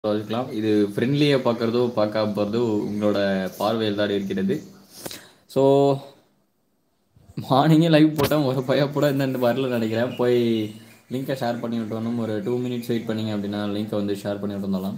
வச்சுக்கலாம் இது ஃப்ரெண்ட்லியாக பார்க்குறதோ பார்க்காம போகிறதோ உங்களோட பார்வையில் தான் இருக்கிறது ஸோ மார்னிங்கே லைவ் போட்டேன் ஒரு பையா கூட இந்த வரல நினைக்கிறேன் போய் லிங்கை ஷேர் பண்ணி விட்டு வரணும் ஒரு டூ மினிட்ஸ் வெயிட் பண்ணிங்க அப்படின்னா லிங்கை வந்து ஷேர் பண்ணி விட்டு வந்துடலாம்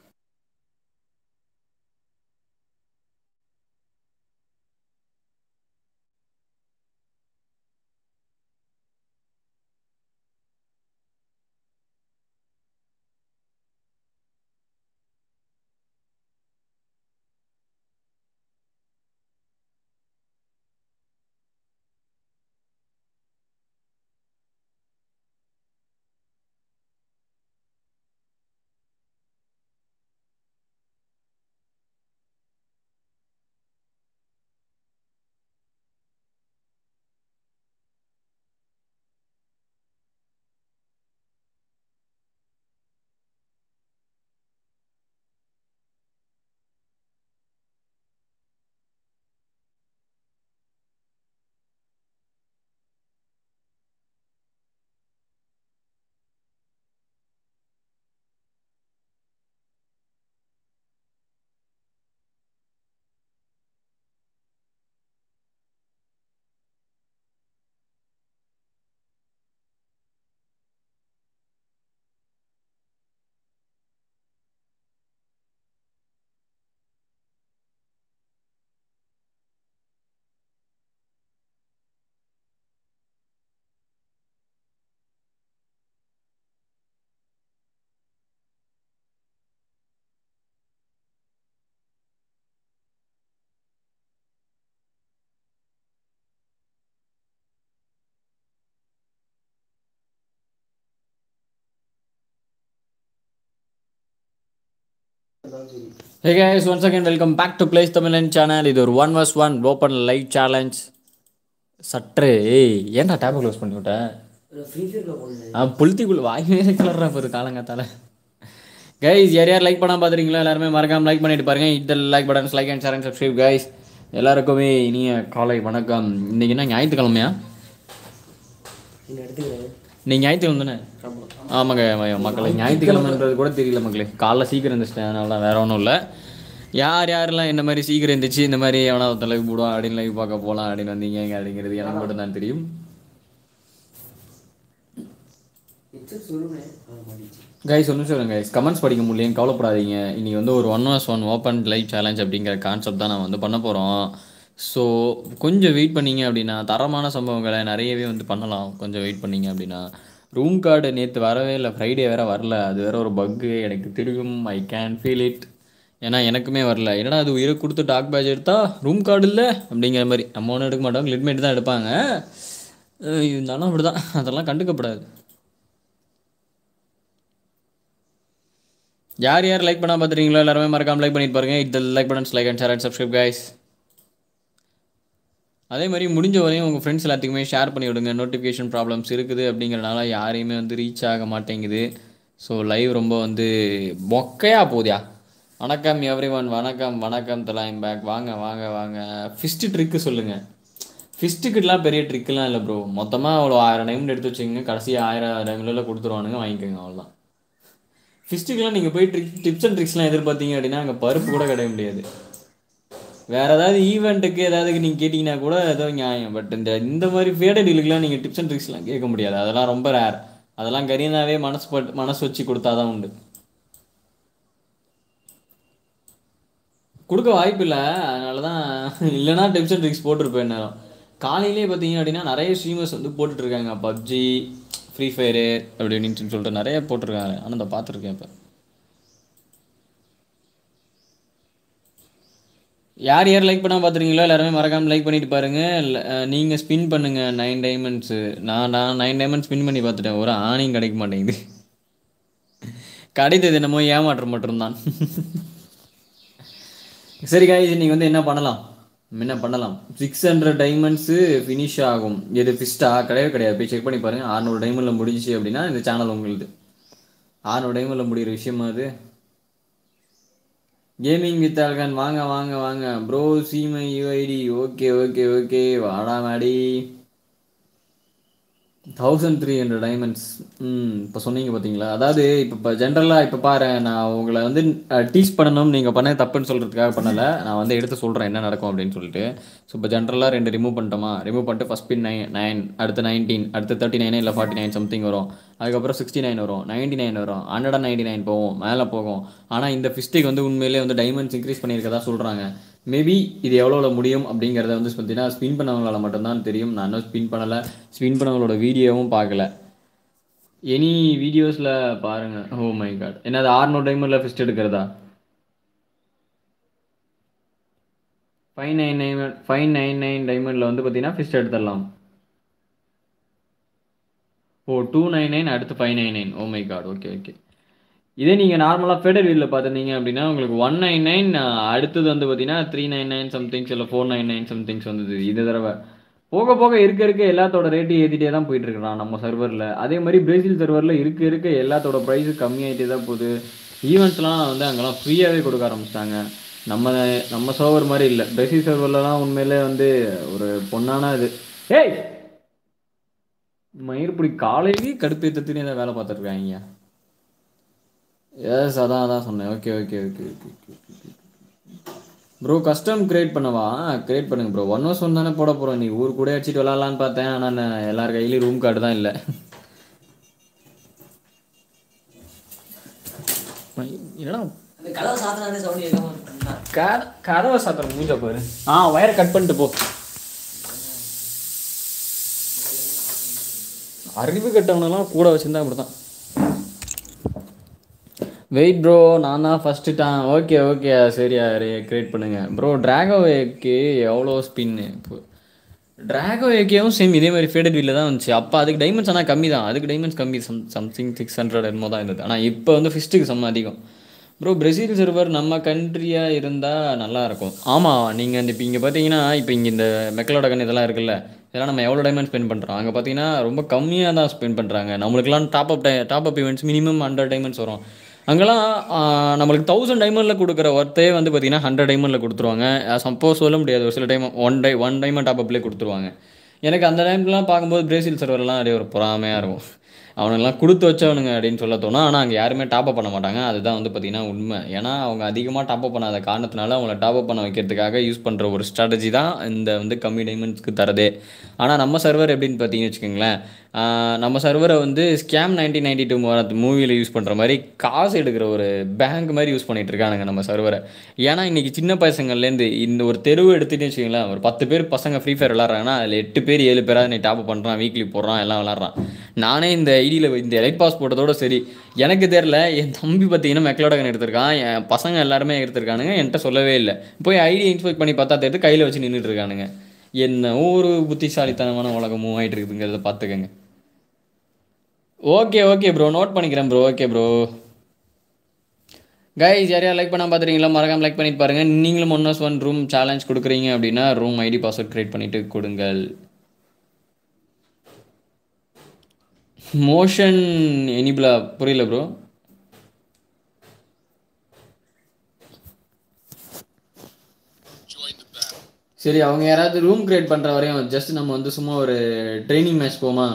hey guys once again welcome back to blaze Tamizhan channel இது ஒரு one versus one open live challenge சற்று ஏய் ஏன்டா டேப் க்ளோஸ் பண்ணி விட்டேன் ஃப்ரீ ஃபயரில் போடல ஆ புளுத்திக்குள் வாய்மே கலர்றா போகுது காலங்காத்தால கைஸ் யார் யார் லைக் பண்ணாம பார்த்துறீங்களோ எல்லாருமே மறக்காம லைக் பண்ணிட்டு பாருங்க இந்த like buttons like and share and subscribe guys எல்லாருக்குமே இனிய காலை வணக்கம் இன்னைக்கு என்ன ஞாயிற்றுக்கிழமையா நீங்கள் எடுத்துக்கிறேன் இன்னைக்கு ஞாயிற்றுக்கிழமை தானே ஆமாங்க ஆமாங்க, மக்களே ஞாயிற்றுக்கிழமைன்றது கூட தெரியல மக்களே காலைல சீக்கிரம் இருந்துச்சிட்டேன் அதனால தான் வேற ஒன்றும் இல்லை யார் யாரெல்லாம் இந்த மாதிரி சீக்கிரம் இருந்துச்சு இந்த மாதிரி எவனா ஒருத்தன் லைவ் போடுவான் அப்படின்னு லைவ் பார்க்க போகலாம் அப்படின்னு வந்தீங்க அப்படிங்கிறது எனக்கு மட்டும் தான் தெரியும் ஹெட்செட் சொல்லுவேன் ஆ மாட்டிச்சு கைஸ் ஒன்றும் சொல்லுங்க கைஸ் கமெண்ட்ஸ் படிக்க முடியலையும் கவலைப்படாதீங்க இன்னைக்கு வந்து ஒரு one was one open live challenge அப்படிங்கிற கான்செப்ட் தான் நான் வந்து பண்ண போகிறோம் ஸோ கொஞ்சம் வெயிட் பண்ணீங்க அப்படின்னா தரமான சம்பவங்களை நிறையவே வந்து பண்ணலாம் கொஞ்சம் வெயிட் பண்ணீங்க அப்படின்னா ரூம் கார்டு நேற்று வரவே இல்லை ஃப்ரைடே வேற வரல அது வேற ஒரு பக்கு எனக்கு தெரியும் ஐ கேன் ஃபீல் இட் ஏன்னா எனக்குமே வரல என்னடா அது உயிரை கொடுத்து டாக் பேட்ச் எடுத்தா ரூம் கார்டு இல்லை அப்படிங்கிற மாதிரி நம்ம ஒன்றும் எடுக்க மாட்டோம் லிட்மேட் தான் எடுப்பாங்க அஹ் இருந்தாலும் அப்படி தான் அதெல்லாம் கண்டுக்கப்படாது யார் யார் லைக் பண்ணாம பார்த்துறீங்களோ எல்லாருமே மறக்காம லைக் பண்ணிட்டு பாருங்க இந்த like buttons like and share and subscribe guys அதே மாதிரி முடிஞ்ச வரையும் உங்கள் ஃப்ரெண்ட்ஸ் எல்லாத்துக்குமே ஷேர் பண்ணி விடுங்க நோட்டிஃபிகேஷன் ப்ராப்ளம்ஸ் இருக்குது அப்படிங்கிறனால யாரையுமே வந்து ரீச் ஆக மாட்டேங்குது ஸோ லைவ் ரொம்ப வந்து மொக்கையா போகுதியா வணக்கம் எவ்ரி ஒன் வணக்கம் வணக்கம் தலாயம் பேக் வாங்க வாங்க வாங்க ஃபிஸ்ட்டு ட்ரிக்கு சொல்லுங்கள் ஃபிஸ்ட்டுக்கிட்டலாம் பெரிய ட்ரிக்கெலாம் இல்லை ப்ரோ மொத்தமாக அவ்வளோ ஆயிரம் டைமண்ட் எடுத்து வச்சுக்கோங்க கடைசி ஆயிரம் டைமில் கொடுத்துருவானுங்க வாங்கிக்கோங்க அவ்வளோதான் ஃபிஸ்ட்டுக்கெலாம் நீங்கள் போய் ட்ரிக் டிப்ஸ் அண்ட் ட்ரிக்ஸ்லாம் எதிர்பார்த்தீங்க அப்படின்னா அங்கே பருப்பு கூட கிடைக்க முடியாது வேற ஏதாவது ஈவெண்ட்டுக்கு ஏதாவது நீங்கள் கேட்டிங்கன்னா கூட ஏதோ நியாயம் பட் இந்த இந்த மாதிரி ஃபேடட் டீலுக்குலாம் நீங்கள் டிப்ஸ் அண்ட் ட்ரிக்ஸ்லாம் கேட்க முடியாது அதெல்லாம் ரொம்ப ரேர் அதெல்லாம் கரீனாவே மனசு பட் மனசு வச்சு கொடுத்தாதான் உண்டு கொடுக்க வாய்ப்பு இல்லை அதனால தான் இல்லைனா டிப்ஸ் அண்ட் ட்ரிக்ஸ் போட்டிருப்பேன் நேரம் காலையிலே பார்த்தீங்க அப்படின்னா நிறைய ஸ்ட்ரீமர்ஸ் வந்து போட்டுட்டு இருக்காங்க பப்ஜி ஃப்ரீ ஃபயரு அப்படி இப்படின்னு சொல்லிட்டு நிறைய போட்டிருக்காங்க ஆனால் அதை பார்த்துருக்கேன் இப்போ யார் யார் லைக் பண்ணால் பார்த்துருக்கீங்களோ எல்லாருமே மறக்காமல் லைக் பண்ணிட்டு பாருங்க நீங்கள் ஸ்பின் பண்ணுங்க நைன் டைமண்ட்ஸு நான் நான் நைன் டைமண்ட் ஸ்பின் பண்ணி பார்த்துட்டேன் ஒரு ஆணையும் கிடைக்க மாட்டேங்குது கிடைத்தது என்னமோ ஏமாற்றம் மட்டும்தான் சரி காய்ஸ் நீங்கள் வந்து என்ன பண்ணலாம் என்ன பண்ணலாம் சிக்ஸ் ஹண்ட்ரட் டைமண்ட்ஸு ஃபினிஷ் ஆகும் எது ஃபிஸ்டா கிடையவே கிடையாது போய் செக் பண்ணி பாருங்கள் ஆறுநூறு டைமண்டில் முடிஞ்சிச்சு அப்படின்னா இந்த சேனல் உங்களுது ஆறுநூறு டைமண்டில் முடிகிற விஷயமா அது கேமிங் வித் அல்கன் வாங்க வாங்க வாங்க ப்ரோ சீமை யூஐடி ஓகே ஓகே ஓகே வாடா மாடி தௌசண்ட் த்ரீ ஹண்ட்ரட் டைமண்ட்ஸ் ம் இப்போ சொன்னீங்க பார்த்தீங்களா அதாவது இப்போ இப்போ ஜென்ரலாக இப்போ பாரு நான் உங்களை வந்து டீச் பண்ணணும் நீங்கள் பண்ண தப்புன்னு சொல்கிறதுக்காக பண்ணலை நான் வந்து எடுத்து சொல்கிறேன் என்ன நடக்கும் அப்படின்னு சொல்லிட்டு ஸோ இப்போ ஜென்ரலாக ரெண்டு ரிமூவ் பண்ணிட்டோமா ரிமூவ் பண்ணிட்டு ஃபஸ்ட் பின் நைன் நைன் அடுத்து நைன்டீன் அடுத்து தேர்ட்டி நைன் இல்லை ஃபார்ட்டி நைன் சம்திங் வரும் அதுக்கப்புறம் சிக்ஸ்டி நைன் வரும் நைன்டி நைன் வரும் ஹண்ட்ரட் அண்ட் நைன்டி நைன் போகும் மேலே போகும் ஆனால் இந்த ஃபிஸ்டிக் வந்து உண்மையிலே வந்து டைமண்ட்ஸ் இன்க்ரீஸ் பண்ணியிருக்கதா சொல்கிறாங்க மேபி இது எவ்வளோ முடியும் அப்படிங்கிறத வந்து பார்த்தீங்கன்னா ஸ்பின் பண்ணவங்களால மட்டும்தான் தெரியும் நான் இன்னும் ஸ்பின் பண்ணலை ஸ்பின் பண்ணவங்களோட வீடியோவும் பார்க்கல எனி வீடியோஸில் பாருங்கள் ஓ மை காட் என்னது ஆறுநூறு டைமண்டில் ஃபிஸ்ட் எடுக்கிறதா five nine nine five nine nine டைமண்டில் வந்து பார்த்தீங்கன்னா ஃபிஸ்ட் எடுத்துடலாம் ஓ டூ நைன் நைன் அடுத்து five nine nine oh my god okay okay இதே நீங்கள் நார்மலாக ஃபெடர் வீலில் பார்த்துருந்தீங்க அப்படின்னா உங்களுக்கு ஒன் நைன் நைன் அடுத்தது வந்து பார்த்தீங்கன்னா த்ரீ நைன் நைன் சம்திங்ஸ் இல்லை ஃபோர் நைன் நைன் சம்திங்ஸ் வந்தது இது தடவை போக போக இருக்க இருக்க எல்லாத்தோட ரேட்டு ஏற்றிட்டே தான் போயிட்டு இருக்கிறான் நம்ம சர்வரில் அதே மாதிரி பிரேசில் சர்வரில் இருக்க இருக்க எல்லாத்தோட ப்ரைஸு கம்மியாயிட்டே தான் போகுது ஈவெண்ட்ஸ்லாம் வந்து அங்கெல்லாம் ஃப்ரீயாகவே கொடுக்க ஆரம்பிச்சிட்டாங்க நம்ம நம்ம சர்வர் மாதிரி இல்லை பிரேசில் சர்வர்லலாம் உண்மையிலே வந்து ஒரு பொண்ணான இது ஏய் மயிர்புடி காலையிலேயே கடுப்பேற்றத்துனே தான் வேலை பார்த்துருக்காங்க எஸ் அதான் அதான் சொன்னேன் okay okay okay okay okay bro custom create பண்ணவா கிரியேட் பண்ணுங்க ப்ரோ ஒன் வர்ஸ் ஒன் தானே போட போகிறோம் நீ ஊர் கூட அடிச்சிட்டு விளாட்லான்னு பார்த்தேன் ஆனால் நான் எல்லார் கையிலையும் ரூம் கார்டு தான் இல்லை என்னடா அந்த கதவை சாத்தினாலே சவுண்ட் கேட்காம இருந்தா கதை கதவை சாத்திரம் மூஞ்ச பாரு ஆ வயரை கட் பண்ணிட்டு போ அறிவு கட்டவனெல்லாம் கூட வச்சிருந்தா அப்படி தான் வெயிட் ப்ரோ நான் தான் ஃபஸ்ட்டு தான் ஓகே ஓகே சரி கிரியேட் பண்ணுங்க ப்ரோ ட்ராகோவேக்கு எவ்வளோ ஸ்பின்னு இப்போ ட்ராகோவேக்கேவும் சேம் இதே மாதிரி ஃபேடட் வீலில் தான் வந்துச்சு அப்போ அதுக்கு டைமண்ட்ஸ் ஆனால் கம்மி தான் அதுக்கு டைமண்ட்ஸ் கம்மி சம் சம்திங் சிக்ஸ் ஹண்ட்ரட் என்னமோ தான் இருந்தது ஆனால் இப்போ வந்து ஃபிஸ்ட்டுக்கு செம்ம அதிகம் ப்ரோ பிரேசில் சர்வர் நம்ம கண்ட்ரியாக இருந்தால் நல்லாயிருக்கும் ஆமாம் நீங்கள் இந்த இப்போ இங்கே பார்த்தீங்கன்னா இப்போ இங்கே இந்த மெக்கலோட கன் இதெல்லாம் இருக்குல்ல இதெல்லாம் நம்ம எவ்வளோ டைமண்ட் ஸ்பெண்ட் பண்ணுறோம் அங்கே பார்த்தீங்கன்னா ரொம்ப கம்மியாக தான் ஸ்பெண்ட் பண்ணுறாங்க நம்மளுக்குலாம் டாப் அப் டை top up events minimum hundred diamonds வரும் அங்கெல்லாம் ஆ, நம்மளுக்கு தௌசண்ட் டைமண்டில் கொடுக்குற ஒர்த்தே வந்து பார்த்தீங்கன்னா ஹண்ட்ரட் டைமண்டில் கொடுத்துருவாங்க சப்போஸ் சொல்ல முடியாது ஒரு சில டைம் ஒன் டை ஒன் டைமண்ட் டாப் அப்லேயே கொடுத்துருவாங்க எனக்கு அந்த டைம்லாம் பார்க்கும்போது பிரேசில் சர்வர்லாம் அப்படியே ஒரு பொறாமையாக இருக்கும் அவனுங்கெல்லாம் கொடுத்து வச்சவனுங்க அப்படின்னு சொல்ல தோணும் ஆனால் அங்கே யாருமே டாப் அப் பண்ண மாட்டாங்க அதுதான் வந்து பார்த்தீங்கன்னா உண்மை ஏன்னா அவங்க அதிகமாக டாப் அப் பண்ணாத காரணத்தினால அவங்கள டாப் அப் பண்ண வைக்கிறதுக்காக யூஸ் பண்ணுற ஒரு ஸ்ட்ராட்டஜி தான் இந்த வந்து கம்மி டைமண்ட்ஸ்க்கு தரதே ஆனால் நம்ம சர்வர் எப்படின்னு பார்த்தீங்கன்னு வச்சுக்கோங்களேன் ஆஹ் நம்ம சர்வரை வந்து ஸ்கேம் நைன்டீன் நைன்டி டூ மூவியில் யூஸ் பண்ணுற மாதிரி காசு எடுக்கிற ஒரு பேங்க் மாதிரி யூஸ் பண்ணிட்டு இருக்கானுங்க நம்ம சர்வரை ஏன்னா இன்னைக்கு சின்ன பசங்கள்லேருந்து இந்த ஒரு தெருவு எடுத்துகிட்டு வச்சுக்கோங்களேன் ஒரு பத்து பேர் பசங்க ஃப்ரீ ஃபயர் விளாட்றாங்கன்னா அதில் எட்டு பேர் ஏழு பேராக நீ டாப் பண்ணுறான் வீக்லி போடுறான் எல்லாம் விளாட்றான் நானே இந்த ஐடியில் இந்த எலைட் பாஸ் போட்டதோட சரி எனக்கு தெரில என் தம்பி பார்த்தீங்கன்னா மெக்லோட கன் எடுத்திருக்கான் என் பசங்க எல்லாருமே எடுத்திருக்கானுங்க என்கிட்ட சொல்லவே இல்லை போய் ஐடி இன்ஸ்பெக்ட் பண்ணி பார்த்தா தெரியுது கையில் வச்சு நின்றுட்டு இருக்கானுங்க என்ன ஒரு புத்திசாலித்தனமான உலகம் மூவ் ஆகிட்டு இருக்குதுங்கிறத பார்த்துக்கங்க ஓகே ஓகே ப்ரோ நோட் பண்ணிக்கிறேன் ப்ரோ ஓகே ப்ரோ கைஸ் யாரையா லைக் பண்ணாம பார்த்துறீங்களா மறக்காம லைக் பண்ணிட்டு பாருங்க நீங்களும் one hours one room challenge கொடுக்குறீங்க அப்படின்னா ரூம் ஐடி பாஸ்வேர்ட் கிரியேட் பண்ணிட்டு கொடுங்கள் மோஷன் எனிபிளா புரியல ப்ரோ சரி அவங்க யாராவது ரூம் கிரியேட் பண்ற வரையும் ஜஸ்ட் நம்ம வந்து சும்மா ஒரு ட்ரைனிங் மேட்ச் போமா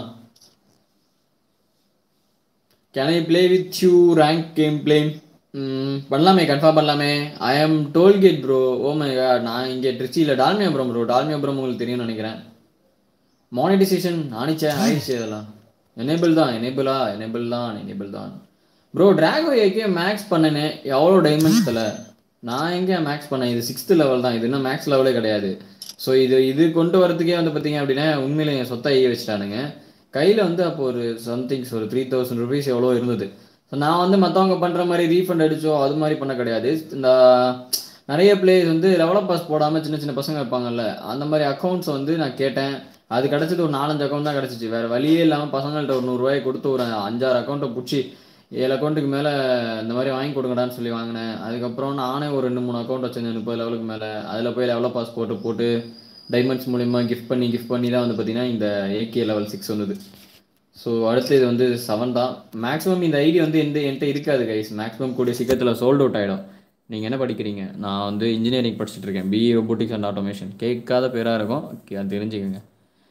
can I play with you rank game play பண்ணலாமே கன்ஃபார்ம் பண்ணலாமே I am tollgate bro oh my god நான் இங்கே ட்ரிச்சியில் டால்மியாபுரம் ப்ரோ டால்மியாபுரம் உங்களுக்கு தெரியும்னு நினைக்கிறேன் மானிட்டைசேஷன் ஆனிச்சே ஆயிடுச்சு அதெல்லாம் எனேபிள் தான் எனேபிளா எனேபிள் தான் எனேபிள் தான் ப்ரோ டிராகோ ஏகே மேக்ஸ் பண்ணனேன் எவ்வளோ டைமண்ட்ஸ் தல நான் எங்கே மேக்ஸ் பண்ணேன் இது சிக்ஸ்த் லெவல் தான் இது இன்னும் மேக்ஸ் லெவலே கிடையாது ஸோ இது இது கொண்டு வரதுக்கே வந்து பார்த்தீங்க அப்படின்னா உண்மையில என் சொத்தை ஐய வச்சுட்டானுங்க கையில் வந்து அப்போ ஒரு சம்திங்ஸ் ஒரு த்ரீ தௌசண்ட் ருபீஸ் எவ்வளோ இருந்தது ஸோ நான் வந்து மற்றவங்க பண்ணுற மாதிரி ரீஃபண்ட் அடிச்சோ அது மாதிரி பண்ண கிடையாது இந்த நிறைய பிளேயர்ஸ் வந்து லெவலப் பாஸ் போடாமல் சின்ன சின்ன பசங்க இருப்பாங்கல்ல அந்த மாதிரி அக்கௌண்ட்ஸ் வந்து நான் கேட்டேன் அது கிடச்சது ஒரு நாலஞ்சு அக்கௌண்ட் தான் கிடச்சிச்சு வேறு வழியே இல்லாமல் பசங்கள்ட்ட ஒரு நூறுரூவாய் கொடுத்து ஒரு அஞ்சாறு அக்கௌண்ட்டை பிடிச்சி ஏழு அக்கௌண்ட்டுக்கு மேலே இந்த மாதிரி வாங்கி கொடுங்கடான்னு சொல்லி வாங்கினேன் அதுக்கப்புறம் நானே ஒரு ரெண்டு மூணு அக்கௌண்ட் வச்சிருந்தேன் முப்பது லெவலுக்கு மேலே அதில் போய் லெவலப் பாஸ் போட்டு போட்டு டைமண்ட்ஸ் மூலிமா கிஃப்ட் பண்ணி கிஃப்ட் பண்ணி தான் வந்து பார்த்தீங்கன்னா இந்த ஏகே லெவல் சிக்ஸ் வந்தது ஸோ அடுத்து இது வந்து செவன் தான் மேக்ஸிமம் இந்த ஐடி வந்து எந்த என்கிட்ட இருக்காது கைஸ் மேக்ஸிமம் கூடிய சீக்கிரத்தில் சோல்ட் அவுட் ஆகிடும் நீங்கள் என்ன படிக்கிறீங்க நான் வந்து இன்ஜினியரிங் படிச்சுட்டு இருக்கேன் பிஇ ரொபோட்டிக்ஸ் அண்ட் ஆட்டோமேஷன் கேட்காத பேராக இருக்கும் கே- அது தெரிஞ்சுக்கோங்க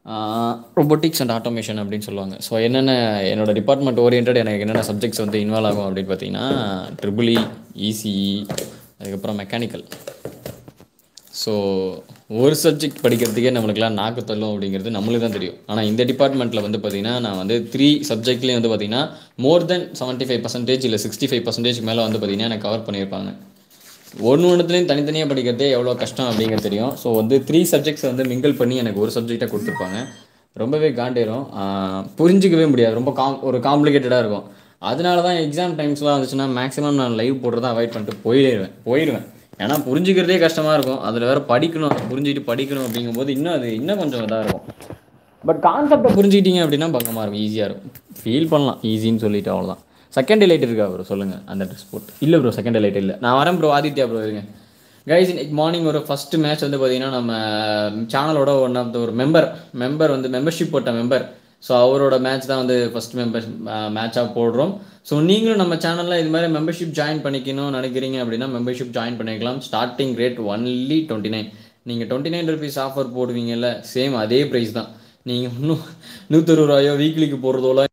ரொபோட்டிக்ஸ் அண்ட் ஆட்டோமேஷன் அப்படின்னு சொல்லுவாங்க ஸோ என்னென்ன என்னோட டிபார்ட்மெண்ட் ஓரியன்ட் எனக்கு என்னென்ன சப்ஜெக்ட்ஸ் வந்து இன்வால்வ் ஆகும் அப்படின்னு பார்த்தீங்கன்னா ட்ரிபிள்இ இசிஇ அதுக்கப்புறம் மெக்கானிக்கல் ஸோ ஒரு சப்ஜெக்ட் படிக்கிறதுக்கே நம்மளுக்குலாம் நாக்கு தள்ளும் அப்படிங்கிறது நம்மளுக்கு தான் தெரியும் ஆனால் இந்த டிபார்ட்மெண்ட்டில் வந்து பார்த்திங்கன்னா நான் வந்து த்ரீ சப்ஜெக்ட்லேயும் வந்து பார்த்திங்கன்னா more than seventy five percentage இல்லை சிக்ஸ்டி ஃபைவ் பர்சன்டேஜ் மேலே வந்து பார்த்திங்கன்னா எனக்கு கவர் பண்ணியிருப்பாங்க ஒன்று ஒன்றுத்துலேயும் தனித்தனியாக படிக்கிறதே எவ்வளோ கஷ்டம் அப்படிங்கிறது தெரியும் ஸோ வந்து த்ரீ சப்ஜெக்ட்ஸ் வந்து மிங்கிள் பண்ணி எனக்கு ஒரு சப்ஜெக்டாக கொடுத்துருப்பாங்க ரொம்பவே காண்டேரும் ஆஹ் புரிஞ்சிக்கவே முடியாது ரொம்ப காம் ஒரு காம்ப்ளிகேட்டடாக இருக்கும் அதனால தான் எக்ஸாம் டைம்ஸ்லாம் வந்துச்சுன்னா மேக்ஸிமம் நான் லைவ் போடுறத அவாய்ட் பண்ணிட்டு போயிடுவேன் போயிடுவேன் ஏன்னா புரிஞ்சுக்கிறதே கஷ்டமாக இருக்கும் அதில் வேறு படிக்கணும் அதை புரிஞ்சுக்கிட்டு படிக்கணும் அப்படிங்கும்போது இன்னும் அது இன்னும் கொஞ்சம் இதாக இருக்கும் பட் கான்செப்டை புரிஞ்சுக்கிட்டீங்க அப்படின்னா பக்கமாக இருக்கும் ஈஸியாக இருக்கும் ஃபீல் பண்ணலாம் ஈஸின்னு சொல்லிட்டு அவ்வளோதான் செகண்ட் லைட் இருக்கா ப்ரோ சொல்லுங்கள் அந்த ட்ரெஸ் போட்டு இல்லை ப்ரோ செகண்ட் லைட் இல்லை நான் வரேன் ப்ரோ ஆதித்யா ப்ரோ இருங்க கைஸ் இன்னைக்கு மார்னிங் ஒரு ஃபஸ்ட்டு மேட்ச் வந்து பார்த்தீங்கன்னா நம்ம சேனலோட ஒன் ஆஃப் த ஒரு மெம்பர் மெம்பர் வந்து மெம்பர்ஷிப் போட்ட மெம்பர் ஸோ அவரோட மேட்ச் தான் வந்து ஃபஸ்ட் மெம்பர்ஸ் மேட்சாக போடுறோம் ஸோ நீங்களும் நம்ம சேனலில் இது மாதிரி மெம்பர்ஷிப் ஜாயின் பண்ணிக்கணும்னு நினைக்கிறீங்க அப்படின்னா மெம்பர்ஷிப் ஜாயின் பண்ணிக்கலாம் starting rate only twenty nine நீங்கள் டுவெண்ட்டி நைன் ருபீஸ் ஆஃபர் போடுவீங்கல்ல சேம் அதே ப்ரைஸ் தான் நீங்கள் இன்னும் நூற்றறுபது ரூபாயோ வீக்லிக்கு போடுறதோல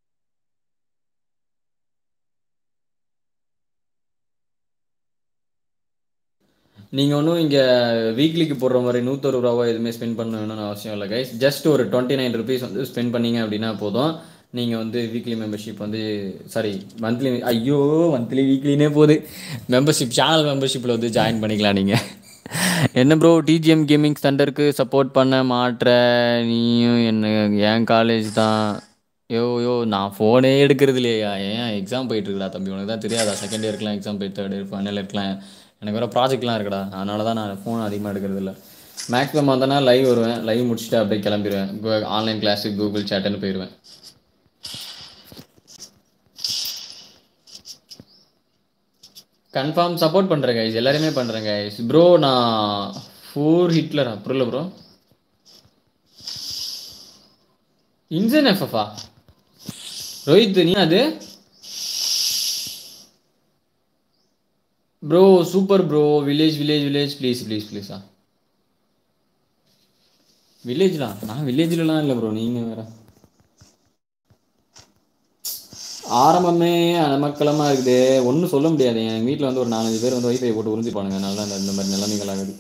நீங்கள் ஒன்றும் இங்கே வீக்லிக்கு போடுற மாதிரி நூற்றறுபது ரூபாவோ எதுவுமே ஸ்பெண்ட் பண்ணணும்னு அவசியம் இல்லை கைஸ் ஜஸ்ட் ஒரு டுவெண்ட்டி நைன் ருபீஸ் வந்து ஸ்பெண்ட் பண்ணீங்க அப்படின்னா போதும் நீங்கள் வந்து வீக்லி மெம்பர்ஷிப் வந்து சாரி மந்த்லி ஐயோ மந்த்லி வீக்லினே போகுது மெம்பர்ஷிப் சேனல் மெம்பர்ஷிப்பில் வந்து ஜாயின் பண்ணிக்கலாம் நீங்கள் என்ன ப்ரோ டிஜிஎம் கேமிங் சென்டருக்கு சப்போர்ட் பண்ண மாட்ற நீயும் என்ன என் காலேஜ் தான் யோ யோ நான் ஃபோனே எடுக்கிறது இல்லையா ஏன் எக்ஸாம் போயிட்டு இருக்குடா தம்பி உனக்கு தான் தெரியாதா செகண்ட் இயர்க்குலாம் எக்ஸாம் போய் தேர்ட் இயர் ஃபைனல் இயர்க்குலாம் எனக்கு வேறு ப்ராஜெக்ட்லாம் இருக்குடா அதனால தான் நான் ஃபோன் அதிகமாக எடுக்கிறது இல்லை மேக்ஸிமம் வந்தேன்னா லைவ் வருவேன் லைவ் முடிச்சுட்டு அப்படியே கிளம்பிடுவேன் ஆன்லைன் கிளாஸு கூகுள் சேட்டுன்னு போயிடுவேன் கன்ஃபார்ம் சப்போர்ட் பண்ணுறேன் கைஸ் எல்லாருமே பண்ணுறேன் கைஸ் ப்ரோ நான் ஃபோர் ஹிட்லரா புரியல ப்ரோ இன்சன் எஃப்எஃபா ரோஹித் நீ அது bro super bro village village village please please ப்ளீஸா வில்லேஜ்லாம் நான் வில்லேஜ்லலாம் இல்லை ப்ரோ நீங்கள் வேற ஆரம்பமே அமக்கலமாக இருக்குது ஒன்றும் சொல்ல முடியாது என் வீட்டில் வந்து ஒரு நாலஞ்சு பேர் வந்து வைஃபை போட்டு உறிஞ்சிப்பானுங்க அதனால தான் இந்த- இந்த மாதிரி நிலைமைகள் ஆகுது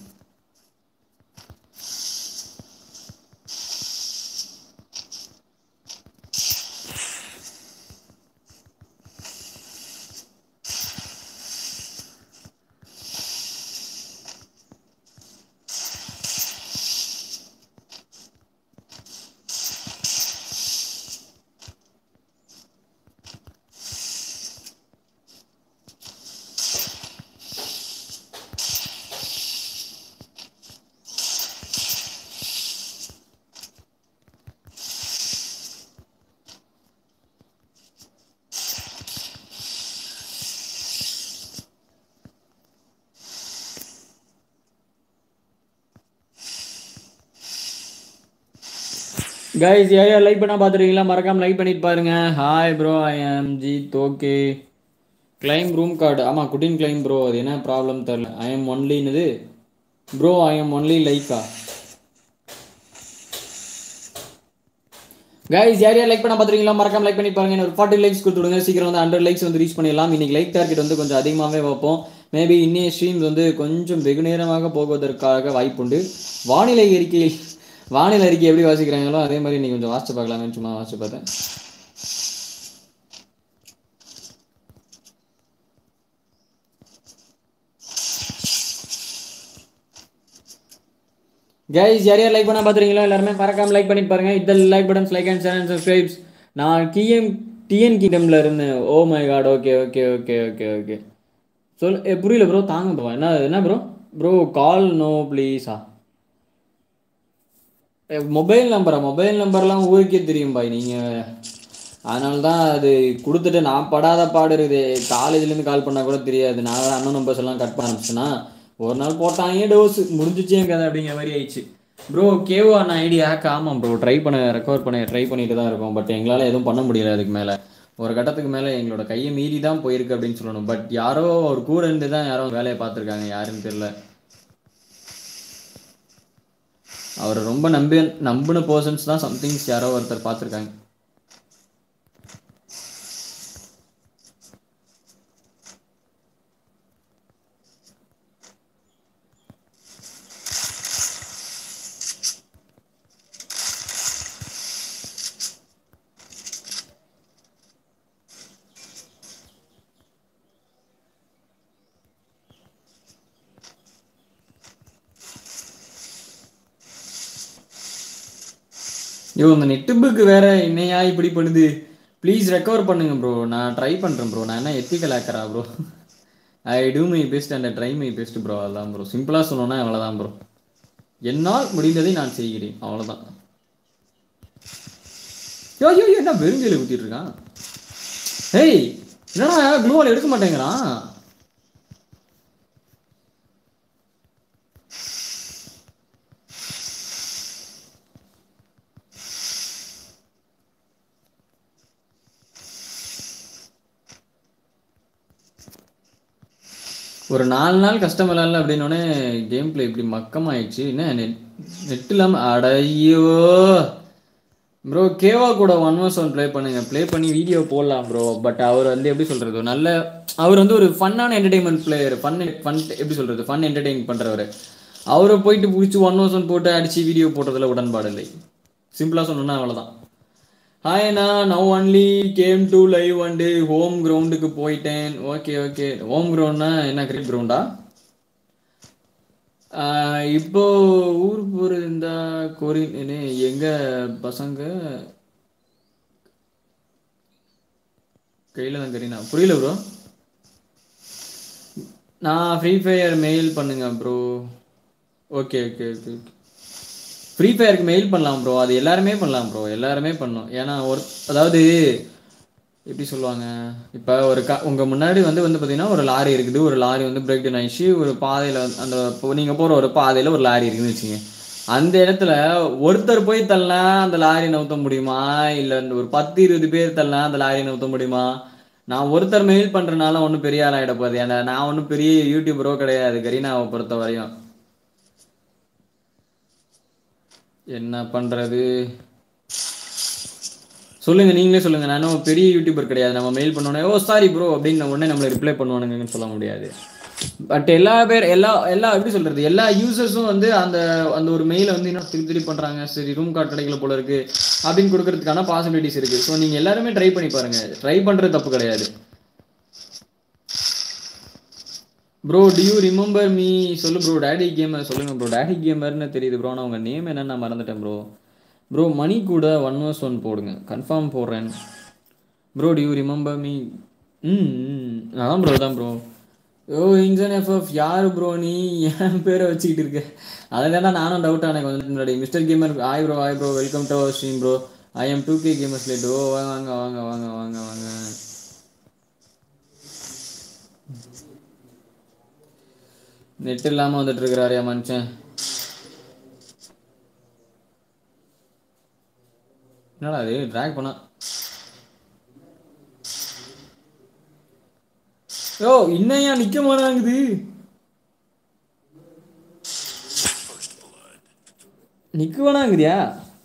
கைஸ் யாரையா லைக் பண்ணா பார்த்துருக்கீங்களா மறக்காம லைக் பண்ணிட்டு பாருங்க hi bro I am Jeet okay claim room card ஆமாம் குட்டின் கிளைம் ப்ரோ அது என்ன ப்ராப்ளம் தெரில ஐ எம் ஒன்லின்னு ப்ரோ ஐ எம் ஒன்லி லைக்கா கைஸ் யார் யார் லைக் பண்ண பார்த்துருக்கீங்களா மறக்காம லைக் பண்ணி பாருங்க ஒரு ஃபார்ட்டி லைக்ஸ் கொடுத்துடுங்க சீக்கிரம் வந்து ஹண்ட்ரட் லைக்ஸ் வந்து ரீச் பண்ணிடலாம் இன்னைக்கு லைக் டார்கெட் வந்து கொஞ்சம் அதிகமாகவே வைப்போம் மேபி இன்னைய ஸ்ட்ரீம்ஸ் வந்து கொஞ்சம் வெகு நேரமாக போகுவதற்காக வாய்ப்புண்டு வானிலை அறிக்கையில் வானிலை அறிக்கை எப்படி வாசிக்கிறாங்களோ அதே மாதிரி இன்னைக்கு கொஞ்சம் வாசிச்சு பார்க்கலாமே சும்மா வாசிச்சு பார்த்தேன் கைஸ் யார் யார் லைக் பண்ண பார்த்துறீங்களா எல்லாருமே மறக்காம லைக் பண்ணிட்டு பாருங்க இதல் like buttons like and share and subscribes நான் டிஎம் டிஎன் கிங்டம்ல இருந்தேன் oh my god okay okay okay okay okay சொல் ஏ புரியல ப்ரோ தாங்க ப்ரோ என்ன என்ன ப்ரோ ப்ரோ கால் நோ ப்ளீஸா மொபைல் நம்பரா மொபைல் நம்பர்லாம் ஊருக்கே தெரியும் பாய் நீங்கள் அதனால தான் அது கொடுத்துட்டு நான் படாத பாடு இருக்குது காலேஜ்லேருந்து கால் பண்ணால் கூட தெரியாது நான் வேறு அண்ணன் நம்பர்ஸ் எல்லாம் கட் பண்ண ஆரம்பிச்சேன்னா ஒரு நாள் போட்டாங்க டோஸ் முடிஞ்சிச்சு என் கதை அப்படிங்கிற மாதிரி ஆயிடுச்சு ப்ரோ கேவோ அண்ணா ஐடி ஹேக் ஆமாம் ப்ரோ ட்ரை பண்ண ரெக்கவர் பண்ண ட்ரை பண்ணிட்டு தான் இருக்கோம் பட் எங்களால் எதுவும் பண்ண முடியல அதுக்கு மேலே ஒரு கட்டத்துக்கு மேலே எங்களோட கையை மீறி தான் போயிருக்கு அப்படின்னு சொல்லணும் பட் யாரோ ஒரு கூட இருந்து தான் யாரோ வேலையை பார்த்துருக்காங்க யாருன்னு தெரியல அவரை ரொம்ப நம்பி நம்பின பர்சன்ஸ் தான் சம்திங்ஸ் யாரோ ஒருத்தர் பார்த்துருக்காங்க ஐயோ இந்த நெட்டு புக்கு வேற என்னையா இப்படி பண்ணுது ப்ளீஸ் ரெக்கவர் பண்ணுங்க ப்ரோ நான் ட்ரை பண்ணுறேன் ப்ரோ நான் என்ன எத்திக்கல் ஆக்கரா bro I do my best and try my best bro அதான் ப்ரோ சிம்பிளாக சொல்லணும்னா அவ்வளோதான் ப்ரோ என்னால் முடிந்ததை நான் செய்கிறேன் அவ்வளோதான் யோ யோ யோ, என்ன வெறுங்கையில் ஊற்றிட்டு இருக்கான் ஏய் என்னடா க்ளூவால் எடுக்க மாட்டேங்கிறான் ஒரு நாலு நாள் கஷ்டம் விளாட்ல அப்படின்னோடனே கேம் பிளே இப்படி மக்கமாயிடுச்சு என்ன நெட் நெட் இல்லாமல் அடையோ ப்ரோ கேவா கூட ஒன் வர்ஸ் ஒன் ப்ளே பண்ணுங்க ப்ளே பண்ணி வீடியோ போடலாம் ப்ரோ பட் அவர் வந்து எப்படி சொல்கிறது நல்ல அவர் வந்து ஒரு ஃபன்னான என்டர்டைன்மெண்ட் பிளேயர் ஃபன் ஃபன் எப்படி சொல்கிறது ஃபன் என்டர்டெயின் பண்ணுறவர் அவரை போயிட்டு பிடிச்சி ஒன் வர்ஸ் ஒன் போட்டு அடித்து வீடியோ போடுறதுல உடன்பாடு இல்லை சிம்பிளாக சொல்லணும்னா அவ்வளோதான் ஹாய் அண்ணா now only game to live and home கிரவுண்டுக்கு போயிட்டேன் ஓகே ஓகே ஹோம் கிரவுண்ட்னா என்ன கிரிக்கெட் கிரவுண்டா இப்போ ஊர் போகிற இந்த கொரின் என்ன எங்க பசங்க கையில் தான் கரீனா புரியல ப்ரோ நான் ஃப்ரீ ஃபயர் மெயில் பண்ணுங்க bro okay okay okay okay free ஃபயருக்கு மெயில் பண்ணலாம் ப்ரோ அது எல்லாருமே பண்ணலாம் ப்ரோ எல்லாருமே பண்ணோம் ஏன்னா ஒரு அதாவது எப்படி சொல்லுவாங்க இப்போ ஒரு க உங்கள் முன்னாடி வந்து வந்து பார்த்தீங்கன்னா ஒரு லாரி இருக்குது ஒரு லாரி வந்து பிரேக் டவுன் ஆயிடுச்சு ஒரு பாதையில் அந்த நீங்கள் போகிற ஒரு பாதையில் ஒரு லாரி இருக்குதுன்னு வச்சுங்க அந்த இடத்துல ஒருத்தர் போய் தள்ளலாம் அந்த லாரி நவுத்த முடியுமா இல்லை இந்த ஒரு பத்து இருபது பேர் தள்ளலாம் அந்த லாரி நவுத்த முடியுமா நான் ஒருத்தர் மெயில் பண்ணுறனால ஒன்றும் பெரிய ஆள் ஆகிட போகுது ஏன்னா நான் ஒன்றும் பெரிய யூடியூபரோ கிடையாது கரீனாவை பொறுத்த வரையும் என்ன பண்றது சொல்லுங்க நீங்களே சொல்லுங்க நானும் பெரிய யூடியூபர் கிடையாது நம்ம மெயில் பண்ணோன்னே ஓ சாரி ப்ரோ அப்படின்னு உடனே நம்மளை ரிப்ளை பண்ணுவானுங்கன்னு சொல்ல முடியாது பட் எல்லா பேர் எல்லா எல்லா எப்படி சொல்றது எல்லா யூசர்ஸும் வந்து அந்த அந்த ஒரு மெயிலை வந்து இன்னும் திருப்பி திருப்பி பண்றாங்க சரி ரூம் கார்டு கிடைக்கல போல இருக்கு அப்படின்னு கொடுக்கறதுக்கான பாசிபிலிட்டிஸ் இருக்கு ஸோ நீங்க எல்லாருமே ட்ரை பண்ணி பாருங்க ட்ரை பண்றது தப்பு கிடையாது bro do you remember me சொல்லு ப்ரோ டேடி கேமர் சொல்லுங்க ப்ரோ டேடி கேமர்னு தெரியுது ப்ரோ நான் உங்கள் நேம் என்னன்னு நான் மறந்துட்டேன் ப்ரோ ப்ரோ மணி கூட ஒன் வர்ஸ் ஒன் போடுங்க கன்ஃபார்ம் போடுறேன் bro do you remember me ம் ம், அதான் ப்ரோ தான் ப்ரோ ஓ இன்ஜன் எஃப்எஃப் யார் ப்ரோ நீ என் பேரை வச்சுக்கிட்டு இருக்க அதில் தான் நானும் டவுட் ஆனேன் கொஞ்சம் முன்னாடி மிஸ்டர் கேமர் ஆய் ப்ரோ ஆய் bro welcome to our stream bro I am two K gamers late oh வாங்க வாங்க வாங்க வாங்க வாங்க நெட் இல்லாமல் வந்துட்டு இருக்கிறாரு மனுஷன் என்னடா அது ட்ராக் பண்ணா யோ இன்னையா நிக்க மாட்டாங்குது நிக்க வேணாங்குதியா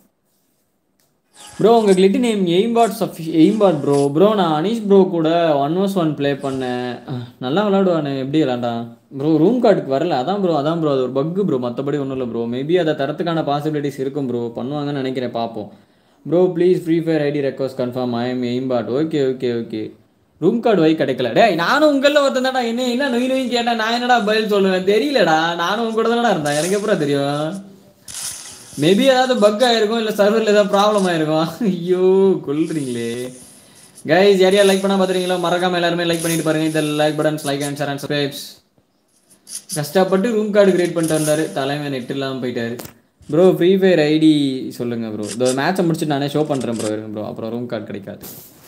ப்ரோ உங்கள் கிளிட்டி நேம் எய்ம்பாட் சஃபி எய்ம்பாட் ப்ரோ ப்ரோ நான் அனீஷ் ப்ரோ கூட ஒன் வர்ஸ் ஒன் ப்ளே பண்ணேன் அஹ், நல்லா விளாடுவானே எப்படி விளாண்டான் ப்ரோ ரூம் கார்டுக்கு வரல அதான் ப்ரோ அதான் ப்ரோ அது ஒரு பக்கு ப்ரோ மற்றபடி ஒன்றும் இல்லை ப்ரோ மேபி அதை தரத்துக்கான பாசிபிலிட்டிஸ் இருக்கும் ப்ரோ பண்ணுவாங்கன்னு நினைக்கிறேன் பார்ப்போம் bro please free fire ID request confirm I am aimbot okay okay okay room card வை கிடைக்கல டேய் நானும் உங்களில் ஒருத்தன் தான்டா என்ன என்ன நொய் நொய் கேட்டேன் நான் என்னடா பதில் சொல்லுவேன் தெரியலடா நானும் உங்க கூட தானடா இருந்தேன் எனக்கு எப்பறம் தெரியும் மேபி ஏதாவது பக் ஆயிருக்கும் இல்லை சர்வரில் ஏதாவது ப்ராப்ளம் ஆயிருக்கும் ஐயோ கொல்றீங்களே கைஸ் யாரையா லைக் பண்ணா பார்த்துறீங்களோ மறக்காம எல்லாருமே லைக் பண்ணிட்டு பாருங்க இந்த like buttons like and share and subscribes கஷ்டப்பட்டு ரூம் கார்டு கிரியேட் பண்ணிட்டு வந்தாரு தலைமை நெட் இல்லாமல் போயிட்டாரு ப்ரோ ஃப்ரீ ஃபயர் ஐடி சொல்லுங்க ப்ரோ இந்த மேட்சை முடிச்சுட்டு நானே ஷோ பண்ணுறேன் ப்ரோ இருங்க ப்ரோ அப்புறம் ரூம் கார்டு கிடைக்காது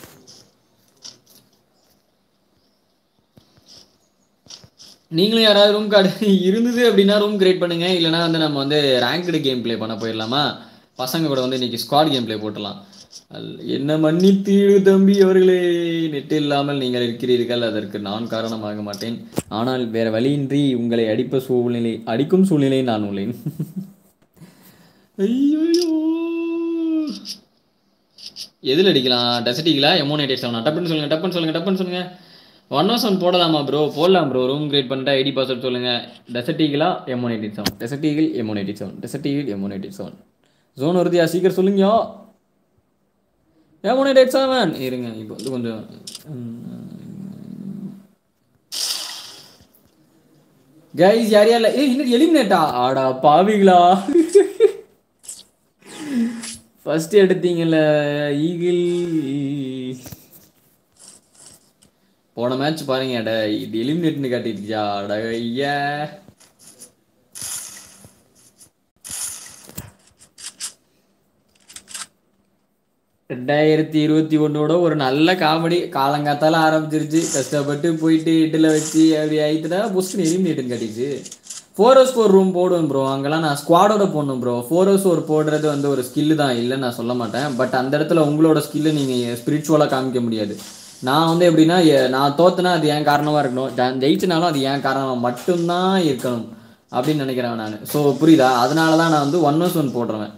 நீங்களும் யாராவது ரூம் கார்டு இருந்தது அப்படின்னா ரூம் கிரியேட் பண்ணுங்க இல்லைனா வந்து நம்ம வந்து ரேங்க்டு கேம் ப்ளே பண்ண போயிடலாமா பசங்க கூட வந்து இன்னைக்கு ஸ்குவாட் கேம் ப்ளே போட்டலாம் அல்- என்ன மன்னித்தீடு தம்பி அவர்களே நெட் இல்லாமல் நீங்கள் இருக்கிறீர்கள் அதற்கு நான் காரணமாக மாட்டேன் ஆனால் வேற வழியின்றி உங்களை அடிப்ப சூழ்நிலை அடிக்கும் சூழ்நிலை நான் உள்ளேன் ஐயோ எதில் அடிக்கலாம் டெசட்டிக்கலா எமோன் எயிட் செவன் டப்புன்னு சொல்லுங்க டப்புன்னு சொல்லுங்க டப்புன்னு சொல்லுங்க ஒன் ஓ செவன் போடலாமா ப்ரோ போடலாம் ப்ரோ ரூம் கிரியேட் பண்ணிட்டு ஐடி பாஸ்வேர்ட் சொல்லுங்க டெசட்டிக்கலா எமோன் எயிட்டி செவன் டெசட்டிகல் எமோன் எயிட்டி செவன் டெசட்டிகல் எமோன் எயிட்டி செவன் ஜோன் வருதியா சீக்கிரம் சொல்லுங்க எமோன் எயிட் செவன் இருங்க இப்போ வந்து கொஞ்சம் கைஸ் யார் யாரில் ஏய் இன்னும் எலிமினேட்டா ஆடா பாவிங்களா ஃபர்ஸ்ட் எடுத்தீங்கல்ல ஈகிள் போன மேட்ச் பாருங்க அட இது எலிமினேட்னு காட்டிடுச்சா அட ஐயா ரெண்டாயிரத்தி இருபத்தி ஒண்ணோட ஒரு நல்ல காமெடி காலங்காத்தால ஆரம்பிச்சிருச்சு கஷ்டப்பட்டு போயிட்டு இட்டில் வச்சு அப்படி ஆயிட்டுனா புஸ்க்கு எலிமினேட்னு காட்டிடுச்சு ஃபோர் ஹவர்ஸ் ஃபோர் ரூம் போடுவேன் ப்ரோ அங்கெல்லாம் நான் ஸ்குவாடோட போடணும் ப்ரோ ஃபோர் ஹவர்ஸ் ஒரு போடுறது வந்து ஒரு ஸ்கில்லு தான் இல்லைன்னு நான் சொல்ல மாட்டேன் பட் அந்த இடத்துல உங்களோட ஸ்கில்லை நீங்கள் ஸ்பிரிச்சுவலாக காமிக்க முடியாது நான் வந்து எப்படின்னா எ- நான் தோத்துனா அது ஏன் காரணமாக இருக்கணும் ஜா- ஜெயிச்சனாலும் அது ஏன் காரணமாக மட்டும்தான் இருக்கணும் அப்படின்னு நினைக்கிறேன் நான் ஸோ புரியுதா அதனால தான் நான் வந்து ஒன் ஹவர்ஸ் ஒன் போடுறேன்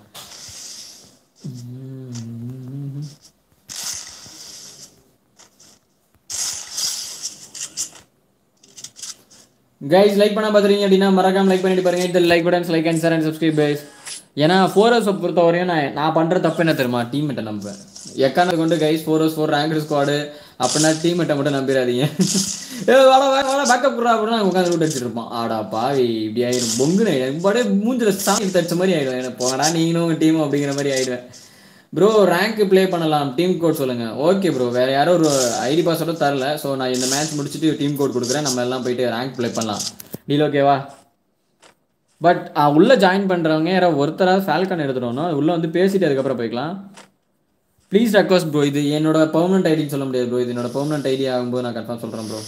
கைஸ் லைக் பண்ண பார்த்துறீங்க அப்படின்னா மறக்காம லைக் பண்ணிட்டு பாருங்க இந்த like buttons like and share and subscribe guys ஏன்னா ஃபோர் ஹவர்ஸை பொறுத்த வரையும் நான் நான் பண்ணுற தப்பு என்ன தெரியுமா டீம்மேட்டை நம்புவேன் எக்கானது கொண்டு guys four hours four rank squad அப்படின்னா டீம்மேட்டை மட்டும் நம்பிடாதீங்க ஏ வாடா வாடா வாடா பேக்கப் குடுறா அப்படின்னா உட்காந்து ரூட் அடிச்சிட்டு இருப்பான் ஆடா பாவி இப்படி ஆயிடும் பொங்குன்னு ஆயிடும் அப்படியே மூஞ்சில சாமி தடிச்ச மாதிரி ஆயிடும் எனக்கு போடா நீங்களும் உங்க டீமும் அப்படிங்கிற மாதிரி ஆயிடுவேன் ப்ரோ ரேங்க் ப்ளே பண்ணலாம் டீம் கோட் சொல்லுங்க ஓகே ப்ரோ வேற யாரோ ஒரு ஐடி பாஸ்வேர்டும் தரல ஸோ நான் இந்த மேட்ச் முடிச்சுட்டு டீம் கோட் கொடுக்குறேன் நம்ம எல்லாம் போயிட்டு ரேங்க் ப்ளே பண்ணலாம் டீல் ஓகேவா பட் உள்ள ஜாயின் பண்றவங்க யாரோ ஒருத்தராவது ஃபால்கன் எடுத்துடணும் உள்ள வந்து பேசிட்டு அதுக்கப்புறம் போய்க்கலாம் ப்ளீஸ் ரெக்வஸ்ட் ப்ரோ இது என்னோட பெர்மனன்ட் ஐடின்னு சொல்ல முடியாது ப்ரோ இது என்னோட பெர்மனன்ட் ஐடி ஆகும்போது நான் கன்ஃபார்ம் சொல்றேன் bro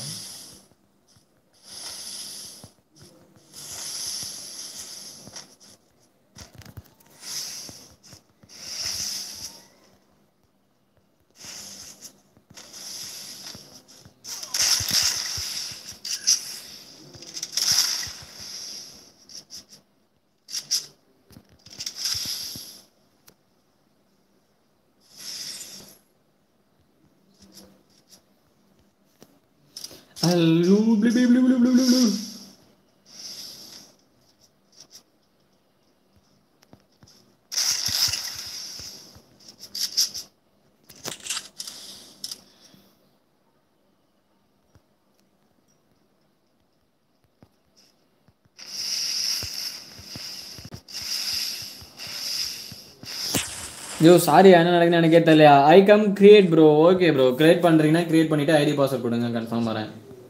Hello, blu, blu, blu, blu, blu, blu, blu. ஐயோ சாரி என்ன நடக்குதுன்னு எனக்கே தெரியலையா I come create bro okay bro create பண்ணுறீங்கன்னா கிரியேட் பண்ணிவிட்டு ஐடி பாஸ்வேர்ட் கொடுங்க கன்ஃபார்ம் வரேன்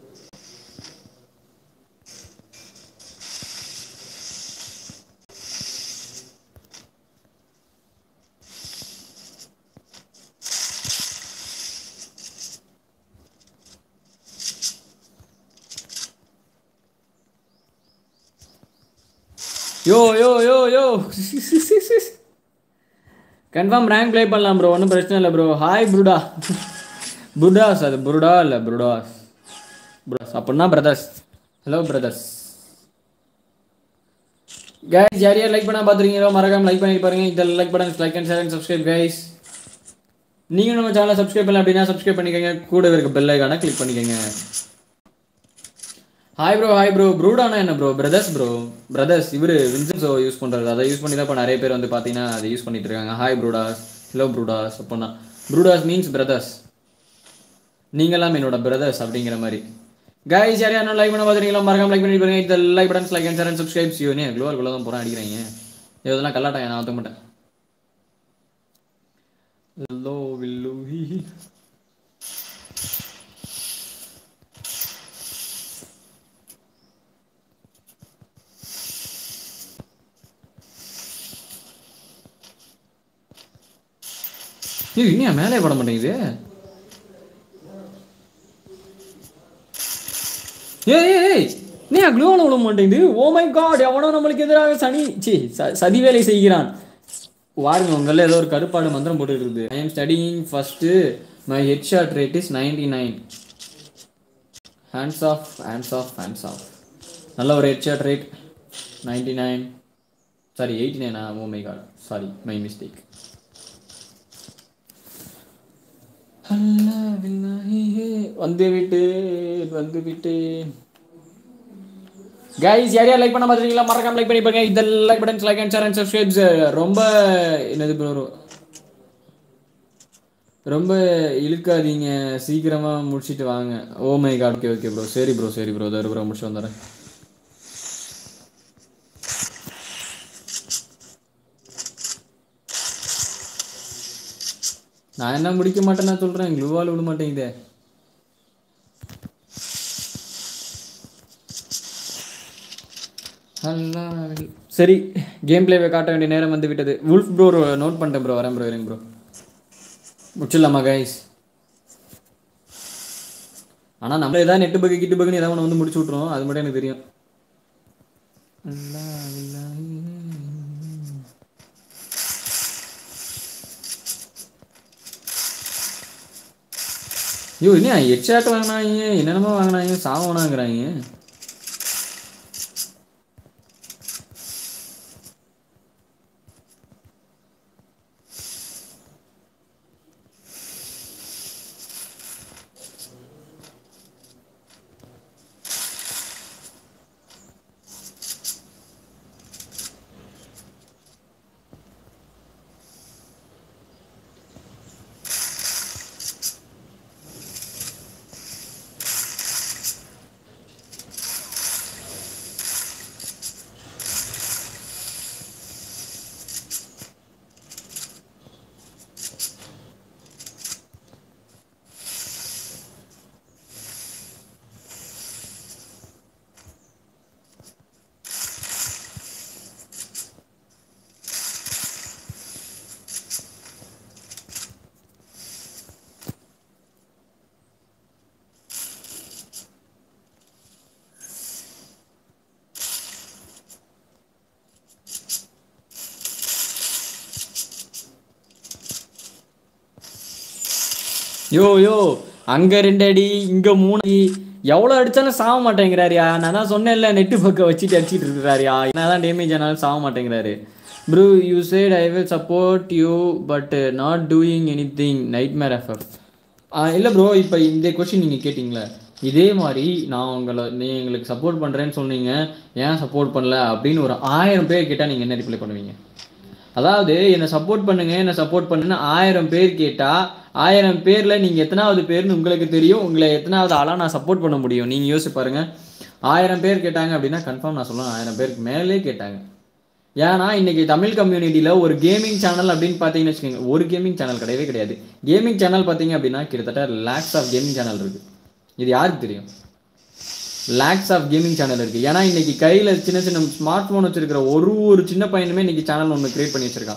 yo yo yo yo confirm rank play பண்ணலாம் ப்ரோ ஒன்றும் பிரச்சனை இல்லை ப்ரோ ஹாய் புருடா புருடாஸ் அது புருடா இல்லை புருடாஸ் புருடாஸ் அப்படின்னா பிரதர்ஸ் ஹலோ பிரதர்ஸ் கைஸ் யார் யார் லைக் பண்ணா பார்த்துருக்கீங்களோ மறக்காம லைக் பண்ணி பாருங்க இதில் like button like and share and subscribe guys நீங்கள் நம்ம சேனலை சப்ஸ்கிரைப் பண்ணல அப்படின்னா சப்ஸ்கிரைப் பண்ணிக்கோங்க கூட இருக்க பெல் ஐக்கான கிளிக் பண்ணிக்கோங்க ஹாய் ப்ரோ ஹாய் ப்ரோ ப்ரூடானா என்ன ப்ரோ பிரதர்ஸ் ப்ரோ பிரதர்ஸ் இவர் வின்சென்ஸோ யூஸ் பண்ணுறது அதை யூஸ் பண்ணி தான் இப்போ நிறைய பேர் வந்து பார்த்தீங்கன்னா அதை யூஸ் பண்ணிட்டு இருக்காங்க ஹாய் ப்ரூடாஸ் ஹலோ ப்ரூடாஸ் அப்படின்னா ப்ரூடாஸ் மீன்ஸ் பிரதர்ஸ் நீங்களாம் என்னோட பிரதர்ஸ் அப்படிங்கிற மாதிரி கைஸ் யார் யாரும் லைக் பண்ண பார்த்துருக்கீங்களா மறக்காம லைக் பண்ணி பாருங்க இந்த like buttons like and share and subscribe சியோனே க்ளோவர் குள்ள தான் போகிறேன் அடிக்கிறாங்க இதெல்லாம் கல்லாட்டா நான் ஒத்துக்க மாட்டேன் லோ வில்லு ஹி ஹி. ஏய் இன்னும் மேலே பட மாட்டேங்குது ஏய் ஏய், ஏய் நீ க்ளூவில் விட மாட்டேங்குது ஓ மை காட் எவனோ நம்மளுக்கு எதிராக சனி சி சதி வேலை செய்கிறான் வாருங்க உங்களில் ஏதோ ஒரு கருப்பாடு மந்திரம் போட்டுட்டு இருக்குது I am studying first my headshot rate is ninety nine hands off hands off hands off நல்ல ஒரு headshot rate ninety nine sorry eighty நைனா oh my god sorry my mistake வந்து விட்டேன் வந்து விட்டேன் கைஸ் யாரையா like பண்ண மாட்டீங்களா மறக்காம லைக் பண்ணி பாருங்க இதெல்லாம் like buttons like and share and subscribes ரொம்ப என்னது ப்ரோ ரொம்ப இழுக்காதீங்க சீக்கிரமா முடிச்சிட்டு வாங்க oh my god okay okay bro சரி ப்ரோ சரி ப்ரோ இதோ ப்ரோ முடிச்சு வந்துடுறேன் நான் என்ன முடிக்க மாட்டேன்னு சொல்றேன் க்ளூவால் விட மாட்டேங்குதே அல்லாஹ். சரி கேம் பிளேவை காட்ட வேண்டிய நேரம் வந்து விட்டது உல்ஃப் ப்ரோ நோட் பண்ணிட்டேன் ப்ரோ வரேன் ப்ரோ வரேன் ப்ரோ முடிச்சிடலாமா கைஸ் ஆனால் நம்ம ஏதாவது நெட்டு பக்கு கிட்டு பக்குன்னு ஏதாவது ஒன்று வந்து முடிச்சு விட்ருவோம் அது மட்டும் எனக்கு தெரியும் அல்லாஹ் அல்லாஹ். ஐயோ என்ன ஹெட்ஷாட் வாங்கினாங்க என்னென்னமோ வாங்கினாங்க சாவம் வேணாங்கிறாங்க யோ யோ அங்க ரெண்டு அடி இங்க மூணு அடி எவ்வளோ அடிச்சாலும் சாக மாட்டேங்கிறாரியா நான் தான் சொன்னேன்ல நெட்டு பக்கம் வச்சுட்டு அடிச்சிட்டு இருக்கிறாரியா என்னதான் டேமேஜ் ஆனாலும் சாக மாட்டேங்கிறாரு bruh you said I will support you but not doing anything nightmare FF இல்லை ப்ரோ இப்போ இந்த கொஸ்டின் நீங்கள் கேட்டிங்களே இதே மாதிரி நான் உங்களை நீ எங்களுக்கு சப்போர்ட் பண்ணுறேன்னு சொன்னீங்க ஏன் சப்போர்ட் பண்ணல அப்படின்னு ஒரு ஆயிரம் பேர் கேட்டால் நீங்கள் என்ன ரிப்ளை பண்ணுவீங்க அதாவது என்னை சப்போர்ட் பண்ணுங்க என்னை சப்போர்ட் பண்ணுன்னு ஆயிரம் பேர் கேட்டால் ஆயிரம் பேரில் நீங்கள் எத்தனாவது பேர்னு உங்களுக்கு தெரியும் உங்களை எத்தனாவது ஆளாக நான் சப்போர்ட் பண்ண முடியும் நீங்கள் யோசிச்சு பாருங்க ஆயிரம் பேர் கேட்டாங்க அப்படின்னா கன்ஃபார்ம் நான் சொல்லுவேன் ஆயிரம் பேருக்கு மேலே கேட்டாங்க ஏன்னா இன்னைக்கு தமிழ் கம்யூனிட்டியில் ஒரு கேமிங் சேனல் அப்படின்னு பார்த்தீங்கன்னு வச்சுக்கோங்க ஒரு கேமிங் சேனல் கிடையவே கிடையாது கேமிங் சேனல் பார்த்தீங்க அப்படின்னா கிட்டத்தட்ட லேக்ஸ் ஆஃப் கேமிங் சேனல் இருக்கு இது யாருக்கு தெரியும் லேக்ஸ் ஆஃப் கேமிங் சேனல் இருக்கு ஏன்னா இன்னைக்கு கையில் சின்ன சின்ன ஸ்மார்ட் ஃபோன் வச்சிருக்கிற ஒரு ஒரு சின்ன பையனுமே இன்னைக்கு சேனல் ஒன்று கிரியேட் பண்ணி வச்சிருக்கான்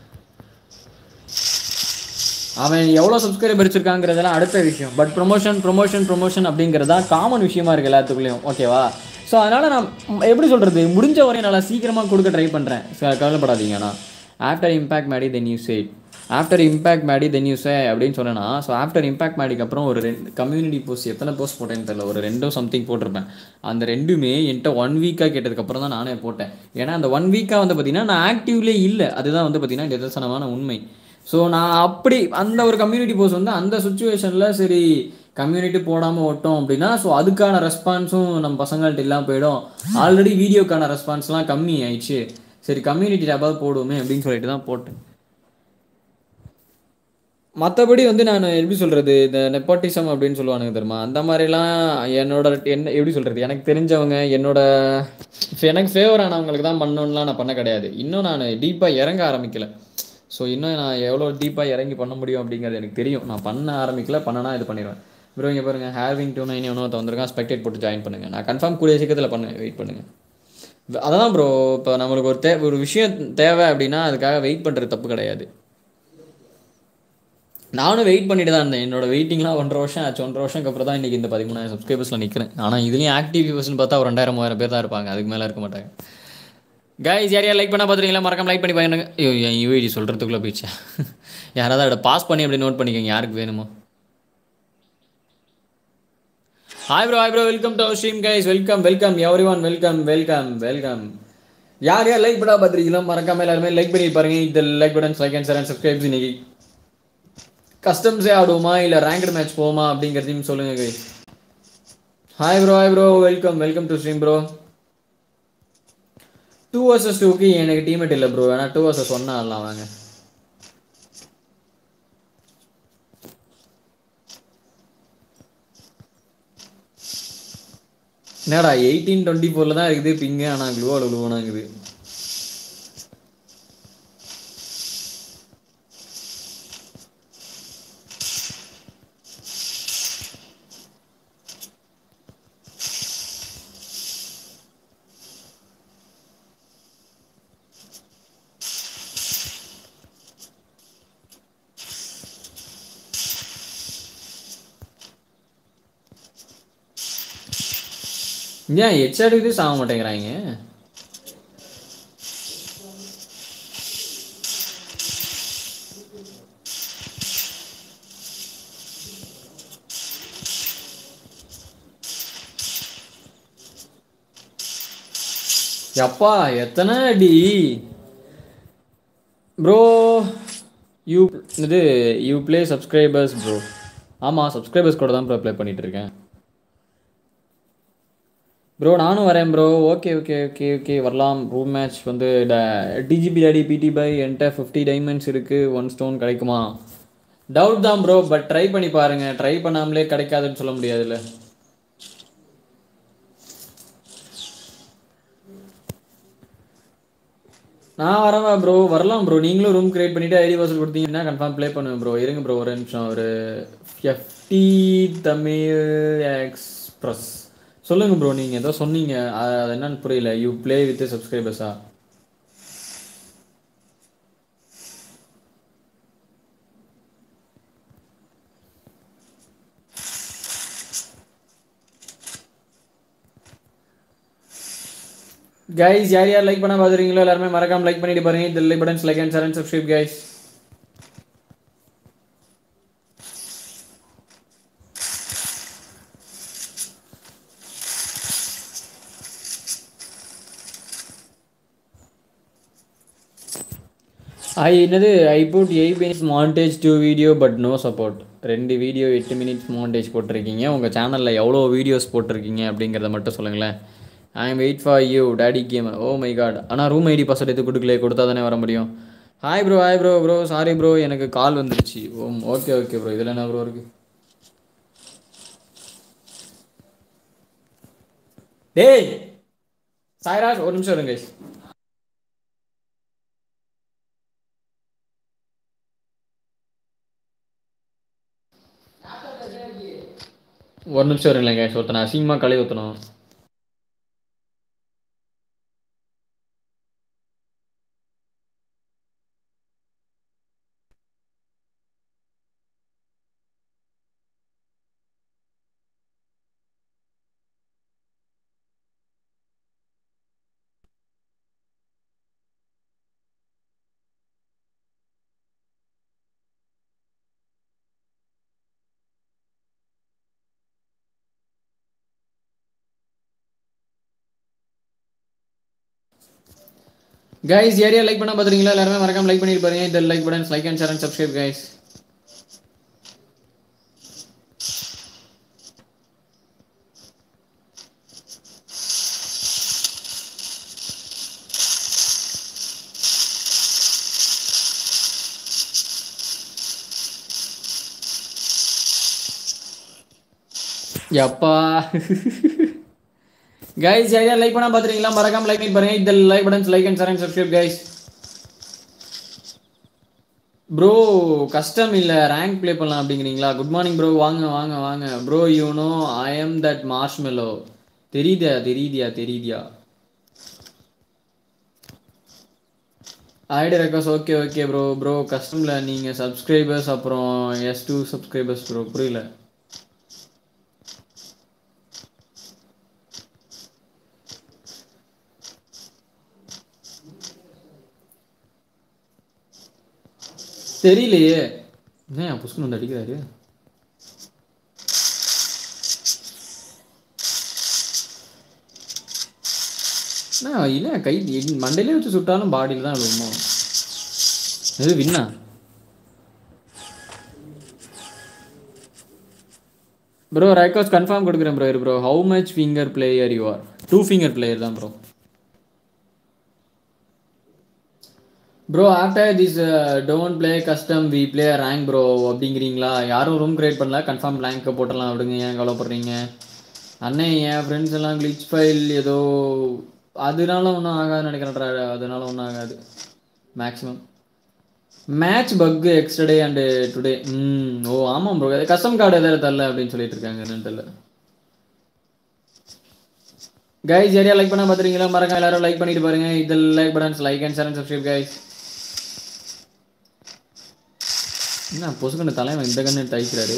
அவன் எவ்வளோ சப்ஸ்கிரைபர் வச்சிருக்காங்கிறதெல்லாம் அடுத்த விஷயம் பட் ப்ரொமோஷன் ப்ரொமோஷன் ப்ரொமோஷன் அப்படிங்கிறது தான் காமன் விஷயமா இருக்கு எல்லாத்துக்குள்ளேயும் ஓகேவா ஸோ அதனால் நான் ம், எப்படி சொல்கிறது முடிஞ்ச வரையும் நல்லா சீக்கிரமாக கொடுக்க ட்ரை பண்ணுறேன் கவலைப்படாதீங்க அண்ணா after impact maddy then you said after impact maddy then you say அப்படின்னு சொன்னேன்னா ஸோ ஆஃப்டர் இம்பேக்ட் மேடிக்கு அப்புறம் ஒரு ரெண்டு கம்யூனிட்டி போஸ்ட் எத்தனை போஸ்ட் போட்டேன்னு தெரியல ஒரு ரெண்டோ சம்திங் போட்டிருப்பேன் அந்த ரெண்டுமே என்கிட்ட ஒன் வீக்காக கேட்டதுக்கப்புறம் தான் நானே போட்டேன் ஏன்னா அந்த ஒன் வீக்காக வந்து பார்த்தீங்கன்னா நான் ஆக்டிவ்லே இல்லை அதுதான் வந்து பார்த்தீங்கன்னா நிதர்சனமான உண்மை ஸோ நான் அப்படி அந்த ஒரு கம்யூனிட்டி போஸ்ட் வந்து அந்த சுச்சுவேஷனில் சரி கம்யூனிட்டி போடாமல் ஓட்டோம் அப்படின்னா ஸோ அதுக்கான ரெஸ்பான்ஸும் நம்ம பசங்கள்ட்ட இல்லாமல் போயிடும் ஆல்ரெடி வீடியோக்கான ரெஸ்பான்ஸ்லாம் கம்மி ஆயிடுச்சு சரி கம்யூனிட்டி டேபாவது போடுவோமே அப்படின்னு சொல்லிட்டு தான் போட்டேன் மற்றபடி வந்து நான் எப்படி சொல்கிறது இந்த நெப்போட்டிசம் அப்படின்னு சொல்லுவானுங்க தெரியுமா அந்த மாதிரிலாம் என்னோட என்ன எப்படி சொல்கிறது எனக்கு தெரிஞ்சவங்க என்னோட எனக்கு ஃபேவர் ஆனவங்களுக்கு தான் பண்ணணும்லாம் நான் பண்ண கிடையாது இன்னும் நான் டீப்பாக இறங்க ஆரம்பிக்கல ஸோ இன்னும் நான் எவ்வளோ டீப்பாக இறங்கி பண்ண முடியும் அப்படிங்கிறது எனக்கு தெரியும் நான் பண்ண ஆரம்பிக்கல பண்ணனா இது பண்ணிடுவேன் ப்ரோ இங்கே பாருங்க ஹேவிங் டூ நைன் எவனோ வந்திருக்கான் ஸ்பெக்டேட் போட்டு ஜாயின் பண்ணுங்க நான் கன்ஃபார்ம் கூடிய சீக்கிரத்தில் பண்ண வெயிட் பண்ணுங்க அதான் ப்ரோ இப்போ நம்மளுக்கு ஒரு தே ஒரு விஷயம் தேவை அப்படின்னா அதுக்காக வெயிட் பண்ணுறது தப்பு கிடையாது நானும் வெயிட் பண்ணிட்டு தான் இருந்தேன் என்னோட வெயிட்டிங்லாம் ஒன்றரை வருஷம் ஆச்சு ஒன்றரை வருஷம் அப்புறம் தான் இன்றைக்கி இந்த பதிமூணாயிரம் சப்ஸ்கிரைபர்ஸில் நிற்கிறேன் ஆனால் இதுலேயும் ஆக்டிவ் வியூவர்ஸ்னு பார்த்தா ஒரு ரெண்டாயிரம் மூவாயிரம் பேர் தான் இருப்பாங்க அதுக்கு மேலே இருக்க மாட்டாங்க கைஸ் யார் யார் லைக் பண்ண பார்த்துருக்கீங்களா மறக்காம லைக் பண்ணி பாருங்க ஐயோ என் யூஐடி சொல்கிறதுக்குள்ளே போயிடுச்சா யாராவது அதை பாஸ் பண்ணி அப்படி நோட் பண்ணிக்கோங்க யாருக்கு வேணுமோ hi bro hi bro welcome to stream guys welcome welcome everyone welcome welcome welcome யார் யார் லைக் பண்ணா பார்த்துருக்கீங்களோ மறக்காம எல்லாருமே லைக் பண்ணி பாருங்க இந்த like button like and share and subscribes இன்னைக்கு கஸ்டம்ஸே ஆடுவோமா இல்லை ரேங்க்டு மேட்ச் போவோமா அப்படிங்கிறதையும் சொல்லுங்க guy hi bro hi bro welcome welcome to stream bro two versus டூக்கு எனக்கு டீமேட் இல்லை ப்ரோ வேணா டூ வர்சஸ் ஒன்னா ஆடலாம் வாங்க என்னடா எயிட்டீன் டுவெண்ட்டி ஃபோரில் தான் இருக்குது பிங்கு ஆனால் க்ளூவோட க்ளூவனாங்குது ஏன் ஹெச்ஆருக்கு சாக மாட்டேங்கிறாங்க எப்பா எத்தனை அடி ப்ரோ யூ இது யூ ப்ளே சப்ஸ்கிரைபர்ஸ் ப்ரோ ஆமாம் சப்ஸ்கிரைபர்ஸ் கூட தான் ப்ரோ ப்ளே பண்ணிட்டு இருக்கேன் ப்ரோ நானும் வரேன் bro okay okay okay okay வரலாம் ரூம் மேட்ச் வந்து டிஜிபி டாடி பிடி பை என்கிட்ட ஃபிஃப்டி டைமண்ட்ஸ் இருக்குது ஒன் ஸ்டோன் கிடைக்குமா டவுட் தான் ப்ரோ பட் ட்ரை பண்ணி பாருங்கள் ட்ரை பண்ணாமலே கிடைக்காதுன்னு சொல்ல முடியாதுல்ல நான் வரவா ப்ரோ வரலாம் ப்ரோ நீங்களும் ரூம் கிரியேட் பண்ணிவிட்டு ஐடி பாஸ்வேர்ட் கொடுத்தீங்கன்னா கன்ஃபார்ம் ப்ளே பண்ணுவேன் ப்ரோ இருங்க ப்ரோ ஒரு நிமிஷம் ஒரு எஃப்டி தமிழ் எக்ஸ்பிரஸ் சொல்லுங்க ப்ரோ நீங்கள் ஏதோ சொன்னீங்க அது அது என்னன்னு புரியல யூ ப்ளே வித் சப்ஸ்கிரைபர்ஸா கைஸ் யார் யார் லைக் பண்ண பார்த்துறீங்களோ எல்லாருமே மறக்காம லைக் பண்ணிட்டு பாருங்க இந்த like buttons like and share and subscribe guys I என்னது I put eight minutes montage two video but no support ரெண்டு வீடியோ எட்டு மினிட்ஸ் மாண்டேஜ் போட்டிருக்கீங்க உங்கள் சேனலில் எவ்வளோ வீடியோஸ் போட்டிருக்கீங்க அப்படிங்கிறத மட்டும் சொல்லுங்களேன் I am wait for you daddy game oh my god ஆனால் ரூம் ஐடி பாஸ்வேர்ட் எது கொடுக்கல கொடுத்தா தானே வர முடியும் hi bro hi bro bro sorry bro எனக்கு கால் வந்துருச்சு ஓ ஓகே ஓகே ப்ரோ இதில் என்ன ப்ரோ இருக்குது டேய் சாய்ராஜ் ஒரு நிமிஷம் இருங்க guys. ஒரு நிமிஷம் இருங்களேன் கேஷ் ஒருத்தனை அசிங்கமாக களை ஊற்றணும் கைஸ் ஏரியா லைக் பண்ண பார்த்துறீங்களா எல்லாருமே மறக்காம லைக் பண்ணிட்டு பாருங்க இந்த like button like and share and subscribe guys யப்பா கைஸ் யாரையா லைக் பண்ணா பாத்துறீங்களா மறக்காம லைக் பண்ணி பாருங்க இந்த like buttons like and share and subscribe guys bro கஷ்டம் இல்லை ரேங்க் ப்ளே பண்ணலாம் அப்படிங்கிறீங்களா குட் மார்னிங் ப்ரோ வாங்க வாங்க வாங்க bro you know I am that marshmallow தெரியுதா தெரியுதியா தெரியுதியா ID request okay okay bro bro கஸ்டமில் நீங்கள் சப்ஸ்கிரைபர்ஸ் அப்புறம் எஸ் டூ சப்ஸ்கிரைபர்ஸ் ப்ரோ புரியல தெரியலையே என்ன புஷ்கன் வந்து அடிக்கிறாரு என்ன இல்லை கை மண்டையிலே வச்சு சுட்டாலும் பாடியில் தான் விழுமோ எது வின்னா ப்ரோ ரெக்கார்ட்ஸ் கன்ஃபார்ம் கொடுக்குறேன் bro bro how much finger player you are two finger player தான் bro bro after this don't play custom we play rank bro அப்படிங்கிறீங்களா யாரும் ரூம் கிரியேட் பண்ணல கன்ஃபார்ம் ரேங்க்கை போட்டலாம் விடுங்க ஏன் கவலைப்படுறீங்க அண்ணே என் ஃப்ரெண்ட்ஸ் எல்லாம் glitch ஃபைல் ஏதோ அதனால ஒன்றும் ஆகாதுன்னு நினைக்கிறேன் அதனால ஒன்றும் ஆகாது maximum match bug yesterday and today ம் ஓ ஆமாம் ப்ரோ கஸ்டம் கார்டு எதாவது தரல அப்படின்னு சொல்லிட்டு இருக்காங்க என்னன்னு தெரியல கைஸ் யாரையா லைக் பண்ணா பார்த்துறீங்களா மறக்காம எல்லாரும் லைக் பண்ணிட்டு பாருங்க இதில் like buttons like and share and subscribe guys என்ன பொசுக்கண்ணு தலைவன் இந்த கண்ணு தைக்கிறாரு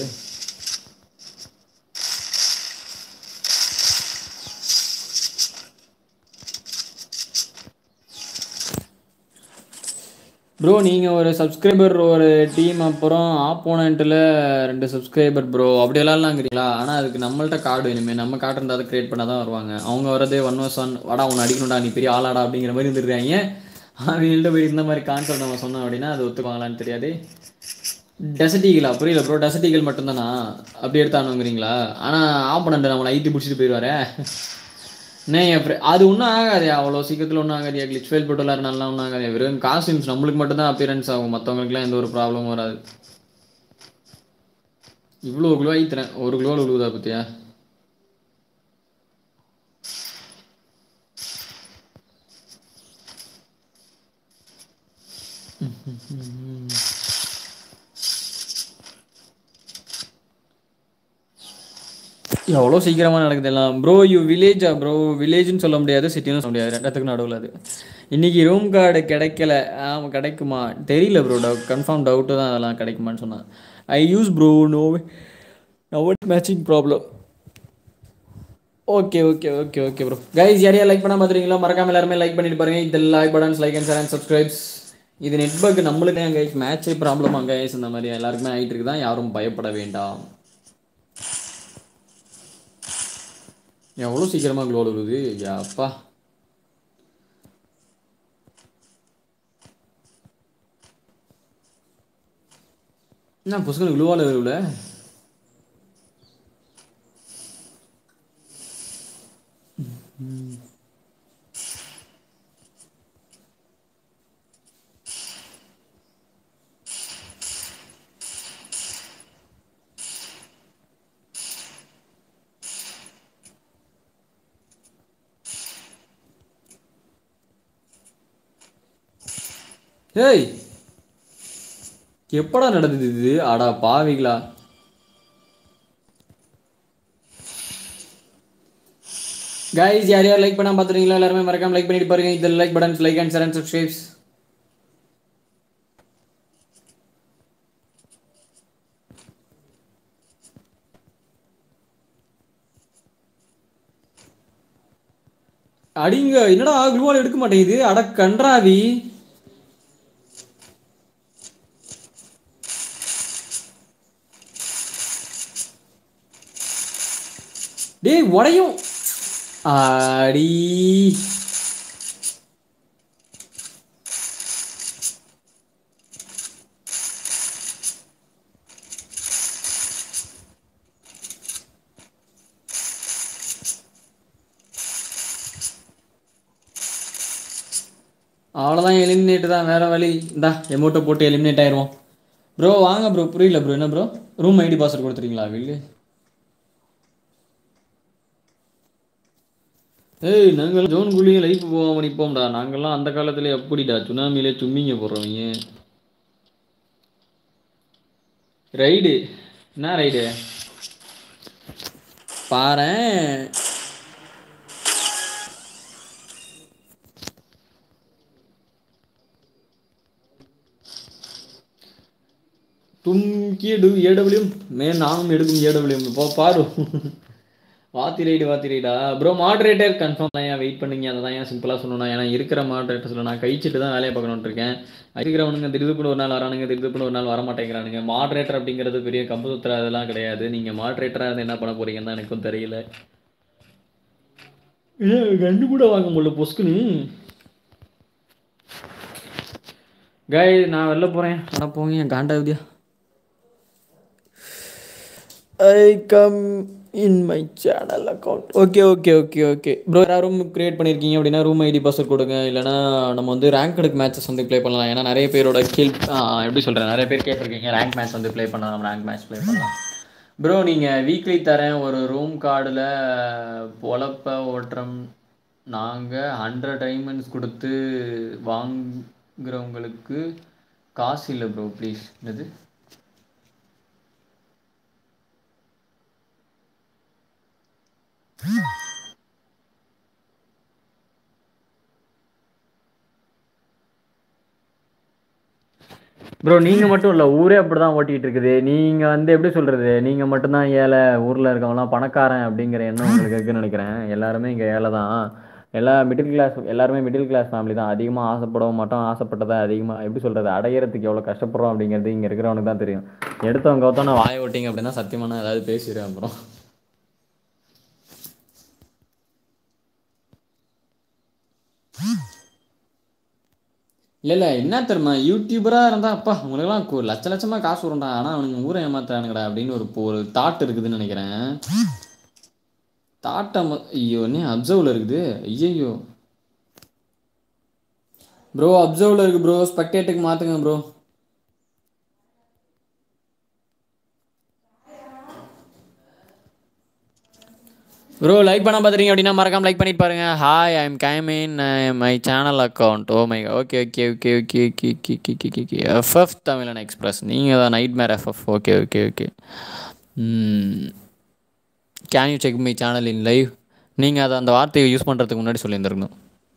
ப்ரோ நீங்கள் ஒரு சப்ஸ்கிரைபர் ஒரு டீம் அப்புறம் ஆப்போனண்ட்டில் ரெண்டு சப்ஸ்கிரைபர் ப்ரோ அப்படியெல்லாம்லாங்கிறீங்களா ஆனால் அதுக்கு நம்மள்ட்ட கார்டு வேணுமே நம்ம கார்டு இருந்தால் அதை க்ரியேட் பண்ண தான் வருவாங்க அவங்க வரதே ஒன் வர்ஸ் ஒன் வாடா உன்னை அடிக்கணும்டா நீ பெரிய ஆளாடா அப்படிங்கிற மாதிரி இருந்துருக்காங்க அவங்கள்ட்ட போய் இந்த மாதிரி கான்செப்ட் நம்ம சொன்னோம் அப்படின்னா அது ஒத்துக்குவாங்களான்னு தெரியாது டெசர்டிகளா புரியல ப்ரோ டெசர்டிகள் மட்டும்தானா அப்படி எடுத்தானுங்கிறீங்களா ஆனால் ஆப்போனண்ட் நம்மளை ஐட்டி பிடிச்சிட்டு போயிடுவாரே நே என் ஃப்ரெ அது ஒன்றும் ஆகாது அவ்வளோ சீக்கிரத்தில் ஒன்றும் ஆகாது கிளிச் ஃபெயில் போட்டு விளாட்றனால ஒன்றும் ஆகாது வெறும் காஸ்டியூம்ஸ் நம்மளுக்கு மட்டும் தான் அப்பியரன்ஸ் ஆகும் மற்றவங்களுக்குலாம் எந்த ஒரு ப்ராப்ளமும் வராது இவ்வளோ கிலோ ஐத்துறேன் ஒரு கிலோ விழுவுதா பத்தியா எவ்வளோ சீக்கிரமாக நடக்குது எல்லாம் ப்ரோ யூ வில்லேஜா ப்ரோ வில்லேஜ்னு சொல்ல முடியாது சிட்டின்னு சொல்ல முடியாது ரெண்டத்துக்கு நடுவில் அது இன்னைக்கு ரூம் கார்டு கிடைக்கல ஆமாம் கிடைக்குமா தெரியல ப்ரோ டவு கன்ஃபார்ம் டவுட்டு தான் அதெல்லாம் கிடைக்குமான்னு சொன்னான் I use bro no not matching problem okay okay okay okay bro guys யாரையா லைக் பண்ண பார்த்துறீங்களா மறக்காம எல்லாருமே லைக் பண்ணிட்டு பாருங்க இந்த like buttons like and share and subscribes இது நெட்வொர்க் நம்மளுக்கு கைஸ் மேட்சே ப்ராப்ளமா கைஸ் இந்த மாதிரி எல்லாருக்குமே ஆகிட்டு இருக்கு தான் யாரும் பயப்பட வேண்டாம் எவ்வளோ சீக்கிரமாக க்ளோல் வருது அப்பா என்ன புஸ்கன் க்ளூவால் வருவில் ஏய் எப்படா நடந்தது இது அடா பாவிங்களா கைஸ் யார் யார் லைக் பண்ணாம பார்த்துறீங்களா எல்லாருமே மறக்காம லைக் பண்ணிட்டு பாருங்க இதில் like buttons like and share and subscribes அடிங்க என்னடா க்ளூவால் எடுக்க மாட்டேங்குது அட கன்றாவி டேய் உடையும் ஆடி அவ்வளோதான் எலிமினேட் தான் வேற வழி இந்தா எமௌண்ட்டை போட்டு எலிமினேட் ஆயிடுவோம் ப்ரோ வாங்க ப்ரோ புரியல ப்ரோ என்ன ப்ரோ ரூம் ஐடி பாஸ்வேர்ட் கொடுத்துறீங்களா வில்லு ஏய் நாங்கள் ஜோன் குழியே லைஃப் போகாம நிற்போம்டா நாங்கள்லாம் அந்த காலத்துல எப்படிடா சுனாமியிலே சும்மிங்க போடுறவங்க ரைடு என்ன ரைடு பாரேன் तुम किए डू ஏடபிள்யூ மே நானும் எடுக்கும் ஏடபிள்யூ இப்போ பாரு வாத்தி ரைடு வாத்தி ரைடா ப்ரோ மாடரேட்டர் கன்ஃபார்ம் தான் ஏன் வெயிட் பண்ணுங்க அதை தான் ஏன் சிம்பிளாக சொல்லணும் ஏன்னா இருக்கிற மாடரேட்டர்ஸில் நான் கழிச்சிட்டு தான் வேலையை பார்க்கணும்னு இருக்கேன் இருக்கிறவனுங்க திடுதுப்புன்னு ஒரு நாள் வரானுங்க திடுதுப்புன்னு ஒரு நாள் வர மாட்டேங்கிறானுங்க மாடரேட்டர் அப்படிங்கிறது பெரிய கம்பு சுத்துற அதெல்லாம் கிடையாது நீங்கள் மாடரேட்டராக இருந்து என்ன பண்ண போறீங்கன்னு தான் எனக்கும் தெரியல கண்டு கூட வாங்க முடியல பொஸ்குன்னு காய் நான் வெளில போகிறேன் ஆனால் போங்க என் காண்டாவதியா I come in my channel account okay okay okay okay bro யாராவது ரூம் க்ரியேட் பண்ணியிருக்கீங்க அப்படின்னா ரூம் ஐடி பாஸ்வேர்ட் கொடுங்க இல்லைனா நம்ம வந்து ரேங்க் எடுக்க மேட்சஸ் வந்து ப்ளே பண்ணலாம் ஏன்னா நிறைய பேரோட கேள் ஆ, எப்படி சொல்கிறேன் நிறைய பேர் கேட்டிருக்கீங்க ரேங்க் மேட்ச் வந்து ப்ளே பண்ணலாம் ரேங்க் மேட்ச் ப்ளே பண்ணலாம் ப்ரோ நீங்கள் வீக்லி தரேன் ஒரு ரூம் கார்டில் பொழப்ப ஓட்டுறோம் நாங்கள் ஹண்ட்ரட் டைமண்ட்ஸ் கொடுத்து வாங்குறவங்களுக்கு காசு இல்லை ப்ரோ ப்ளீஸ் என்னது ப்ரோ நீங்கள் மட்டும் இல்லை ஊரே அப்படி தான் ஓட்டிகிட்டு இருக்குது நீங்கள் வந்து எப்படி சொல்கிறது நீங்கள் மட்டும்தான் ஏழை ஊரில் இருக்கவங்களாம் பணக்காரன் அப்படிங்கிற எண்ணம் உங்களுக்கு இருக்குன்னு நினைக்கிறேன் எல்லாருமே இங்கே ஏழை தான் எல்லா மிடில் கிளாஸ் எல்லாருமே மிடில் கிளாஸ் ஃபேமிலி தான் அதிகமாக ஆசைப்படவும் மாட்டோம் ஆசைப்பட்டதை அதிகமாக எப்படி சொல்கிறது அடையிறதுக்கு எவ்வளோ கஷ்டப்படுறோம் அப்படிங்கிறது இங்கே இருக்கிறவனுக்கு தான் தெரியும் எடுத்தவங்க ஒருத்தவங்க வாய ஓட்டிங்க அப்படின்னா சத்தியமான ஏதாவது பேசிடுறேன் அப்புறம் இல்லை இல்லை என்ன தெரியுமா யூடியூபராக இருந்தால் அப்பா உங்களுக்குலாம் கு- லட்ச லட்சமாக காசு வரும்டா ஆனால் அவனுங்க ஊரை ஏமாத்துறானுங்கடா அப்படின்னு ஒரு இப்போ ஒரு தாட் இருக்குதுன்னு நினைக்கிறேன் தாட்டை மொ- ஐயோ என்ன அப்சர்வில் இருக்குது ஐயையோ ப்ரோ அப்சர்வில் இருக்கு ப்ரோ ஸ்பெக்டேட்டுக்கு மாற்றுங்க ப்ரோ ப்ரோ லைக் பண்ண பார்த்துறீங்க அப்படின்னா மறக்காம லைக் பண்ணிட்டு பாருங்க hi I am came in my channel account oh my okay okay okay okay okay okay okay okay okay FF Tamilan express நீங்கள் தான் nightmare FF okay okay okay can you check my channel in live நீங்கள் அதை அந்த வார்த்தையை use பண்ணுறதுக்கு முன்னாடி சொல்லியிருந்துருக்கணும்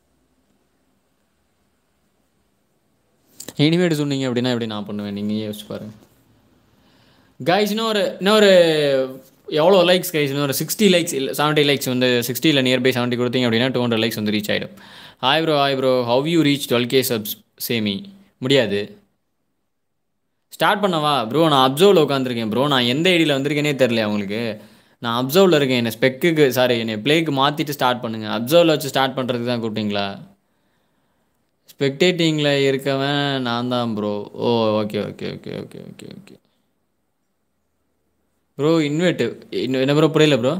இனிமேட்டு சொன்னீங்க அப்படின்னா எப்படி நான் பண்ணுவேன் நீங்கள் யோசிச்சு பாருங்க கைஸ் இன்னொரு இன்னொரு எவ்வளோ லைக்ஸ் கைஸ் இன்னொரு சிக்ஸ்டி லைக்ஸ் இல்லை செவன்ட்டி லைக்ஸ் வந்து சிக்ஸ்டியில் நியர்பை செவன்ட்டி கொடுத்தீங்க அப்படின்னா டூ ஹண்ட்ரட் லைக்ஸ் வந்து ரீச் ஆகிடும் hi bro hi bro how you reach twelve K subs சேமி முடியாது ஸ்டார்ட் பண்ணவா ப்ரோ நான் அப்சர்வில் உட்காந்துருக்கேன் ப்ரோ நான் எந்த ஐடியில் வந்திருக்கேனே தெரில உங்களுக்கு நான் அப்சர்வில் இருக்கேன் என்னை ஸ்பெக்குக்கு சாரி என்னை ப்ளேக்கு மாற்றிட்டு ஸ்டார்ட் பண்ணுங்கள் அப்சர்வில் வச்சு ஸ்டார்ட் பண்ணுறதுக்கு தான் கூப்பிட்டீங்களா ஸ்பெக்டேட்டிங்கில் இருக்கவன் நான் தான் bro oh okay okay okay okay okay okay bro invite இன்னும் என்ன ப்ரோ புரியல ப்ரோ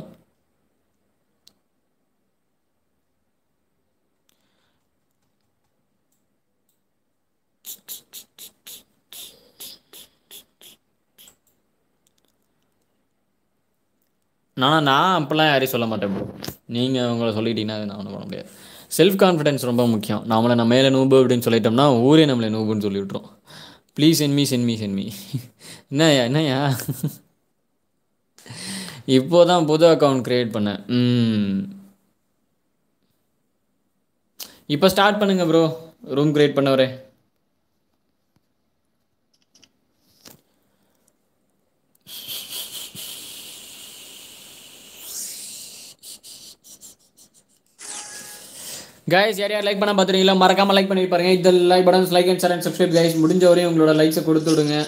நான் நான் அப்போல்லாம் யாரையும் சொல்ல மாட்டேன் ப்ரோ நீங்கள் உங்களை சொல்லிட்டீங்கன்னா அது நான் ஒன்றும் பண்ண முடியாது செல்ஃப் கான்ஃபிடன்ஸ் ரொம்ப முக்கியம் நம்மளை நம்ம மேலே நூபு அப்படின்னு சொல்லிட்டோம்னா ஊரே நம்மளை நூபுன்னு சொல்லி விட்ரும் ப்ளீஸ் சென்மி சென்மி சென்மி என்னய்யா என்னய்யா இப்போ தான் புது அக்கௌண்ட் க்ரியேட் பண்ணேன் ம் இப்போ ஸ்டார்ட் பண்ணுங்க ப்ரோ ரூம் க்ரியேட் பண்ணவரே கைஸ் யார் யார் லைக் பண்ண பார்த்துறீங்களா மறக்காம லைக் பண்ணி பாருங்க இந்த like buttons like and share and subscribe guys முடிஞ்ச வரையும் உங்களோட லைக்ஸை கொடுத்து விடுங்க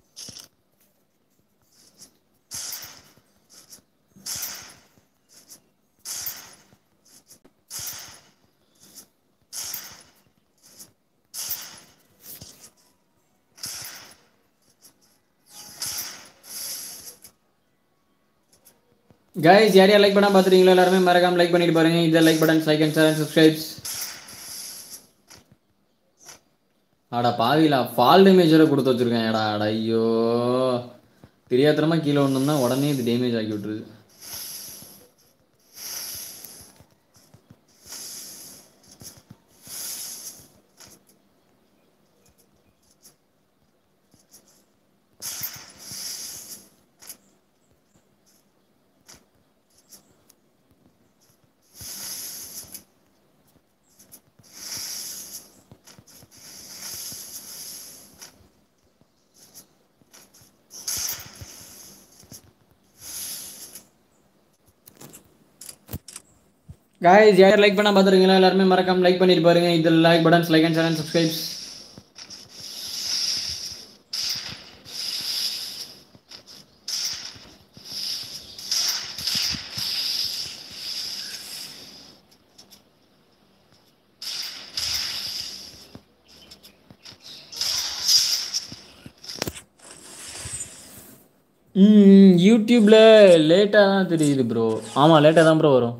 கைஸ் யார் யார் லைக் பண்ண பார்த்துறீங்களா எல்லாருமே மறக்காம லைக் பண்ணிட்டு பாருங்க இந்த like buttons like and share and subscribes அடா பாவிலா ஃபால் டேமேஜரை கொடுத்து வச்சிருக்கேன் ஏடா அட ஐயோ தெரியாத்தனமா கீழே வந்தோம்னா உடனே இது டேமேஜ் ஆக்கி விட்டுருது கைஸ் யார் லைக் பண்ண பார்த்துருக்கீங்களா எல்லாருமே மறக்காம லைக் பண்ணிட்டு பாருங்க இதில் like buttons like and share and subscribes ம் யூடியூப்பில் லேட்டாக தான் தெரியுது ப்ரோ ஆமாம் லேட்டாக தான் ப்ரோ வரும்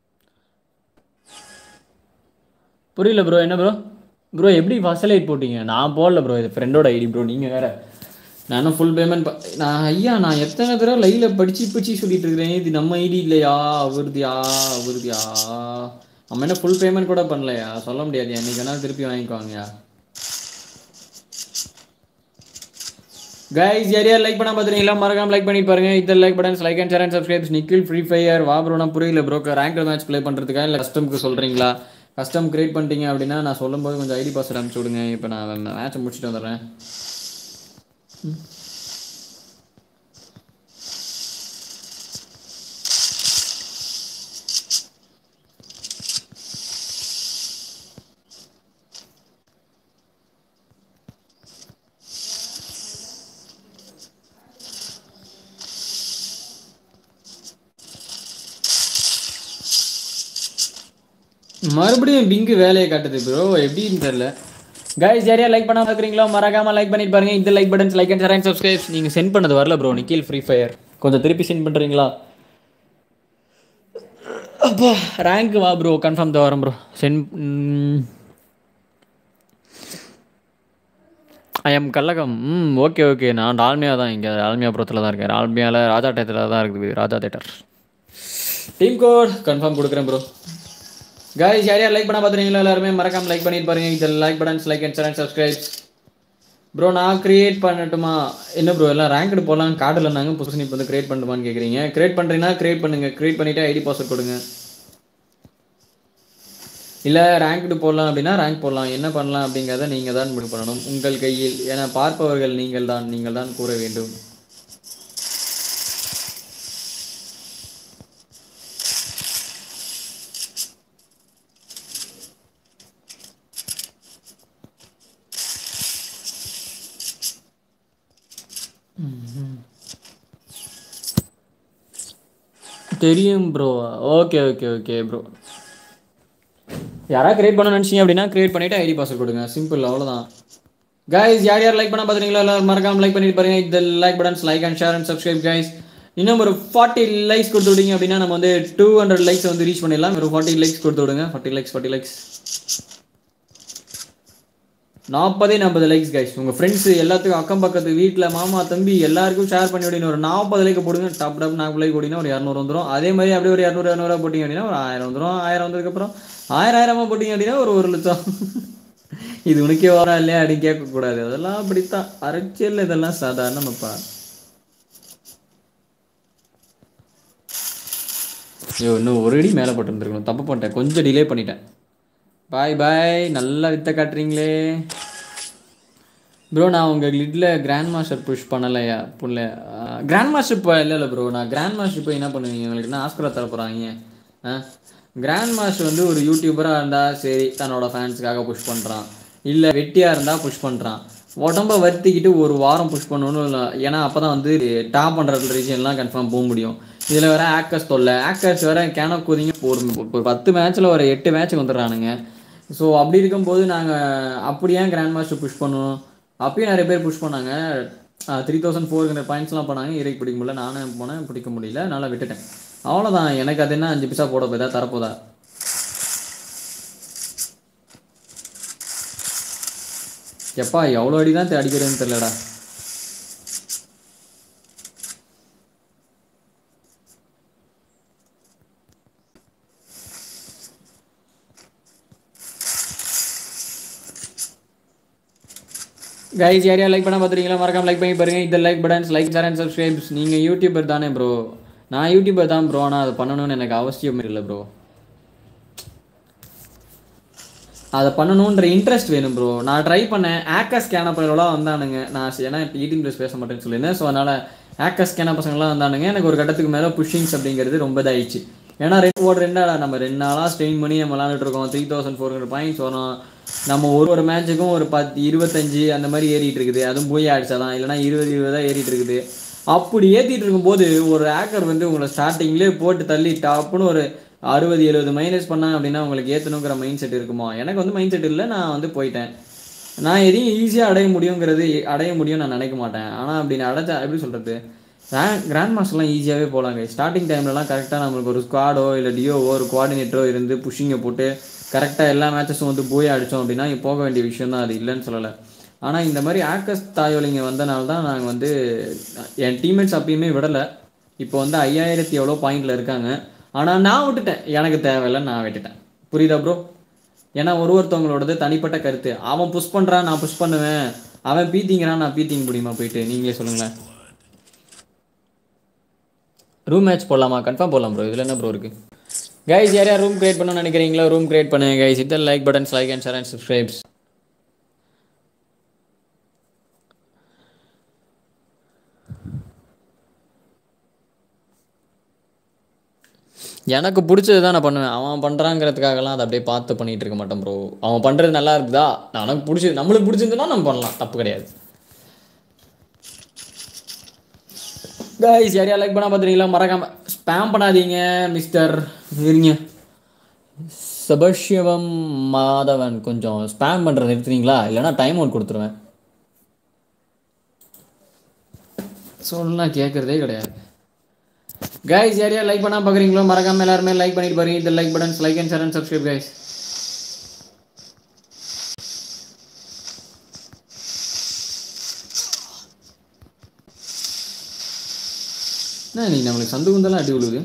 புரியல ப்ரோ என்ன ப்ரோ ப்ரோ எப்படி ஃபர்ஸ்ட் லைட் போட்டீங்க நான் போடல ப்ரோ இது ஃப்ரெண்டோட ஐடி ப்ரோ நீங்கள் வேறு நானும் ஃபுல் பேமெண்ட் நான் ஐயா நான் எத்தனை தடவை லைவில் படிச்சு படிச்சு சொல்லிட்டு இருக்கிறேன் இது நம்ம ஐடி இல்லையா அவருதியா அவருதியா நம்ம என்ன ஃபுல் பேமெண்ட் கூட பண்ணலையா சொல்ல முடியாது என்னைக்கு வேணாலும் திருப்பி வாங்கிக்குவாங்கயா கைஸ் யாரையா லைக் பண்ணா பார்த்துறீங்களா மறக்காம லைக் பண்ணி பாருங்க இந்த like buttons like and share and subscribes Nikhil Free Fire வா ப்ரோ நான் புரியல ப்ரோ ரேங்க் மேட்ச் ப்ளே பண்ணுறதுக்கா இல்லை கஸ்டம்க்கு சொல்கிறீங்களா கஸ்டம் கிரியேட் பண்ணிட்டீங்க அப்படின்னா நான் சொல்லும்போது கொஞ்சம் ஐடி பாஸ்வேர்ட் அனுப்பிச்சு விடுங்க இப்போ நான் மேட்ச்சை முடிச்சுட்டு வந்துடுறேன் மறுபடியும் பிங்கு வேலையை காட்டுது ப்ரோ எப்படின்னு தெரியல கைஸ் யாரையா லைக் பண்ணாம பார்க்குறீங்களோ மறக்காம லைக் பண்ணிட்டு பாருங்க இந்த like buttons like and share and subscribe நீங்கள் சென்ட் பண்ணது வரல ப்ரோ நிக்கில் ஃப்ரீ ஃபயர் கொஞ்சம் திருப்பி சென்ட் பண்ணுறீங்களா அப்பா ரேங்க் வா ப்ரோ கன்ஃபார்ம் தான் வரேன் ப்ரோ சென்ட் ஐ எம் கல்லகம் ம் ஓகே ஓகே நான் டால்மியா தான் இங்கே டால்மியாபுரத்தில் தான் இருக்கேன் டால்மியாவில் ராஜா தேட்டரில் தான் இருக்குது Raja theater team code confirm கொடுக்குறேன் ப்ரோ கைஸ் யார் யார் லைக் பண்ண பார்த்துறீங்களா எல்லாருமே மறக்காம லைக் பண்ணிட்டு பாருங்க இந்த like buttons like and share and subscribe bro நான் கிரியேட் பண்ணட்டுமா என்ன ப்ரோ எல்லாம் ரேங்க்டு போடலாம் கார்டில் இருந்தாங்க புதுசு இப்போ வந்து கிரியேட் பண்ணட்டுமான்னு கேட்குறீங்க கிரியேட் பண்ணுறீங்கன்னா கிரியேட் பண்ணுங்க கிரியேட் பண்ணிவிட்டு ஐடி பாஸ்வேர்ட் கொடுங்க இல்லை ரேங்க்டு போடலாம் அப்படின்னா ரேங்க் போடலாம் என்ன பண்ணலாம் அப்படிங்கிறத நீங்கள் தான் முடிவு பண்ணணும் உங்கள் கையில் என பார்ப்பவர்கள் நீங்கள் தான் நீங்கள் தான் கூற வேண்டும் தெரியும் bro okay okay okay bro யாராவது கிரியேட் பண்ண நினச்சிங்க அப்படின்னா கிரியேட் பண்ணிவிட்டு ஐடி பாஸ்வேர்ட் கொடுங்க சிம்பிள் அவ்வளோதான் கைஸ் யார் யார் லைக் பண்ண பார்த்துறீங்களா எல்லாரும் மறக்காம லைக் பண்ணிட்டு பாருங்க இந்த like buttons like and share and subscribe guys இன்னும் ஒரு ஃபார்ட்டி லைக்ஸ் கொடுத்து விட்டீங்க அப்படின்னா நம்ம வந்து டூ ஹண்ட்ரட் லைக்ஸ் வந்து ரீச் பண்ணிடலாம் ஒரு ஃபார்ட்டி லைக்ஸ் கொடுத்து விடுங்க ஃபார்ட்டி லைக்ஸ் ஃபார்ட்டி லைக்ஸ் நாற்பதே நாற்பது லைக்ஸ் கைஸ் உங்கள் ஃப்ரெண்ட்ஸ் எல்லாத்துக்கும் அக்கம் பக்கத்து வீட்டில் மாமா தம்பி எல்லாருக்கும் ஷேர் பண்ணி விடணும் ஒரு நாற்பது லைக் போடுங்க டாப் டாப் நாற்பது லைக் போட்டிங்கன்னா ஒரு இரநூறு வந்துடும் அதே மாதிரி அப்படியே ஒரு இரநூறு இரநூறுவா போட்டிங்க அப்படின்னா ஒரு ஆயிரம் வந்துடும் ஆயிரம் வந்ததுக்கப்புறம் ஆயிரம் ஆயிரமா போட்டிங்க அப்படின்னா ஒரு ஒரு லட்சம் இது உனக்கே வரா இல்லையா அப்படின்னு கேட்கக்கூடாது அதெல்லாம் அப்படித்தான் அரசியல் இதெல்லாம் சாதாரணமாப்பா ஐயோ இன்னும் ஒரு அடி மேலே போட்டுருந்துருக்கணும் தப்பு பண்ணிட்டேன் கொஞ்சம் டிலே பண்ணிட்டேன் பாய் பாய் நல்லா வித்த காட்டுறீங்களே ப்ரோ நான் உங்கள் லிட்டில் கிராண்ட் மாஸ்டர் புஷ் பண்ணலையா புள்ள கிராண்ட் மாஸ்டர் இப்போ இல்லை இல்லை ப்ரோ நான் கிராண்ட் மாஸ்டர் இப்போ என்ன பண்ணுவீங்க உங்களுக்கு என்ன ஆஸ்கரா தர போகிறாங்க ஆ கிராண்ட் மாஸ்டர் வந்து ஒரு யூடியூபராக இருந்தால் சரி தன்னோட ஃபேன்ஸுக்காக புஷ் பண்ணுறான் இல்லை வெட்டியாக இருந்தால் புஷ் பண்ணுறான் உடம்ப வருத்திக்கிட்டு ஒரு வாரம் புஷ் பண்ணணும் இல்லை ஏன்னா அப்போ தான் வந்து டாப் பண்ணுற ரீஜன்லாம் கன்ஃபார்ம் போக முடியும் இதில் வேற ஆக்கர்ஸ் தொல்லை ஆக்கர்ஸ் வேற கேன கூதிங்க ஒரு ஒரு பத்து மேட்ச்சில் ஒரு எட்டு மேட்ச் வந்துடுறானுங்க ஸோ அப்படி இருக்கும்போது நாங்கள் அப்படி ஏன் கிராண்ட் மாஸ்டர் புஷ் பண்ணணும் அப்பயும் நிறைய பேர் புஷ் பண்ணாங்க த்ரீ தௌசண்ட் ஃபோர் ஹண்ட்ரட் பாயிண்ட்ஸ்லாம் பண்ணாங்க இறைக்கு பிடிக்க முடியல நானும் போனேன் பிடிக்க முடியல அதனால் விட்டுட்டேன் அவ்வளோதான் எனக்கு அது என்ன அஞ்சு பைசா போட போதா தரப்போதா எப்பா எவ்வளோ அடி தான் அடிக்கிறேன்னு தெரியலடா கைஸ் யாரையா லைக் பண்ண பார்த்துறீங்களா மறக்காம லைக் பண்ணி பாருங்க இந்த like buttons like share and subscribes நீங்கள் யூடியூபர் தானே ப்ரோ நான் யூடியூபர் தான் ப்ரோ ஆனால் அது பண்ணணும்னு எனக்கு அவசியம் இல்லை ப்ரோ அதை பண்ணணுன்ற இன்ட்ரெஸ்ட் வேணும் ப்ரோ நான் ட்ரை பண்ணேன் ஆக்கஸ் ஸ்கேன பயிலெல்லாம் வந்தானுங்க நான் சரி, ஏன்னா இப்போ எயிட்டீன் ப்ளஸ் பேச மாட்டேன்னு சொல்லியிருந்தேன் ஸோ அதனால் ஆக்கஸ் ஸ்கேன பசங்களாம் வந்தானுங்க எனக்கு ஒரு கட்டத்துக்கு மேலே புஷிங்ஸ் அப்படிங்கிறது ரொம்ப இதாகிடுச்சு ஏன்னா ரெண்டு ஓட ரெண்டு நாளா நம்ம ரெண்டு நாளாக ஸ்ட்ரெயின் பண்ணி நம்ம விளாண்டுட்டு இருக்கோம் three thousand four hundred points வரும் நம்ம ஒரு ஒரு மேட்ச்சுக்கும் ஒரு பத்து இருபத்தஞ்சு அந்த மாதிரி ஏறிட்டு இருக்குது அதுவும் போய் ஆயிடுச்சாதான் இல்லைனா இருபது இருபதாக ஏறிட்டு இருக்குது அப்படி ஏற்றிட்டு இருக்கும்போது ஒரு ஆக்கர் வந்து உங்களை ஸ்டார்டிங்லேயே போட்டு தள்ளி டாப்புன்னு ஒரு அறுபது எழுபது மைனஸ் பண்ணா அப்படின்னா உங்களுக்கு ஏற்றணுங்கிற மைண்ட் செட் இருக்குமா எனக்கு வந்து மைண்ட் செட் இல்லை நான் வந்து போயிட்டேன் நான் எதையும் ஈஸியாக அடைய முடியுங்கிறது அடைய முடியும்னு நான் நினைக்க மாட்டேன் ஆனால் அப்படி நான் அடைச்சா எப்படி சொல்கிறது ரேங்க் கிராண்ட் மாஸ்டர்லாம் ஈஸியாகவே போகலாங்க ஸ்டார்டிங் டைம்லலாம் கரெக்டாக நம்மளுக்கு ஒரு ஸ்குவாடோ இல்லை டியோவோ ஒரு கோஆர்டினேட்டரோ இருந்து புஷிங்கை போட்டு கரெக்டாக எல்லா மேட்சஸும் வந்து போய் அடித்தோம் அப்படின்னா இங்க போக வேண்டிய விஷயம் தான் அது இல்லைன்னு சொல்லலை ஆனால் இந்த மாதிரி ஆக்கஸ் தாயோலிங்க வந்தனால தான் நாங்கள் வந்து என் டீம்மேட்ஸ் அப்பயுமே விடலை இப்போ வந்து ஐயாயிரத்தி எவ்வளோ பாயிண்டில் இருக்காங்க ஆனால் நான் விட்டுட்டேன் எனக்கு தேவையில்லை நான் விட்டுட்டேன் புரியுதா ப்ரோ ஏன்னா ஒரு ஒருத்தவங்களோடது தனிப்பட்ட கருத்து அவன் புஷ் பண்ணுறான் நான் புஷ் பண்ணுவேன் அவன் பீத்திங்கிறான் நான் பீத்திங்க முடியுமா போயிட்டு நீங்களே சொல்லுங்களேன் ரூம் மேட்ச் போடலாமா கன்ஃபார்ம் போடலாம் ப்ரோ இதில் என்ன ப்ரோ இருக்குது கைஸ் யாரையா ரூம் கிரியேட் பண்ணணும்னு நினைக்கிறீங்களோ ரூம் கிரியேட் பண்ணுங்க கைஸ் இதில் like buttons like and share and subscribes எனக்கு பிடிச்சது தான் நான் பண்ணுவேன் அவன் பண்ணுறாங்கிறதுக்காகலாம் அதை அப்படியே பார்த்து பண்ணிகிட்டு இருக்க மாட்டேன் ப்ரோ அவன் பண்ணுறது நல்லா இருக்குதா எனக்கு பிடிச்சது நம்மளுக்கு பிடிச்சிருந்துன்னா நம்ம பண்ணலாம் தப்பு கிடையாது கைஸ் யாரையா லைக் பண்ணா பார்த்துறீங்களா மறக்காம ஸ்பேம் பண்ணாதீங்க மிஸ்டர் இருங்க சபஷ்யவம் மாதவன் கொஞ்சம் ஸ்பேம் பண்ணுறது நிறுத்துறீங்களா இல்லைன்னா டைம் அவுட் கொடுத்துருவேன் சொன்னா கேட்குறதே கிடையாது கைஸ் யாரையா லைக் பண்ணா பார்க்குறீங்களோ மறக்காம எல்லாருமே லைக் பண்ணிட்டு பாருங்க இந்த like buttons like and share and subscribe guys என்ன நீ நம்மளுக்கு சந்து குந்தெல்லாம் அடி விழுது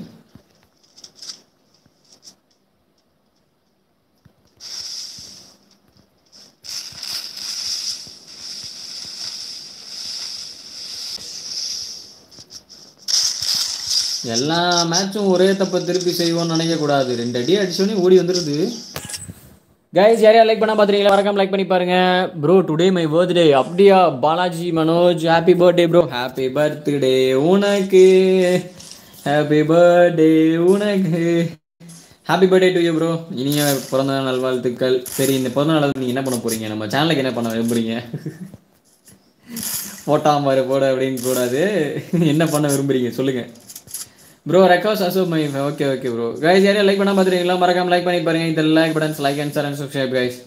எல்லா மேட்சும் ஒரே தப்பை திருப்பி செய்வோம்னு நினைக்கக்கூடாது ரெண்டு அடி அடிச்சோடனே ஓடி வந்துடுது கைஸ் யாரையா லைக் பண்ணா பார்த்துருக்கீங்களா மறக்காம லைக் பண்ணி பாருங்க ப்ரோ டுடே மை பர்த்டே அப்படியா Balaji Manoj happy birthday bro happy birthday உனக்கு ஹாப்பி பர்த்டே உனக்கு happy birthday to you bro இனிய பிறந்த நாள் நல்வாழ்த்துக்கள் சரி இந்த பிறந்த நாள் நீங்கள் என்ன பண்ண போறீங்க நம்ம சேனலுக்கு என்ன பண்ண விரும்புறீங்க போட்டாமாரு போட அப்படின்னு கூடாது என்ன பண்ண விரும்புறீங்க சொல்லுங்க ப்ரோ ரெக்கார்ஸ் அசோ மை ஓகே ஓகே ப்ரோ கைஸ் யாரையா லைக் பண்ணா பார்த்துருக்கீங்களா மறக்காம லைக் பண்ணி பாருங்க இந்த like buttons like and share and subscribe guys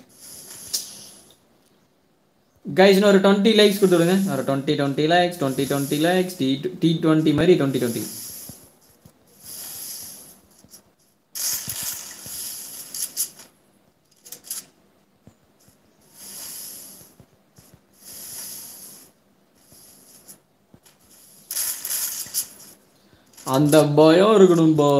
guys இன்னும் ஒரு டுவெண்ட்டி லைக்ஸ் கொடுத்துடுங்க ஒரு twenty twenty likes twenty twenty likes T T twenty மாதிரி டுவெண்ட்டி டுவெண்ட்டி அந்த பயம் இருக்கணும்பா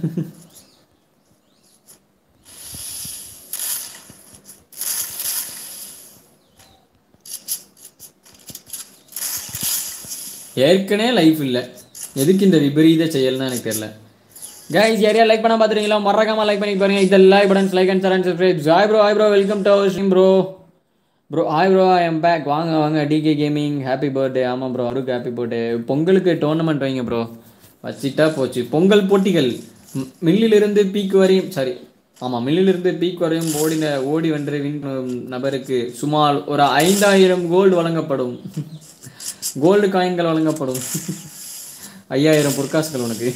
ஏற்கனவே லைஃப் இல்லை எதுக்கு இந்த விபரீத செயல்னு எனக்கு தெரியல கைஸ் யாரையா லைக் பண்ண பார்த்துருக்கீங்களா மறக்காம லைக் பண்ணி பாருங்க இது like buttons like and share and subscribe Joy bro hi bro welcome to our stream bro bro hi bro I am back வாங்க வாங்க டிகே கேமிங் ஹாப்பி பர்த்டே ஆமாம் ப்ரோ அவருக்கு ஹாப்பி பர்த்டே பொங்கலுக்கு டோர்னமெண்ட் வைங்க bro வச்சிட்டா போச்சு பொங்கல் போட்டிகள் ம், மில்லிலிருந்து பீக் வரையும் சாரி ஆமாம் மில்லிலிருந்து பீக் வரையும் ஓடின ஓடி வென்று வின் பண்ணும் நபருக்கு சுமார் ஒரு ஐந்தாயிரம் கோல்டு வழங்கப்படும் கோல்டு காயின்கள் வழங்கப்படும் ஐயாயிரம் பொற்காசுகள் உனக்கு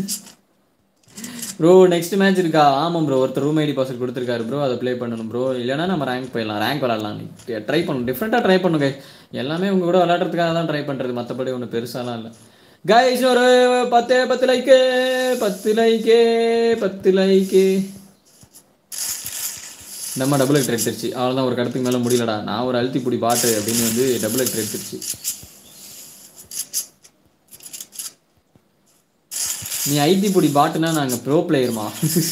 ப்ரோ நெக்ஸ்ட் மேட்ச் இருக்கா ஆமாம் ப்ரோ ஒருத்தர் ரூம் ஐடி பாஸ்வேர்ட் கொடுத்துருக்காரு ப்ரோ அதை ப்ளே பண்ணணும் ப்ரோ இல்லைனா நம்ம ரேங்க் போயிடலாம் ரேங்க் விளாட்லாம் ட்ரை பண்ணணும் டிஃப்ரெண்ட்டாக ட்ரை பண்ணுங்க எல்லாமே உங்க கூட விளையாடுறதுக்காக தான் ட்ரை பண்ணுறது மற்றபடி ஒன்றும் பெருசாலாம் இல்லை கைஸ் ஒரு பத்து பத்து லைக்கு பத்து லைக்கு பத்து லைக்கு நம்ம டபுள் எக்ட் எடுத்துருச்சு அவ்வளோதான் ஒரு கடத்துக்கு மேலே முடியலடா நான் ஒரு அழுத்தி பிடி பாட்டு அப்படின்னு வந்து டபுள் எக்ட் எடுத்துருச்சு நீ ஐடி பொடி பாட்டுனா நாங்கள் ப்ரோ பிளேயர்மா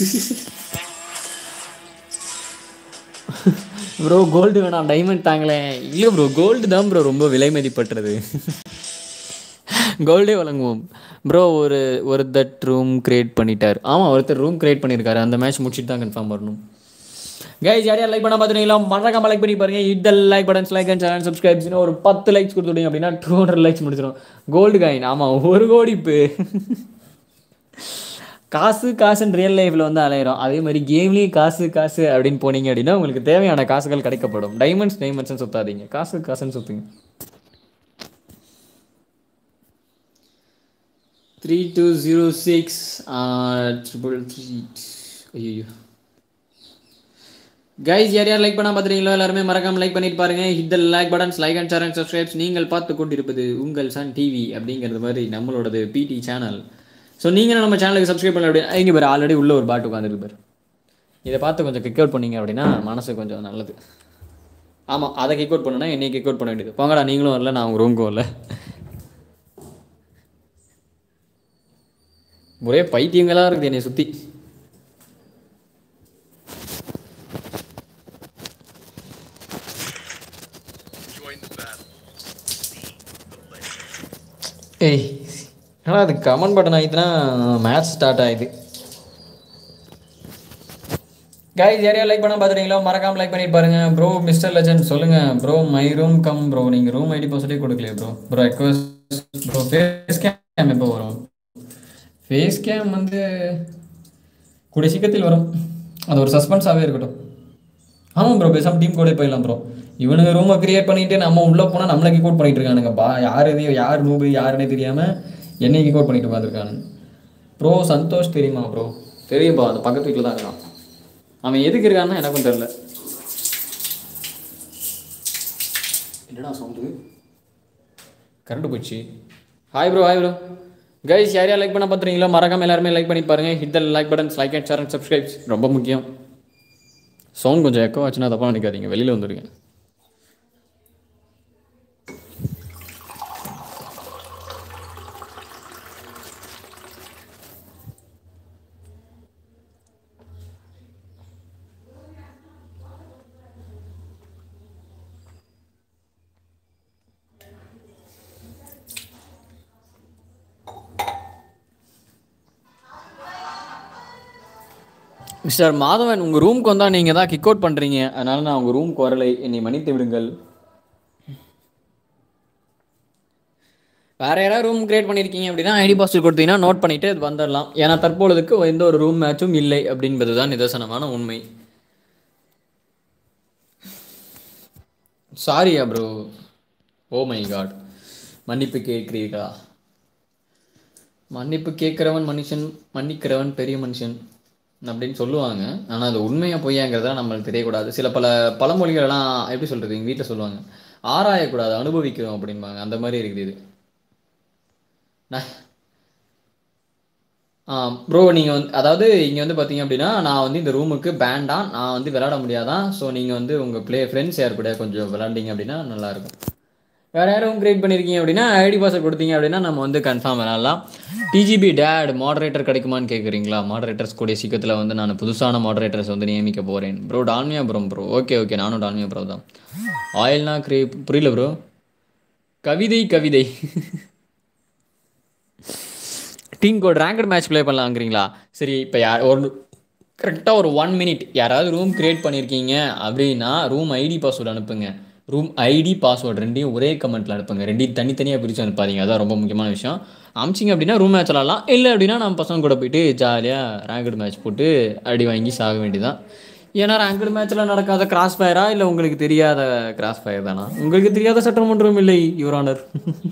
ப்ரோ கோல்டு வேணாம் டைமண்ட் தாங்களேன் இல்லை ப்ரோ கோல்டு தான் ப்ரோ ரொம்ப விலை மதிப்பற்றது கோல்டே வழங்குவோம் ப்ரோ ஒரு ஒரு தட் ரூம் கிரியேட் பண்ணிட்டார் ஆமாம் ஒருத்தர் ரூம் கிரியேட் பண்ணியிருக்காரு அந்த மேட்ச் முடிச்சுட்டு தான் கன்ஃபார்ம் வரணும் கைஸ் யாரையா லைக் பண்ண பார்த்துருக்கீங்களா மறக்காம லைக் பண்ணி பாருங்க இதல் like buttons like and channel subscribes ஒரு பத்து லைக்ஸ் கொடுத்துட்டீங்க அப்படின்னா டூ ஹண்ட்ரட் லைக்ஸ் முடிச்சிடும் கோல்டு காயின் ஆமாம் ஒரு கோடி இப்போ காசு காசுன்னு ரியல் லைஃப்பில் வந்து அலையிறோம் அதே மாதிரி கேம்லேயும் காசு காசு அப்படின்னு போனீங்க அப்படின்னா உங்களுக்கு தேவையான காசுகள் கிடைக்கப்படும் டைமண்ட்ஸ் டைமண்ட்ஸ்னு சுத்தாதீங்க காசு காசுன்னு சுத்துங்க three two zero six triple three ஐயோ கைஸ் யார் யார் லைக் பண்ணா பார்த்துறீங்களோ எல்லாருமே மறக்காம லைக் பண்ணிட்டு பாருங்க hit the like buttons like and share and subscribes நீங்கள் பார்த்து கொண்டிருப்பது உங்கள் சன் டிவி அப்படிங்கிறது மாதிரி நம்மளோடது பிடி சேனல் ஸோ நீங்கள் நம்ம சேனலுக்கு சப்ஸ்கிரைப் பண்ணல அப்படின்னா இங்கே பாரு ஆல்ரெடி உள்ள ஒரு பாட்டு உட்காந்துருக்கு பாரு இதை பார்த்து கொஞ்சம் கிக் அவுட் பண்ணீங்க அப்படின்னா மனசு கொஞ்சம் நல்லது ஆமாம் அதை கிக் அவுட் பண்ணுனா என்னை கிக் அவுட் பண்ண வேண்டியது போங்கடா நீங்களும் வரல நான் உங்கள் ரூமுக்கும் வரல ஒரே பைத்தியங்களா இருக்குது என்னை சுற்றி ஏய் ஆனால் அது கமெண்ட் பட்டன் ஆகிட்டுனா மேட்ச் ஸ்டார்ட் ஆயிடுது கைஸ் யாரையா லைக் பண்ண பார்த்துட்டீங்களோ மறக்காம லைக் பண்ணிட்டு பாருங்க ப்ரோ மிஸ்டர் லெஜன் சொல்லுங்க bro my room come bro நீங்கள் ரூம் ஐடி பாஸ்வேர்டே கொடுக்கலையே bro bro request bro face game எப்போ வரும் ஃபேஸ் கேம் வந்து கூடிய சீக்கிரத்தில் வரும் அது ஒரு சஸ்பென்ஸாகவே இருக்கட்டும் ஆமாம் ப்ரோ பேசாம டீம் கூட போயிடலாம் ப்ரோ இவனுங்க ரூமை கிரியேட் பண்ணிட்டு நம்ம உள்ளே போனால் நம்மளை கிக் அவுட் பண்ணிட்டு இருக்கானுங்க பா யார் எதையும் யார் நூபு யாருன்னே தெரியாமல் என்னை கிக் அவுட் பண்ணிட்டு உட்காந்துருக்கானுங்க ப்ரோ சந்தோஷ் தெரியுமா ப்ரோ தெரியும்பா அந்த பக்கத்து வீட்டில் தான் இருக்கான் அவன் எதுக்கு இருக்கான்னா எனக்கும் தெரில என்னடா சவுண்டு கரண்ட் போச்சு hi bro hi bro guys யார் யார் லைக் பண்ண பார்த்துறீங்களோ மறக்காம எல்லாருமே லைக் பண்ணி பாருங்க hit the like buttons like and share and subscribes ரொம்ப முக்கியம் சவுண்ட் கொஞ்சம் எக்கோ ஆச்சுன்னா தப்பாக நினைக்காதீங்க வெளியில் வந்துருங்க மிஸ்டர் மாதவன் உங்கள் ரூமுக்கு வந்தால் நீங்கள் தான் கிக் அவுட் பண்ணுறீங்க அதனால் நான் உங்கள் ரூமுக்கு வரலை என்னை மன்னித்து விடுங்கள் வேறு யாராவது ரூம் கிரியேட் பண்ணியிருக்கீங்க அப்படின்னா ஐடி பாஸ்வேர்ட் கொடுத்தீங்கன்னா நோட் பண்ணிவிட்டு அது வந்துடலாம் ஏன்னா தற்பொழுதுக்கு எந்த ஒரு ரூம் மேட்சும் இல்லை அப்படின்பது தான் நிதர்சனமான உண்மை சாரியா ப்ரோ ஓ மை காட் மன்னிப்பு கேட்கிறீர்களா மன்னிப்பு கேட்குறவன் மனுஷன் மன்னிக்கிறவன் பெரிய மனுஷன் அப்படின்னு சொல்லுவாங்க ஆனால் அது உண்மையாக பொய்யாங்கிறதா நம்மளுக்கு தெரியக்கூடாது சில பல பழமொழிகளெல்லாம் எப்படி சொல்கிறது எங்கள் வீட்டில் சொல்லுவாங்க ஆராயக்கூடாது அனுபவிக்கிறோம் அப்படின்பாங்க அந்த மாதிரி இருக்குது இது நான் ப்ரோ நீங்கள் வந்து அதாவது இங்கே வந்து பார்த்தீங்க அப்படின்னா நான் வந்து இந்த ரூமுக்கு பேண்டான் நான் வந்து விளையாட முடியாதான் ஸோ நீங்கள் வந்து உங்கள் ப்ளே ஃப்ரெண்ட்ஸ் யார் கூட கொஞ்சம் விளாண்டிங்க அப்படின்னா நல்லாயிருக்கும் வேறு யாரும் கிரியேட் பண்ணியிருக்கீங்க அப்படின்னா ஐடி பாஸ்வேர்ட் கொடுத்தீங்க அப்படின்னா நம்ம வந்து கன்ஃபார்ம் விளாட்லாம் டிஜிபி டேட் மாடரேட்டர் கிடைக்குமான்னு கேட்குறீங்களா மாடரேட்டர்ஸ் கூடிய சீக்கிரத்தில் வந்து நான் புதுசான மாடரேட்டர்ஸ் வந்து நியமிக்க போகிறேன் bro Dalmia bro bro okay okay நானும் டால்மியா ப்ரோ தான் ஆயில்னா கிரே புரியல ப்ரோ கவிதை கவிதை team code ranked match play பண்ணலாங்கிறீங்களா சரி இப்போ யார் ஒரு கரெக்டாக ஒரு ஒன் மினிட் யாராவது ரூம் க்ரியேட் பண்ணியிருக்கீங்க அப்படின்னா ரூம் ஐடி பாஸ்வேர்டு அனுப்புங்க ரூம் ஐடி பாஸ்வேர்டு ரெண்டையும் ஒரே கமெண்ட்டில் அனுப்புங்க ரெண்டையும் தனித்தனியாக பிரித்து அனுப்பாதீங்க அதான் ரொம்ப முக்கியமான விஷயம் அமிச்சிங்க அப்படின்னா ரூம் மேட்ச் விளாட்லாம் இல்லை அப்படின்னா நம்ம பசங்க கூட போயிட்டு ஜாலியாக ரேங்கட் மேட்ச் போட்டு அடி வாங்கி சாக வேண்டியதான் ஏன்னா ரேங்கட் மேட்ச்சில் நடக்காத கிராஸ் ஃபயரா இல்லை உங்களுக்கு தெரியாத கிராஸ் ஃபயர் தானா உங்களுக்கு தெரியாத சட்டமன்றம் இல்லை யுவரானர்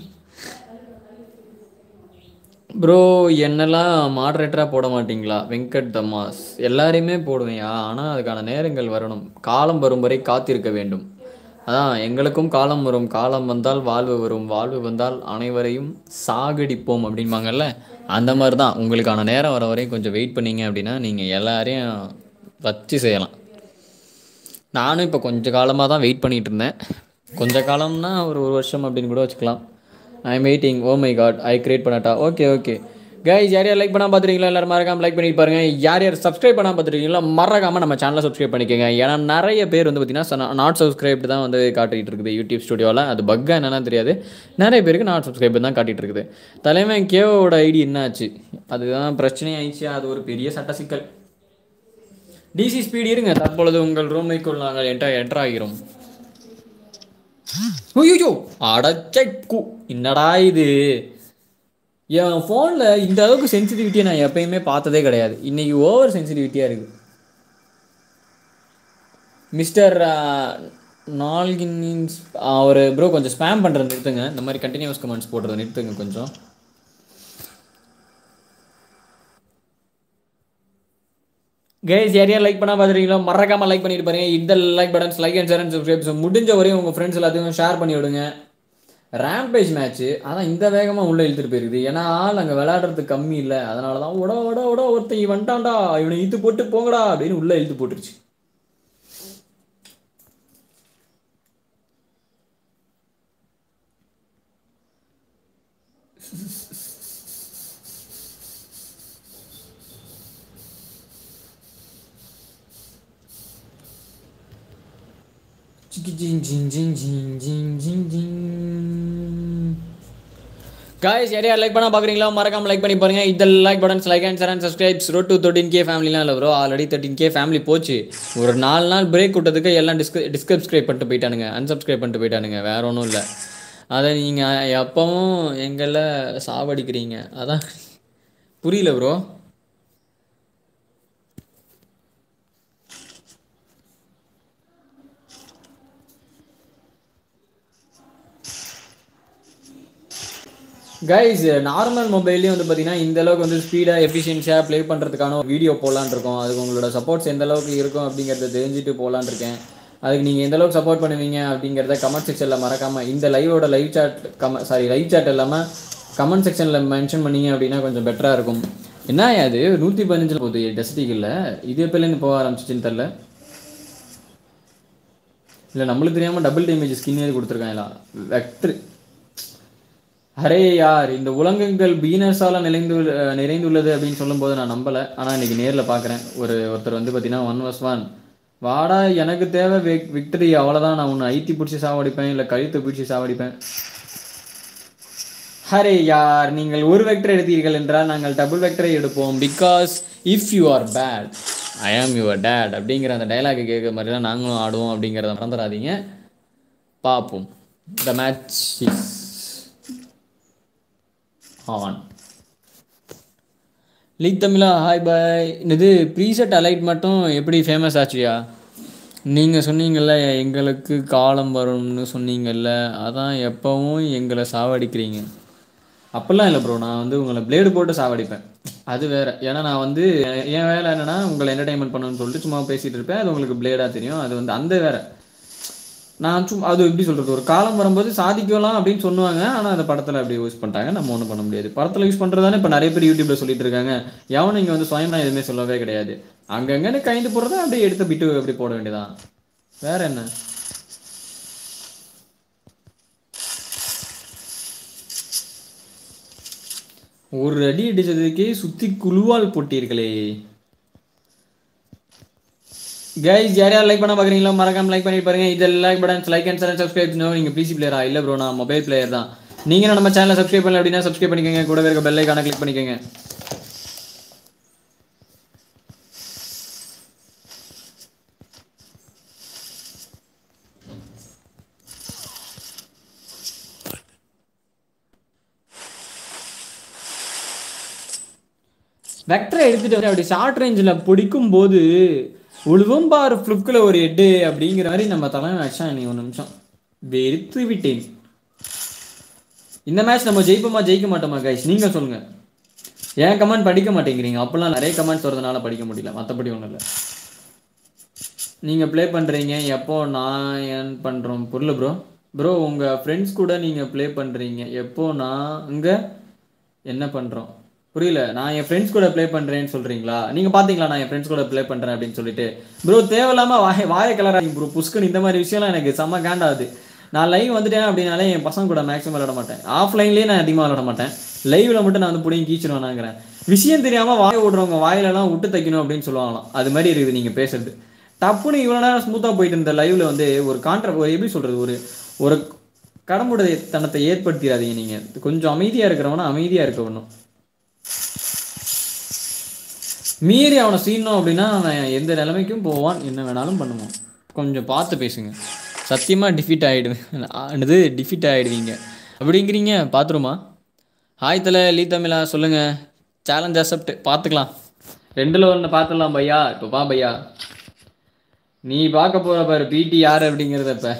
ப்ரோ என்னெல்லாம் மாடரேட்டராக போட மாட்டீங்களா வெங்கட் தமாஸ் எல்லாரையுமே போடுவேயா ஆனால் அதுக்கான நேரங்கள் வரணும் காலம் வரும் வரை காத்திருக்க வேண்டும் அதான் எங்களுக்கும் காலம் வரும் காலம் வந்தால் வாழ்வு வரும் வாழ்வு வந்தால் அனைவரையும் சாகடிப்போம் அப்படிம்பாங்கல்ல அந்த மாதிரி தான் உங்களுக்கான நேரம் வர வரையும் கொஞ்சம் வெயிட் பண்ணீங்க அப்படின்னா நீங்கள் எல்லாரையும் வச்சு செய்யலாம் நானும் இப்போ கொஞ்ச காலமாக தான் வெயிட் பண்ணிகிட்டு இருந்தேன் கொஞ்ச காலம்னா ஒரு ஒரு வருஷம் அப்படின்னு கூட வச்சுக்கலாம் I am waiting oh my god I create பண்ணட்டா ஓகே ஓகே கைஸ் யார் யார் லைக் பண்ணால் பார்த்துருக்கீங்களா எல்லாரும் மறக்காம லைக் பண்ணிட்டு பாருங்க யார் யார் சப்ஸ்கிரைப் பண்ணால் பார்த்துருக்கீங்களா மறக்காம நம்ம சேனலை சப்ஸ்கிரைப் பண்ணிக்கோங்க ஏன்னா நிறைய பேர் வந்து பார்த்தீங்கன்னா நாட் சப்ஸ்கிரைப்டு தான் வந்து காட்டிகிட்டு இருக்குது யூடியூப் ஸ்டுடியோவில் அது பக்கா என்னன்னா தெரியாது நிறைய பேருக்கு நாட் சப்ஸ்கிரைப் தான் காட்டிகிட்டு இருக்குது தலைவன் கேவோட ஐடி என்னாச்சு அதுதான் பிரச்சனை ஆயிடுச்சு அது ஒரு பெரிய சட்ட சிக்கல் டிசி ஸ்பீடு இருங்க தற்பொழுது உங்கள் ரூமைக்குள் நாங்கள் என்டர் என்டர் ஆகிறோம் ஐயோ அடச்சை கு என்னடா இது என் ஃபோனில் இந்த அளவுக்கு சென்சிட்டிவிட்டியை நான் எப்பயுமே பார்த்ததே கிடையாது இன்னைக்கு ஓவர் சென்சிட்டிவிட்டியாக இருக்குது மிஸ்டர் நால்கின்ஸ் ஒரு ப்ரோ கொஞ்சம் ஸ்பேம் பண்ணுறது நிறுத்துங்க இந்த மாதிரி கண்டினியூஸ் கமெண்ட்ஸ் போடுறத நிறுத்துங்க கொஞ்சம் கைஸ் யாரையா லைக் பண்ணா பார்த்துருக்கீங்களோ மறக்காம லைக் பண்ணிட்டு பாருங்க இந்த like buttons like and share and subscribe முடிஞ்ச வரையும் உங்க ஃப்ரெண்ட்ஸ் எல்லாத்தையும் ஷேர் பண்ணி விடுங்க ரேம்பேஜ் மேட்ச் அதான் இந்த வேகமா உள்ள இழுத்துட்டு போயிருக்குது ஏன்னா ஆள் அங்க விளையாடுறது கம்மி இல்லை அதனால தான் உட உட உட ஒருத்தன் இவன் வந்துட்டான்டா இவனை இழுத்து போட்டு போங்கடா அப்படின்னு உள்ள இழுத்து போட்டுருச்சு காய்ஸ் யாரையா லைக் பண்ணா பாக்குறீங்களா மறக்காம லைக் பண்ணி பாருங்க இந்த like buttons like and share and subscribes road to thirteen K ஃபேமிலிலாம் இல்லை bro already thirteen K family போச்சு ஒரு நாலு நாள் பிரேக் விட்டதுக்கு எல்லாம் டிஸ்க டிஸ்கிரிப்ஸ்கிரைப் பண்ணிட்டு போயிட்டானுங்க அன்சப்ஸ்கிரைப் பண்ணிட்டு போயிட்டானுங்க வேற ஒன்றும் இல்லை அதை நீங்கள் எப்பவும் எங்களை சாவடிக்கிறீங்க அதான் புரியல ப்ரோ கைஸ் நார்மல் மொபைல்லையும் வந்து பார்த்தீங்கன்னா இந்த அளவுக்கு வந்து ஸ்பீடாக எஃபிஷியன்ஸியாக ப்ளே பண்ணுறதுக்கான ஒரு வீடியோ போடலான்னு இருக்கோம் அதுக்கு உங்களோட சப்போர்ட்ஸ் எந்த அளவுக்கு இருக்கும் அப்படிங்கிறத தெரிஞ்சுட்டு போகலான்னு இருக்கேன் அதுக்கு நீங்கள் எந்த அளவுக்கு சப்போர்ட் பண்ணுவீங்க அப்படிங்கிறத கமெண்ட் செக்ஷனில் மறக்காமல் இந்த லைவோட லைவ் சாட் கம சாரி லைவ் சாட் இல்லாமல் கமெண்ட் செக்ஷனில் மென்ஷன் பண்ணீங்க அப்படின்னா கொஞ்சம் பெட்டராக இருக்கும் என்ன அது நூற்றி பதினஞ்சில் போகுது டெஸ்டிகில் இது எப்போலேருந்து போக ஆரம்பிச்சிச்சுன்னு தெரில இல்லை நம்மளுக்கு தெரியாமல் டபுள் டேமேஜ் ஸ்கின் ஏறி கொடுத்துருக்காங்களா வெக்ட்ரு அரே யார் இந்த உலகங்கள் பீனஸால நிறைந்து நிறைந்துள்ளது அப்படின்னு சொல்லும்போது நான் நம்பலை ஆனால் இன்னைக்கு நேரில் பார்க்குறேன் ஒரு ஒருத்தர் வந்து பார்த்தீங்கன்னா ஒன் வஸ் ஒன் வாடா எனக்கு தேவை விக் விக்டரி அவ்வளோதான் நான் உன்னை ஐத்தி பிடிச்சி சாவடிப்பேன் இல்லை கழுத்தை பிடிச்சி சாவடிப்பேன் அரே யார் நீங்கள் ஒரு வெக்டர் எடுத்தீர்கள் என்றால் நாங்கள் டபுள் வெக்டரை எடுப்போம் because if you are bad I am your date அப்படிங்கிற அந்த டைலாக் கேட்குற மாதிரி தான் நாங்களும் ஆடுவோம் அப்படிங்கிறத மறந்துடாதீங்க பார்ப்போம் the match is on league தமிழா ஹாய் பாய் இது ப்ரீசெட் அலைட் மட்டும் எப்படி ஃபேமஸ் ஆச்சுயா நீங்கள் சொன்னீங்கல்ல எங்களுக்கு காலம் வரும்னு சொன்னீங்கல்ல அதான் எப்போவும் எங்களை சாவடிக்கிறீங்க அப்படிலாம் இல்லை ப்ரோ நான் வந்து உங்களை பிளேடு போட்டு சாவடிப்பேன் அது வேற ஏன்னா நான் வந்து என் வேலை என்னன்னா உங்களை என்டர்டைன்மெண்ட் பண்ணணும்னு சொல்லிட்டு சும்மா பேசிட்டு இருப்பேன் அது உங்களுக்கு பிளேடாக தெரியும் அது வந்து அந்த வேற நான் சும்மா அது எப்படி சொல்றது ஒரு காலம் வரும்போது சாதிக்கலாம் அப்படின்னு சொல்லுவாங்க ஆனால் அந்த படத்தில் அப்படி யூஸ் பண்ணிட்டாங்க நம்ம ஒன்றும் பண்ண முடியாது படத்தில் யூஸ் பண்ணுறதானே இப்போ நிறைய பேர் யூடியூப்ல சொல்லிட்டு இருக்காங்க எவனும் இங்கே வந்து சுயம்னா எதுவுமே சொல்லவே கிடையாது அங்கங்கன்னு கைந்து போடுறத அப்படியே எடுத்து பிட்டு அப்படி போட வேண்டியதான் வேற என்ன ஒரு அடி அடிச்சதுக்கே சுத்தி குழுவால் போட்டீர்களே கைஸ் யார் யார் லைக் பண்ண பார்க்குறீங்களோ மறக்காம லைக் பண்ணி பாருங்க இதில் like button like and share subscribe நீங்கள் பிசி பிளேயரா இல்லை ப்ரோ நான் மொபைல் பிளேயர் தான் நீங்கள் நம்ம சேனலை சப்ஸ்கிரைப் பண்ணல அப்படின்னா சப்ஸ்கிரைப் பண்ணிக்கோங்க கூடவே இருக்க பெல் ஐக்கான கிளிக் பண்ணிக்கோங்க வெக்டரை எடுத்துட்டு வந்து அப்படி ஷார்ட் ரேஞ்சில் பிடிக்கும் போது உழுவும் பார் ஃப்ளிப்பில் ஒரு எட்டு அப்படிங்கிற மாதிரி நம்ம தலைமை வச்சா நீ ஒரு நிமிஷம் வெறுத்து விட்டேன் இந்த மேட்ச் நம்ம ஜெயிப்போமா ஜெயிக்க மாட்டோமா கைஸ் நீங்க சொல்லுங்க ஏன் கமெண்ட் படிக்க மாட்டேங்கிறீங்க அப்பெல்லாம் நிறைய கமெண்ட்ஸ் வரதுனால படிக்க முடியல மற்றபடி ஒன்றும் இல்லை நீங்க ப்ளே பண்றீங்க எப்போ நான் ஏன் பண்றோம் புரியல ப்ரோ ப்ரோ உங்க ஃப்ரெண்ட்ஸ் கூட நீங்க ப்ளே பண்றீங்க எப்போ நான் இங்க என்ன பண்றோம் புரியல நான் என் ஃப்ரெண்ட்ஸ் கூட ப்ளே பண்றேன்னு சொல்றீங்களா நீங்க பாத்தீங்களா நான் என் ஃப்ரெண்ட்ஸ் கூட ப்ளே பண்றேன் அப்படின்னு சொல்லிட்டு ப்ரோ தேவையில்லாம வாய வாய கலராங்க ப்ரோ புஷ்கன் இந்த மாதிரி விஷயம்லாம் எனக்கு செம்ம காண்டாது நான் லைவ் வந்துட்டேன் அப்படின்னாலே என் பசங்க கூட மேக்ஸிமம் விளாட மாட்டேன் ஆஃப்லைன்லேயே நான் அதிகமாக விளாட மாட்டேன் லைவ்ல மட்டும் நான் வந்து பிடிங்கி கீச்சிருவேனாங்கிறேன் விஷயம் தெரியாம வாய விடுறவங்க வாயிலெல்லாம் விட்டு தைக்கணும் அப்படின்னு சொல்லுவாங்களாம் அது மாதிரி இருக்குது நீங்க பேசுறது டப்புன்னு இவ்வளோ நேரம் ஸ்மூத்தாக போயிட்டு இருந்த லைவ்ல வந்து ஒரு கான்ட்ரா ஒரு எப்படி சொல்றது ஒரு ஒரு கடமுடைய தனத்தை ஏற்படுத்திடாதீங்க நீங்க கொஞ்சம் அமைதியா இருக்கிறவன அமைதியா இருக்க வேணும் மீறி அவனை சீனோம் அப்படின்னா அவன் எந்த நிலைமைக்கும் போவான் என்ன வேணாலும் பண்ணுவான் கொஞ்சம் பார்த்து பேசுங்க சத்தியமாக டிஃபீட் ஆகிடுவேன் இது டிஃபீட் ஆகிடுவீங்க அப்படிங்கிறீங்க பார்த்துருமா ஹாய் தலை லீ தமிழா சொல்லுங்கள் சேலஞ்ச் அக்செப்ட் பார்த்துக்கலாம் ரெண்டில் ஒன்று பார்த்துடலாம் பையா இப்போ பா பையா நீ பார்க்க போகிற பாரு பிடி யார் அப்படிங்கிறத இப்போ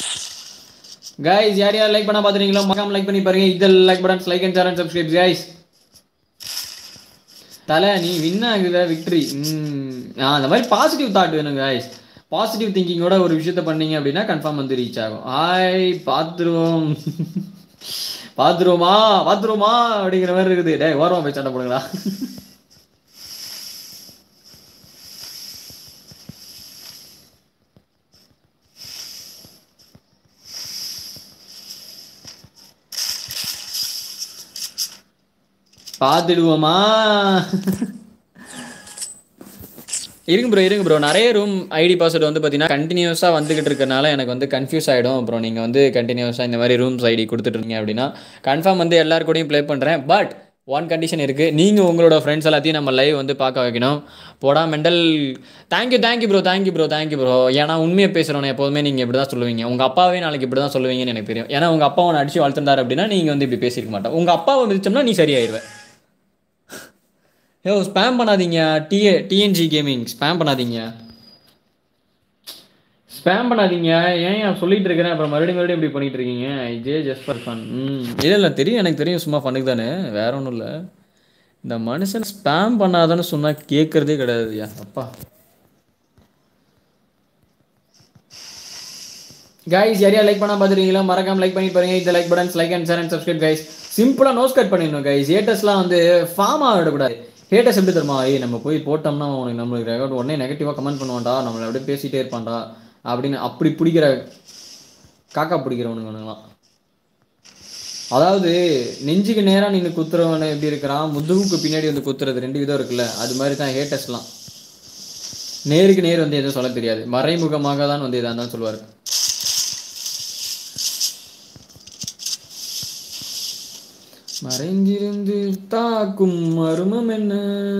கைஸ் யார் யார் லைக் பண்ணா பார்த்துறீங்களோ மறக்காம லைக் பண்ணி பாருங்க இதில் like button like and share and subscribe guys தலை நீ வின் ஆகுத விக்ட்ரி ஆ அந்த மாதிரி பாசிட்டிவ் தாட் வேணும் guys பாசிட்டிவ் திங்கிங்கோட ஒரு விஷயத்த பண்ணீங்க அப்படின்னா கன்ஃபார்ம் வந்து ரீச் ஆகும் ஹாய் பார்த்துருவோம் பார்த்துருவோமா பார்த்துருவோமா அப்படிங்கிற மாதிரி இருக்குது டேய் ஓரமா போய் சண்டை போடுங்களா பார்த்துடுவோமா இருங்க ப்ரோ இருங்க ப்ரோ நிறைய ரூம் ஐடி பாஸ்வேர்டு வந்து பார்த்தீங்கன்னா கண்டினியூஸாக வந்துகிட்டு இருக்கறனால எனக்கு வந்து கன்ஃபியூஸ் ஆகிடும் அப்புறம் நீங்கள் வந்து கண்டினியூஸாக இந்த மாதிரி ரூம்ஸ் ஐடி கொடுத்துட்ருக்கீங்க அப்படின்னா கன்ஃபார்ம் வந்து எல்லார் கூடயும் ப்ளே பண்ணுறேன் பட் ஒன் கண்டிஷன் இருக்குது நீங்கள் உங்களோட ஃப்ரெண்ட்ஸ் எல்லாத்தையும் நம்ம லைவ் வந்து பார்க்க வைக்கணும் போடா mental thank you thank you bro thank you bro thank you bro ஏன்னா உண்மையை பேசுகிறோன்னு எப்போதுமே நீங்கள் இப்படி தான் சொல்லுவீங்க உங்கள் அப்பாவே நாளைக்கு இப்படி தான் சொல்லுவீங்கன்னு எனக்கு தெரியும் ஏன்னா உங்கள் அப்பா உன்னை அடிச்சு வளர்த்துருந்தாரு அப்படின்னா நீங்கள் வந்து இப்படி பேசியிருக்க மாட்டோம் உங்கள் அப்பாவை மிதிச்சோம்னா நீ சரியாயிருவேன் யோ ஸ்பேம் பண்ணாதீங்க டிஏ டிஎன்ஜி கேமிங் ஸ்பேம் பண்ணாதீங்க ஸ்பேம் பண்ணாதீங்க ஏன் நான் சொல்லிட்டு இருக்கிறேன் அப்புறம் மறுபடியும் மறுபடியும் இப்படி பண்ணிட்டு இருக்கீங்க ஜே ஜஸ்ட் ஃபார் ஃபன் ம் இல்லை இல்லை தெரியும் எனக்கு தெரியும் சும்மா ஃபனுக்கு தானே வேற ஒன்றும் இல்லை இந்த மனுஷன் ஸ்பேம் பண்ணாதான்னு சொன்னால் கேட்குறதே கிடையாதுயா அப்பா கைஸ் யாரையா லைக் பண்ணா பார்த்துருக்கீங்களா மறக்காம லைக் பண்ணி பாருங்க இந்த like buttons like and share and subscribe guys சிம்பிளா நோஸ் கட் பண்ணிடணும் கைஸ் ஹேட்டர்ஸ்லாம் வந்து ஃபார்ம் விடக்கூடாது ஹேட்டர்ஸ் எப்படி தருமா ஏய் நம்ம போய் போட்டோம்னா அவனுக்கு நம்மளுக்கு ரெக்கார்ட் உடனே நெகட்டிவாக கமெண்ட் பண்ணுவான்டா நம்மளை அப்படியே பேசிட்டே இருப்பான்டா அப்படின்னு அப்படி பிடிக்கிற காக்கா பிடிக்கிறவனுங்கலாம் அதாவது நெஞ்சுக்கு நேரா நின்று குத்துறவன எப்படி இருக்கிறான் முதுகுக்கு பின்னாடி வந்து குத்துறது ரெண்டு விதம் இருக்குல்ல அது மாதிரி தான் ஹேட்டர்ஸ்லாம் நேருக்கு நேர் வந்து எதுவும் சொல்ல தெரியாது மறைமுகமாக தான் வந்து இதாக தான் சொல்லுவார் மறைந்திருந்து தாக்கும் மர்மம் என்ன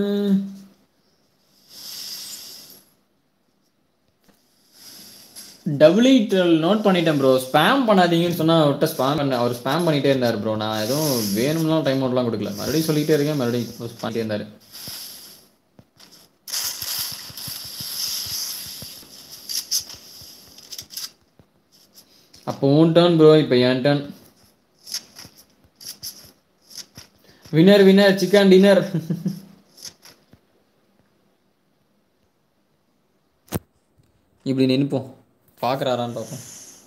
டபுள் எயிட் நோட் பண்ணிட்டேன் ப்ரோ ஸ்பேம் பண்ணாதீங்கன்னு சொன்னா அவர்கிட்ட ஸ்பேம் பண்ண அவர் ஸ்பேம் பண்ணிட்டே இருந்தார் ப்ரோ நான் எதுவும் வேணும்லாம் டைம் அவுட்லாம் கொடுக்கல மறுபடியும் சொல்லிட்டே இருக்கேன் மறுபடியும் post பண்ணிட்டே இருந்தார் அப்போ உன் டர்ன் ப்ரோ இப்போ என் turn winner winner chicken dinner இப்படி நினைப்போம் பார்க்குறாரான்னு பார்ப்போம்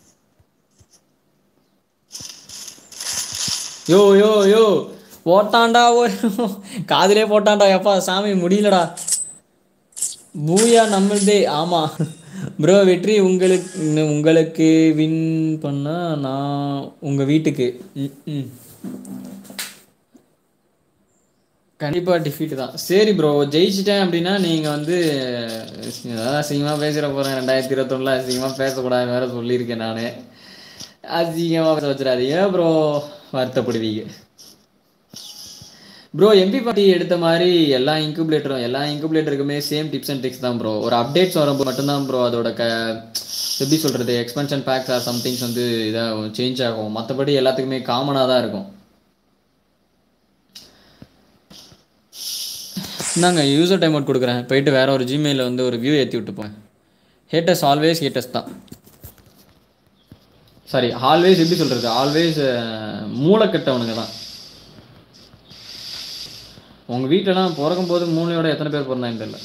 யோ யோ யோ போட்டான்டா ஓ காதிலே போட்டான்டா எப்பா சாமி முடியலடா பூயா நம்மள்தே ஆமா ப்ரோ வெற்றி உங்களுக்கு உங்களுக்கு வின் பண்ணா நான் உங்க வீட்டுக்கு ம், ம் கண்டிப்பா டிஃபீட் தான் சரி ப்ரோ ஜெயிச்சிட்டேன் அப்படின்னா நீங்க வந்து ஏதாவது அசிங்கமா பேசிட போறேன் ரெண்டாயிரத்தி இருபத்தொன்னுல அசிங்கமா பேசக்கூடாது வேற சொல்லியிருக்கேன் நானு அசிங்கமா பேச வச்சிடாதீங்க ப்ரோ வருத்தப்படுவீங்க ப்ரோ எம்பி பார்ட்டி எடுத்த மாதிரி எல்லா இன்குபுலேட்டரும் எல்லா இன்குபுலேட்டருக்குமே சேம் டிப்ஸ் அண்ட் ட்ரிக்ஸ் தான் ப்ரோ ஒரு அப்டேட்ஸ் வரும்போது மட்டும்தான் ப்ரோ அதோட க எப்படி சொல்றது எக்ஸ்பென்ஷன் பேக்ஸ் ஆர் சம்திங்ஸ் வந்து இதாக சேஞ்ச் ஆகும் மற்றபடி எல்லாத்துக்குமே காமனாக தான் இருக்கும் நாங்கள் யூசர் டைம் அவுட் கொடுக்குறேன் போயிட்டு வேற ஒரு ஜிமெயிலில் வந்து ஒரு வியூ ஏற்றி விட்டு போங்க ஹேட்டஸ் ஆல்வேஸ் ஹேட்டஸ் தான் சாரி ஆல்வேஸ் எப்படி சொல்கிறது ஆல்வேஸ் மூளைக்கட்டவனுங்க தான் உங்கள் வீட்டிலலாம் பிறக்கும் போது மூளையோட எத்தனை பேர் பிறந்தாங்கன்னு தெரியல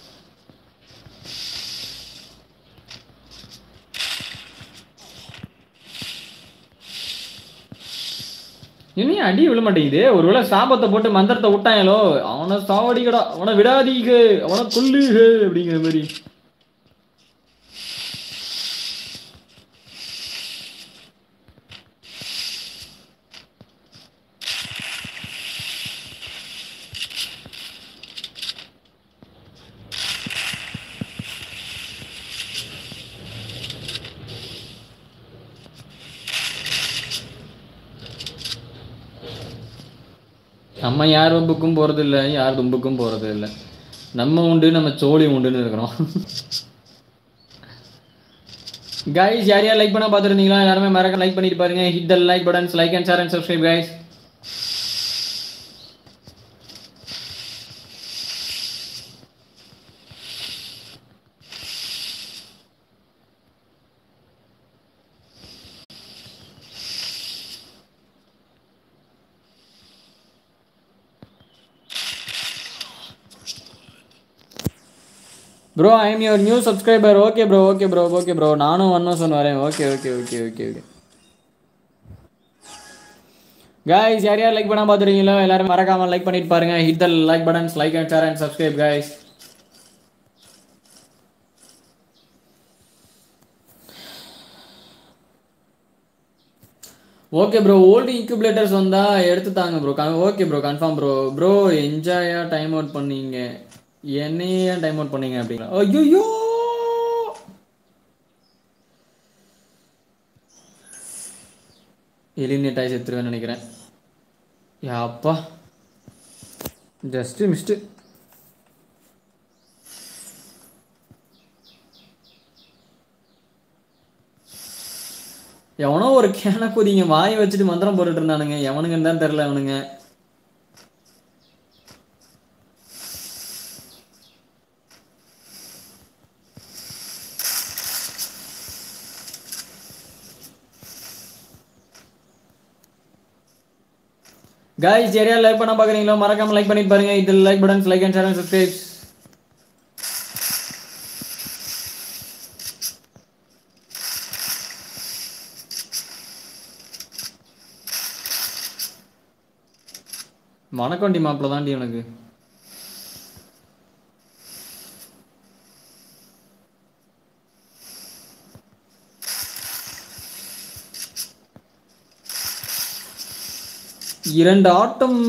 இனியும் அடி விழ மாட்டேங்குது ஒருவேளை சாபத்தை போட்டு மந்திரத்தை விட்டாங்களோ அவனை சாவடிக்கடா அவனை விடாதீங்க அவனை கொல்லுக அப்படிங்கிற மாதிரி நம்ம யார் வம்புக்கும் போறது இல்ல யார் தும்புக்கும் போறது இல்ல நம்ம உண்டு நம்ம சோழி உண்டுன்னு இருக்கிறோம் கைஸ் யார் யார் லைக் பண்ண பார்த்துருந்தீங்களா எல்லாருமே மறக்க லைக் பண்ணிட்டு பாருங்க hit the like buttons like and share and subscribe guys bro I am your new subscriber okay bro okay bro okay bro நானும் ஒன் சொன்ன வரேன் okay okay okay okay okay guys யார் யார் லைக் பண்ணா பார்த்துருக்கீங்களோ எல்லாரும் மறக்காம லைக் பண்ணிட்டு பாருங்க hit the like buttons like and share and subscribe guys okay bro old incubators வந்தா எடுத்து தாங்க bro okay bro confirm bro bro என்ஜாயா டைம் அவுட் பண்ணீங்க என்னையே டைம் அவுட் பண்ணீங்க அப்படிங்களா ஐயோ எலிமினேட் ஆகி செத்துருவேன்னு நினைக்கிறேன் யா அப்பா ஜஸ்ட் மிஸ்டு எவனோ ஒரு கேன குதிங்க வாயை வச்சுட்டு மந்திரம் போட்டுட்டு இருந்தானுங்க எவனுங்கன்னு தான் தெரில அவனுங்க guys யாரையா லைக் பண்ண பாக்குறீங்களோ மறக்காம லைக் பண்ணிட்டு பாருங்க இதில் like buttons like and share and subscribes மணக்கொண்டி மாப்பிள்ள தாண்டி எனக்கு இரண்டு ஆட்டம்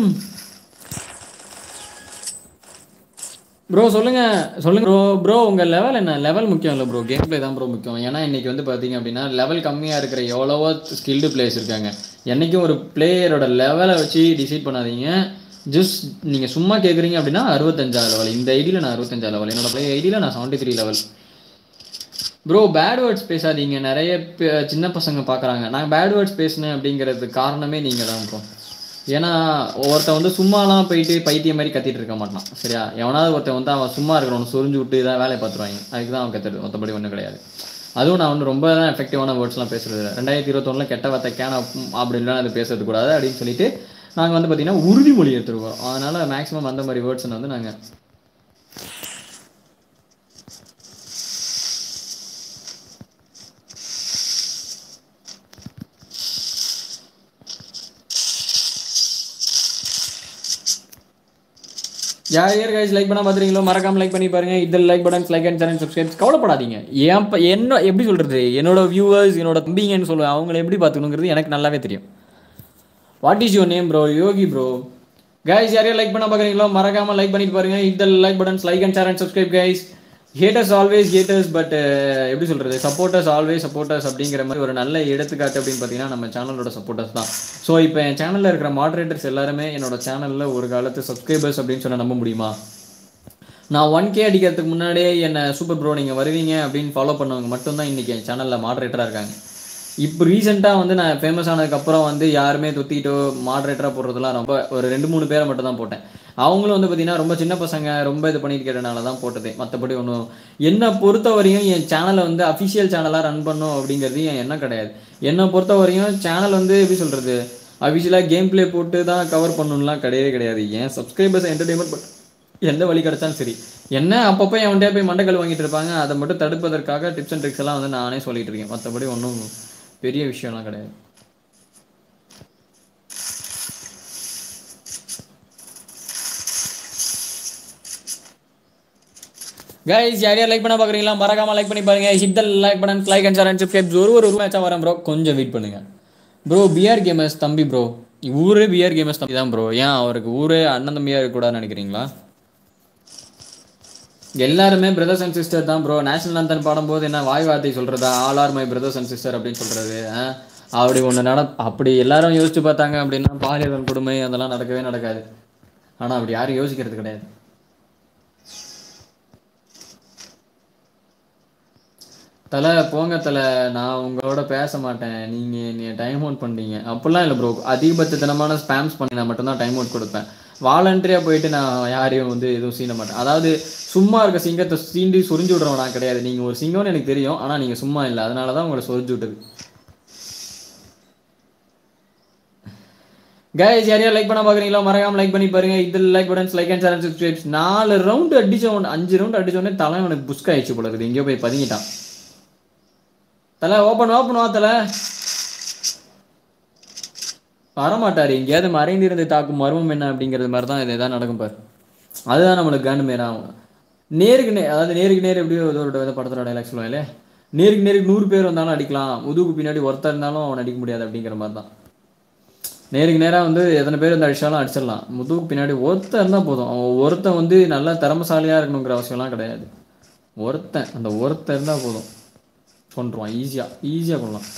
ப்ரோ சொல்லுங்க சொல்லுங்க ப்ரோ ப்ரோ உங்க லெவல் என்ன லெவல் முக்கியம் இல்லை ப்ரோ கேம் ப்ளே தான் ப்ரோ முக்கியம் ஏன்னா இன்னைக்கு வந்து பார்த்தீங்க அப்படின்னா லெவல் கம்மியாக இருக்கிற எவ்வளவோ ஸ்கில்டு பிளேயர்ஸ் இருக்காங்க என்னைக்கும் ஒரு பிளேயரோட லெவலை வச்சு டிசைட் பண்ணாதீங்க ஜஸ்ட் நீங்கள் சும்மா கேட்குறீங்க அப்படின்னா அறுபத்தஞ்சாவது லெவல் இந்த ஐடியில் நான் அறுபத்தஞ்சாவது லெவல் என்னோட பிளே ஐடியில் நான் seventy three level bro bad words பேசாதீங்க நிறைய பே- சின்ன பசங்க பார்க்குறாங்க நான் பேட் வேர்ட்ஸ் பேசினேன் அப்படிங்கிறதுக்கு காரணமே நீங்கள் தான் ப்ரோ ஏன்னா ஒருத்தன் வந்து சும்மாலாம் போயிட்டு பைத்தியம் மாதிரி கத்திட்டு இருக்க மாட்டான் சரியா எவனாவது ஒருத்தன் வந்து அவன் சும்மா இருக்கிறவனை சொரிஞ்சு விட்டு தான் வேலையை பார்த்துருவாங்க அதுக்கு தான் அவன் கத்துறது மற்றபடி ஒன்றும் கிடையாது அதுவும் நான் வந்து ரொம்ப தான் எஃபெக்டிவான வேர்ட்ஸ்லாம் பேசுறது இல்லை ரெண்டாயிரத்தி இருபத்தொன்னில் கெட்ட வார்த்தை கேன அப்படின்லாம் அது பேசுறது கூடாது அப்படின்னு சொல்லிட்டு நாங்கள் வந்து பார்த்தீங்கன்னா உறுதிமொழி எடுத்துருக்கோம் அதனால் மேக்ஸிமம் அந்த மாதிரி வேர்ட்ஸை வந்து நாங்கள் யார் யார் கைஸ் லைக் பண்ணா பார்த்துறீங்களோ மறக்காம லைக் பண்ணி பாருங்க இதில் like button like and channel subscribe கவலைப்படாதீங்க ஏன் ப- என்ன எப்படி சொல்றது என்னோட வியூவர்ஸ் என்னோட தம்பிங்கன்னு சொல்லுவேன் அவங்கள எப்படி பார்த்துக்கணுங்கிறது எனக்கு நல்லாவே தெரியும் what is your name bro Yogi bro guys யார் யார் லைக் பண்ண பார்க்குறீங்களோ மறக்காம லைக் பண்ணிட்டு பாருங்க இதில் like buttons like and share and subscribe guys haters always haters but எப்படி சொல்றது சப்போர்ட்டர்ஸ் ஆல்வேஸ் சப்போர்ட்டர்ஸ் அப்படிங்கிற மாதிரி ஒரு நல்ல எடுத்துக்காட்டு அப்படின்னு பார்த்தீங்கன்னா நம்ம சேனலோட சப்போர்ட்டர்ஸ் தான் ஸோ இப்போ என் சேனலில் இருக்கிற மாடரேட்டர்ஸ் எல்லாருமே என்னோட சேனலில் ஒரு காலத்து சப்ஸ்கிரைபர்ஸ் அப்படின்னு சொன்னால் நம்ப முடியுமா நான் ஒன் கே அடிக்கிறதுக்கு முன்னாடியே என்ன சூப்பர் ப்ரோ நீங்கள் வருவீங்க அப்படின்னு ஃபாலோ பண்ணவங்க மட்டும்தான் இன்றைக்கி என் சேனலில் மாடரேட்டராக இருக்காங்க இப்போ ரீசெண்டாக வந்து நான் ஃபேமஸ் ஆனதுக்கப்புறம் வந்து யாருமே தொத்திட்டோ மாடரேட்டராக போடுறதுலாம் ரொம்ப ஒரு ரெண்டு மூணு பேரை மட்டும் தான் போட்டேன் அவங்களும் வந்து பார்த்தீங்கன்னா ரொம்ப சின்ன பசங்க ரொம்ப இது பண்ணிட்டு கேட்டனால தான் போட்டதே மற்றபடி ஒன்றும் என்னை பொறுத்த வரையும் என் சேனலை வந்து அஃபிஷியல் சேனலாக ரன் பண்ணும் அப்படிங்கிறது என் எண்ணம் கிடையாது என்னை பொறுத்த வரையும் சேனல் வந்து எப்படி சொல்கிறது அஃபிஷியலாக கேம் ப்ளே போட்டு தான் கவர் பண்ணணும்லாம் கிடையவே கிடையாது ஏன் சப்ஸ்கிரைபர்ஸ் என்டர்டைன்மெண்ட் பட் எந்த வழி கிடைச்சாலும் சரி என்ன அப்பப்போ என்கிட்ட போய் மண்டைக்கல் வாங்கிட்டு இருப்பாங்க அதை மட்டும் தடுப்பதற்காக டிப்ஸ் அண்ட் ட்ரிக்ஸ் எல்லாம் வந்து நானே சொல்லிட்டு இருக்கேன் மற்றபடி ஒன்றும் பெரிய விஷயம்லாம் கிடையாது கைஸ் யார் யார் லைக் பண்ண பார்க்குறீங்களா மறக்காம லைக் பண்ணி பாருங்க hit the like button like and share and subscribe ஒரு ஒரு மேட்சாக வரேன் ப்ரோ கொஞ்சம் வெயிட் பண்ணுங்க ப்ரோ பிஆர் கேமர்ஸ் தம்பி ப்ரோ ஊரே பிஆர் கேமர்ஸ் தம்பி தான் ப்ரோ ஏன் அவருக்கு ஊரே அண்ணன் தம்பியாக இருக்கக்கூடாதுன்னு நினைக்கிறீங்களா எல்லாருமே பிரதர்ஸ் அண்ட் சிஸ்டர் தான் ப்ரோ நேஷனல் அந்தன் பாடும்போது என்ன வாய் வார்த்தை சொல்கிறதா all are my brothers and sister அப்படின்னு சொல்கிறது அப்படி ஒன்று நட அப்படி எல்லாரும் யோசிச்சு பார்த்தாங்க அப்படின்னா பாலியல் கொடுமை அதெல்லாம் நடக்கவே நடக்காது ஆனால் அப்படி யாரும் யோசிக்கிறது கிடையாது தலை போங்க தலை நான் உங்களோட பேச மாட்டேன் நீங்கள் என்னைய டைம் அவுட் பண்ணுறீங்க அப்படிலாம் இல்லை ப்ரோ அதிகபட்சத்தனமான ஸ்பேம்ஸ் பண்ணி நான் மட்டும்தான் டைம் அவுட் கொடுப்பேன் வாலண்டரியாக போயிட்டு நான் யாரையும் வந்து எதுவும் சீன மாட்டேன் அதாவது சும்மா இருக்க சிங்கத்தை சீண்டி சொரிஞ்சு விடுறவன் நான் கிடையாது நீங்கள் ஒரு சிங்கம்னு எனக்கு தெரியும் ஆனால் நீங்கள் சும்மா இல்லை அதனால தான் உங்களை சொரிஞ்சு விட்டது கைஸ் யாரையா லைக் பண்ண பார்க்குறீங்களா மறக்காம லைக் பண்ணி பாருங்க இதில் like buttons like and channel subscribes நாலு ரவுண்டு அடிச்ச உடனே அஞ்சு ரவுண்டு அடிச்ச உடனே தலை அவனுக்கு புஸ்க் ஆயிடுச்சு போல இருக்குது எங்கேயோ போய் பதுங்கிட்டான் தலை ஓப்பன் ஓப்பன் வா தலை வரமாட்டார் எங்கேயாவது மறைந்திருந்து தாக்கும் மர்மம் என்ன அப்படிங்கிறது மாதிரி தான் இது எதாவது நடக்கும் பாரு அதுதான் நம்மளுக்கு கண்டு மேராகும் நேருக்கு நே அதாவது நேருக்கு நேர் எப்படியோ ஏதோ ஒரு வித படத்தோட டைலாக் சொல்லுவாங்களே நேருக்கு நேருக்கு நூறு பேர் வந்தாலும் அடிக்கலாம் முதுகுக்கு பின்னாடி ஒருத்தர் இருந்தாலும் அவன் அடிக்க முடியாது அப்படிங்கிற மாதிரி தான் நேருக்கு நேராக வந்து எத்தனை பேர் வந்து அடிச்சாலும் அடிச்சிடலாம் முதுகுக்கு பின்னாடி ஒருத்தன் இருந்தால் போதும் அவன் ஒருத்தன் வந்து நல்லா திறமசாலியாக இருக்கணுங்கிற அவசியம்லாம் கிடையாது ஒருத்தன் அந்த ஒருத்தன் இருந்தால் போதும் கொண்டுருவான் ஈஸியாக ஈஸியாக கொள்ளலாம்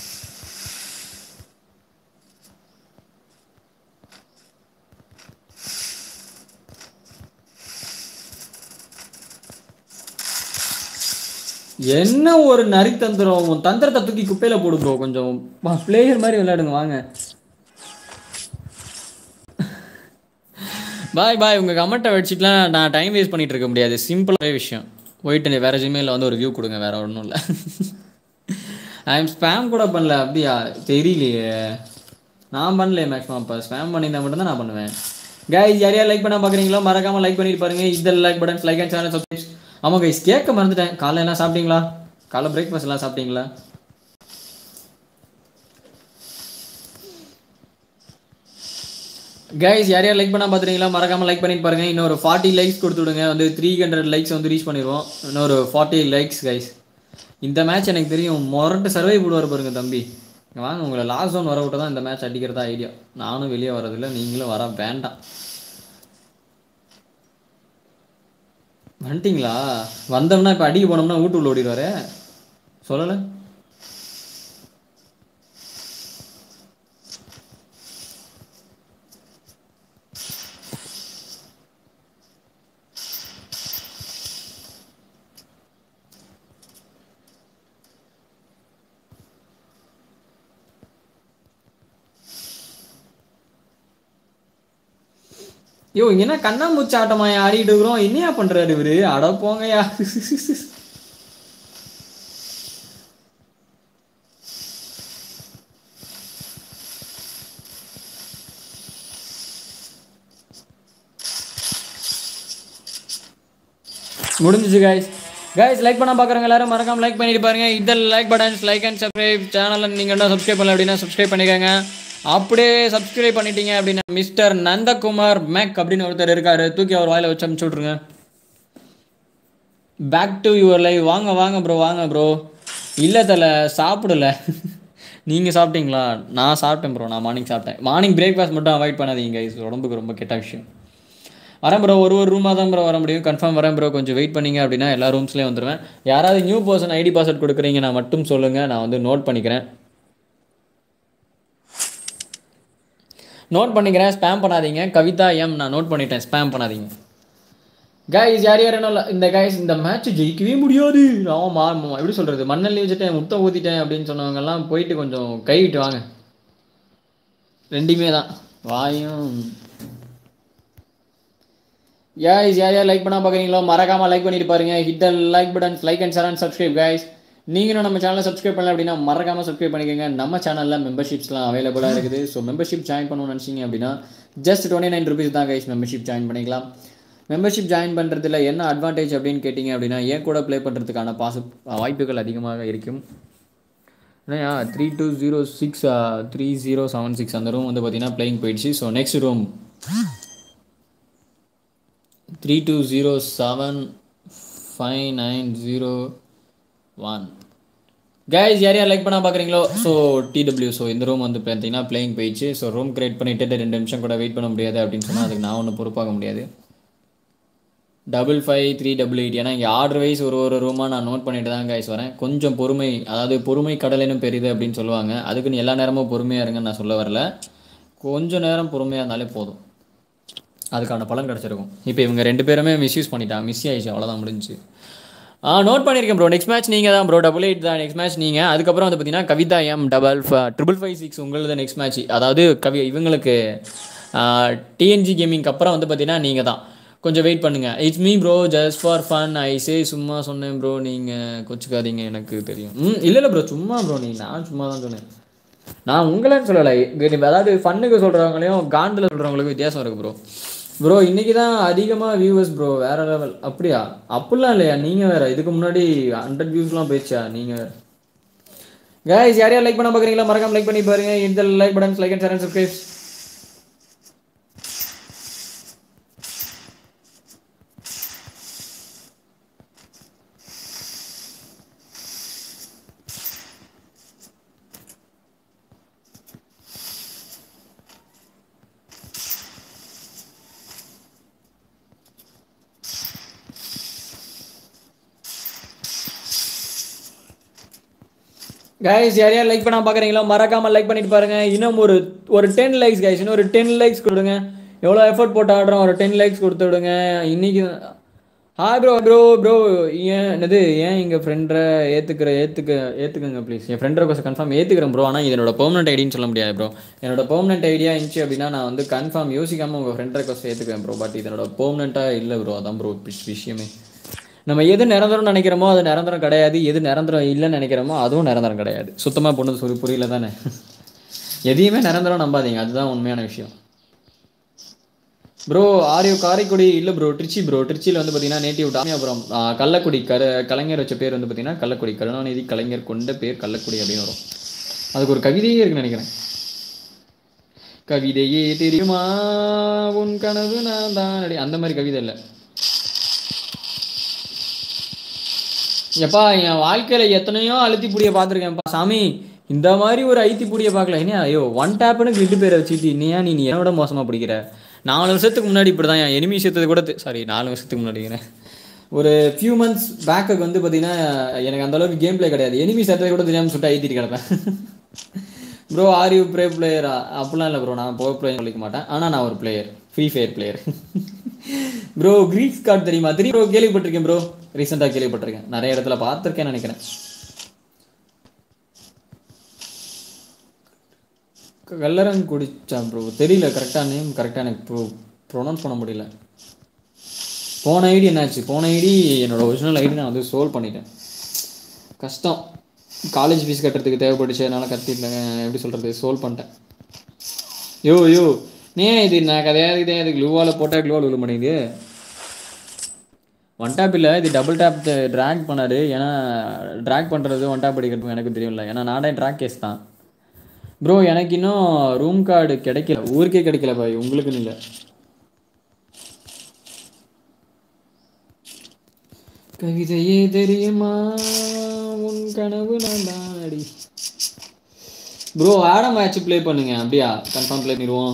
என்ன ஒரு நரி தந்திரம் உன் தந்திரத்தை தூக்கி குப்பையில போடு ப்ரோ கொஞ்சம் பிளேயர் மாதிரி விளையாடுங்க வாங்க பாய் பாய் உங்கள் கமெண்ட்டை வச்சுக்கலாம் நான் டைம் வேஸ்ட் பண்ணிட்டு இருக்க முடியாது சிம்பிளாகவே விஷயம் போயிட்டு வேறு ஜிமெயிலில் வந்து ஒரு வியூ கொடுங்க வேற ஒன்றும் இல்லை ஐ எம் ஸ்பேம் கூட பண்ணல அப்படியா தெரியலையே நான் பண்ணலையே மேக்ஸிமம் அப்போ ஸ்பேம் பண்ணியிருந்தா மட்டும்தான் நான் பண்ணுவேன் கைஸ் யாரையா லைக் பண்ண பார்க்குறீங்களோ மறக்காம லைக் பண்ணிட்டு பாருங்க இதில் like button like and channel subscribe ஆமாம் கைஸ் கேட்க மறந்துட்டேன் காலைல எல்லாம் சாப்பிட்டீங்களா காலைல பிரேக்ஃபாஸ்ட் எல்லாம் சாப்பிட்டீங்களா கைஸ் யார் யார் லைக் பண்ணா பார்த்துறீங்களா மறக்காம லைக் பண்ணிட்டு பாருங்க இன்னொரு ஃபார்ட்டி லைக்ஸ் கொடுத்து விடுங்க வந்து த்ரீ ஹண்ட்ரட் லைக்ஸ் வந்து ரீச் பண்ணிடுவோம் இன்னொரு ஃபார்ட்டி லைக்ஸ் கைஸ் இந்த மேட்ச் எனக்கு தெரியும் மொரட்டு சர்வை போடுவார் பாருங்க தம்பி இங்க வாங்க உங்களை லாஸ்ட் ஜோன் வர விட்டு தான் இந்த மேட்ச் அடிக்கிறதா ஐடியா நானும் வெளியே வரதில்லை நீங்களும் வர வேண்டாம் வந்துட்டீங்களா வந்தோம்னா இப்போ அடிக்க போனோம்னா வீட்டுக்குள்ள ஓடிடுவாரு சொல்லலை யோ இங்க என்ன கண்ணாமூச்சி ஆட்டமாயா ஆடிட்டு இருக்கிறோம் என்னையா பண்றாரு இவரு அட போங்கயா முடிஞ்சிச்சு guys guys லைக் பண்ண பார்க்குறவங்க எல்லாரும் மறக்காம லைக் பண்ணிட்டு பாருங்க இதில் like buttons like and subscribe சேனலை நீங்கள் என்ன சப்ஸ்கிரைப் பண்ணல அப்படின்னா சப்ஸ்கிரைப் பண்ணிக்கோங்க அப்படியே சப்ஸ்கிரைப் பண்ணிட்டீங்க அப்படின்னா மிஸ்டர் நந்தகுமார் மேக் அப்படின்னு ஒருத்தர் இருக்காரு தூக்கி அவர் வாயில வச்சு அனுப்பிச்சு விட்ருங்க பேக் டு யுவர் லைவ் வாங்க வாங்க ப்ரோ வாங்க ப்ரோ இல்லை தலை சாப்பிடல நீங்கள் சாப்பிட்டீங்களா நான் சாப்பிட்டேன் ப்ரோ நான் மார்னிங் சாப்பிட்டேன் மார்னிங் பிரேக்ஃபாஸ்ட் மட்டும் அவாய்ட் பண்ணாதீங்க guys உடம்புக்கு ரொம்ப கெட்ட விஷயம் வரேன் ப்ரோ ஒரு ஒரு ரூமாக தான் ப்ரோ வர முடியும் கன்ஃபார்ம் வரேன் ப்ரோ கொஞ்சம் வெயிட் பண்ணீங்க அப்படின்னா எல்லா ரூம்ஸ்லேயும் வந்துடுவேன் யாராவது நியூ பர்சன் ஐடி பாஸ்வேர்ட் கொடுக்குறீங்க நான் மட்டும் சொல்லுங்கள் நான் வந்து நோட் பண்ணிக்கிறேன் நோட் பண்ணிக்கிறேன் ஸ்பேம் பண்ணாதீங்க கவிதா எம் நான் நோட் பண்ணிட்டேன் ஸ்பேம் பண்ணாதீங்க கைஸ் யார் யார் என்ன இந்த கைஸ் இந்த மேட்ச் ஜெயிக்கவே முடியாது ஆமா ஆமா எப்படி சொல்கிறது மண்ணள்ளி வச்சுட்டேன் முட்டை ஊற்றிட்டேன் அப்படின்னு சொன்னவங்கெல்லாம் போயிட்டு கொஞ்சம் கைவிட்டு வாங்க ரெண்டுமே தான் வாயும் guys யார் யார் லைக் பண்ணா பார்க்குறீங்களோ மறக்காம லைக் பண்ணிட்டு பாருங்க hit the like button like and share and subscribe guys நீங்களும் நம்ம சேனலை சப்ஸ்கிரைப் பண்ணல அப்படின்னா மறக்காம சப்ஸ்கிரைப் பண்ணிக்கோங்க நம்ம சேனலில் மெம்பர்ஷிப்ஸ்லாம் அவைலபிளாக இருக்குது ஸோ மெம்பர்ஷிப் ஜாயின் பண்ணணும்னு நினச்சிங்க அப்படின்னா ஜஸ்ட் டுவெண்ட்டி நைன் ருபீஸ் தான் கைஸ் மெம்பர்ஷிப் ஜாயின் பண்ணிக்கலாம் மெம்பர்ஷிப் ஜாயின் பண்ணுறதுல என்ன அட்வான்டேஜ் அப்படின்னு கேட்டிங்க அப்படின்னா ஏன் கூட ப்ளே பண்ணுறதுக்கான பாச வாய்ப்புகள் அதிகமாக இருக்கும் ஏன்னா three two zero six three zero seven six அந்த ரூம் வந்து பார்த்தீங்கன்னா பிளேயிங் போயிடுச்சு so next room three two zero seven five nine zero one guys யார் யார் லைக் பண்ணா பார்க்குறீங்களோ ஸோ டிடபிள்யூ ஸோ இந்த ரூம் வந்து பார்த்தீங்கன்னா பிளேயிங் போயிடுச்சு ஸோ ரூம் கிரியேட் பண்ணிட்டு ரெண்டு நிமிஷம் கூட வெயிட் பண்ண முடியாது அப்படின்னு சொன்னால் அதுக்கு நான் ஒன்றும் பொறுப்பாக முடியாது double five three double eight ஏன்னா இங்கே ஆர்டர் வைஸ் ஒரு ஒரு ரூமாக நான் நோட் பண்ணிட்டு தான் கைஸ் வரேன் கொஞ்சம் பொறுமை அதாவது பொறுமை கடலினும் பெரிது அப்படின்னு சொல்லுவாங்க அதுக்குன்னு எல்லா நேரமும் பொறுமையாக இருங்கன்னு நான் சொல்ல வரல கொஞ்சம் நேரம் பொறுமையாக இருந்தாலே போதும் அதுக்கான பலன் கிடச்சிருக்கும் இப்போ இவங்க ரெண்டு பேருமே மிஸ்யூஸ் பண்ணிட்டாங்க மிஸ் ஆயிடுச்சு அவ்வளோதான் முடிஞ்சு ஆ நோட் பண்ணியிருக்கேன் ப்ரோ நெக்ஸ்ட் மேட்ச் நீங்கள் தான் ப்ரோ டபுள் எயிட் தான் நெக்ஸ்ட் மேட்ச் நீங்கள் அதுக்கப்புறம் வந்து பார்த்தீங்கன்னா Kavitha M double triple five six உங்களது நெக்ஸ்ட் மேட்ச் அதாவது கவி இவங்களுக்கு டிஎன்ஜி கேமிங்க்கு அப்புறம் வந்து பார்த்தீங்கன்னா நீங்கள் தான் கொஞ்சம் வெயிட் பண்ணுங்கள் it's me bro just for fun I say சும்மா சொன்னேன் ப்ரோ நீங்கள் கொச்சுக்காதீங்க எனக்கு தெரியும் ம் இல்லை இல்லை ப்ரோ சும்மா ப்ரோ நீ நான் சும்மா தான் சொன்னேன் நான் உங்களைன்னு சொல்லலை இங்க அதாவது ஃபன்னுக்கு சொல்கிறவங்களையும் காண்டில் சொல்கிறவங்களுக்கும் வித்தியாசம் இருக்குது ப்ரோ ப்ரோ இன்னைக்கு தான் அதிகமாக வியூவர்ஸ் ப்ரோ வேற லெவல் அப்படியா அப்படிலாம் இல்லையா நீங்கள் வேற இதுக்கு முன்னாடி ஹண்ட்ரட் வியூஸ்லாம் போயிடுச்சா நீங்கள் வேற கைஸ் யார் யார் லைக் பண்ண பார்க்குறீங்களா மறக்காம லைக் பண்ணி பாருங்க இந்த like buttons like and share and subscribe guys யார் யார் லைக் பண்ண பார்க்குறீங்களோ மறக்காம லைக் பண்ணிட்டு பாருங்க இன்னும் ஒரு ஒரு டென் லைக்ஸ் கைஸ் இன்னும் ஒரு டென் லைக்ஸ் கொடுங்க எவ்வளோ எஃபர்ட் போட்டு ஆடுறோம் ஒரு டென் லைக்ஸ் கொடுத்து விடுங்க இன்னைக்கு ஹாய் ப்ரோ ப்ரோ ப்ரோ ஏன் என்னது ஏன் எங்கள் ஃப்ரெண்டை ஏற்றுக்கிற ஏற்றுக்க ஏற்றுக்குங்க ப்ளீஸ் என் ஃப்ரெண்டை கொஞ்சம் கன்ஃபார்ம் ஏற்றுக்கிறேன் ப்ரோ ஆனால் என்னோட பெர்மனெண்ட் ஐடின்னு சொல்ல முடியாது ப்ரோ என்னோட பெர்மனெண்ட் ஐடியா இருந்துச்சு அப்படின்னா நான் வந்து கன்ஃபார்ம் யோசிக்காமல் உங்கள் ஃப்ரெண்ட் ரெக்வஸ்ட் ஏற்றுக்குவேன் ப்ரோ பட் இதனோட பெர்மனெண்ட்டாக இல்லை ப்ரோ அதான் ப்ரோ விஷயமே நம்ம எது நிரந்தரம் நினைக்கிறோமோ அது நிரந்தரம் கிடையாது எது நிரந்தரம் இல்லைன்னு நினைக்கிறோமோ அதுவும் நிரந்தரம் கிடையாது சுத்தமாக பொண்ணு சொல்லி புரியல தானே எதையுமே நிரந்தரம் நம்பாதீங்க அதுதான் உண்மையான விஷயம் ப்ரோ ஆரியோ காரைக்குடி இல்லை ப்ரோ திருச்சி ப்ரோ திருச்சியில் வந்து பார்த்தீங்கன்னா நேட்டிவ் டாமியாபுரம் ஆ, கள்ளக்குடி கரு கலைஞர் வச்ச பேர் வந்து பார்த்தீங்கன்னா கள்ளக்குடி கருணாநிதி கலைஞர் கொண்ட பேர் கள்ளக்குடி அப்படின்னு வரும் அதுக்கு ஒரு கவிதையே இருக்குன்னு நினைக்கிறேன் கவிதையே தெரியுமா உன் கனவு நான் தான் அடி அந்த மாதிரி கவிதை இல்லை எப்பா என் வாழ்க்கையில எத்தனையோ அழுத்தி புடிய பார்த்துருக்கேன்ப்பா சாமி இந்த மாதிரி ஒரு ஐத்தி புடிய பார்க்கல என்ன ஐயோ ஒன் டேப்னு கிட்டு பேரை வச்சுட்டு நீ ஏன் நீ நீ என்னோட மோசமா பிடிக்கிற நாலு வருஷத்துக்கு முன்னாடி இப்படி தான் என் எனிமி சேர்த்தது கூட சாரி நாலு வருஷத்துக்கு முன்னாடிங்கிறேன் ஒரு ஃபியூ மந்த்ஸ் பேக்குக்கு வந்து பார்த்தீங்கன்னா எனக்கு அந்த அளவுக்கு கேம் ப்ளே கிடையாது எனிமி சேர்த்தது கூட தெரியாமல் சுட்டு ஐத்திட்டு கிடப்பேன் ப்ரோ ஆர் யூ ப்ரே பிளேயரா அப்படிலாம் இல்லை ப்ரோ நான் ப்ரோ பிளேயர் சொல்லிக்க மாட்டேன் ஆனால் நான் ஒரு player free fire player bro கிரீக்ஸ் கார்டு தெரியுமா தெரியும் ப்ரோ கேள்விப்பட்டிருக்கேன் ப்ரோ ரீசெண்டாக கேள்விப்பட்டிருக்கேன் நிறைய இடத்துல பார்த்துருக்கேன்னு நினைக்கிறேன் வெள்ளரன் குடிச்சான் ப்ரோ தெரியல கரெக்டாக நேம் கரெக்டாக எனக்கு ப்ரோ ப்ரொனவுன்ஸ் பண்ண முடியல போன ஐடி என்னாச்சு போன ஐடி என்னோட ஒரிஜினல் ஐடி நான் வந்து சோல்வ் பண்ணிட்டேன் கஷ்டம் காலேஜ் ஃபீஸ் கட்டுறதுக்கு தேவைப்பட்டுச்சு அதனால கட்டிட்டேன் எப்படி சொல்கிறது சோல்வ் பண்ணிட்டேன் யோ யோ ஏன் இது நான் கதையாக இதே இது க்ளூவால் போட்டால் க்ளூவால் விழ மாட்டேங்குது ஒன் டேப் இல்லை இது டபுள் டேப் ட்ராக் பண்ணாரு ஏன்னா ட்ராக் பண்ணுறது ஒன் டேப் அடிக்கிறது எனக்கு தெரியும்ல ஏன்னா நானே ட்ராக் கேஸ் தான் ப்ரோ எனக்கு இன்னும் ரூம் கார்டு கிடைக்கல ஊருக்கே கிடைக்கல பாய் உங்களுக்குன்னு இல்லை கவிதையே தெரியுமா உன் கனவு நான் தானடி ப்ரோ ஆடம் மேட்ச் ப்ளே பண்ணுங்க அப்படியா கன்ஃபார்ம் ப்ளே பண்ணிடுவோம்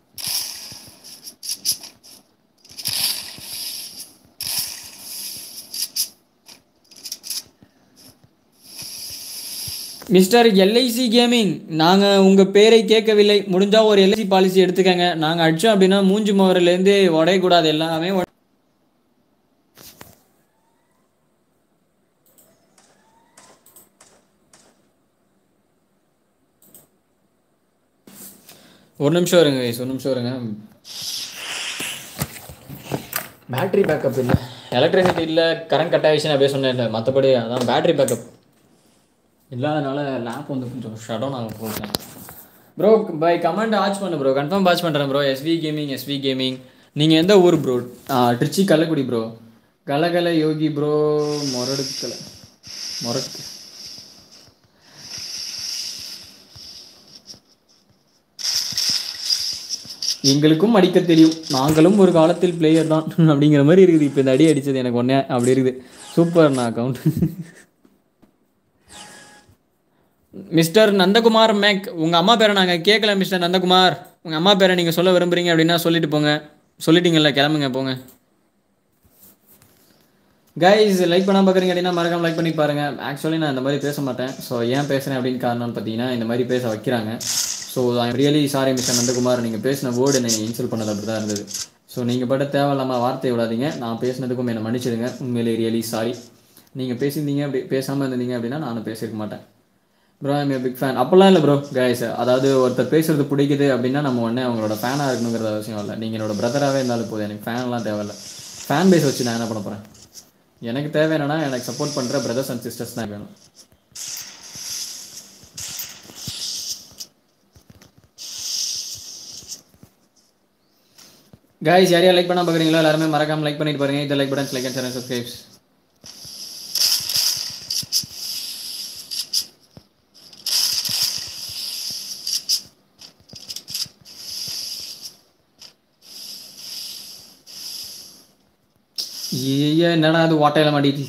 மிஸ்டர் எல்ஐசி கேமிங் நாங்கள் உங்கள் பேரை கேட்கவில்லை முடிஞ்சால் ஒரு எல்ஐசி பாலிசி எடுத்துக்கங்க நாங்கள் அடித்தோம் அப்படின்னா மூஞ்சி முகரிலேருந்து உடையக்கூடாது எல்லாமே உட- ஒரு நிமிஷம் இருங்க guys, ஒரு நிமிஷம் இருங்க பேட்டரி பேக்கப் இல்லை எலக்ட்ரிசிட்டி இல்லை கரண்ட் கட் ஆகிடுச்சு நான் அப்படியே சொன்னேன் இல்லை மற்றபடி அதான் பேட்டரி பேக்கப் இல்லாதனால லேப் வந்து கொஞ்சம் ஷட் டவுன் ஆக போகிறேன் ப்ரோ பை கமெண்ட் வாட்ச் பண்ணு ப்ரோ கன்ஃபார்ம் வாட்ச் பண்ணுறேன் bro SV gaming SV gaming நீங்கள் எந்த ஊர் ப்ரோ திருச்சி கள்ளக்குடி ப்ரோ கலகல யோகி ப்ரோ மொரடுக்கல மொரட்டு எங்களுக்கும் அடிக்க தெரியும் நாங்களும் ஒரு காலத்தில் பிளேயர் தான் அப்படிங்கிற மாதிரி இருக்குது இப்போ இந்த அடி அடித்தது எனக்கு ஒன்றே அப்படி இருக்குது சூப்பர்ண்ணா அக்கௌண்ட் மிஸ்டர் நந்தகுமார் மேக் உங்கள் அம்மா பேரை நாங்கள் கேட்கல மிஸ்டர் நந்தகுமார் உங்கள் அம்மா பேரை நீங்கள் சொல்ல விரும்புறீங்க அப்படின்னா சொல்லிட்டு போங்க சொல்லிட்டீங்கல்ல கிளம்புங்க போங்க கைஸ் லைக் பண்ணாம பார்க்குறீங்க அப்படின்னா மறக்காம லைக் பண்ணி பாருங்க ஆக்சுவலி நான் இந்த மாதிரி பேச மாட்டேன் ஸோ ஏன் பேசுகிறேன் அப்படின்னு காரணம்னு பார்த்தீங்கன்னா இந்த மாதிரி பேச வைக்கிறாங்க so I really sorry mister Nandakumar நீங்கள் பேசின வேர்டு என்னை இன்சல்ட் பண்ணது அப்படி தான் இருந்தது ஸோ நீங்கள் பட்ட தேவையில்லாமல் வார்த்தை விடாதீங்க நான் பேசினதுக்கும் என்னை மன்னிச்சிடுங்க உண்மையிலே ரியலி சாரி நீங்கள் பேசியிருந்தீங்க அப்படி பேசாமல் இருந்தீங்க அப்படின்னா நானும் பேசியிருக்க மாட்டேன் ப்ரோ ஐம் பிக் ஃபேன் அப்போல்லாம் இல்லை ப்ரோ கைஸ் அதாவது ஒருத்தர் பேசுறது பிடிக்குது அப்படின்னா நம்ம உடனே அவங்களோட ஃபேனாக இருக்கணுங்கிறது அவசியம் இல்லை நீங்கள் என்னோட பிரதராகவே இருந்தாலும் போதும் எனக்கு ஃபேன்லாம் தேவையில்ல ஃபேன் பேஸ் வச்சு நான் என்ன பண்ண போகிறேன் எனக்கு தேவை என்னன்னா எனக்கு சப்போர்ட் பண்ணுற பிரதர்ஸ் அண்ட் சிஸ்டர்ஸ் தான் வேணும் கைஸ் யாரையா லைக் பண்ணா பார்க்குறீங்களா எல்லாருமே மறக்காம லைக் பண்ணிட்டு பாருங்க இந்த like button like and share subscribes ஐயா என்னடா அது ஓட்டையில மாட்டிட்டு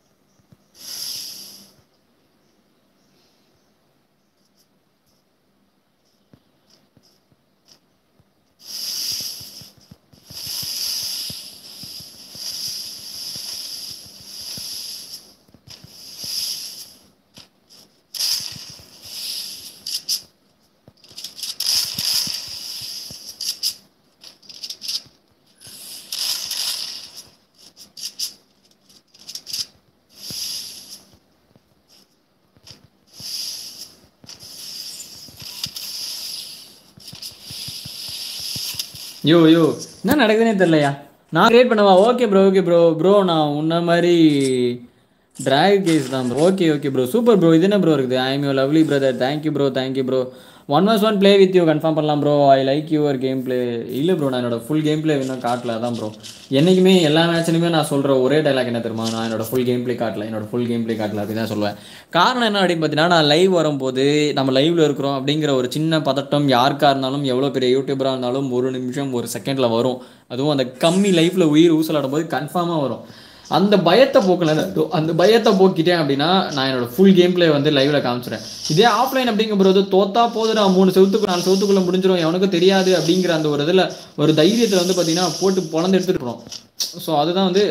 யோ யோ என்ன நடக்குதுன்னே தெரியலையா நான் கிரியேட் பண்ணவா okay bro okay bro bro நான் உன்ன மாதிரி டிராக் கேஸ் தான் bro okay okay bro super bro இது என்ன ப்ரோ இருக்குது I am you lovely brother thank you bro thank you bro one was one play with you confirm பண்ணலாம் bro I like your game play இல்லை ப்ரோ நான் என்னோட ஃபுல் கேம் ப்ளே இன்னும் காட்டல அதான் ப்ரோ என்றைக்குமே எல்லா மேட்ச்லையுமே நான் சொல்கிற ஒரே டைலாக் என்ன தெரியுமா நான் என்னோட ஃபுல் கேம் ப்ளே காட்டல என்னோட ஃபுல் கேம் ப்ளே காட்டல அப்படின்னு தான் சொல்லுவேன் காரணம் என்ன அப்படின்னு பார்த்தீங்கன்னா நான் லைவ் வரும்போது நம்ம லைவ்ல இருக்கிறோம் அப்படிங்கிற ஒரு சின்ன பதட்டம் யாருக்கா இருந்தாலும் எவ்வளோ பெரிய யூடியூபராக இருந்தாலும் ஒரு நிமிஷம் ஒரு செகண்டில் வரும் அதுவும் அந்த கம்மி லைஃப்பில் உயிர் ஊசலாடும் போது கன்ஃபார்மாக வரும் அந்த பயத்தை போக்கல அந்த பயத்தை போக்கிட்டேன் அப்படின்னா நான் என்னோட ஃபுல் கேம் ப்ளே வந்து லைவ்ல காமிச்சிடுறேன் இதே ஆஃப்லைன் அப்படிங்கும்போது தோத்தா போதுடா மூணு செவத்துக்கு நாலு செவத்துக்குள்ள முடிஞ்சிடும் எவனுக்கும் தெரியாது அப்படிங்கிற அந்த ஒரு இதில் ஒரு தைரியத்தில் வந்து பார்த்தீங்கன்னா போட்டு பொழந்து எடுத்துட்டு போகிறோம் ஸோ அதுதான் வந்து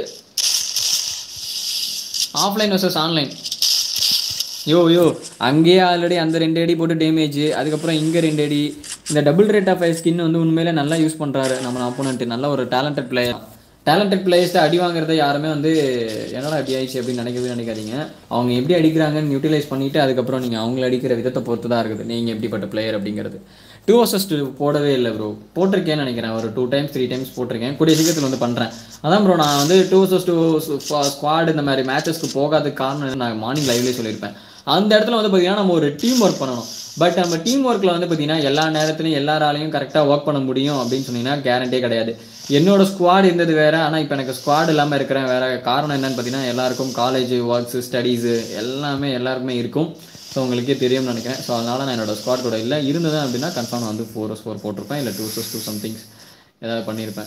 offline versus online yo yo அங்கேயே ஆல்ரெடி அந்த ரெண்டு அடி போட்டு டேமேஜ் அதுக்கப்புறம் இங்கே ரெண்டு அடி இந்த டபுள் ரேட் ஆஃப் ஸ்கின் வந்து உண்மையிலே நல்லா யூஸ் பண்ணுறாரு நம்ம அப்போனன்ட்டு நல்ல ஒரு டேலண்டட் பிளேயர் டேலண்டட் பிளேயர்ஸ்ட்டு அடி வாங்குறத யாருமே வந்து என்னடா இப்படி ஆயிடுச்சு அப்படின்னு நினைக்கவே நினைக்காதீங்க அவங்க எப்படி அடிக்கிறாங்கன்னு யூட்டிலைஸ் பண்ணிவிட்டு அதுக்கப்புறம் நீங்கள் அவங்கள அடிக்கிற விதத்தை பொறுத்து தான் இருக்குது நீங்கள் எப்படிப்பட்ட பிளேயர் அப்படிங்கிறது டூ வர்சஸ் டூ போடவே இல்லை ப்ரோ போட்டிருக்கேன்னு நினைக்கிறேன் ஒரு டூ டைம்ஸ் த்ரீ டைம்ஸ் போட்டிருக்கேன் கூடிய சீக்கிரத்தில் வந்து பண்ணுறேன் அதான் ப்ரோ நான் வந்து டூ வர்சஸ் டூ ஸ்குவாட் இந்த மாதிரி மேட்சஸ்க்கு போகாததுக்கு காரணம் என்ன, நான் மார்னிங் லைவ்லேயே சொல்லியிருப்பேன் அந்த இடத்துல வந்து பார்த்தீங்கன்னா நம்ம ஒரு டீம் ஒர்க் பண்ணணும் பட் நம்ம டீம் ஒர்க்கில் வந்து பார்த்தீங்கன்னா எல்லா நேரத்துலையும் எல்லாராலையும் கரெக்டாக ஒர்க் பண்ண முடியும் அப்படின்னு சொன்னீங்கன்னா கேரண்டே கிடையாது என்னோட ஸ்குவாட் இருந்தது வேற ஆனால் இப்போ எனக்கு ஸ்குவாட் இல்லாமல் இருக்கிறேன் வேற காரணம் என்னன்னு பார்த்தீங்கன்னா எல்லாருக்கும் காலேஜ் ஒர்க்ஸ் ஸ்டடீஸு எல்லாமே எல்லாருக்குமே இருக்கும் ஸோ உங்களுக்கே தெரியும்னு நினைக்கிறேன் ஸோ அதனால நான் என்னோட ஸ்குவாட் கூட இல்லை இருந்தது அப்படின்னா கன்ஃபார்ம் வந்து ஃபோர் ஃபோர் போட்டிருப்பேன் இல்லை டூ டூ சம்திங்ஸ் ஏதாவது பண்ணியிருப்பேன்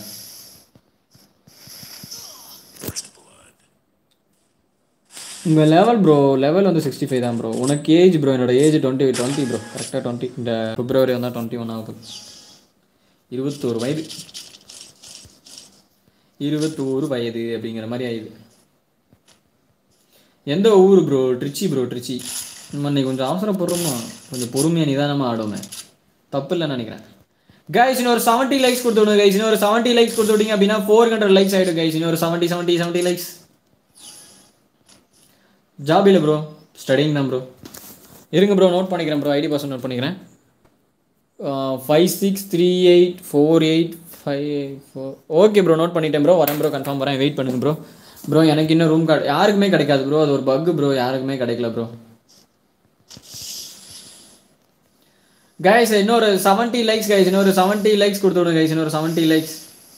உங்கள் லெவல் ப்ரோ லெவல் வந்து சிக்ஸ்டி ஃபைவ் தான் ப்ரோ உனக்கு ஏஜ் ப்ரோ என்னோட ஏஜ் டுவெண்ட்டி டுவெண்ட்டி ப்ரோ கரெக்டாக டுவெண்ட்டி இந்த பிப்ரவரி வந்தால் டுவெண்ட்டி ஒன் ஆகுது இருபத்தோரு வயது இருபத்தோரு வயது அப்படிங்கிற மாதிரி ஆயிடுது எந்த ஊர் ப்ரோ ட்ரிச்சி ப்ரோ ட்ரிச்சி நம்ம இன்னைக்கு கொஞ்சம் அவசரப்படுறோமா கொஞ்சம் பொறுமையாக நிதானமாக ஆடுவோமே தப்பு இல்லைன்னு நினைக்கிறேன் கைஸ் இன்னொரு செவன்ட்டி லைக்ஸ் கொடுத்து விடுங்க கைஸ் இன்னொரு செவன்ட்டி லைக்ஸ் கொடுத்து விட்டீங்க அப்படின்னா ஃபோர் ஹண்ட்ரட் லைக்ஸ் ஆகிடும் கைஸ் இன்னொரு seventy seventy seventy likes job இல்லை ப்ரோ ஸ்டடிங் தான் ப்ரோ இருங்க ப்ரோ நோட் பண்ணிக்கிறேன் ப்ரோ ஐடி பர்சன் நோட் பண்ணிக்கிறேன் five six three eight four eight five four okay bro note பண்ணிட்டேன் ப்ரோ வரேன் ப்ரோ கன்ஃபார்ம் வரேன் வெயிட் பண்ணுங்க ப்ரோ ப்ரோ எனக்கு இன்னும் ரூம் கார்டு யாருக்குமே கிடைக்காது ப்ரோ அது ஒரு பக் ப்ரோ யாருக்குமே கிடைக்கல ப்ரோ கைஸ் இன்னொரு செவன்ட்டி லைக்ஸ் கைஸ் இன்னொரு செவன்ட்டி லைக்ஸ் கொடுத்து விடுங்க கைஸ் இன்னொரு செவன்ட்டி லைக்ஸ்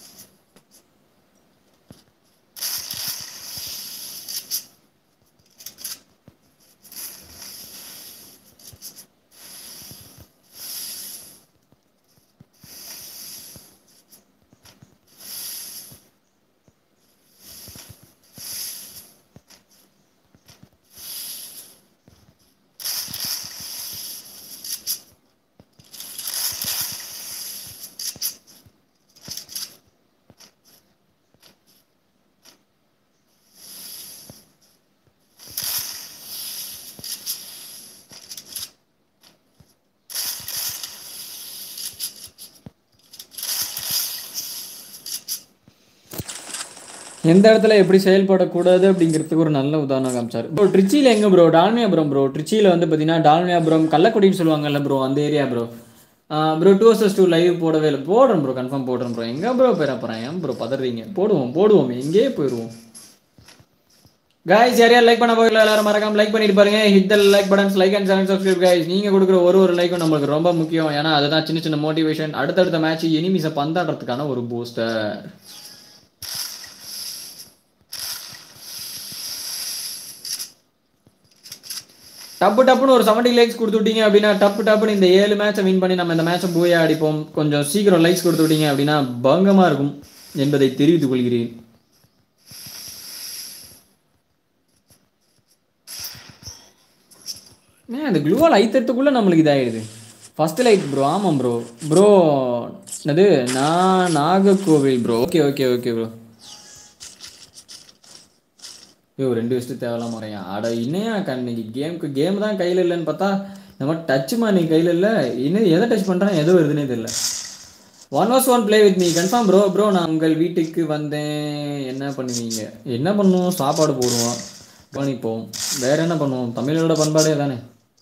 எந்த இடத்துல எப்படி செயல்படக்கூடாது அப்படிங்கிறதுக்கு ஒரு நல்ல உதாரணம் காமிச்சார் ப்ரோ ட்ரிச்சியில் எங்கே ப்ரோ டால்மியாபுரம் ப்ரோ ட்ரிச்சியில் வந்து பார்த்தீங்கன்னா டால்மியாபுரம் கள்ளக்குடின்னு சொல்லுவாங்கல்ல ப்ரோ அந்த area bro bro two versus two live போடவே இல்லை போடுறேன் ப்ரோ கன்ஃபார்ம் போடுறேன் ப்ரோ எங்கே ப்ரோ போயிட போகிறேன் ஏன் ப்ரோ பதறீங்க போடுவோம் போடுவோம் எங்கேயே போயிடுவோம் கைஸ் யாரையா லைக் பண்ண போகல எல்லாரும் மறக்காம லைக் பண்ணிட்டு பாருங்க hit the like buttons like and channel subscribe guys நீங்க கொடுக்குற ஒரு ஒரு லைக்கும் நம்மளுக்கு ரொம்ப முக்கியம் ஏன்னா அதுதான் சின்ன சின்ன மோட்டிவேஷன் அடுத்தடுத்த மேட்ச் எனிமிஸை பந்தாடுறதுக்கான ஒரு பூஸ்டர் டப்பு டப்புன்னு ஒரு செவன்ட்டி லைக்ஸ் கொடுத்து விட்டீங்க அப்படின்னா டப்பு டப்புன்னு இந்த ஏழு மேட்சை வின் பண்ணி நம்ம இந்த மேட்சை போய் அடிப்போம் கொஞ்சம் சீக்கிரம் லைக்ஸ் கொடுத்து விட்டீங்க அப்படின்னா பங்கமா இருக்கும் என்பதை தெரிவித்துக் கொள்கிறேன் ஏன் அந்த க்ளூவால் ஐத்தறதுக்குள்ளே நம்மளுக்கு இதாகிடுது ஃபஸ்ட்டு லைட் ப்ரோ ஆமாம் ப்ரோ ப்ரோ அது நான் Nagercoil bro okay okay okay bro ஐயோ ரெண்டு வருஷத்துக்கு தேவையில்லாம முறையா அட இன்னையா இன்னைக்கு கேமுக்கு கேம் தான் கையில் இல்லைன்னு பார்த்தா நம்ம டச்சுமா நீ கையில் இல்லை இன்னும் எதை டச் பண்ணுறான் எது வருதுன்னே தெரியல one was one play with me confirm bro bro நான் உங்கள் வீட்டுக்கு வந்தேன் என்ன பண்ணுவீங்க என்ன பண்ணுவோம் சாப்பாடு போடுவோம் கவனிப்போம் வேற என்ன பண்ணுவோம் தமிழோட பண்பாடே தானே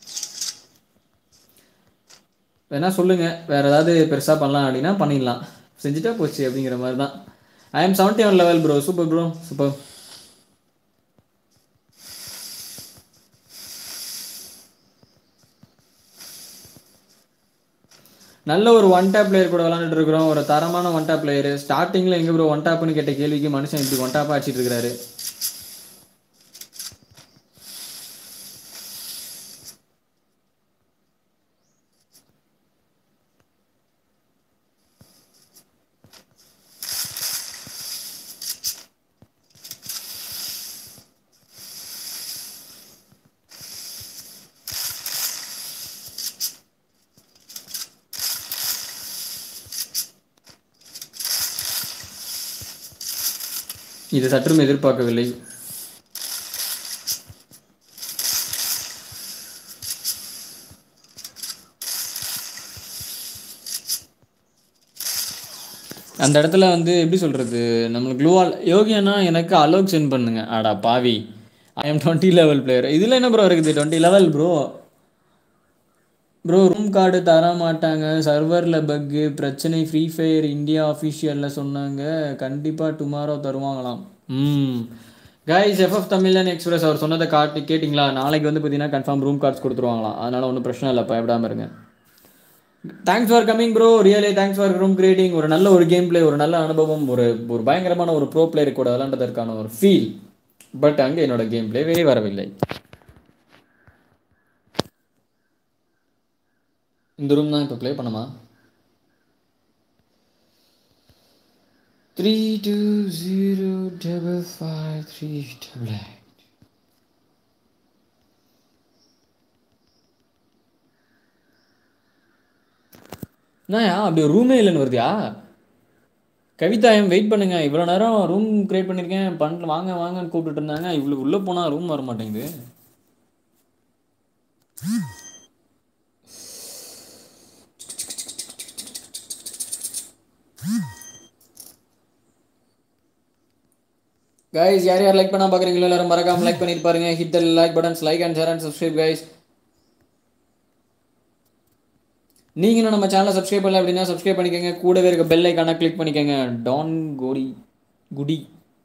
வேணா சொல்லுங்க வேற ஏதாவது பெருசா பண்ணலாம் அப்படின்னா பண்ணிடலாம் செஞ்சுட்டா போச்சு அப்படிங்கிற மாதிரி தான் I am seventy one level bro super bro super நல்ல ஒரு ஒன் டேப் பிளேயர் கூட விளாண்டுட்டு இருக்கிறோம் ஒரு தரமான ஒன் டேப் பிளேயர் ஸ்டார்டிங்ல எங்க ப்ரோ ஒன் டேப்னு கேட்ட கேள்விக்கு மனுஷன் இப்படி ஒன் டேப்பா அடிச்சிட்டு இருக்காரு இது சற்றும் எதிர்பார்க்கவில்லை அந்த இடத்துல வந்து எப்படி சொல்றது நம்மளுக்கு க்ளூவால் யோகியானா எனக்கு அலோக் சென்ட் பண்ணுங்க ஆடா பாவி I am twenty level player இதில் என்ன ப்ரோ இருக்குது twenty level bro bro room card தர மாட்டாங்க சர்வரில் பக்கு பிரச்சனை ஃப்ரீ ஃபயர் இந்தியா அஃபிஷியலில் சொன்னாங்க கண்டிப்பாக டுமாரோ தருவாங்களாம் ம் கைஸ் எஃப்எஃப் தமிழன் எக்ஸ்பிரஸ் அவர் சொன்னதை காட்டி கேட்டிங்களா நாளைக்கு வந்து பார்த்தீங்கன்னா கன்ஃபார்ம் ரூம் கார்ட்ஸ் கொடுத்துருவாங்களாம் அதனால் ஒன்றும் பிரச்சனை இல்லை பயப்படாமல் இருங்க thanks for coming bro really thanks for room creating ஒரு நல்ல ஒரு கேம் பிளே ஒரு நல்ல அனுபவம் ஒரு ஒரு பயங்கரமான ஒரு ப்ரோ பிளேயர் கூட விளாண்டதற்கான ஒரு ஃபீல் பட் அங்கே என்னோட கேம் பிளேவே வரவில்லை இந்த ரூம் தான் இப்போ ப்ளே பண்ணுமா three two zero double five three double eight என்னயா அப்படி ரூமே இல்லைன்னு வருதியா கவிதா எம் வெயிட் பண்ணுங்க இவ்வளோ நேரம் ரூம் கிரியேட் பண்ணியிருக்கேன் பண்ண வாங்க வாங்கன்னு கூப்பிட்டுட்டு இருந்தாங்க இவ்வளோ உள்ளே போனால் ரூம் வர மாட்டேங்குது கைஸ் யார் யார் லைக் பண்ணா பார்க்குறீங்களோ எல்லாரும் மறக்காம லைக் பண்ணிட்டு பாருங்க hit the like buttons like and share and subscribe guys நீங்களும் நம்ம சேனலை சப்ஸ்கிரைப் பண்ணல அப்படின்னா சப்ஸ்கிரைப் பண்ணிக்கோங்க கூடவே இருக்க பெல் ஐக்கான கிளிக் பண்ணிக்கோங்க டான் கோடி குடி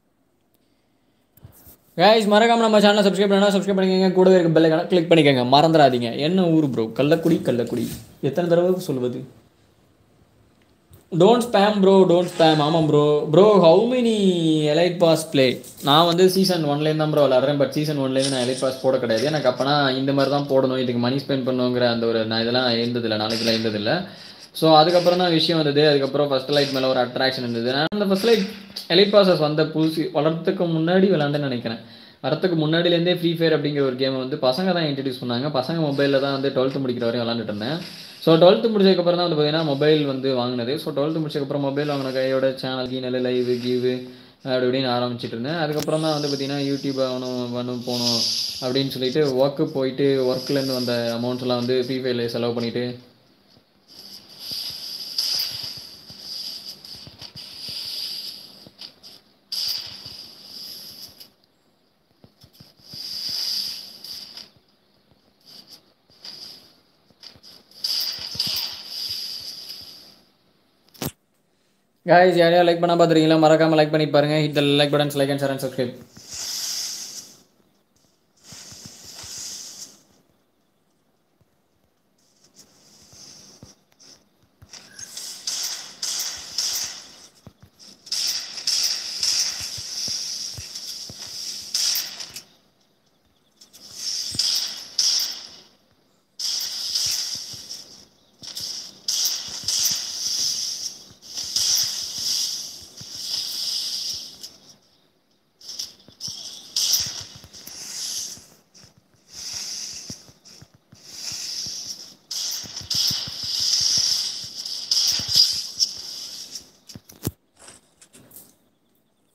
கைஸ் மறக்காம நம்ம சேனலை சப்ஸ்கிரைப் பண்ணா சப்ஸ்கிரைப் பண்ணிக்கோங்க கூடவே இருக்க பெல் ஐக்கான கிளிக் பண்ணிக்கோங்க மறந்துடாதீங்க என்ன ஊர் ப்ரோ கள்ளக்குடி கள்ளக்குடி எத்தனை தடவை சொல்வது don't spam bro don't spam ஆமாம் bro bro how many elite pass play நான் வந்து சீசன் ஒன்லேருந்து தான் ப்ரோ விளாட்றேன் பட் சீசன் ஒன்லேருந்து நான் எலைட் பாஸ் போட கிடையாது எனக்கு அப்போனா இந்த மாதிரி தான் போடணும் இதுக்கு மணி ஸ்பெண்ட் பண்ணுங்கிற அந்த ஒரு நான் இதெல்லாம் இருந்ததில்லை நாளைக்கெல்லாம் இருந்ததில்லை ஸோ அதுக்கப்புறம் தான் விஷயம் வந்தது அதுக்கப்புறம் ஃபர்ஸ்ட் லைட் மேலே ஒரு அட்ராக்ஷன் இருந்தது நான் அந்த ஃபர்ஸ்ட் லைட் எலைட் பாசஸ் வந்த புதுசு வளர்றதுக்கு முன்னாடி விளாண்டேன்னு நினைக்கிறேன் வரத்துக்கு முன்னாடிலேருந்தே ஃப்ரீ ஃபயர் அப்படிங்கிற ஒரு கேமை வந்து பசங்க தான் இன்ட்ரடியூஸ் பண்ணாங்க பசங்க மொபைலில் தான் வந்து டுவெல்த்து முடிக்கிற வரையும் விளாண்டுட்டு இருந்தேன் ஸோ டுவெல்த்து முடிச்சதுக்கப்புறம் தான் வந்து பார்த்தீங்கன்னா மொபைல் வந்து வாங்கினது ஸோ டுவெல்த்து முடிச்சதுக்கப்புறம் மொபைல் வாங்கின கையோட சேனல் கீனல் லைவ் கிவு அப்படி இப்படின்னு ஆரம்பிச்சிட்டு இருந்தேன் அதுக்கப்புறம் தான் வந்து பார்த்தீங்கன்னா யூடியூப் ஆகணும் பண்ணணும் போகணும் அப்படின்னு சொல்லிட்டு ஒர்க்கு போயிட்டு ஒர்க்லேருந்து வந்த அமௌண்ட்ஸ்லாம் வந்து ஃப்ரீ ஃபயரில் செலவு பண்ணிவிட்டு guys யார் யார் லைக் பண்ணா பார்த்துருக்கீங்களா மறக்காம லைக் பண்ணிட்டு பாருங்க hit like buttons like and share and subscribe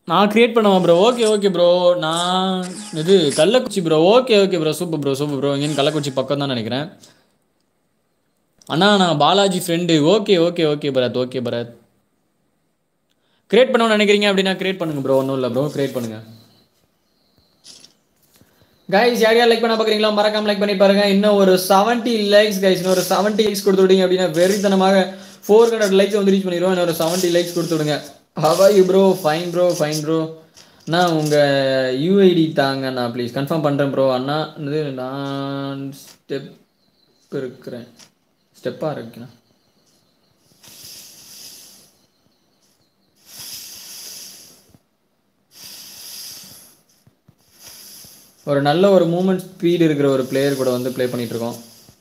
நான் கிரியேட் பண்ணுவேன் ப்ரோ ஓகே ஓகே ப்ரோ நான் இது Kallakurichi bro okay okay bro super bro super bro இங்கேருந்து கள்ளக்குறிச்சி பக்கம் தான் நினைக்கிறேன் அண்ணா நான் Balaji friend okay okay okay Bharath okay Bharath create பண்ணணும்னு நினைக்கிறீங்க அப்படின்னா கிரியேட் பண்ணுங்க ப்ரோ ஒன்றும் இல்லை ப்ரோ கிரியேட் பண்ணுங்க கைஸ் யார் யார் லைக் பண்ண பார்க்குறீங்களா மறக்காம லைக் பண்ணி பாருங்க இன்னும் ஒரு செவன்ட்டி லைக்ஸ் கைஸ் இன்னும் ஒரு செவன்ட்டி லைக்ஸ் கொடுத்து விட்டீங்க அப்படின்னா வெறித்தனமாக ஃபோர் ஹண்ட்ரட் லைக்ஸ் வந்து ரீச் பண்ணிடுவோம் இன்னும் ஒரு செவன்ட்டி லைக்ஸ் கொடுத்து விடுங்க how are you bro fine bro fine bro அண்ணா உங்கள் யூஐடி தாங்க நான் ப்ளீஸ் கன்ஃபார்ம் பண்ணுறேன் ப்ரோ அண்ணா இது நான் ஸ்டெப் இருக்கிறேன் ஸ்டெப்பாக இருக்கேன் ஒரு நல்ல ஒரு மூமெண்ட் ஸ்பீடு இருக்கிற ஒரு பிளேயர் கூட வந்து ப்ளே பண்ணிட்டு இருக்கோம்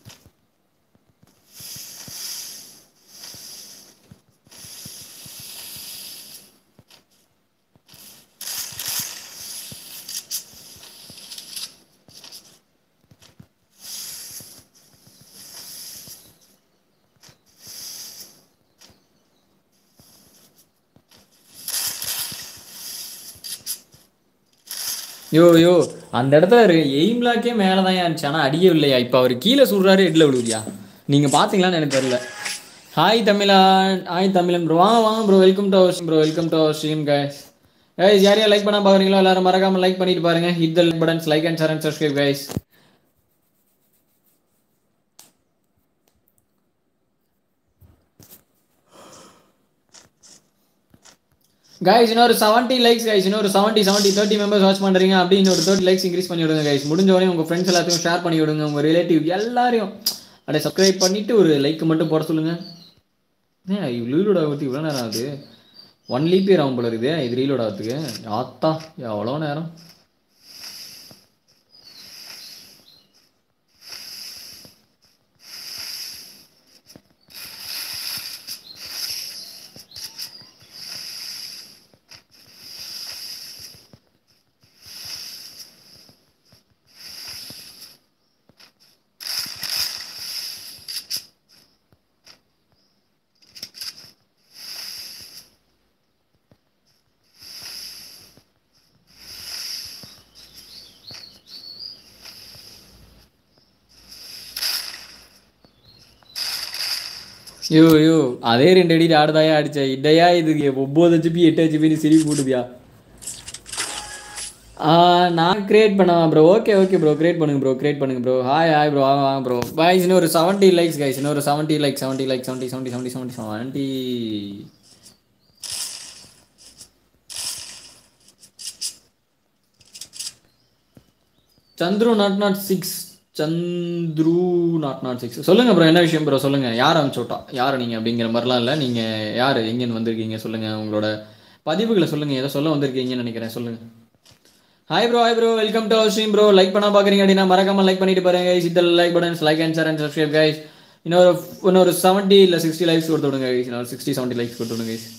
யோ யோ அந்த இடத்துல எய்ம்லாக்கே மேலே தான் இருந்துச்சு ஆனால் அடியே இல்லையா இப்போ அவர் கீழே சுடுறாரு ஹெட்டில் விழுவியா நீங்கள் பார்த்தீங்களான்னு எனக்கு தெரியல ஹாய் தமிழா ஹாய் தமிழன் ப்ரோ வாங்க வாங்க bro welcome to our bro welcome to our stream guys guys யார் யார் லைக் பண்ண பார்க்குறீங்களோ எல்லாரும் மறக்காம லைக் பண்ணிட்டு பாருங்க hit the like buttons like and share and subscribe guys guys இன்னொரு செவன்ட்டி லைக்ஸ் கைஸ் இன்னொரு seventy seventy thirty members watch பண்ணுறீங்க அப்படி இன்னொரு தேர்ட்டி லைக்ஸ் இன்க்ரீஸ் பண்ணி விடுங்க கைஸ் முடிஞ்ச வரையும் உங்கள் ஃப்ரெண்ட்ஸ் எல்லாத்தையும் ஷேர் பண்ணி விடுங்க உங்கள் ரிலேட்டிவ் எல்லாரையும் அப்படியே சப்ஸ்கிரைப் பண்ணிவிட்டு ஒரு லைக் மட்டும் போட சொல்லுங்கள் ஏன் ரீலோட் ஆகிறதுக்கு இவ்வளோ நேரம் ஆகுது ஒன் லீப்பியர் ஆகும் போல இருக்குது இது ரீலோட் ஆகிறதுக்கு ஆத்தா எவ்வளோ நேரம் ஐயோ ஐயோ அதே ரெண்டு அடி ஆடுதாயா அடிச்ச இடையா இது ஒம்பது ஜிபி எட்டு ஜிபின்னு சிரிப்பு போட்டுதியா ஆ நான் கிரியேட் பண்ணவா bro okay okay bro create பண்ணுங்க ப்ரோ கிரியேட் பண்ணுங்க ப்ரோ ஹாய் ஹாய் ப்ரோ வாங்க வாங்க ப்ரோ பாய்ஸ் இன்னும் ஒரு செவன்ட்டி லைக்ஸ் கைஸ் இன்னும் ஒரு seventy like seventy like seventy seventy seventy seventy seventy Chandru nought nought six Chandru nought nought six சொல்லுங்க bro என்ன விஷயம் ப்ரோ சொல்லுங்க யார் அனுப்பிச்சு விட்டா யார் நீங்க அப்படிங்கிற மாதிரிலாம் இல்லை நீங்க யார் எங்கேருந்து வந்திருக்கீங்க சொல்லுங்க உங்களோட பதிவுகளை சொல்லுங்க ஏதோ சொல்ல வந்திருக்கீங்கன்னு நினைக்கிறேன் சொல்லுங்க hi bro hi bro welcome to our stream bro like பண்ண பார்க்குறீங்க அப்படின்னா மறக்காம லைக் பண்ணிட்டு பாருங்க guys. இந்த like buttons like and share and subscribe guys இன்னொரு இன்னொரு செவன்ட்டி இல்லை சிக்ஸ்டி லைக்ஸ் கொடுத்து விடுங்க guys. இன்னொரு சிக்ஸ்டி செவன்ட்டி லைக்ஸ் கொடுத்து விடுங்க guys.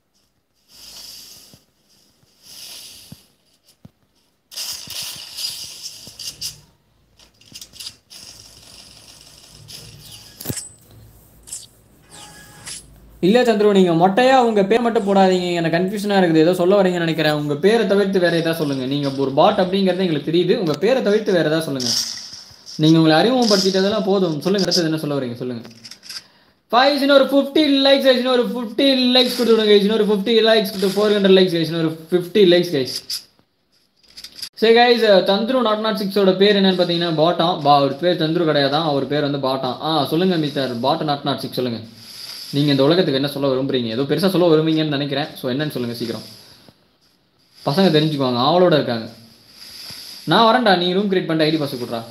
இல்ல சந்துரு நீங்க மொட்டையா உங்க பேர் மட்டும் போடாதீங்க எனக்கு கன்ஃபியூஷனா இருக்குது ஏதோ சொல்ல வரீங்கன்னு நினைக்கிறேன் உங்க பேரை தவிர்த்து வேற ஏதாவது சொல்லுங்க நீங்க ஒரு பாட் அப்படிங்கிறது எங்களுக்கு தெரியுது உங்க பேரை தவிர்த்து வேற ஏதாவது சொல்லுங்க நீங்க உங்களை அறிமுகப்படுத்திட்டதெல்லாம் போதும் சொல்லுங்க அடுத்தது என்ன சொல்ல வரீங்க சொல்லுங்க ஃபைவ் இன்னொரு ஃபிஃப்டி லைக்ஸ் கைஸ் இன்னொரு ஃபிஃப்டி லைக்ஸ் கொடுத்து விடுங்க guys. இன்னொரு ஃபிஃப்டி லைக்ஸ் கொடுத்து ஃபோர் ஹண்ட்ரட் லைக்ஸ் கைஸ் இன்னொரு ஃபிஃப்டி லைக்ஸ் கைஸ் சரி கைஸ் தந்துரு நாட் நாட் சிக்ஸோட பேர் என்னன்னு பார்த்தீங்கன்னா பாட்டான் பா அவர் பேர் தந்துரு கிடையாதான் அவர் பேர் வந்து பாட்டான் ஆ சொல்லுங்க மிஸ்டர் பாட்டன் நாட் நாட் சிக்ஸ் சொல்லுங்க நீங்கள் இந்த உலகத்துக்கு என்ன சொல்ல விரும்புறீங்க ஏதோ பெருசாக சொல்ல விரும்புறீங்கன்னு நினைக்கிறேன் ஸோ என்னன்னு சொல்லுங்கள் சீக்கிரம் பசங்க தெரிஞ்சுக்குவாங்க ஆவலோட இருக்காங்க நான் வரேன்டா நீ ரூம் கிரியேட் பண்ணிட்டு ஐடி பாஸ் கொடுறா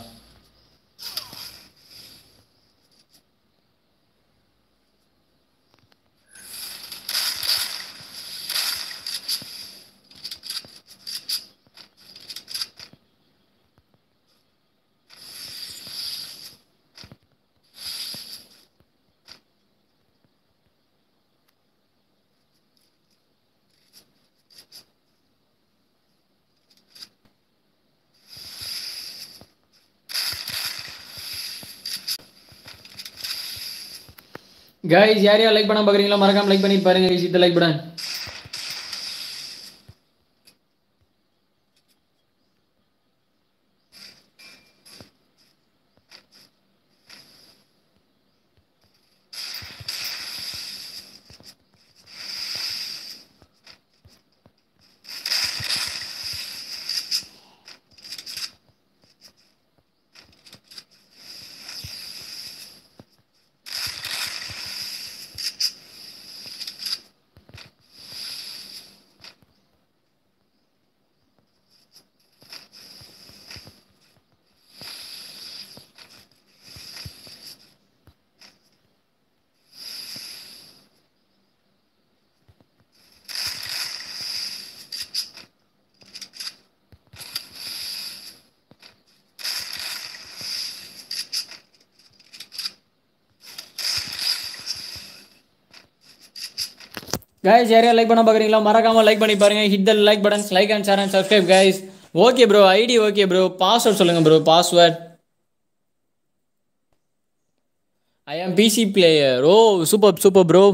கைஸ் யார் யார் லைக் பண்ண பார்க்குறீங்களோ மறக்காம லைக் பண்ணிட்டு பாருங்க guys. இந்த லைக் பட்டன் கைஸ் யாரையா லைக் பண்ண பார்க்குறீங்களா மறக்காம லைக் பண்ணி பாருங்க hit the like buttons like and share and subscribe guys okay bro ID okay bro password சொல்லுங்க bro password I am PC player oh super super bro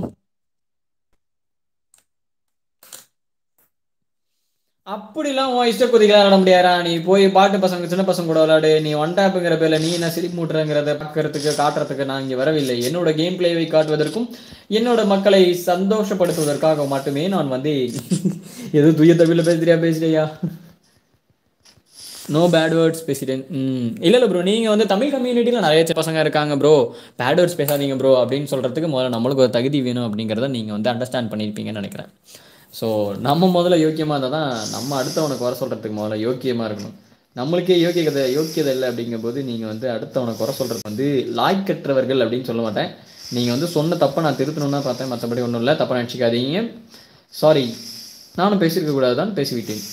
அப்படிலாம் உன் இஷ்ட குதிக்கலாம் விளையாட முடியாதா நீ போய் பாட்டு பசங்க சின்ன பசங்க கூட விளையாடு நீ ஒன் டேப்புங்கிற பேர்ல நீ என்ன சிரிப்பு மூட்டுறங்கிறத பார்க்கறதுக்கு காட்டுறதுக்கு நான் இங்கே வரவில்லை என்னோட கேம் பிளேவை காட்டுவதற்கும் என்னோட மக்களை சந்தோஷப்படுத்துவதற்காக மட்டுமே நான் வந்து எதுவும் தூய தமிழில் பேசுறியா பேசுறியா நோ பேட் வேர்ட்ஸ் பேசிட்டேன் ம் இல்லை இல்லை ப்ரோ நீங்கள் வந்து தமிழ் கம்யூனிட்டியில் நிறைய சின்ன பசங்க இருக்காங்க ப்ரோ பேட் வேர்ட்ஸ் பேசாதீங்க ப்ரோ அப்படின்னு சொல்கிறதுக்கு முதல்ல நம்மளுக்கு ஒரு தகுதி வேணும் அப்படிங்கிறத நீங்கள் வந்து அண்டர்ஸ்டாண்ட் பண்ணியிருப்பீங்கன்னு நினைக்கிறேன் ஸோ நம்ம முதல்ல யோக்கியமாக இருந்தால் தான் நம்ம அடுத்தவனுக்கு வர சொல்கிறதுக்கு முதல்ல யோக்கியமாக இருக்கணும் நம்மளுக்கே யோக்கியதை யோக்கியதை இல்லை அப்படிங்கும்போது நீங்கள் வந்து அடுத்தவனை குறை சொல்கிறது வந்து லாய்க்கற்றவர்கள் அப்படின்னு சொல்ல மாட்டேன் நீங்கள் வந்து சொன்ன தப்பை நான் திருத்தணும்னு தான் பார்த்தேன் மற்றபடி ஒன்றும் இல்லை தப்பாக நினச்சிக்காதீங்க சாரி நானும் பேசியிருக்க கூடாது தான் பேசிவிட்டேன்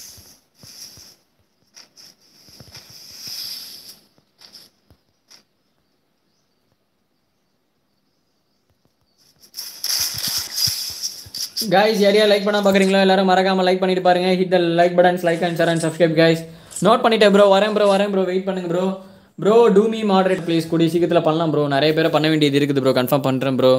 guys யாரையா லைக் பண்ணா பார்க்குறீங்களோ எல்லாரும் மறக்காம லைக் பண்ணிட்டு பாருங்க hit the like buttons like and share and subscribe guys note பண்ணிட்டேன் ப்ரோ வரேன் ப்ரோ வரேன் ப்ரோ வெயிட் பண்ணுங்க bro bro do me moderate please கூடிய சீக்கிரத்தில் பண்ணலாம் ப்ரோ நிறைய பேரை பண்ண வேண்டியது இருக்குது ப்ரோ கன்ஃபார்ம் பண்ணுறேன் ப்ரோ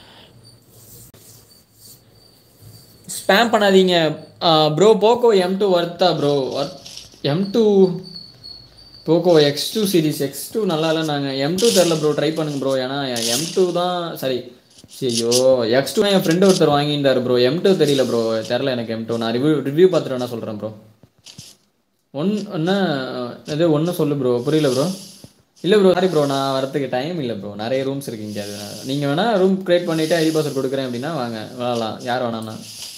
ஸ்பேம் பண்ணாதீங்க ப்ரோ போக்கோ எம் டூ ஒர்த்தா bro M two Poco X two series X two நல்லா இல்லை நாங்கள் எம் டூ தெரில ப்ரோ ட்ரை பண்ணுங்க ப்ரோ ஏன்னா எம் டூ தான் சரி ஐயோ எக்ஸ் டூ என் ஃப்ரெண்டு ஒருத்தர் வாங்கியிருந்தாரு ப்ரோ எம் டூ தெரியல ப்ரோ தெரில எனக்கு எம் டூ நான் ரிவ்யூ ரிவ்யூ பார்த்துட்டு வேணா சொல்கிறேன் ப்ரோ ஒன் என்ன இது ஒன்று சொல்லு ப்ரோ புரியல ப்ரோ இல்லை ப்ரோ சாரி ப்ரோ நான் வரதுக்கு டைம் இல்லை ப்ரோ நிறைய ரூம்ஸ் இருக்கு இங்கே அது நீங்கள் வேணால் ரூம் க்ரியேட் பண்ணிவிட்டு ஐடி பாஸ்வேர்ட் கொடுக்குறேன் அப்படின்னா வாங்க விளாட்லாம் யார் வேணாண்ணா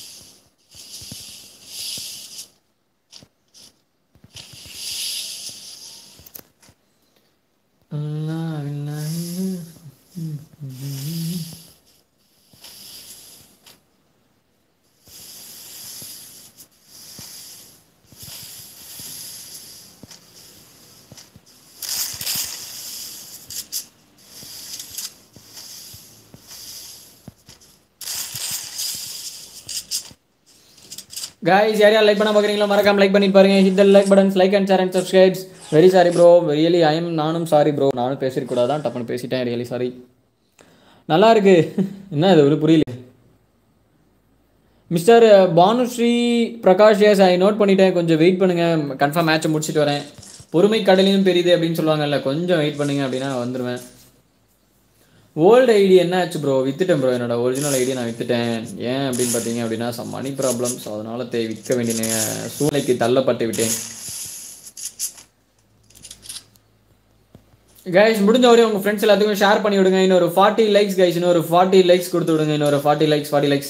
guys யாரையா லைக் பண்ண பார்க்குறீங்களோ மறக்காம லைக் பண்ணிட்டு பாருங்க hit the like buttons like and share and subscribes very sorry bro really I am நானும் சாரி ப்ரோ நானும் பேசிருக்கூடாது தான் டப்புன்னு பேசிட்டேன் ரியலி சாரி நல்லா இருக்கு என்ன இது ஒரு புரியல mister Bhanushree Prakash yes I note பண்ணிட்டேன் கொஞ்சம் வெயிட் பண்ணுங்க கன்ஃபார்ம் மேட்சை முடிச்சிட்டு வரேன் பொறுமை கடலையும் பெரியது அப்படின்னு சொல்லுவாங்கல்ல கொஞ்சம் வெயிட் பண்ணுங்க அப்படின்னா நான் வந்துடுவேன் ஓல்டு ஐடி என்ன ஆச்சு ப்ரோ வித்துட்டேன் ப்ரோ என்னோட ஒரிஜினல் ஐடி நான் வித்துட்டேன் ஏன் அப்படின்னு பார்த்தீங்க அப்படின்னா சம் மணி ப்ராப்ளம் ஸோ அதனால தே விற்க வேண்டிய நே- சூழ்நிலைக்கு தள்ளப்பட்டு விட்டேன் கைஸ் முடிஞ்ச வரையும் உங்கள் ஃப்ரெண்ட்ஸ் எல்லாத்துக்கும் ஷேர் பண்ணி விடுங்க இன்னொரு ஃபார்ட்டி லைக்ஸ் கைஸ் இன்னொரு ஃபார்ட்டி லைக்ஸ் கொடுத்து விடுங்க இன்னொரு forty likes forty likes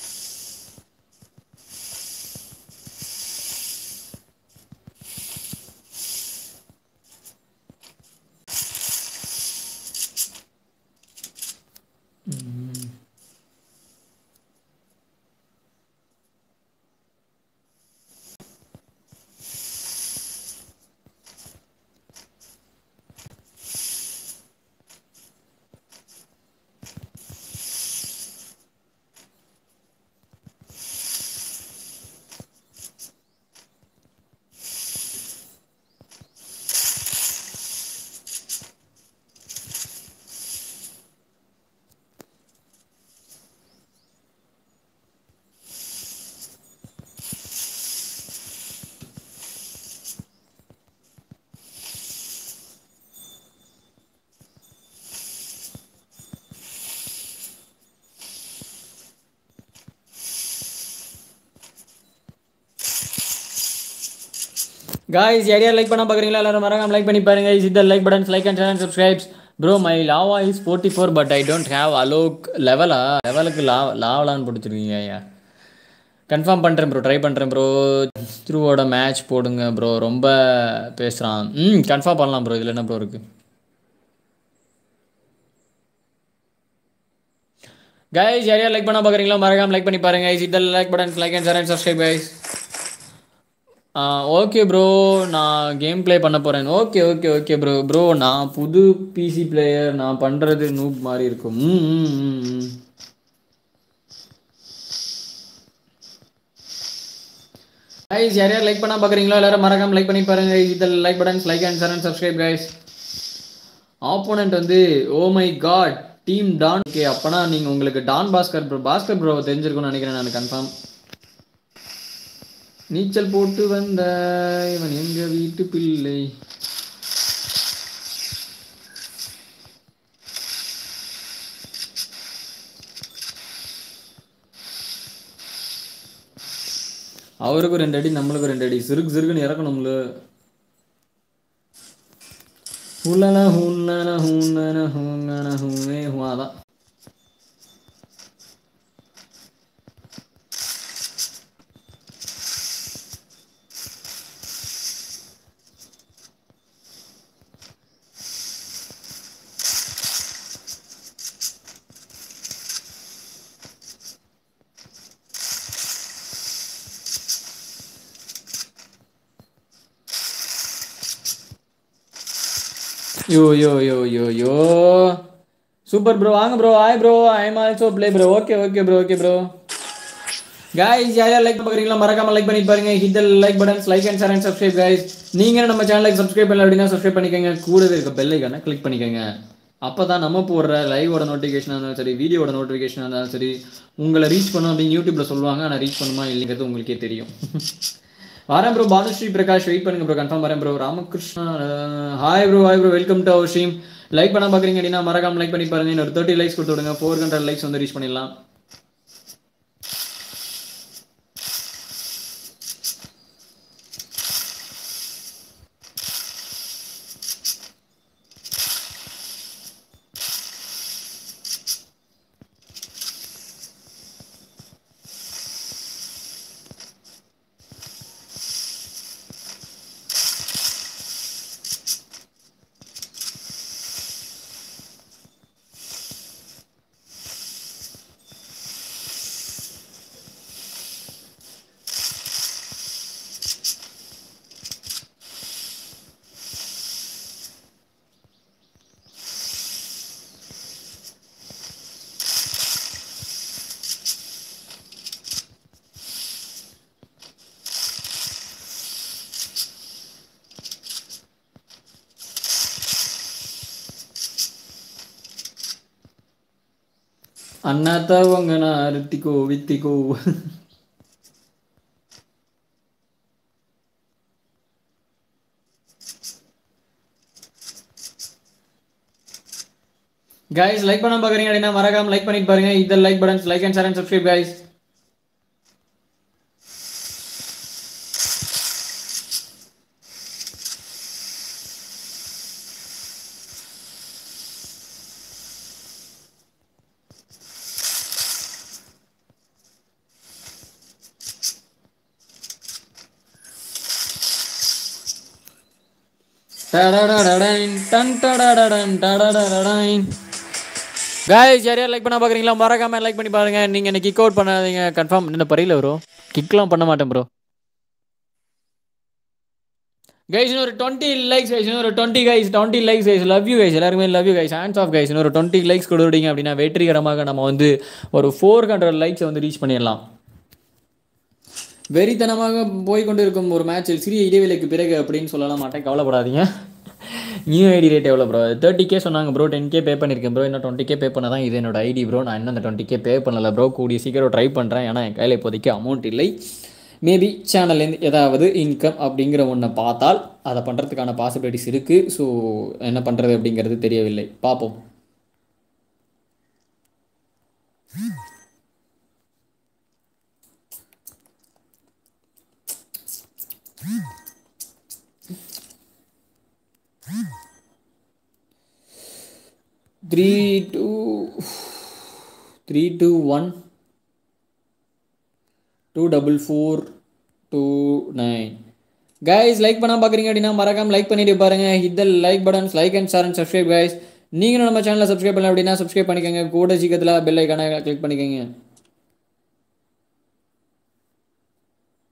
guys யாரையா லைக் பண்ண பார்க்குறீங்களா எல்லாரும் மறக்காம லைக் பண்ணி பாருங்க is the like buttons like and share and subscribes bro my lava is forty four but I don't have Alok லெவலா லெவலுக்கு லா லாவலான்னு பிடிச்சிருக்கீங்க ஐயா கன்ஃபார்ம் பண்ணுறேன் ப்ரோ ட்ரை பண்ணுறேன் ப்ரோ த்ரூவோட மேட்ச் போடுங்க ப்ரோ ரொம்ப பேசுகிறான் ம் கன்ஃபார்ம் பண்ணலாம் ப்ரோ இதில் என்ன ப்ரோ இருக்குது கைஸ் யாரையா லைக் பண்ண பார்க்குறீங்களோ மறக்காம லைக் பண்ணி பாருங்க is the like buttons like and share and subscribe guys okay bro நான் கேம் ப்ளே பண்ண போகிறேன் okay okay okay bro bro நான் புது பிசி பிளேயர் நான் பண்ணுறது நூப் மாதிரி இருக்கும் ம், ம், ம், ம். கைஸ் யார் யார் லைக் பண்ணா பார்க்குறீங்களோ எல்லாரும் மறக்காம லைக் பண்ணி பாருங்க இதில் like buttons like and share and subscribe guys opponent வந்து oh my god team Don okay அப்பனா நீங்கள் உங்களுக்கு Don Bhaskar bro Bhaskar bro தெரிஞ்சிருக்கும்னு நினைக்கிறேன் நான் கன்ஃபார்ம் நீச்சல் போட்டு வந்த இவன் எங்க வீட்டு பிள்ளை அவருக்கும் ரெண்டு அடி நம்மளுக்கும் ரெண்டு அடி சிறுக்கு சிறுக்குன்னு இறக்கணும்ல ஹுல்லன ஹுல்லன ஹுல்லன ஹுங்கன ஹூவே ஹுவாதான் yo yo yo yo yo super bro வாங்க bro hi bro I am also play bro okay okay bro okay bro guys யார் யார் லைக் பார்க்குறீங்களா மறக்காம லைக் பண்ணி பாருங்க hit the like buttons like and share and subscribe guys நீங்க நம்ம சேனலுக்கு சப்ஸ்கிரைப் பண்ணல அப்படின்னா சப்ஸ்கிரைப் பண்ணிக்கோங்க கூடவே இருக்க பெல் ஐக்கான கிளிக் பண்ணிக்கோங்க அப்பதான் நம்ம போடுற லைவோட நோட்டிஃபிகேஷன் இருந்தாலும் சரி வீடியோட நோட்டிஃபிகேஷன் இருந்தாலும் சரி உங்களை ரீச் பண்ணும் அப்படின்னு யூடியூப்ல சொல்லுவாங்க ஆனால் ரீச் பண்ணுமா இல்லைங்கிறது உங்களுக்கே தெரியும் வரேன் ப்ரோ பானுஸ்ரீ பிரகாஷ் வெயிட் பண்ணுங்க ப்ரோ கன்ஃபார்ம் வரேன் bro Ramakrishna hi bro hi bro welcome to our stream like பண்ண பார்க்குறீங்க அப்படின்னா மறக்காம லைக் பண்ணி பாருங்க இன்னொரு தேர்ட்டி லைக்ஸ் கொடுத்து விடுங்க ஃபோர் ஹண்ட்ரட் லைக்ஸ் வந்து ரீச் பண்ணிடலாம் அண்ணாத்தா உங்க நான் ரித்திக்கோ வித்திக்கோ கைஸ் லைக் பண்ண பாக்குறீங்க அப்படின்னா மறக்காம லைக் பண்ணிட்டு பாருங்க இந்த like buttons like and share and subscribe guys guys யார் யார் லைக் பண்ண பார்க்குறீங்களா மறக்காம லைக் பண்ணி பாருங்க நீங்கள் என்ன கிக் அவுட் பண்ணாதீங்க கன்ஃபார்ம் இந்த பரியில் வரும் கிக்லாம் பண்ண மாட்டேன் ப்ரோ கைஸ் இன்னொரு டுவெண்ட்டி லைக்ஸ் கைஸ் இன்னொரு twenty guys twenty likes guys love you guys எல்லாருமே love you guys hands off guys இன்னொரு டுவெண்ட்டி லைக்ஸ் கொடுத்தீங்க அப்படின்னா வெற்றிகரமாக நம்ம வந்து ஒரு ஃபோர் ஹண்ட்ரட் லைக்ஸ் வந்து ரீச் பண்ணிடலாம் வெறித்தனமாக போய் கொண்டிருக்கும் ஒரு மேட்சில் சிறிய இடைவேளைக்கு பிறகு அப்படின்னு சொல்லலாம் மாட்டேன் கவலைப்படாதீங்க நியூ ஐடி ரேட் எவ்வளோ ப்ரோ தேர்ட்டி கே சொன்னாங்க ப்ரோ டென் கே பே பண்ணியிருக்கேன் ப்ரோ இன்னும் டுவெண்ட்டி கே பே பண்ண தான் இது என்னோட ஐடி ப்ரோ நான் இன்னும் அந்த டுவெண்ட்டி கே பே பண்ணல ப்ரோ கூடிய சீக்கிரம் ட்ரை பண்ணுறேன் ஏன்னா என் கையில் இப்போதைக்கு அமௌண்ட் இல்லை மேபி சேனல்லேருந்து ஏதாவது இன்கம் அப்படிங்கிற ஒன்றை பார்த்தால் அதை பண்ணுறதுக்கான பாசிபிலிட்டிஸ் இருக்குது ஸோ என்ன பண்ணுறது அப்படிங்கிறது தெரியவில்லை பார்ப்போம் three two three two one two double four two nine guys like பண்ணால் பார்க்குறீங்க அப்படின்னா மறக்காம லைக் பண்ணிட்டு பாருங்க hit the like buttons like and share and subscribe guys நீங்களும் நம்ம சேனலை சப்ஸ்கிரைப் பண்ணல அப்படின்னா சப்ஸ்கிரைப் பண்ணிக்கோங்க கூட சீக்கிரத்தில் பெல் ஐக்கான கிளிக் பண்ணிக்கோங்க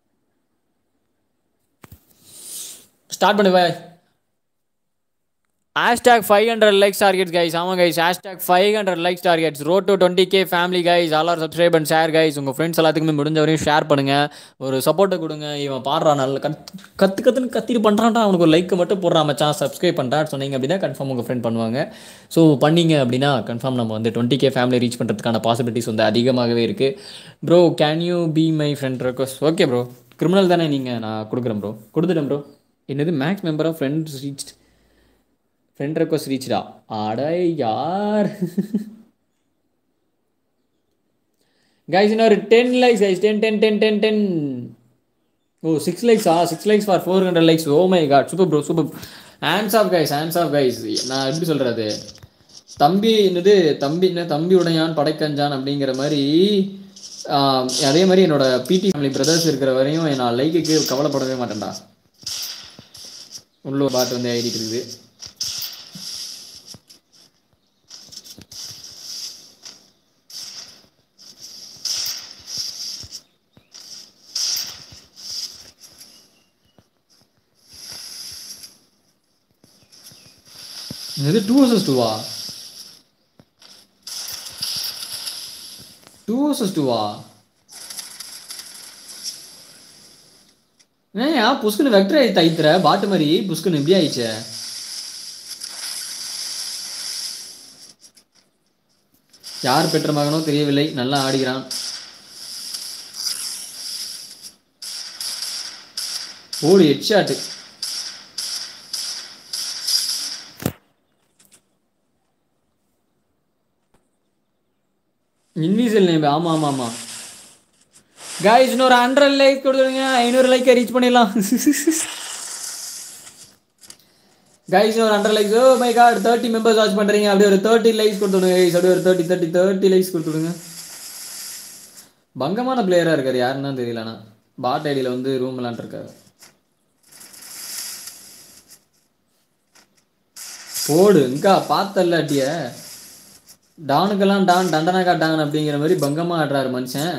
ஸ்டார்ட் பண்ணு பாய் hashtag five hundred likes targets guys ஆமாம் guys hashtag five hundred likes targets road to twenty K family guys all are subscribe and share guys உங்கள் ஃப்ரெண்ட்ஸ் எல்லாத்துக்குமே முடிஞ்ச வரையும் ஷேர் பண்ணுங்கள் ஒரு சப்போர்ட்டை கொடுங்க இவன் பாடுறான் நல்ல கத் கற்று கற்றுன்னு கத்திட்டு பண்ணுறான்டா அவனுக்கு ஒரு லைக்கை மட்டும் போடுறான் மச்சான் சப்ஸ்கிரைப் பண்ணுறான்னு சொன்னீங்க அப்படின்னா கன்ஃபார்ம் உங்கள் ஃப்ரெண்ட் பண்ணுவாங்க ஸோ பண்ணீங்க அப்படின்னா கன்ஃபார்ம் நம்ம வந்து டுவெண்ட்டி கே ஃபேமிலி ரீச் பண்ணுறதுக்கான பாசிபிலிட்டிஸ் வந்து அதிகமாகவே இருக்குது bro can you be my friend request okay bro criminal தானே நீங்கள் நான் கொடுக்குறேன் ப்ரோ கொடுத்துட்டேன் ப்ரோ என்னது max member of friends reach friend request ரீச்டா அட யார் கைஸ் இன்னொரு ten likes guys ten ten ten ten ten oh six லைக்ஸா six likes for four hundred likes oh my God super bro super hands off guys hands off guys நான் எப்படி சொல்கிறது தம்பி என்னது தம்பி என்ன தம்பி உடையான் படைக்கஞ்சான் அப்படிங்கிற மாதிரி ஆஹ், அதே மாதிரி என்னோட பிடி ஃபேமிலி பிரதர்ஸ் இருக்கிற வரையும் நான் லைக்குக்கு கவலைப்படவே மாட்டேன்டா உள்ளூர் பாட்டு வந்து ஐடிட்டு இருக்குது இது டூ வர்சஸ் டூவா டூ வர்சஸ் டூவா ஏன்யா புஷ்குன்னு வெக்டர் ஆகி தைத்துற பாட்டு மாதிரி புஷ்குன்னு இப்படி ஆயிடுச்சே யார் பெற்ற மகனோ தெரியவில்லை நல்லா ஆடுகிறான் ஓடு ஹெட் ஷாட்டு இன்விசில் நேம் ஆமாம் ஆமாம் ஆமாம் காய்ஸ் இன்னொரு ஹண்ட்ரட் லைக் கொடுத்துருங்க ஐநூறு லைக்கை ரீச் பண்ணிடலாம் கைஸ் ஒரு hundred likes oh my God thirty members watch பண்ணுறீங்க அப்படியே ஒரு தேர்ட்டி லைக்ஸ் கொடுத்துடுங்க கைஸ் அப்படியே ஒரு தேர்ட்டி தேர்ட்டி தேர்ட்டி லைக்ஸ் கொடுத்துடுங்க பங்கமான பிளேயராக இருக்கார் யாருன்னா தெரியலண்ணா பாட் ஐடியில் வந்து ரூம் விளாண்டுருக்காரு போடு இங்கா பார்த்தல்ல அட்டிய டானுக்கெல்லாம் டான் தண்டனை காட்டாங்க அப்படிங்கிற மாதிரி பங்கமாக ஆடுறாரு மனுஷன்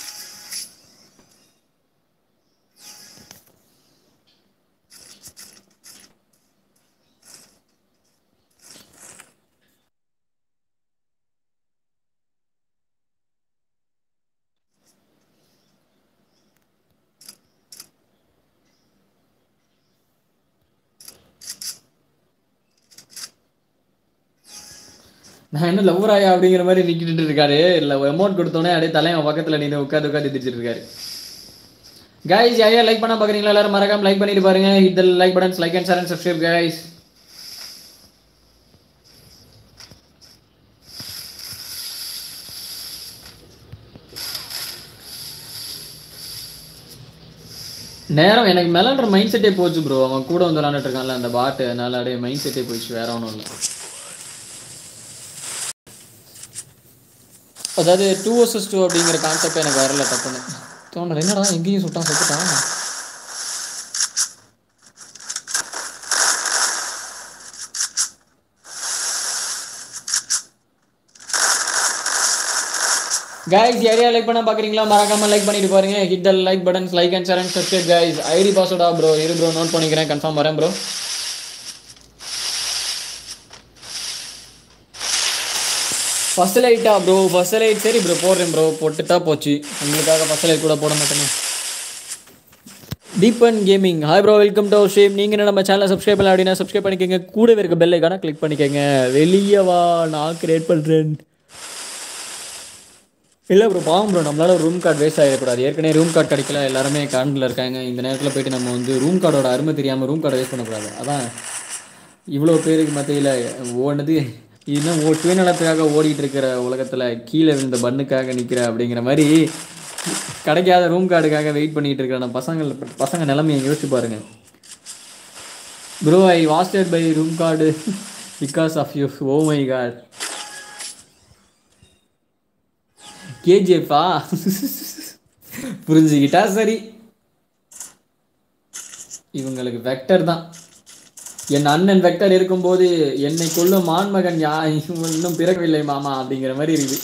நான் என்ன லவ்ராயா அப்படிங்கிற மாதிரி நிக்கிட்டு இருக்காரு இல்லை அமௌண்ட் கொடுத்தோன்னே அப்படியே தலைவன் பக்கத்தில் நின்று உட்காந்து உட்காந்து திச்சிட்டு இருக்காரு கைஸ் யாரையா லைக் பண்ண பார்க்குறீங்களா எல்லாரும் மறக்காம லைக் பண்ணிட்டு பாருங்க இந்த like buttons like and share and subscribe guys நேரம் எனக்கு மேலன்ற மைண்ட் செட்டே போச்சு ப்ரோ அவன் கூட வந்து விளாண்டுட்டு இருக்கான்ல அந்த பாட்டு அதனால அப்படியே மைண்ட் செட்டே போயிடுச்சு வேற ஒன்றும் இல்லை அதாவது டூ வர்சஸ் டூ அப்படிங்கிற கான்செப்ட் எனக்கு வரல டக்குன்னு தோணல என்னடா எங்கேயும் சுட்டான் செத்துட்டான் கைஸ் யாரையா லைக் பண்ண பாக்குறீங்களா மறக்காம லைக் பண்ணிட்டு பாருங்க hit the like buttons like and share and subscribe guys ID பாஸ்வேர்டா ப்ரோ இரு ப்ரோ நோட் பண்ணிக்கிறேன் கன்ஃபார்ம் வரேன் ப்ரோ ஃபர்ஸ்ட் லைட்டா ப்ரோ ஃபர்ஸ்ட் லைட் சரி ப்ரோ போடுறேன் ப்ரோ போட்டுட்டா போச்சு உங்களுக்காக ஃபர்ஸ்ட் லைட் கூட போட மாட்டேனே Deepan gaming hi bro welcome to our stream நீங்கள் நம்ம சேனலை சப்ஸ்கிரைப் பண்ணல அப்படின்னா சப்ஸ்கிரைப் பண்ணிக்கோங்க கூடவே இருக்க பெல் ஐக்கான கிளிக் பண்ணிக்கோங்க வெளியே வா நான் கிரியேட் பண்ணுறேன் இல்லை ப்ரோ பாவம் ப்ரோ நம்மளால ரூம் கார்டு வேஸ்ட் ஆகிடக்கூடாது ஏற்கனவே ரூம் கார்டு கிடைக்கல எல்லாருமே கரண்டில் இருக்காங்க இந்த நேரத்தில் போயிட்டு நம்ம வந்து ரூம் கார்டோட அருமை தெரியாமல் ரூம் கார்டை வேஸ்ட் பண்ணக்கூடாது அதான் இவ்வளோ பேருக்கு மத்தியில் ஓடுனது இன்னும் ஓ சுயநலத்துக்காக ஓடிட்டு இருக்கிற உலகத்தில் கீழே விழுந்த பண்ணுக்காக நிற்கிற அப்படிங்கிற மாதிரி கிடைக்காத ரூம் கார்டுக்காக வெயிட் பண்ணிட்டு இருக்கிற நம்ம பசங்கள் பசங்க நிலைமையை யோசிச்சு பாருங்க bro I wasted by room card because of you oh my God கேஜிஎஃபா புரிஞ்சுக்கிட்டா சரி இவங்களுக்கு வெக்டர் தான் என் அண்ணன் வெக்டர் இருக்கும்போது என்னை கொல்லும் ஆண்மகன் யா இவன் இன்னும் பிறக்கவில்லை மாமா அப்படிங்கிற மாதிரி இருக்குது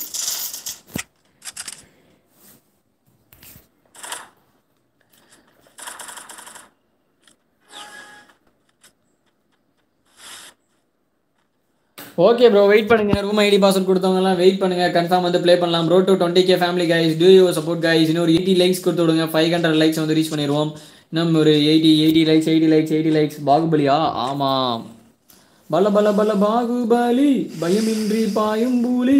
ஓகே ப்ரோ வெயிட் பண்ணுங்க ரூம் ஐடி பாஸ்வேர்ட் கொடுத்தவங்கலாம் வெயிட் பண்ணுங்க கன்ஃபார்ம் வந்து ப்ளே பண்ணலாம் bro to twenty K family guys to you support guys இன்னொரு எயிட்டி லைக்ஸ் கொடுத்து விடுங்க ஃபைவ் ஹண்ட்ரட் லைக்ஸ் வந்து ரீச் பண்ணிடுவோம் இன்னும் ஒரு eighty eighty likes eighty likes eighty likes பாகுபலியா ஆமாம் பல பல பல பாகுபலி பயமின்றி பாயும் பூலி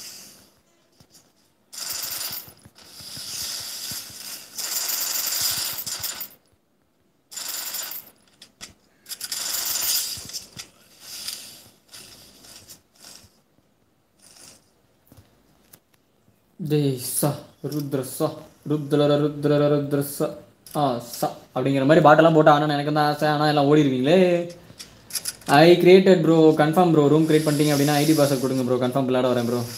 டேய் ச ருத்ர ச ருத்ர ருத்ர ருத்ர ச ஆ ச அப்படிங்கிற மாதிரி பாட்டெல்லாம் போட்டு ஆனால் எனக்கு தான் ஆசை ஆனால் எல்லாம் ஓடிடுவீங்களே I created bro confirm bro room create பண்ணிட்டீங்க அப்படின்னா ஐடி பாஸ்வேர்ட் கொடுங்க ப்ரோ கன்ஃபார்ம் விளையாட வரேன் ப்ரோ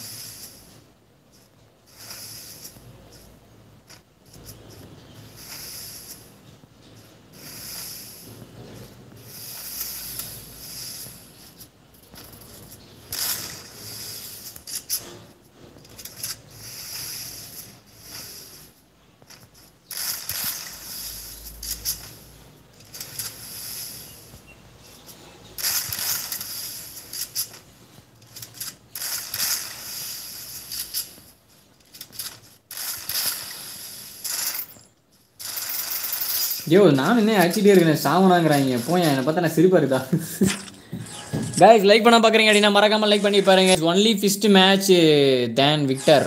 ஐயோ நான் என்ன அடிச்சுட்டே இருக்கேன் சாவனாங்கிறாங்க போய் என்னை பார்த்தா நான் சிரிப்பா இருக்கா கைஸ் லைக் பண்ண பார்க்குறீங்க அப்படின்னா மறக்காம லைக் பண்ணி பாருங்க only first match then victor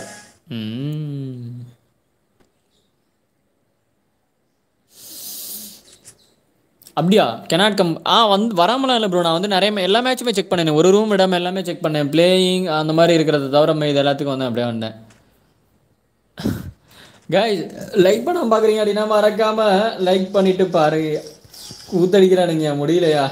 அப்படியா கெனாட் கம் ஆ வந்து வராமலாம் இல்லை ப்ரோ நான் வந்து நிறைய ma- எல்லா மேட்சுமே செக் பண்ணேன் ஒரு ரூம் இடம் எல்லாமே செக் பண்ணேன் பிளேயிங் அந்த மாதிரி இருக்கிறத தவிர இது எல்லாத்துக்கும் வந்து அப்படியே வந்தேன் கைஸ் லைக் பண்ண பார்க்குறீங்க அப்படின்னா மறக்காம லைக் பண்ணிட்டு பாருங்க கூத்தடிக்கிறானுங்க முடியலையா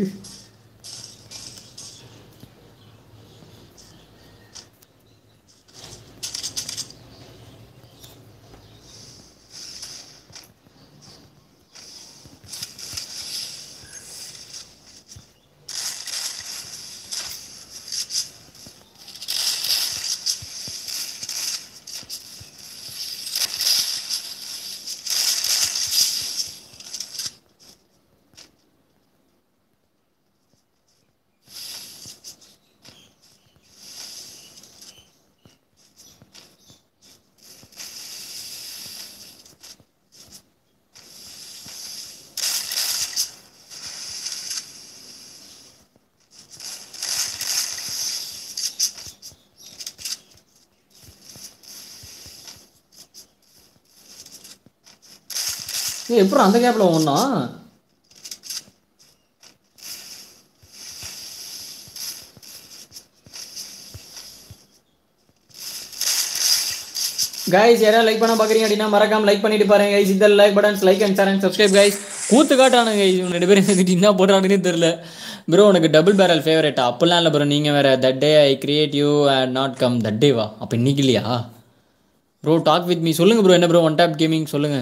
ஏய் எப்படி அந்த கேப்ல ஒன்றா கைஸ் யாராவது லைக் பண்ண பார்க்குறீங்க அப்படின்னா மறக்காம லைக் பண்ணிட்டு பாருங்க கைஸ் இந்த like buttons like and share and subscribe guys கூத்து காட்டானுங்க guys. இவங்க ரெண்டு பேரும் சேர்ந்துட்டு என்ன போடுறாங்கன்னே தெரியல ப்ரோ உனக்கு டபுள் பேரல் ஃபேவரட்டா அப்படிலாம் இல்லை ப்ரோ நீங்கள் வேற that day I create you and not come that டேவா அப்போ இன்னைக்கு இல்லையா ப்ரோ டாக் வித் மீ சொல்லுங்க ப்ரோ என்ன ப்ரோ ஒன் டேப் கேமிங் சொல்லுங்க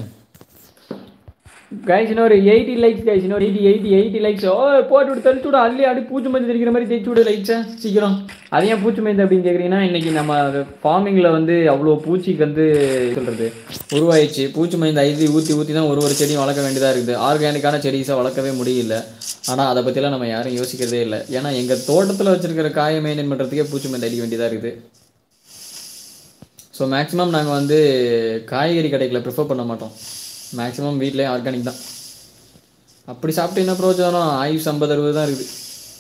கைஸ் இன்னொரு எயிட்டி லைக்ஸ் கைஸ் இன்னொரு eighty eighty eighty likes oh போட்டு விடு தள்ளிச்சு விடு அள்ளி அடி பூச்சி மருந்து தெரிக்கிற மாதிரி தேய்ச்சி விடு லைக்ஸை சீக்கிரம் அது ஏன் பூச்சி மருந்து அப்படின்னு கேட்குறீங்கன்னா இன்னைக்கு நம்ம ஃபார்மிங்கில் வந்து அவ்வளோ பூச்சிக்கு வந்து சொல்கிறது உருவாயிடுச்சு பூச்சி மருந்து ஐதி ஊற்றி ஊற்றி தான் ஒரு ஒரு செடியும் வளர்க்க வேண்டியதாக இருக்குது ஆர்கானிக்கான செடிஸை வளர்க்கவே முடியல ஆனால் அதை பற்றிலாம் நம்ம யாரும் யோசிக்கிறதே இல்லை ஏன்னா எங்கள் தோட்டத்தில் வச்சிருக்கிற காயை மெயின்டைன் பண்ணுறதுக்கே பூச்சி மருந்து அடிக்க வேண்டியதாக இருக்குது ஸோ மேக்ஸிமம் நாங்கள் வந்து காய்கறி கடைகளை ப்ரிஃபர் பண்ண மாட்டோம் மேக்ஸிமம் வீட்டிலே ஆர்கானிக் தான் அப்படி சாப்பிட்டு என்ன பிரயோஜனம் ஆயுஷ் ஐம்பது அறுபது தான் இருக்குது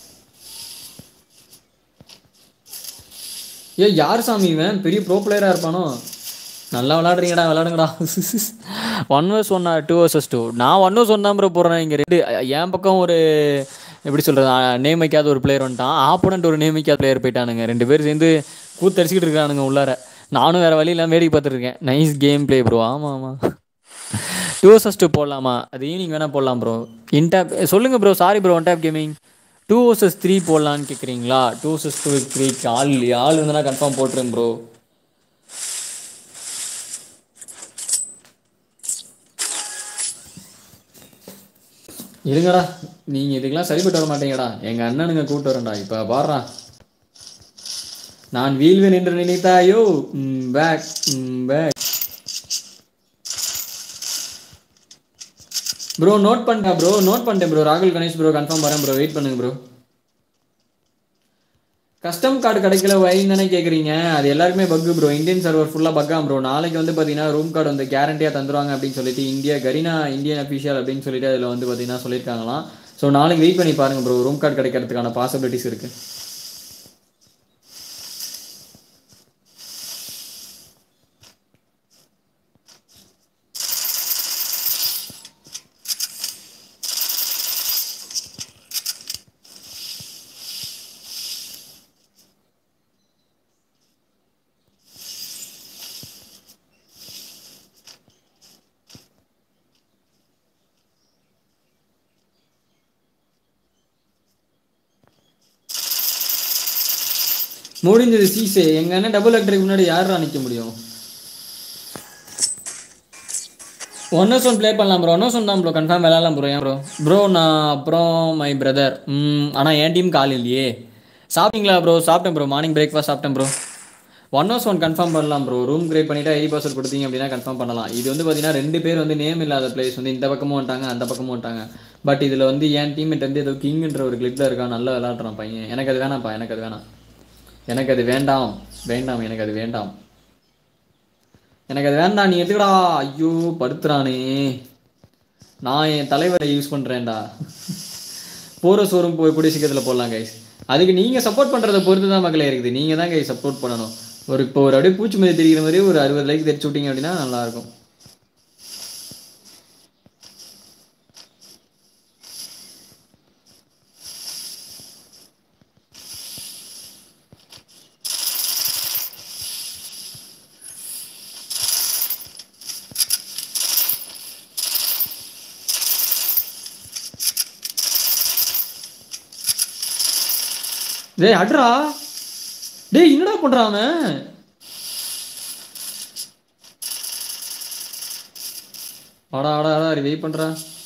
ஏ யார் சாமி இவன் பெரிய ப்ரோ பிளேயராக இருப்பானோ நல்லா விளாடுறீங்கடா விளாடுங்கடா one versus one two versus two நான் ஒன் வர்ஸ் ஒன் தான் ப்ரோ போடுறேன் இங்கே ரெண்டு என் பக்கம் ஒரு எப்படி சொல்கிறது நேம் வைக்காத ஒரு பிளேயர் வந்துட்டான் ஆப்போனண்ட் ஒரு நேம் வைக்காத பிளேயர் போயிட்டானுங்க ரெண்டு பேர் சேர்ந்து கூத்தடிச்சிக்கிட்டு இருக்கானுங்க உள்ளார நானும் வேறு வழி இல்லாமல் வேடிக்கை பார்த்துருக்கேன் நைஸ் கேம் ப்ளே ப்ரோ ஆமாம் ஆமாம் டூ வர்சஸ் டூ போடலாமா அது ஈவினிங் வேணால் போடலாம் ப்ரோ இன்டேப் சொல்லுங்கள் bro sorry bro one tap gaming two versus three போடலான்னு கேட்குறீங்களா டூ வர்சஸ் டூ த்ரீக்கு ஆள் இல்லையா ஆள் இருந்தனா கன்ஃபார்ம் போட்டுருங்க ப்ரோ இருங்கடா நீங்கள் இதுக்கெல்லாம் சரிப்பட்டு வர மாட்டீங்கடா எங்கள் அண்ணனுங்க கூப்பிட்டு வரேன்டா இப்போ பாடுறா நான் வீழ்வேன் என்று நினைத்தாயோ பேக் பேக் ப்ரோ நோட் பண்ணிட்டேன் ப்ரோ நோட் பண்ணிட்டேன் ப்ரோ ராகுல் கணேஷ் ப்ரோ கன்ஃபார்ம் வரேன் ப்ரோ வெயிட் பண்ணுங்க ப்ரோ கஸ்டம் கார்டு கிடைக்கல வைன்னு தானே கேட்குறீங்க அது எல்லாருக்குமே பக்கு ப்ரோ இந்தியன் சர்வர் ஃபுல்லாக பக்கா ப்ரோ நாளைக்கு வந்து பார்த்தீங்கன்னா ரூம் கார்டு வந்து கேரண்டியாக தந்துருவாங்க அப்படின்னு சொல்லிட்டு இந்தியா கரீனா இந்தியன் அஃபிஷியல் அப்படின்னு சொல்லிட்டு அதில் வந்து பார்த்தீங்கன்னா சொல்லியிருக்காங்களாம் ஸோ நாளைக்கு வெயிட் பண்ணி பாருங்க ப்ரோ ரூம் கார்டு கிடைக்கிறதுக்கான பாசிபிலிட்டிஸ் இருக்குது முடிஞ்சது சீசே எங்க அண்ணன் டபுள் ஆக்டருக்கு முன்னாடி யாரா நிக்க முடியும் ஒன் ஒன் ப்ளே பண்ணலாம் ப்ரோ ஒன் ஒன் தான் ப்ரோ கன்ஃபார்ம் விளாட்லாம் ப்ரோ ஏன் ப்ரோ ப்ரோ நான் அப்புறம் மை பிரதர் ஆனால் என் டீம் கால் இல்லையே சாப்பிட்டீங்களா ப்ரோ சாப்பிட்டேன் ப்ரோ மார்னிங் பிரேக்ஃபாஸ்ட் சாப்பிட்டேன் bro one hours one confirm பண்ணலாம் ப்ரோ ரூம் கிரியேட் பண்ணிட்டு ஐடி பாஸ்வேர்ட் கொடுத்தீங்க அப்படின்னா கன்ஃபார்ம் பண்ணலாம் இது வந்து பார்த்தீங்கன்னா ரெண்டு பேர் வந்து நேம் இல்லாத பிளேஸ் வந்து இந்த பக்கமும் வந்துட்டாங்க அந்த பக்கமும் வந்துட்டாங்க பட் இதில் வந்து என் டீம்மேட் வந்து ஏதோ கிங்ன்ற ஒரு கிளிப்பில் இருக்கான் நல்லா விளாட்றான் பையன் எனக்கு அது வேணாம்ப்பா எனக்கு அது வேணாம் எனக்கு அது வேண்டாம் வேண்டாம் எனக்கு அது வேண்டாம் எனக்கு அது வேண்டாம் நீ எடுத்துக்கடா ஐயோ படுத்துறானே நான் என் தலைவரை யூஸ் பண்ணுறேன்டா போகிற சோறும் போய் கூடிய சீக்கிரத்தில் போடலாம் கைஸ் அதுக்கு நீங்கள் சப்போர்ட் பண்ணுறதை பொறுத்து தான் மக்களே இருக்குது நீங்கள் தான் கைஸ் சப்போர்ட் பண்ணணும் ஒரு இப்போ ஒரு அப்படியே பூச்சி மாதிரி தெரிகிற மாதிரி ஒரு அறுபது லைக் தெரிச்சு விட்டீங்க அப்படின்னா நல்லாயிருக்கும் டேய் அட்ரா டேய் என்னடா பண்றான் அவன் வாடா வாடா வாடா வெயிட் பண்றா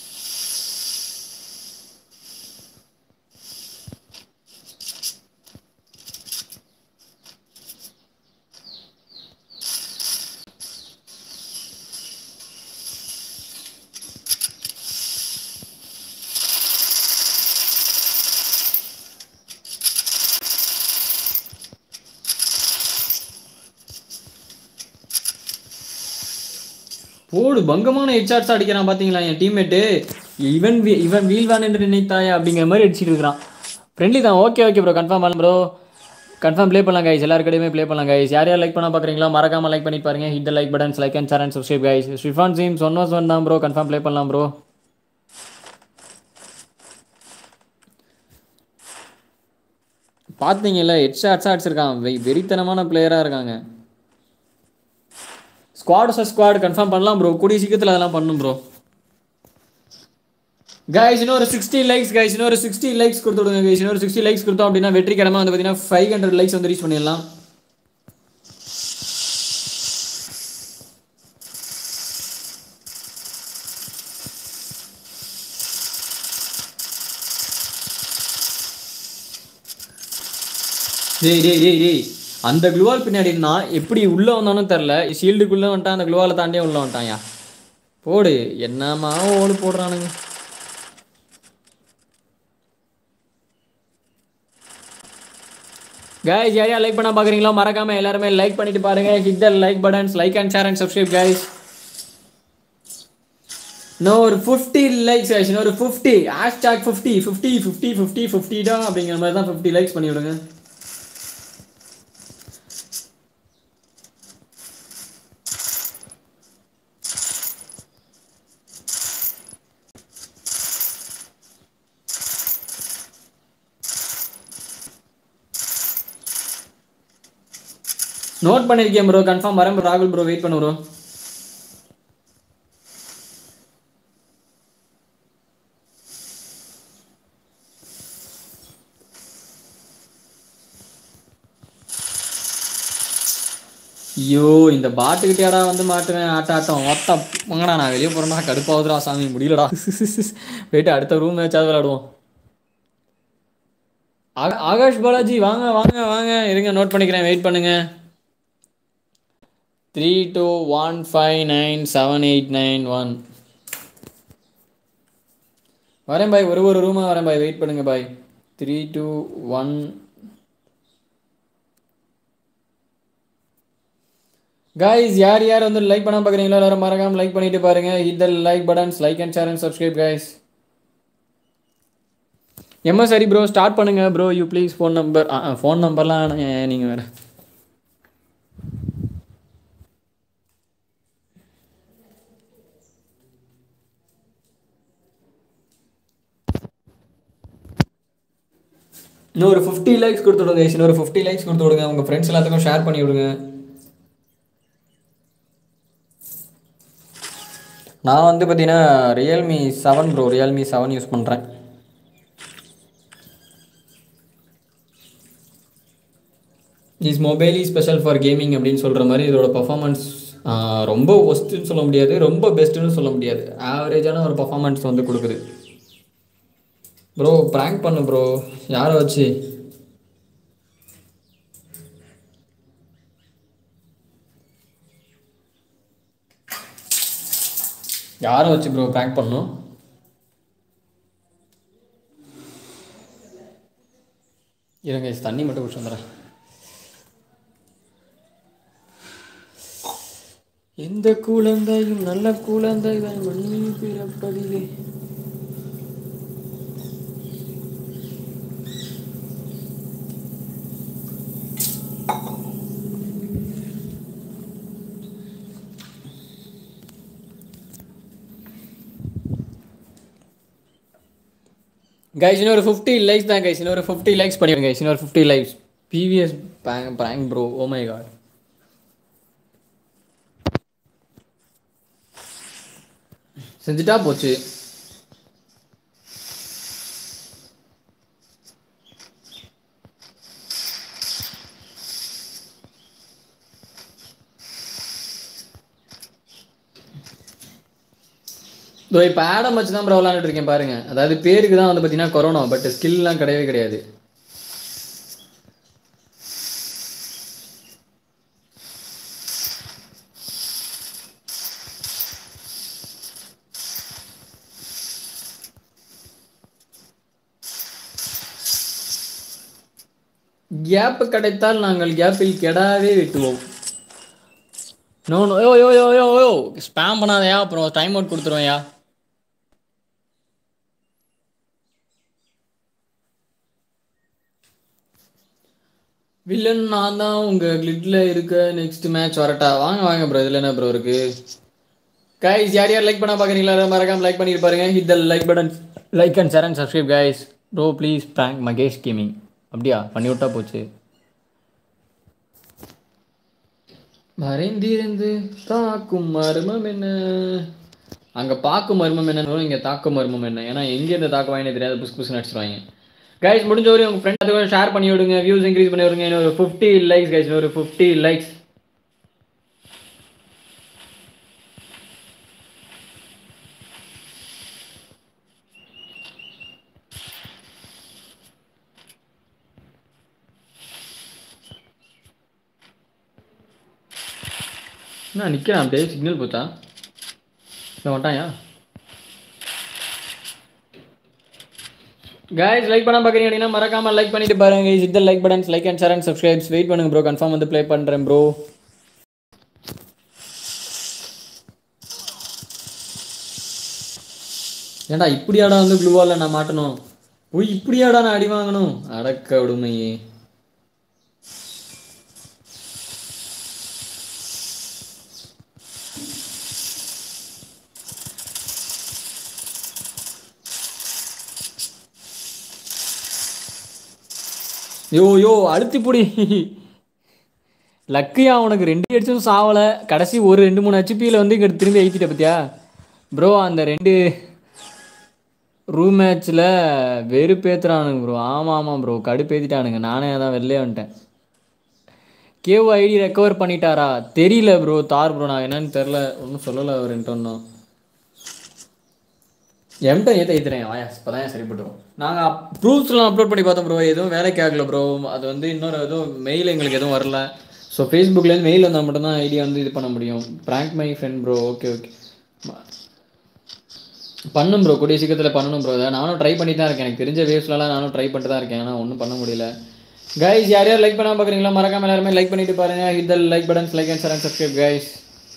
போடு பங்கமான ஹெட்ஷாட்ஸ் அடிக்கிறான் பாத்தீங்களா என் டீம்மேட்டு இவன் வீ- இவன் வீழ்வான் என்று நினைத்தாயா அப்படிங்கிற மாதிரி அடிச்சிட்டு இருக்கிறான் ஃப்ரெண்ட்லி தான் ஓகே ஓகே ப்ரோ கன்ஃபார்ம் பண்ணலாம் ப்ரோ கன்ஃபார்ம் ப்ளே பண்ணலாம் கைஸ் எல்லாரு கடையுமே ப்ளே பண்ணலாம் கைஸ் யார் யார் லைக் பண்ண பார்க்குறீங்களா மறக்காம லைக் பண்ணி பாருங்க hit like buttons like and share and subscribe guys ஸ்விஃபான் சீம் ஒன் வாஸ் ஒன் தான் ப்ரோ கன்ஃபார்ம் ப்ளே பண்ணலாம் ப்ரோ பார்த்தீங்கல்ல ஹெட்ஷாட்ஸாக அடிச்சிருக்கான் வெ- வெறித்தனமான பிளேயராக இருக்காங்க ஸ்குவாட் சார் ஸ்குவாட் கன்ஃபார்ம் பண்ணலாம் ப்ரோ கூடிய சீக்கிரத்தில் அதெல்லாம் பண்ணும் ப்ரோ கைஸ் இன்னொரு சிக்ஸ்டி லைக்ஸ் கைஸ் இன்னொரு சிக்ஸ்டி லைக்ஸ் கொடுத்து விடுங்க கைஸ் இன்னொரு சிக்ஸ்டி லைக்ஸ் கொடுத்தோம் அப்படின்னா வெற்றி கிழமை வந்து பார்த்தீங்கன்னா ஃபைவ் ஹண்ட்ரட் லைக்ஸ் வந்து ரீச் பண்ணிடலாம் டேய் டேய் டேய் டேய் அந்த க்ளூவால் பின்னாடி நான் எப்படி உள்ளே வந்தானு தெரில ஷீல்டுக்குள்ளே வந்துட்டான் அந்த க்ளூவாலை தாண்டியே உள்ளே வந்துட்டான்யா போடு என்னமா ஓடு போடுறானுங்க கைஸ் யாரையா லைக் பண்ண பார்க்குறீங்களா மறக்காம எல்லாருமே லைக் பண்ணிட்டு பாருங்க hit the like buttons like and share and subscribe guys இன்னும் ஒரு ஃபிஃப்டி லைக்ஸ் கைஸ் இன்னும் ஒரு fifty hashtag fifty fifty fifty fifty fifty தான் அப்படிங்கிற மாதிரி தான் ஃபிஃப்டி லைக்ஸ் பண்ணி விடுங்க நோட் பண்ணிருக்கேன் ப்ரோ கன்ஃபார்ம் வரேன் bro. ராகுல் ப்ரோ வெயிட் பண்ணு ப்ரோ ஐயோ இந்த பாட்டுக்கிட்டேடா வந்து மாட்டுவேன் ஆட்ட ஆட்டம் ஒத்த மங்கடா நான் வெளியே போறேன்னா கடுப்பாகுதுடா சாமி முடியலடா போயிட்டு அடுத்த ரூம் மேட்சாவது விளையாடுவோம் ஆக- ஆகாஷ் பாலாஜி வாங்க வாங்க வாங்க இருங்க நோட் பண்ணிக்கிறேன் வெயிட் பண்ணுங்க three two one five nine seven eight nine one வரேன் பாய் ஒரு ஒரு ரூமாக வரேன் பாய் வெயிட் பண்ணுங்க பாய் த்ரீ டூ ஒன் கைஸ் யார் யார் வந்து லைக் பண்ண பார்க்குறீங்களோ எல்லாரும் மறக்காம லைக் பண்ணிட்டு பாருங்க இந்த like buttons like and share and subscribe guys MS சரி ப்ரோ ஸ்டார்ட் பண்ணுங்க bro you please phone number phone நம்பர்லாம் நீங்கள் வேறு இன்னும் ஒரு ஃபிஃப்டி லைக்ஸ் கொடுத்து விடுங்க இன்னும் ஒரு ஃபிஃப்டி லைக்ஸ் கொடுத்து விடுங்க உங்கள் ஃப்ரெண்ட்ஸ் எல்லாத்துக்கும் ஷேர் பண்ணி விடுங்க நான் வந்து பார்த்தீங்கன்னா Realme seven bro Realme seven use பண்ணுறேன் இஸ் மொபைலி ஸ்பெஷல் ஃபார் கேமிங் அப்படின்னு சொல்கிற மாதிரி இதோட பர்ஃபார்மன்ஸ் ரொம்ப ஒஸ்ட்டுன்னு சொல்ல முடியாது ரொம்ப பெஸ்ட்டுன்னு சொல்ல முடியாது ஆவரேஜான ஒரு பர்ஃபார்மன்ஸ் வந்து கொடுக்குது ப்ரோ ப்ராங்க் பண்ணு ப்ரோ யாரை வச்சு யாரை வச்சு ப்ரோ ப்ராங்க் பண்ணும் இருங்க இது தண்ணி மட்டும் குடிச்சு வந்துடுறேன் எந்த குழந்தையும் நல்ல குழந்தைகள் மண்ணி பிறப்பதிலே கைஸ் இன்னொரு ஃபிஃப்டி லைக்ஸ் தான் கைஸ் இன்னொரு ஃபிஃப்டி லைக்ஸ் பண்ணிடுங்க கைஸ் இன்னொரு fifty likes BVS bank prank bro oh my God செஞ்சுட்டா போச்சு இதோ இப்போ ஆடம் வச்சு தான் ப்ரோ விளாண்டுட்டு இருக்கேன் பாருங்க அதாவது பேருக்கு தான் வந்து பார்த்தீங்கன்னா கொரோனா பட் ஸ்கில்லாம் கிடையவே கிடையாது கேப் கிடைத்தால் நாங்கள் கேப்பில் கெடாவே வெட்டுவோம் no no yo yo yo yo yo spam பண்ணாதயா அப்புறம் டைம் அவுட் கொடுத்துருவேன்யா வில்லன் நான் தான் உங்கள் கிளிட்ல இருக்க நெக்ஸ்ட் மேட்ச் வரட்டா வாங்க வாங்க ப்ரோ இதில் என்ன ப்ரோ இருக்கு கைஸ் யார் யார் லைக் பண்ண பார்க்குறீங்களா மறக்காம லைக் பண்ணிட்டு பாருங்க hit the like button like and share and subscribe guys bro please prank Mahesh gaming அப்படியா பண்ணி விட்டா போச்சு மறைந்திருந்து தாக்கும் மர்மம் என்ன அங்கே பார்க்கும் மர்மம் என்னன்னு இங்கே தாக்கும் மர்மம் என்ன ஏன்னா எங்கேருந்து தாக்குவாங்கன்னு தெரியாது புஸ் புஸ் அடிச்சிருவாங்க கைஸ் முடிஞ்ச வரையும் உங்கள் ஃப்ரெண்ட் ஷேர் பண்ணி விடுங்க வியூஸ் இன்க்ரீஸ் பண்ணி விடுங்க இன்னும் ஒரு ஃபிஃப்டி லைக்ஸ் கைஸ் ஒரு ஃபிஃப்டி லைக்ஸ் என்ன நிற்கிறேன் அப்படியே சிக்னல் போத்தா இல்லை வந்துட்டாயா கைஸ் லைக் பண்ண பார்க்குறீங்க அப்படின்னா மறக்காம லைக் பண்ணிட்டு பாருங்க guys. இந்த like buttons like and share and subscribes wait பண்ணுங்க ப்ரோ கன்ஃபார்ம் வந்து ப்ளே பண்ணுறேன் ப்ரோ ஏன்டா இப்படியாடா வந்து க்ளூவால் நான் மாட்டணும் ஓய் இப்படியாடா நான் அடி வாங்கணும் அடக்க விடுமையே யோ யோ அழுத்தி புடி லக்கியா உனக்கு ரெண்டு அடிச்சும் சாவலை கடைசி ஒரு ரெண்டு மூணு ஹெச்பியில் வந்து இங்கே திரும்பி எழுத்திட்ட பத்தியா ப்ரோ அந்த ரெண்டு ரூம் மேட்ச்சில் வெறுப்பேத்துறானுங்க ப்ரோ ஆமாம் ஆமாம் ப்ரோ கடுப்பேத்திட்டானுங்க நானே அதான் வெளிலே வந்துட்டேன் கேவ் ஐடி ரெக்கவர் பண்ணிட்டாரா தெரியல ப்ரோ தார் ப்ரோ நான் என்னன்னு தெரில ஒன்றும் சொல்லலை அவர்ன்ட்டு ஒன்றும் எம்கிட்ட ஏற்ற ஏற்றுறேன் வாயா இப்போ தான் சரிப்பட்டுரும் நாங்கள் ப்ரூஃப்ஸ்லாம் அப்லோட் பண்ணி பார்த்தோம் ப்ரோ எதுவும் வேலைக்கு ஆகல ப்ரோ அது வந்து இன்னொரு எதுவும் மெயில் எங்களுக்கு எதுவும் வரல ஸோ ஃபேஸ்புக்லேருந்து மெயில் வந்தால் மட்டும்தான் ஐடியா வந்து இது பண்ண முடியும் prank my friend bro okay okay பண்ணும் ப்ரோ கூடிய சீக்கிரத்தில் பண்ணணும் ப்ரோ அதை நானும் ட்ரை பண்ணி தான் இருக்கேன் எனக்கு தெரிஞ்ச வேவ்ஸ்லலாம் நானும் ட்ரை பண்ணிட்டு தான் இருக்கேன் ஆனால் ஒன்றும் பண்ண முடியல கைஸ் யார் யார் லைக் பண்ணாம பார்க்குறீங்களா மறக்காம எல்லாருமே லைக் பண்ணிட்டு பாருங்க இந்த like buttons like and share and subscribe guys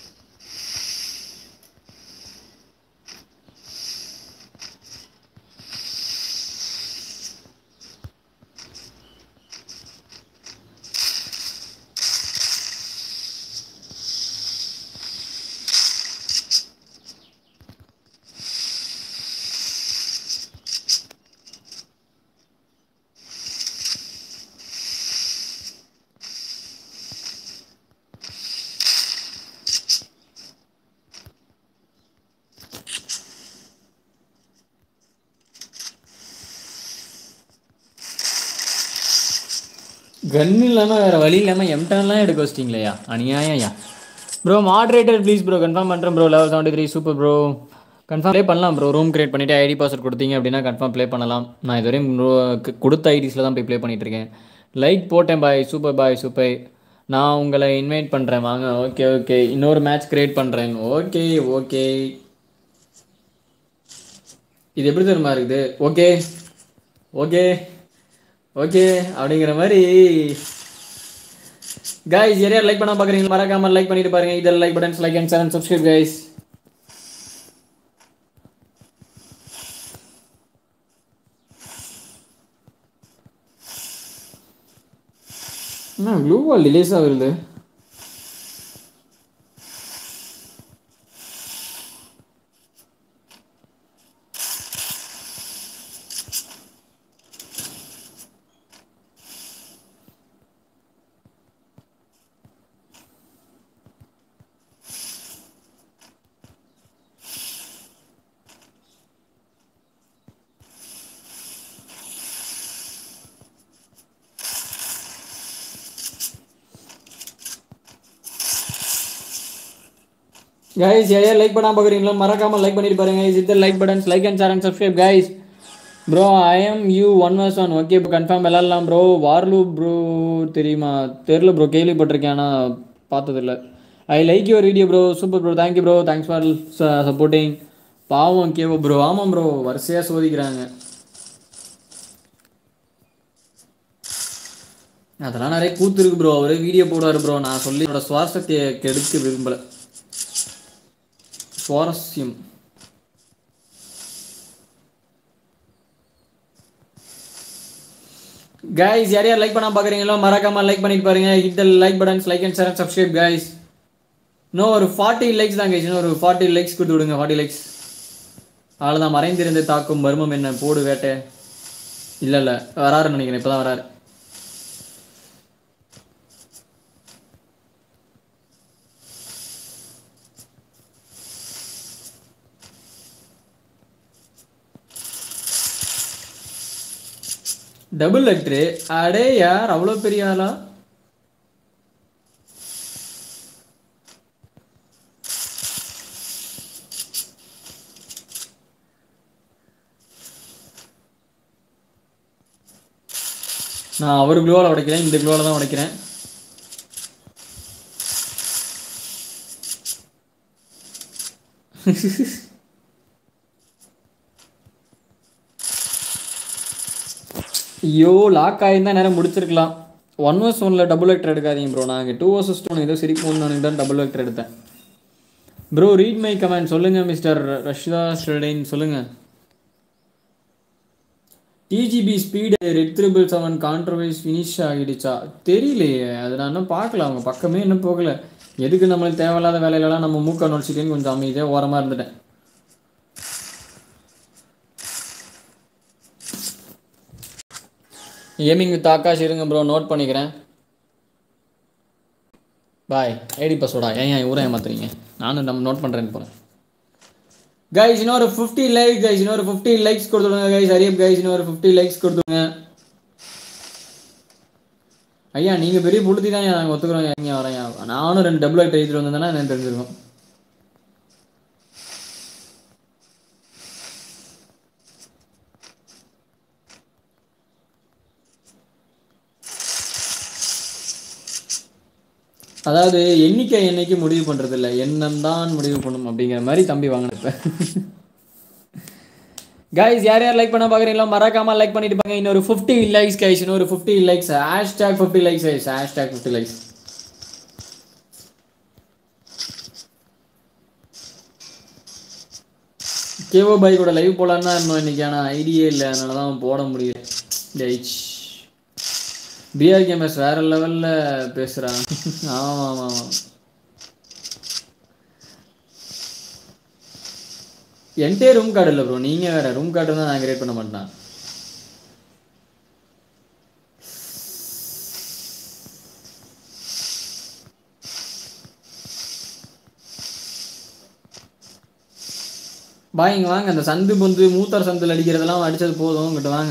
gun இல்லாமல் வேறு வழி இல்லாமல் எம்டன்லாம் எடுக்க வச்சிட்டிங்களேயா அநியாயம்யா bro moderator please bro confirm பண்ணுறேன் bro level seventy three super bro confirm play பண்ணலாம் ப்ரோ ரூம் கிரியேட் பண்ணிவிட்டு ஐடி பாஸ்வேர்ட் கொடுத்தீங்க அப்படின்னா கன்ஃபார்ம் ப்ளே பண்ணலாம் நான் இதுவரையும் bro க்கு கொடுத்த ஐடிஸில் தான் போய் ப்ளே பண்ணிட்டு இருக்கேன் லைக் போட்டேன் பாய் சூப்பர் பாய் சூப்பர் நான் உங்களை இன்வைட் பண்ணுறேன் வாங்க ஓகே ஓகே இன்னொரு மேட்ச் கிரியேட் பண்ணுறேன் ஓகே ஓகே இது எப்படி தெரியுமா இருக்குது ஓகே ஓகே ஓகே அப்படிங்கிற மாதிரி கைஸ் யாரையா லைக் பண்ண பார்க்குறீங்க மறக்காம லைக் பண்ணிட்டு பாருங்க இதில் like buttons like and channel subscribe guys என்ன ப்ளூ வால் ரிலீஸ் ஆகுது கைஸ் யாரையா லைக் பண்ணாம பார்க்குறீங்களா மறக்காம லைக் பண்ணிட்டு பாருங்க is it like buttons like and share and subscribe guys bro I am you one versus one okay இப்போ confirm விளாட்லாம் ப்ரோ வார்லூ ப்ரோ தெரியுமா தெரில ப்ரோ கேள்விப்பட்டிருக்கேன் ஆனால் பார்த்ததில்ல I like your video bro super bro thank you bro thanks for supporting பாவம் கேவோ ப்ரோ ஆமாம் ப்ரோ வரிசையாக சோதிக்கிறாங்க அதெல்லாம் நிறைய கூத்து இருக்கு ப்ரோ அவரே வீடியோ போடுவார் ப்ரோ நான் சொல்லி என்னோட சுவாசத்தை கெடுக்க விரும்பலை சுவாரஸ்யம் கைஸ் யார் யார் லைக் பண்ணாம பார்க்குறீங்களோ மறக்காம லைக் பண்ணிட்டு பாருங்க hit the like buttons like and share and subscribe guys இன்னும் ஒரு ஃபார்ட்டி லைக்ஸ் தான் கைஸ் இன்னும் ஒரு ஃபார்ட்டி லைக்ஸ் கொடுத்து விடுங்க ஃபார்ட்டி லைக்ஸ் அவ்வளோதான் மறைந்திருந்து தாக்கும் மர்மம் என்ன போடு வேட்டை இல்லை இல்லை வராருன்னு நினைக்கிறேன் இப்போ தான் வராரு டபுள் லெக்டரு அடே யார் அவ்வளோ பெரிய ஆளா நான் அவர் க்ளோவில் உடைக்கிறேன் இந்த க்ளோவில் தான் உடைக்கிறேன் ஐயோ லாக் ஆகியிருந்தா நேரம் முடிச்சிருக்கலாம் ஒன் வர்ஸ் ஒனில் டபுள் வெக்டர் எடுக்காதீங்க ப்ரோ நான் இங்கே டூ வர்சஸ் டூ ஏதோ சிரிக்கும் நான் தான் டபுள் வெக்டர் எடுத்தேன் ப்ரோ ரீட் மை கமெண்ட் சொல்லுங்கள் மிஸ்டர் ரஷ்தா ஸ்டெடைன் சொல்லுங்கள் DGP speed red triple seven கான்ட்ரவைஸ் ஃபினிஷ் ஆகிடுச்சா தெரியலையே அது நான் இன்னும் பார்க்கல அவங்க பக்கமே இன்னும் போகல எதுக்கு நம்மளுக்கு தேவையில்லாத வேலையிலலாம் நம்ம மூக்க நுழைச்சிட்டேன்னு கொஞ்சம் அமைதியாக ஓரமாக இருந்துட்டேன் ஏமிங் வித் ஆகாஷ் இருங்க ப்ரோ நோட் பண்ணிக்கிறேன் பாய் ஐடி பாஸ்வேர்டா ஏன் ஏன் ஊரை ஏமாத்துறீங்க நானும் நம்ம நோட் பண்ணுறேன்னு போகிறேன் கைஸ் இன்னொரு ஃபிஃப்டி லைக் கைஸ் இன்னொரு ஃபிஃப்டி லைக்ஸ் கொடுத்துடுங்க கைஸ் அரியப் கைஸ் இன்னொரு ஃபிஃப்டி லைக்ஸ் கொடுத்துருங்க ஐயா நீங்கள் பெரிய புளுத்தி தான் நாங்கள் ஒத்துக்கிறோம் எங்க வரேன் நானும் ரெண்டு டபுள் ஆக்ட் எழுதிட்டு வந்திருந்தேன்னா எனக்கு தெரிஞ்சிருக்கும் அதாவது எண்ணிக்கை என்னைக்கு முடிவு பண்றது இல்ல எண்ணம் தான் முடிவு பண்ணும் அப்படிங்கிற மாதிரி தம்பி வாங்கினப்ப கைஸ் யார் யார் லைக் பண்ண பார்க்குறீங்களோ மறக்காம லைக் பண்ணிட்டு பாங்க இன்னொரு ஃபிஃப்டி லைக்ஸ் கைஸ் இன்னொரு fifty likes hashtag fifty likes guys hashtag fifty likes கேவோ பாய் கூட லைவ் போலான்னு தான் இருந்தோம் இன்னைக்கு ஆனால் ஐடியே இல்லை அதனால தான் போட முடியல ஜெயிச் பிஆர் கேமர்ஸ் வேற லெவலில் பேசுகிறாங்க ஆமாம் ஆமாம் ஆமாம் என்கிட்டே ரூம் கார்டு இல்லை ப்ரோ நீங்கள் வேற ரூம் கார்டு தான் நான் கிரியேட் பண்ண மாட்டேன் பாய் இங்க வாங்க அந்த சந்து பொந்து மூத்தர் சந்தில் அடிக்கிறதெல்லாம் அடிச்சது போதும் இங்கிட்ட வாங்க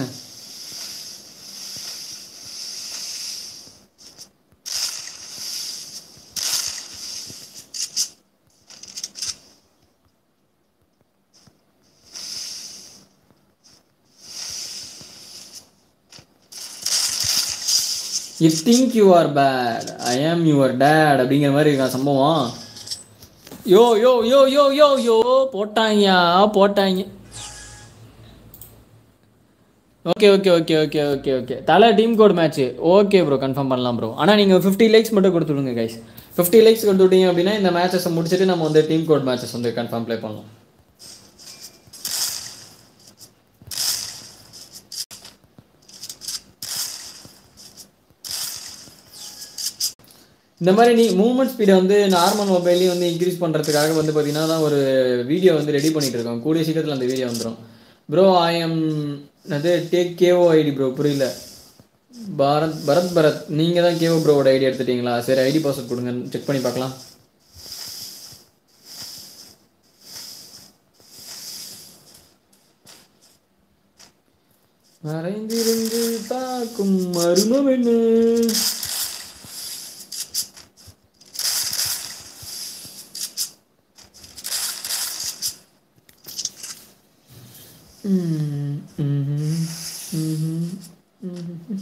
you think you are bad I am your date அப்படிங்கிற மாதிரி இருக்கா சம்பவம் யோ yo yo yo yo yo போட்டாங்கயா போட்டாங்க okay okay okay okay okay okay தலை team code match okay bro confirm பண்ணலாம் ப்ரோ ஆனால் நீங்கள் ஃபிஃப்டி லைக்ஸ் மட்டும் கொடுத்துடுங்க கைஸ் ஃபிஃப்டி லைக்ஸ் கொடுத்துட்டீங்க அப்படின்னா இந்த மேட்சஸை முடிச்சுட்டு நம்ம வந்து டீம் கோட் மேட்சஸ் வந்து கன்ஃபார்ம் ப்ளே பண்ணலாம் இந்த மாதிரி நீ மூவ்மெண்ட் ஸ்பீடை வந்து நார்மல் மொபைல்லையும் வந்து இன்க்ரீஸ் பண்ணுறதுக்காக வந்து பார்த்தீங்கன்னா தான் ஒரு வீடியோ வந்து ரெடி பண்ணிட்டு இருக்கோம் கூடிய சீக்கிரத்தில் அந்த வீடியோ வந்துடும் ப்ரோ ஐ எம் அது டேக் கேஓ ஐடி ப்ரோ புரியல பாரத் பரத் பரத் நீங்கள் தான் கேஓ ப்ரோவோட ஐடி எடுத்துட்டீங்களா சரி ஐடி பாஸ்வேர்ட் கொடுங்க செக் பண்ணி பார்க்கலாம் மறைந்திருந்து பார்க்கும் மர்மம் என்ன ம், ம்ஹும், ம்ஹும், ம்ஹும்.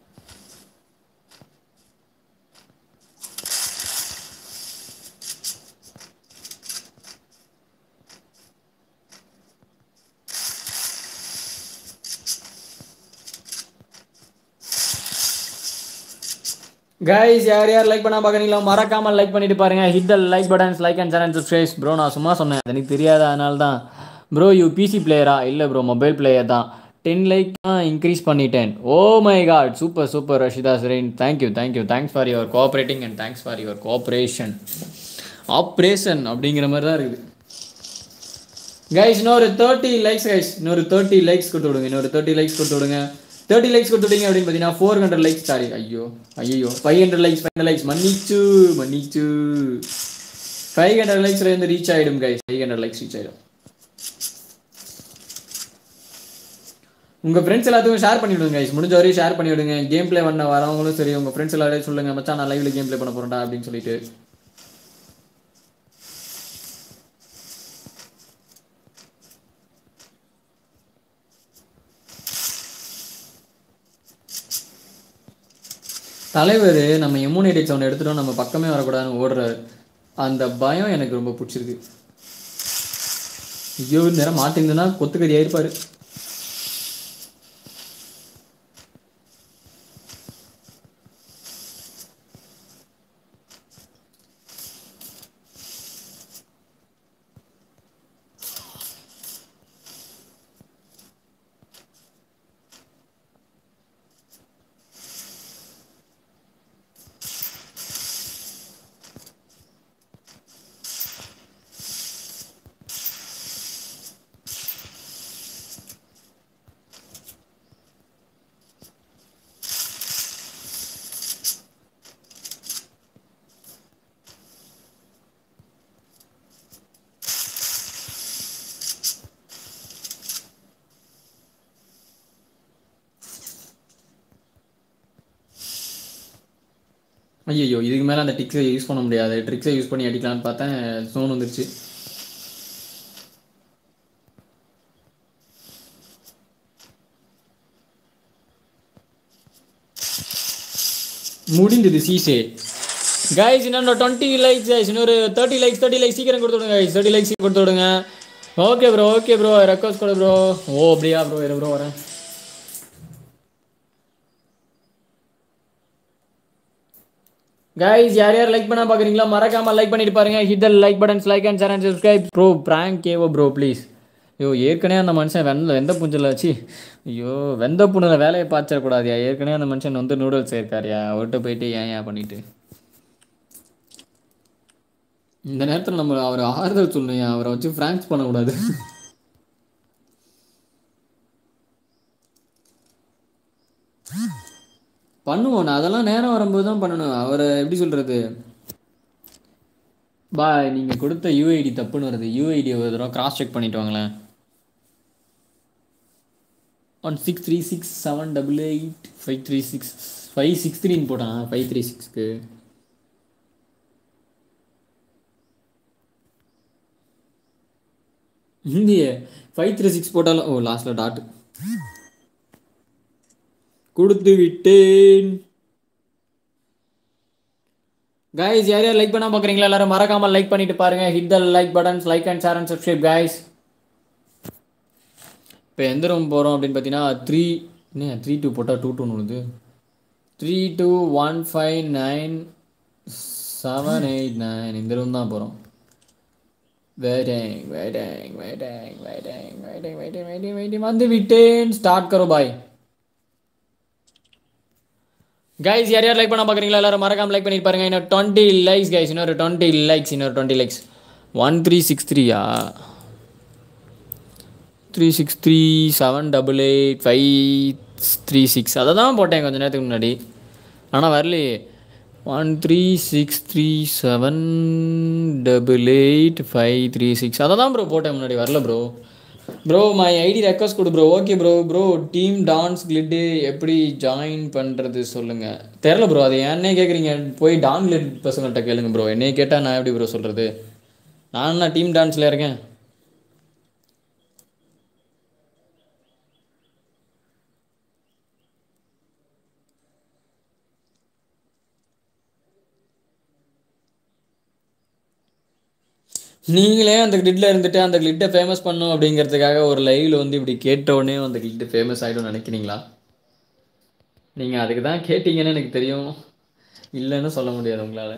கைஸ் யார் யார் லைக் பண்ணா பார்க்குறீங்களோ மறக்காம லைக் பண்ணிட்டு பாருங்க hit the like buttons like and channel subscribe bro நான் சும்மா சொன்னேன் அது எனக்கு தெரியாத அதனால தான் ப்ரோ யூ பிசி பிளேயரா இல்லை ப்ரோ மொபைல் பிளேயர் தான் டென் லைக் தான் இன்க்ரீஸ் பண்ணிட்டேன் oh my God super super Rashida சரேன் thank you thank you thanks for your cooperating and thanks for your cooperation operation அப்படிங்கிற மாதிரி தான் இருக்குது கைஸ் இன்னொரு தேர்ட்டி லைக்ஸ் கைஸ் இன்னொரு தேர்ட்டி லைக்ஸ் கொடுத்து விடுங்க இன்னொரு தேர்ட்டி லைக்ஸ் கொடுத்து விடுங்க தேர்ட்டி லைக்ஸ் கொடுத்துட்டீங்க அப்படின்னு பார்த்தீங்கன்னா ஃபோர் ஹண்ட்ரட் லைக்ஸ் சாரி ஐயோ ஐயோ five hundred likes five likes மன்னிச்சு மன்னிச்சு ஃபைவ் ஹண்ட்ரட் லைக்ஸ்ல இருந்து ரீச் ஆயிடும் guys five hundred likes reach ஆயிடும் உங்க ஃப்ரெண்ட்ஸ் எல்லாத்துக்கும் ஷேர் பண்ணி விடுங்க கைஸ் முடிஞ்ச வரையும் ஷேர் பண்ணி விடுங்க கேம் ப்ளே பண்ண வரவங்களும் சரி உங்க ஃப்ரெண்ட்ஸ் எல்லாரையும் சொல்லுங்க மச்சான் நான் லைவ்ல கேம் ப்ளே பண்ண போறேன்டா அப்படின்னு சொல்லிட்டு தலைவர் நம்ம இம்யூனிட்டி சவுண்ட் எடுத்துட்டோம் நம்ம பக்கமே வரக்கூடாதுன்னு ஓடுறாரு அந்த பயம் எனக்கு ரொம்ப பிடிச்சிருக்கு ஐயோ இந்த நேரம் மாட்டிருந்ததுன்னா கொத்துக்கறி ஆயிருப்பாரு ஐயோ இதுக்கு மேலே அந்த ட்ரிக்ஸை யூஸ் பண்ண முடியாது ட்ரிக்ஸை யூஸ் பண்ணி அடிக்கலாம்னு பார்த்தேன் சோன் வந்துருச்சு முடிந்தது சீசே கைஸ் இன்னொரு டுவெண்ட்டி லைக்ஸ் கைஸ் இன்னொரு தேர்ட்டி லைக்ஸ் தேர்ட்டி லைக்ஸ் சீக்கிரம் கொடுத்து விடுங்க கைஸ் தேர்ட்டி லைக்ஸ் கொடுத்து விடுங்க okay bro okay bro request கொடு ப்ரோ ஓ அப்படியா ப்ரோ இரு ப்ரோ வரேன் கைஸ் யார் யார் லைக் பண்ணா பாக்குறீங்களா மறக்காம லைக் பண்ணிட்டு பாருங்க hit the like buttons like and share and subscribe bro prank கேவோ ப்ரோ ப்ளீஸ் ஐயோ ஏற்கனவே அந்த மனுஷன் வெந்த வெந்த புஞ்சில் வச்சு ஐயோ வெந்த புண்ணில் வேலையை பார்த்துடக்கூடாதியா ஏற்கனவே அந்த மனுஷன் வந்து நூடுல்ஸ் இருக்காருயா அவர்கிட்ட போயிட்டு ஏன் ஏன் பண்ணிட்டு இந்த நேரத்தில் நம்ம அவர் ஆறுதல் சொல்லணும் அவரை வச்சு ஃப்ராங்க்ஸ் பண்ணக்கூடாது பண்ணுவோம் நான் அதெல்லாம் நேரம் வரும்போது தான் பண்ணணும் அவரை எப்படி சொல்கிறது பாய் நீங்கள் கொடுத்த யூஐடி தப்புன்னு வருது யூஐடி ஒரு தடவை கிராஸ் செக் பண்ணிட்டு வாங்களேன் one six three six seven double eight five three six five six த்ரீன்னு போட்டான் ஃபைவ் த்ரீ சிக்ஸ்க்கு இந்திய ஃபைவ் த்ரீ சிக்ஸ் போட்டாலும் ஓ லாஸ்ட்டில் டாட் கொடுத்து விட்டேன் கைஸ் யார் யார் லைக் பண்ணா பார்க்குறீங்களா எல்லாரும் மறக்காம லைக் பண்ணிட்டு பாருங்க hit the like buttons like and share and subscribe guys இப்போ எந்த ரூம் போகிறோம் அப்படின்னு பார்த்தீங்கன்னா த்ரீ என்ன த்ரீ டூ போட்டால் டூ டூன்னு வருது three two one five nine seven eight nine இந்த ரூம் தான் போகிறோம் waiting waiting waiting waiting waiting waiting waiting waiting வந்து விட்டேன் ஸ்டார்ட் கரோ பாய் கைஸ் யார் யார் லைக் பண்ண பார்க்குறீங்களா எல்லாரும் மறக்காம லைக் பண்ணிட்டு பாருங்க இன்னொரு டுவெண்ட்டி லைக்ஸ் கைஸ் இன்னொரு டுவெண்ட்டி லைக்ஸ் இன்னொரு twenty likes one three six த்ரீயா three six three seven double eight five three six அதை தான் போட்டேன் கொஞ்ச நேரத்துக்கு முன்னாடி ஆனால் வரலையே one three six three seven double eight five three six அதை தான் ப்ரோ போட்டேன் முன்னாடி வரல bro bro my ID request கொடு bro okay bro bro team டான்ஸ் கிளிட்டு எப்படி ஜாயின் பண்ணுறது சொல்லுங்கள் தெரில ப்ரோ அது ஏன்னே கேட்குறீங்க போய் டான் கிளிட் பசங்கள்கிட்ட கேளுங்க ப்ரோ என்னைய கேட்டால் நான் எப்படி ப்ரோ சொல்கிறது நான் என்ன டீம் டான்ஸில் இருக்கேன் நீங்களே அந்த கிளிட்டில் இருந்துட்டு அந்த கிளிட்டை ஃபேமஸ் பண்ணும் அப்படிங்கிறதுக்காக ஒரு லைவில் வந்து இப்படி கேட்ட உடனே அந்த கிளிட்டு ஃபேமஸ் ஆகிடும்னு நினைக்கிறீங்களா நீங்கள் அதுக்கு தான் கேட்டீங்கன்னு எனக்கு தெரியும் இல்லைன்னு சொல்ல முடியாது உங்களால்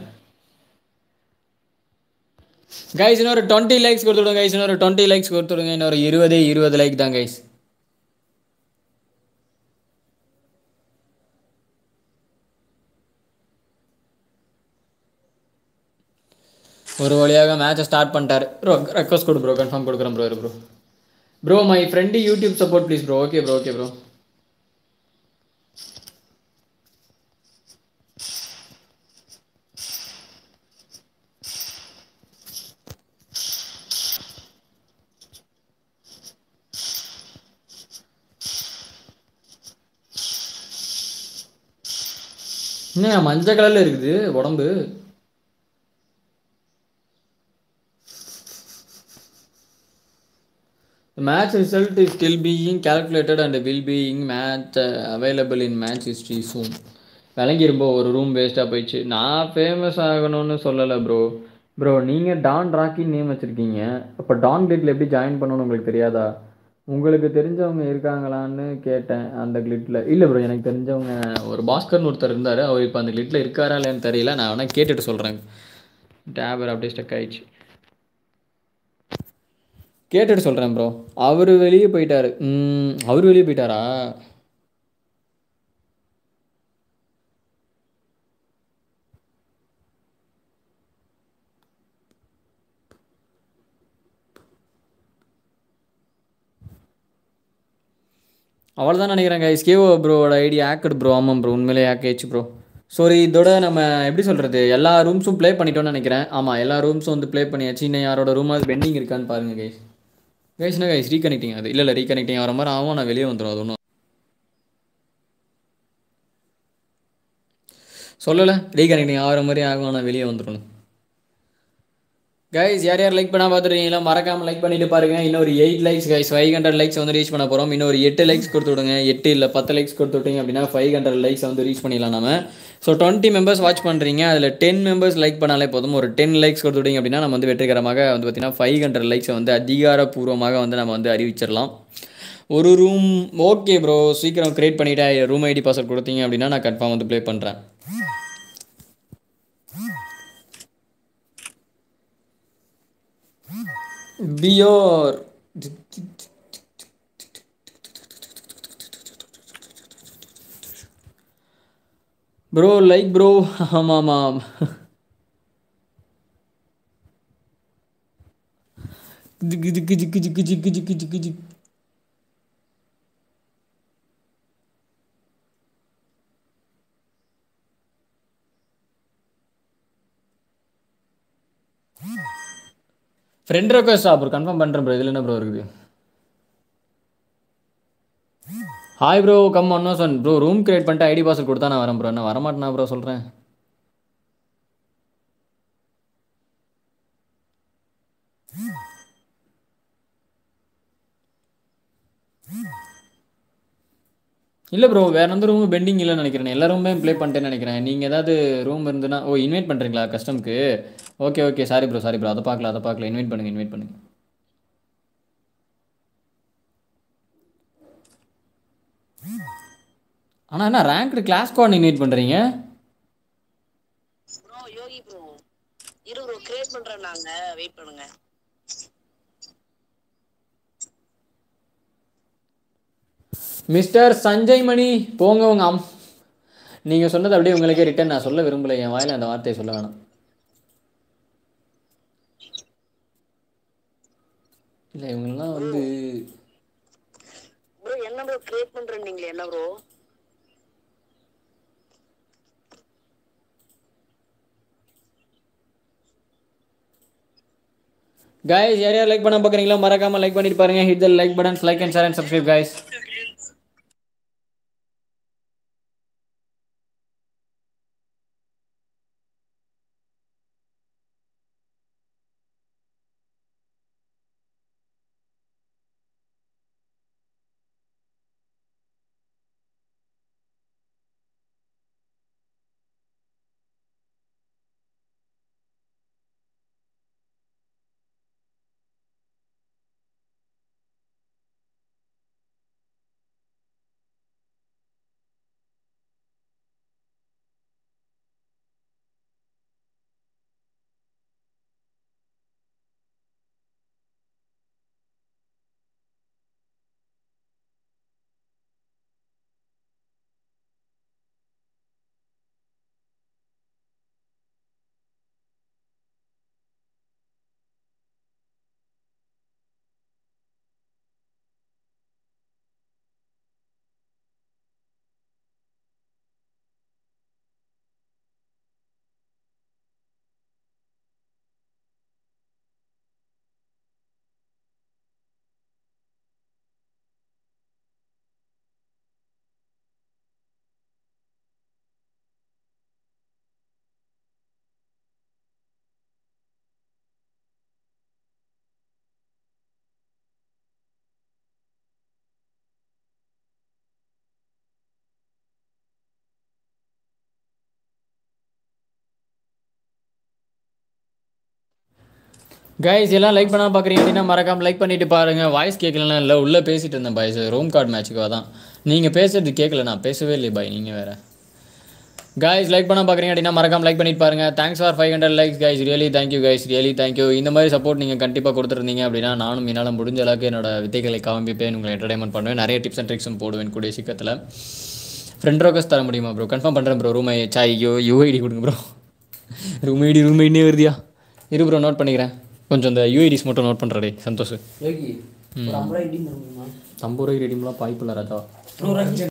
கைஸ் இன்னொரு டுவெண்ட்டி லைக்ஸ் கொடுத்துடுங்க கைஸ் இன்னொரு டுவெண்ட்டி லைக்ஸ் கொடுத்துடுங்க இன்னொரு இருபதே இருபது லைக் தான் கைஸ் ஒரு வழியாக மேட்சை ஸ்டார்ட் பண்ணிட்டாரு ப்ரோ ரெக்வஸ்ட் கொடு ப்ரோ கன்ஃபார்ம் கொடுக்குறேன் bro bro bro my friend YouTube support please bro okay bro okay bro என்ன மஞ்சள் கலரில் இருக்குது உடம்பு The match result is still being calculated and will being match uh, available in match history soon. விளங்கிரும்போ ஒரு room வேஸ்ட்டாக போயிடுச்சு நான் famous ஆகணும்னு சொல்லலை ப்ரோ ப்ரோ நீங்கள் டான் ராக்கி நேம் வச்சுருக்கீங்க அப்போ டான் கிளிட்டில் எப்படி ஜாயின் பண்ணணும்னு உங்களுக்கு தெரியாதா உங்களுக்கு தெரிஞ்சவங்க இருக்காங்களான்னு கேட்டேன் அந்த கிளிட்டில் இல்லை ப்ரோ எனக்கு தெரிஞ்சவங்க ஒரு பாஸ்கர்னு ஒருத்தர் இருந்தார் அவர் இப்போ அந்த கிளிட்டில் இருக்காரா இல்லைன்னு தெரியல நான் வேணால் கேட்டுட்டு சொல்கிறேன் டேபர் அப்படியே ஸ்டக் ஆயிடுச்சு கேட்டுட்டு சொல்கிறேன் ப்ரோ அவர் வெளியே போயிட்டாரு ம், அவர் வெளியே போயிட்டாரா அவ்வளோதான் நினைக்கிறேன் கைஸ் கேவோ ப்ரோவோட ஐடி ஆக்கட் ப்ரோ ஆமாம் ப்ரோ உண்மையிலே ஆக் ஆயிடுச்சு ப்ரோ சாரி இதோட நம்ம எப்படி சொல்கிறது எல்லா ரூம்ஸும் ப்ளே பண்ணிட்டோம்னு நினைக்கிறேன் ஆமாம் எல்லா ரூம்ஸும் வந்து ப்ளே பண்ணியாச்சு இன்னும் யாரோட ரூம் அது பெண்டிங் இருக்கான்னு பாருங்கள் கைஸ் கைஸ்னா கைஸ் ரீகனெக்டிங் அது இல்லை இல்லை ரீகனெக்டிங் ஆகிற மாதிரி ஆகும் நான் வெளியே வந்துடும் அது ஒன்றும் சொல்லலை ரீகனெக்டிங் ஆகிற மாதிரி ஆகும் நான் வெளியே வந்துடணும் கைஸ் யார் யார் லைக் பண்ணா பார்த்துருக்கீங்களா மறக்காம லைக் பண்ணிட்டு பாருங்க இன்னொரு eight likes guys five hundred likes வந்து ரீச் பண்ண போகிறோம் இன்னொரு எட்டு லைக்ஸ் கொடுத்து விடுங்க எட்டு இல்லை பத்து லைக்ஸ் கொடுத்து விட்டீங்க அப்படின்னா ஃபைவ் ஹண்ட்ரட் லைக்ஸ் வந்து ரீச் பண்ணிடலாம் நம்ம ஸோ டுவெண்ட்டி மெம்பர்ஸ் வாட்ச் பண்ணுறீங்க அதில் டென் மெம்பர்ஸ் லைக் பண்ணாலே போதும் ஒரு டென் லைக்ஸ் கொடுத்துட்டீங்க அப்படின்னா நம்ம வந்து வெற்றிகரமாக வந்து பார்த்தீங்கன்னா ஃபைவ் ஹண்ட்ரட் லைக்ஸை வந்து அதிகாரப்பூர்வமாக வந்து நம்ம வந்து அறிவிச்சிடலாம் ஒரு ரூம் ஓகே ப்ரோ சீக்கிரம் க்ரியேட் பண்ணிவிட்டு ரூம் ஐடி பாஸ்வேர்ட் கொடுத்தீங்க அப்படின்னா நான் கன்ஃபார்ம் வந்து ப்ளே பண்ணுறேன் பியோர் ப்ரோ லைக் ப்ரோ ஆமாம் ஆமாம் ஜிக்கு ஜிக்கு ஜிக்கு ஜிக்கு ஜிக்கு ஜிக்கு ஜிக்கு ஜிக் ஃப்ரெண்ட் ரெக்வஸ்டா ப்ரோ கன்ஃபார்ம் பண்ணுறேன் ப்ரோ இதில் என்ன ப்ரோ இருக்குது hi bro come on on bro room create பண்ணிட்டு ஐடி பாஸ்வேர்ட் கொடுத்தா நான் வரேன் ப்ரோ என்ன வரமாட்டேனா ப்ரோ சொல்கிறேன் இல்லை ப்ரோ வேற எந்த ரூமும் பெண்டிங் இல்லைன்னு நினைக்கிறேன் எல்லா ரூமே ப்ளே பண்ணிட்டேன்னு நினைக்கிறேன் நீங்கள் ஏதாவது ரூம் இருந்துன்னா ஓ இன்வைட் பண்ணுறீங்களா கஸ்டம்க்கு okay okay sorry bro sorry bro அதை பார்க்கல அதை பார்க்கல இன்வைட் பண்ணுங்கள் இன்வைட் பண்ணுங்கள் ஆனால் என்ன ரேங்க்டு கிளாஸ் கோட் இன்வைட் பண்ணுறீங்க ப்ரோ யோகி ப்ரோ இரு ப்ரோ கிரியேட் பண்றோம் நாங்க வெயிட் பண்ணுங்க மிஸ்டர் சஞ்சய் மணி போங்க உங்க அம் நீங்கள் சொன்னது அப்படியே உங்களுக்கே ரிட்டன் நான் சொல்ல விரும்பல என் வாயில அந்த வார்த்தையை சொல்ல வேணாம் இல்லை இவங்கெல்லாம் வந்து ப்ரோ என்ன ப்ரோ கிரியேட் பண்றேன் நீங்களே என்ன ப்ரோ கைஸ் யார் யார் லைக் பண்ண பார்க்குறீங்களோ மறக்காம லைக் பண்ணிட்டு பாருங்க hit the like buttons like and share and subscribe guys guys எல்லாம் லைக் பண்ணாம பார்க்குறீங்க அப்படின்னா மறக்காம லைக் பண்ணிட்டு பாருங்க வாய்ஸ் கேட்கலன்னா இல்லை உள்ளே பேசிட்டு இருந்தேன் பாய்ஸ் ரூம் கார்டு மேட்ச்சுக்கு தான் நீங்கள் பேசுறது கேட்கல நான் பேசவே இல்லை பாய் நீங்கள் வேற கைஸ் லைக் பண்ண பார்க்குறீங்க அப்படின்னா மறக்காம லைக் பண்ணிட்டு பாருங்க thanks for five hundred likes guys really thank you guys really thank you இந்த மாதிரி சப்போர்ட் நீங்கள் கண்டிப்பாக கொடுத்துருந்தீங்க அப்படின்னா நானும் என்னால் முடிஞ்ச அளவுக்கு என்னோட வித்தைகளை காமிப்பேன் உங்களை என்டர்டைன்மெண்ட் பண்ணுவேன் நிறைய டிப்ஸ் அண்ட் ட்ரிக்ஸும் போடுவேன் கூடிய சீக்கிரத்தில் ஃப்ரெண்ட் ரோக்கஸ் தர முடியுமா ப்ரோ கன்ஃபார்ம் பண்ணுறேன் ப்ரோ ரூம் சாய் யோ யூஐடி கொடுங்க ப்ரோ ரூம் ஐடி ரூம் ஐடினே வருதியா இரு ப்ரோ நோட் பண்ணிக்கிறேன் கொஞ்சம் இந்த யூஐடிஸ் மட்டும் நோட் பண்ணுறடே சந்தோஷ் யோகி ஒரு ஐம்பது ரூபாய் இடின்னு தருமா ஐம்பது ரூபாய்க்கு ரெடிமெலாம் பாய்ப்பில்ல ராஜா நூறு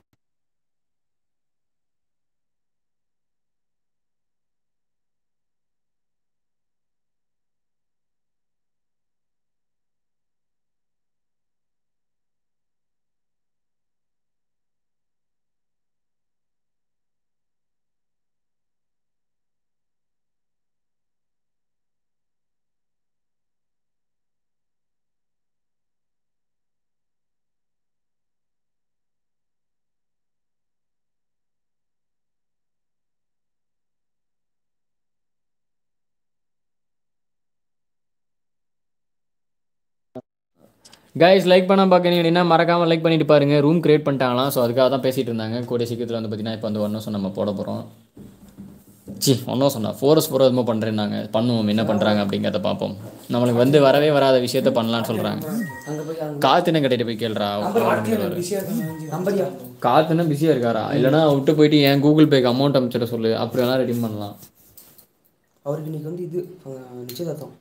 கைஸ் லைக் பண்ண பார்க்குறீங்கன்னா மறக்காமல் லைக் பண்ணிட்டு பாருங்க ரூம் கிரியேட் பண்ணிட்டாங்களாம் ஸோ அதுக்காக தான் பேசிட்டு இருந்தாங்க கூடிய சீக்கிரத்தில் வந்து பார்த்தீங்கன்னா இப்போ வந்து ஒன்றும் நம்ம போட போகிறோம் சி ஒன்றும் சொன்னா ஃபோரஸ் ஃபோர் எதுவும் பண்ணுறேன்னாங்க பண்ணுவோம் என்ன பண்ணுறாங்க அப்படிங்கிறத பார்ப்போம் நம்மளுக்கு வந்து வரவே வராத விஷயத்த பண்ணலாம்னு சொல்கிறாங்க அங்க போய் அங்க காத்துன்னு கட்டிட்டு போய் கேள்றா நம்பரியா காத்துன்னா பிஸியாக இருக்காரா இல்லைனா விட்டு போயிட்டு என் கூகுள் பேக்கு அமௌண்ட் அனுப்பிச்சிட சொல்லு அப்படி வேணால் ரெடி பண்ணலாம் அவருக்கு இன்னைக்கு வந்து இது அஹ், நிச்சயதார்த்தம்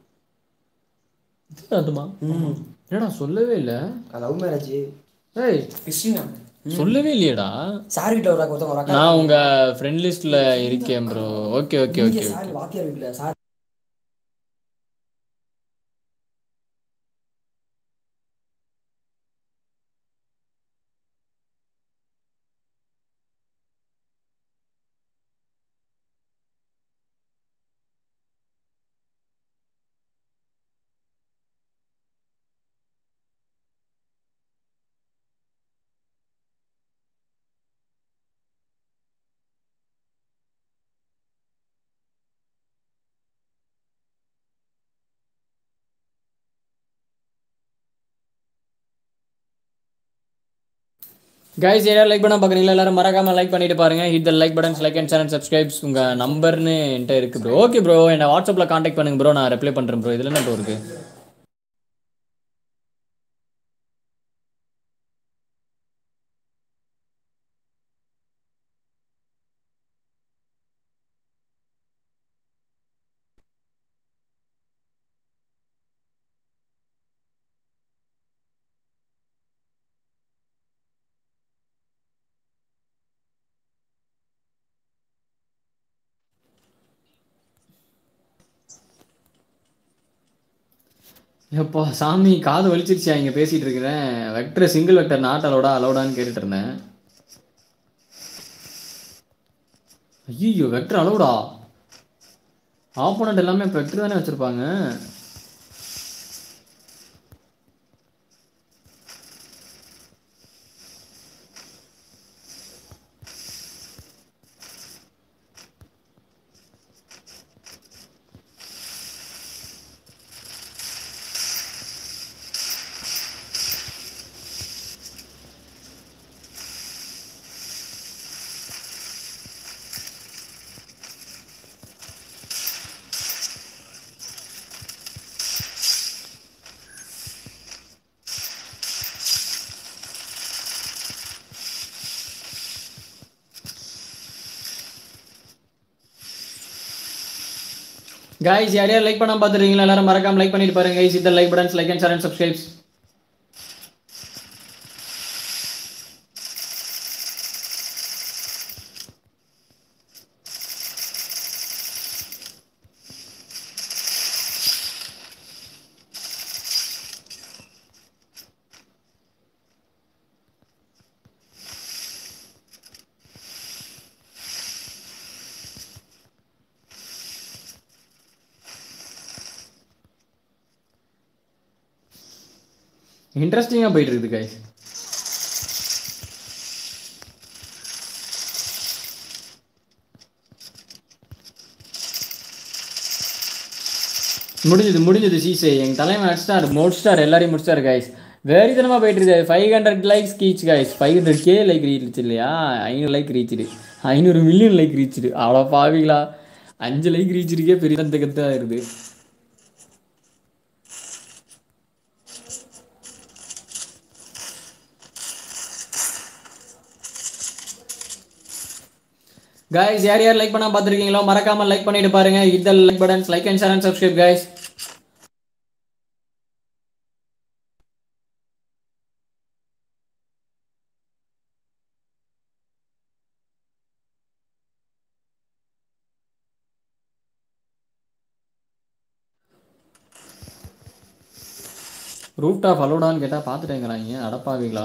அதுமா ம் என்னடா சொல்லவே இல்லை லவ் மேரேஜ் ஏய் கிறிஸ்டினா சொல்லவே இல்லையேடா சார் வீட்டில் ஒரு ஒருத்தவங்க ஒரு அக்கா நான் உங்கள் ஃப்ரெண்ட் லிஸ்ட்டில் இருக்கேன் ப்ரோ ஓகே ஓகே இங்க ஓகே சார் வாத்தியார் வீட்டில் சார் கைஸ் யாராவது லைக் பண்ண பார்க்குறீங்களா எல்லாரும் மறக்காம லைக் பண்ணிட்டு பாருங்க hit the like buttons like and channel subscribes உங்க நம்பர்னு என்கிட்ட இருக்கு ப்ரோ ஓகே ப்ரோ என்ன வாட்ஸ்அப்பில் காண்டாக்ட் பண்ணுங்க ப்ரோ நான் ரிப்ளை பண்ணுறேன் ப்ரோ இதில் என்ன ப்ரோ இருக்கு எப்பா சாமி காது வலிச்சிருச்சியா இங்கே பேசிகிட்டு இருக்கிறேன் வெக்டர் சிங்கிள் வெக்டர் நாட் அலோடா அலோடான்னு கேட்டுட்டு இருந்தேன் ஐயோ வெக்டர் அலோடா ஆப்போனண்ட் எல்லாமே இப்போ வெக்டர் தானே வச்சுருப்பாங்க கைஸ் யாரையா லைக் பண்ணாம பார்த்துருக்கீங்களா எல்லாரும் மறக்காம லைக் பண்ணிட்டு பாருங்க கைஸ் இந்த like buttons like and share and subscribes இன்ட்ரெஸ்டிங்காக போயிட்டு இருக்குது கைஸ் முடிஞ்சது முடிஞ்சது சீசே எங்க தலைமை அடிச்சிட்டார் முடிச்சிட்டார் எல்லாரையும் முடிச்சிட்டார் கைஸ் வெறித்தனமாக போயிட்டு இருக்குது ஃபைவ் ஹண்ட்ரட் லைக்ஸ் கீச் guys five hundred K like reach இல்லையா ஐநூறு லைக் ரீச்சுடு ஐநூறு மில்லியன் லைக் ரீச்சுடு அவ்வளோ பாவிங்களா அஞ்சு லைக் ரீச்சிருக்கே பெரிய கத்தாக இருக்குது கைஸ் யார் யார் லைக் பண்ணாம பார்த்துருக்கீங்களோ மறக்காம லைக் பண்ணிட்டு பாருங்க இந்த like buttons like and share and subscribe guys roof top அலோடான்னு கேட்டால் பார்த்துட்டேங்கிறாங்க அடப்பாவீங்களா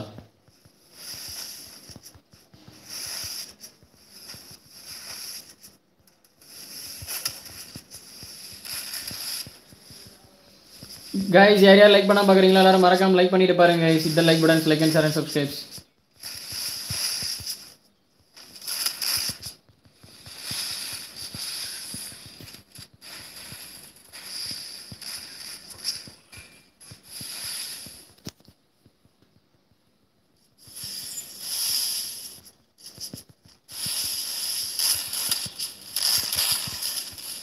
கைஸ் யார் யார் லைக் பண்ணாம பார்க்குறீங்களா எல்லாரும் மறக்காம லைக் பண்ணிட்டு பாருங்க guys. இந்த like buttons like and share and subscribes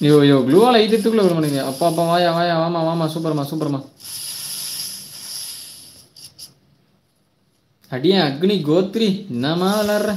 ஐயோ ஐயோ க்ளூவால் ஐதத்துக்குள்ளே வர மாட்டேங்க அப்பா அப்பா வாயா வாயா வாமா வாமா சூப்பர்மா சூப்பர்மா அடியே அக்னி கோத்ரி என்னம்மா விளாட்ற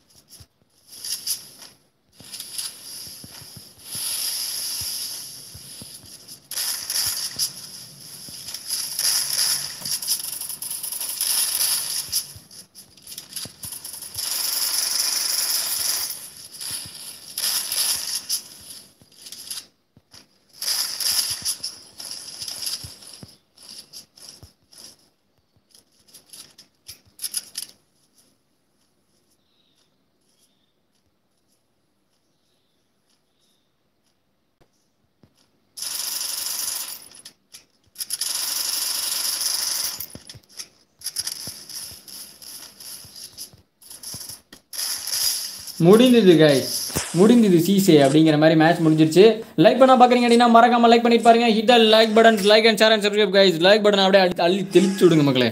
முடிந்தது கைஸ் முடிந்தது சீசே அப்படிங்கிற மாதிரி மேட்ச் முடிஞ்சிருச்சு லைக் பண்ணா பாக்குறீங்க அப்படின்னா மறக்காம லைக் பண்ணிட்டு பாருங்க hit like button like and share and subscribe guys like button அப்படியே அடி- அள்ளி தெளிச்சு விடுங்க மக்களே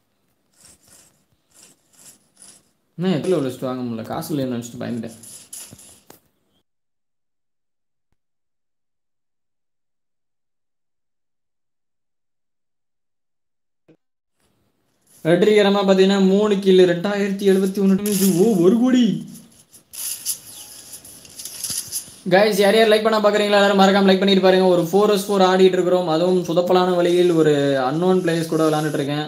என்ன எவ்வளோ லிஸ்ட் வாங்க முடியல காசு இல்லைன்னு நினச்சிட்டு பயந்துட்டேன் வெற்றிகரமாக பார்த்தீங்கன்னா மூணு கிலோ ரெண்டாயிரத்தி எழுபத்தி ஒன்று ஓ ஒரு கோடி கைஸ் யார் யார் லைக் பண்ண பார்க்குறீங்களா எல்லாரும் மறக்காம லைக் பண்ணிட்டு பாருங்க ஒரு ஃபோர் எஸ் ஃபோர் ஆடிட்டு இருக்கிறோம் அதுவும் சுதப்பலான வழியில் ஒரு அன்னோன் பிளேயர்ஸ் கூட விளாண்டுட்டு இருக்கேன்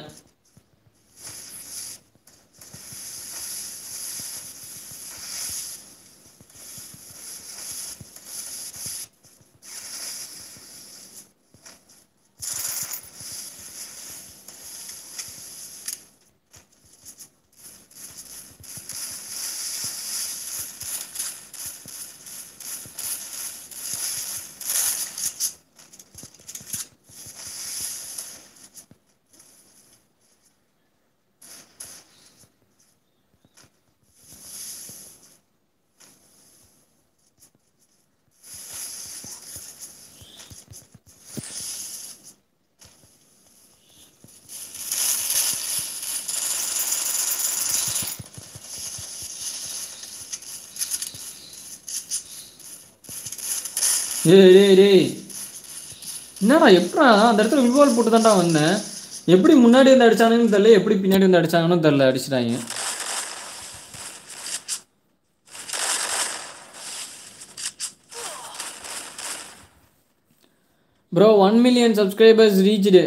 ஏய் டேய் டேய் என்னடா எப்படா அந்த இடத்துல வில்வால் போட்டு தான்டா வந்தேன் எப்படி முன்னாடி வந்து அடிச்சானுன்னு தெரியல எப்படி பின்னாடி வந்து அடிச்சாங்கன்னு தெரியல அடிச்சிட்டாங்க bro one million subscribers reached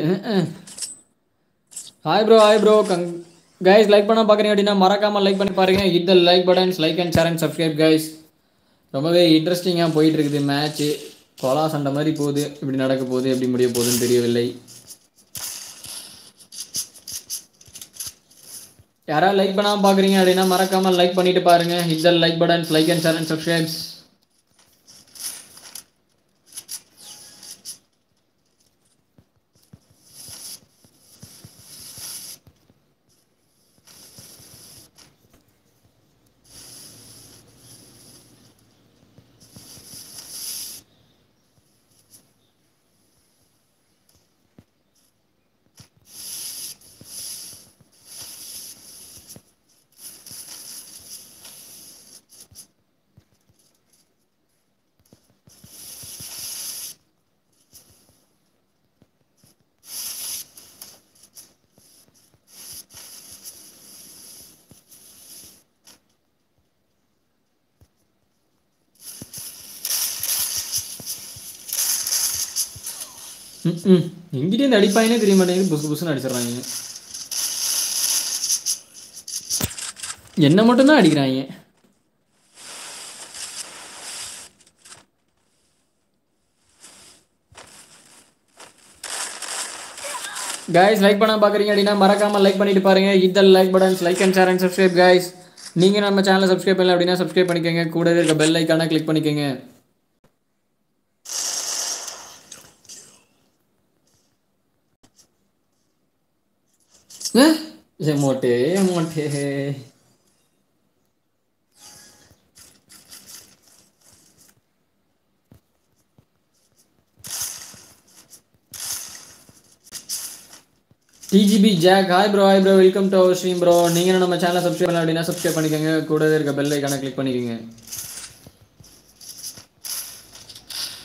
hi bro hi bro கங் கைஸ் லைக் பண்ண பார்க்குறீங்க அப்படின்னா மறக்காம லைக் பண்ணி பாருங்க hit the like buttons like and share and subscribe guys ரொம்பவே இன்ட்ரெஸ்டிங்காக போயிட்டு இருக்குது மேட்ச்சு கொலா சண்டை மாதிரி போகுது இப்படி நடக்க போகுது எப்படி முடிய போகுதுன்னு தெரியவில்லை யாராவது லைக் பண்ணாம பார்க்குறீங்க அப்படின்னா மறக்காம லைக் பண்ணிட்டு பாருங்க hit the like buttons like and share and subscribes ம் எங்கிட்டே இந்த அடிப்பாயினே தெரிய மாட்டேங்குது புசு புசுன்னு அடிச்சிடுறாங்க என்ன மட்டும்தான் அடிக்கிறாங்க கைஸ் லைக் பண்ண பார்க்குறீங்க அப்படின்னா மறக்காம லைக் பண்ணிட்டு பாருங்க hit the like buttons like and share and subscribe guys நீங்க நம்ம சேனலை சப்ஸ்கிரைப் பண்ணல அப்படின்னா சப்ஸ்கிரைப் பண்ணிக்கோங்க கூடவே இருக்க பெல் ஐக்கான கிளிக் பண்ணிக்கோங்க எமோட்டே எமோட்டே DGP Jack hi bro hi bro welcome to our stream bro நீங்கள் நம்ம சேனலை சப்ஸ்கிரைப் பண்ணல அப்படின்னா சப்ஸ்கிரைப் பண்ணிக்கோங்க கூடவே இருக்க பெல் ஐக்கான கிளிக் பண்ணிக்கோங்க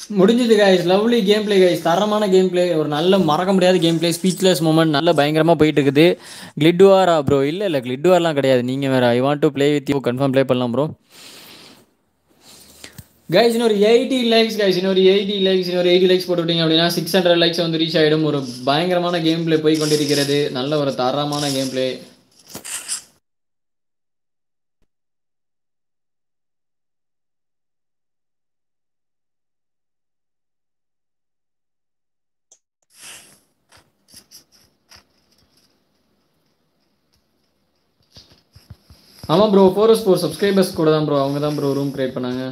முடிஞ்சது guys lovely game play guys தரமான கேம் பிளே ஒரு நல்ல மறக்க முடியாத கேம் பிளே ஸ்பீச்லெஸ் மூமெண்ட் நல்ல பயங்கரமாக போயிட்டு இருக்குது கிளிட்வாரா ப்ரோ இல்லை இல்லை கிளிட்வார்லாம் கிடையாது நீங்கள் வேறு I want to play with you confirm play பண்ணலாம் ப்ரோ கைஸ் இன்னொரு எயிட்டி லைக்ஸ் கைஸ் இன்னொரு எயிட்டி லைக்ஸ் இன்னொரு எயிட்டி லைக்ஸ் போட்டுவிட்டீங்க அப்படின்னா சிக்ஸ் ஹண்ட்ரட் லைக்ஸ் வந்து ரீச் ஆகிடும் ஒரு பயங்கரமான கேம் பிளே போய் கொண்டிருக்கிறது நல்ல ஒரு தரமான கேம் பிளே ஆமாம் ப்ரோ ஃபோர் ஃபோர் சப்ஸ்கிரைபர்ஸ் கூட தான் ப்ரோ அவங்க தான் ப்ரோ ரூம் கிரியேட் பண்ணாங்க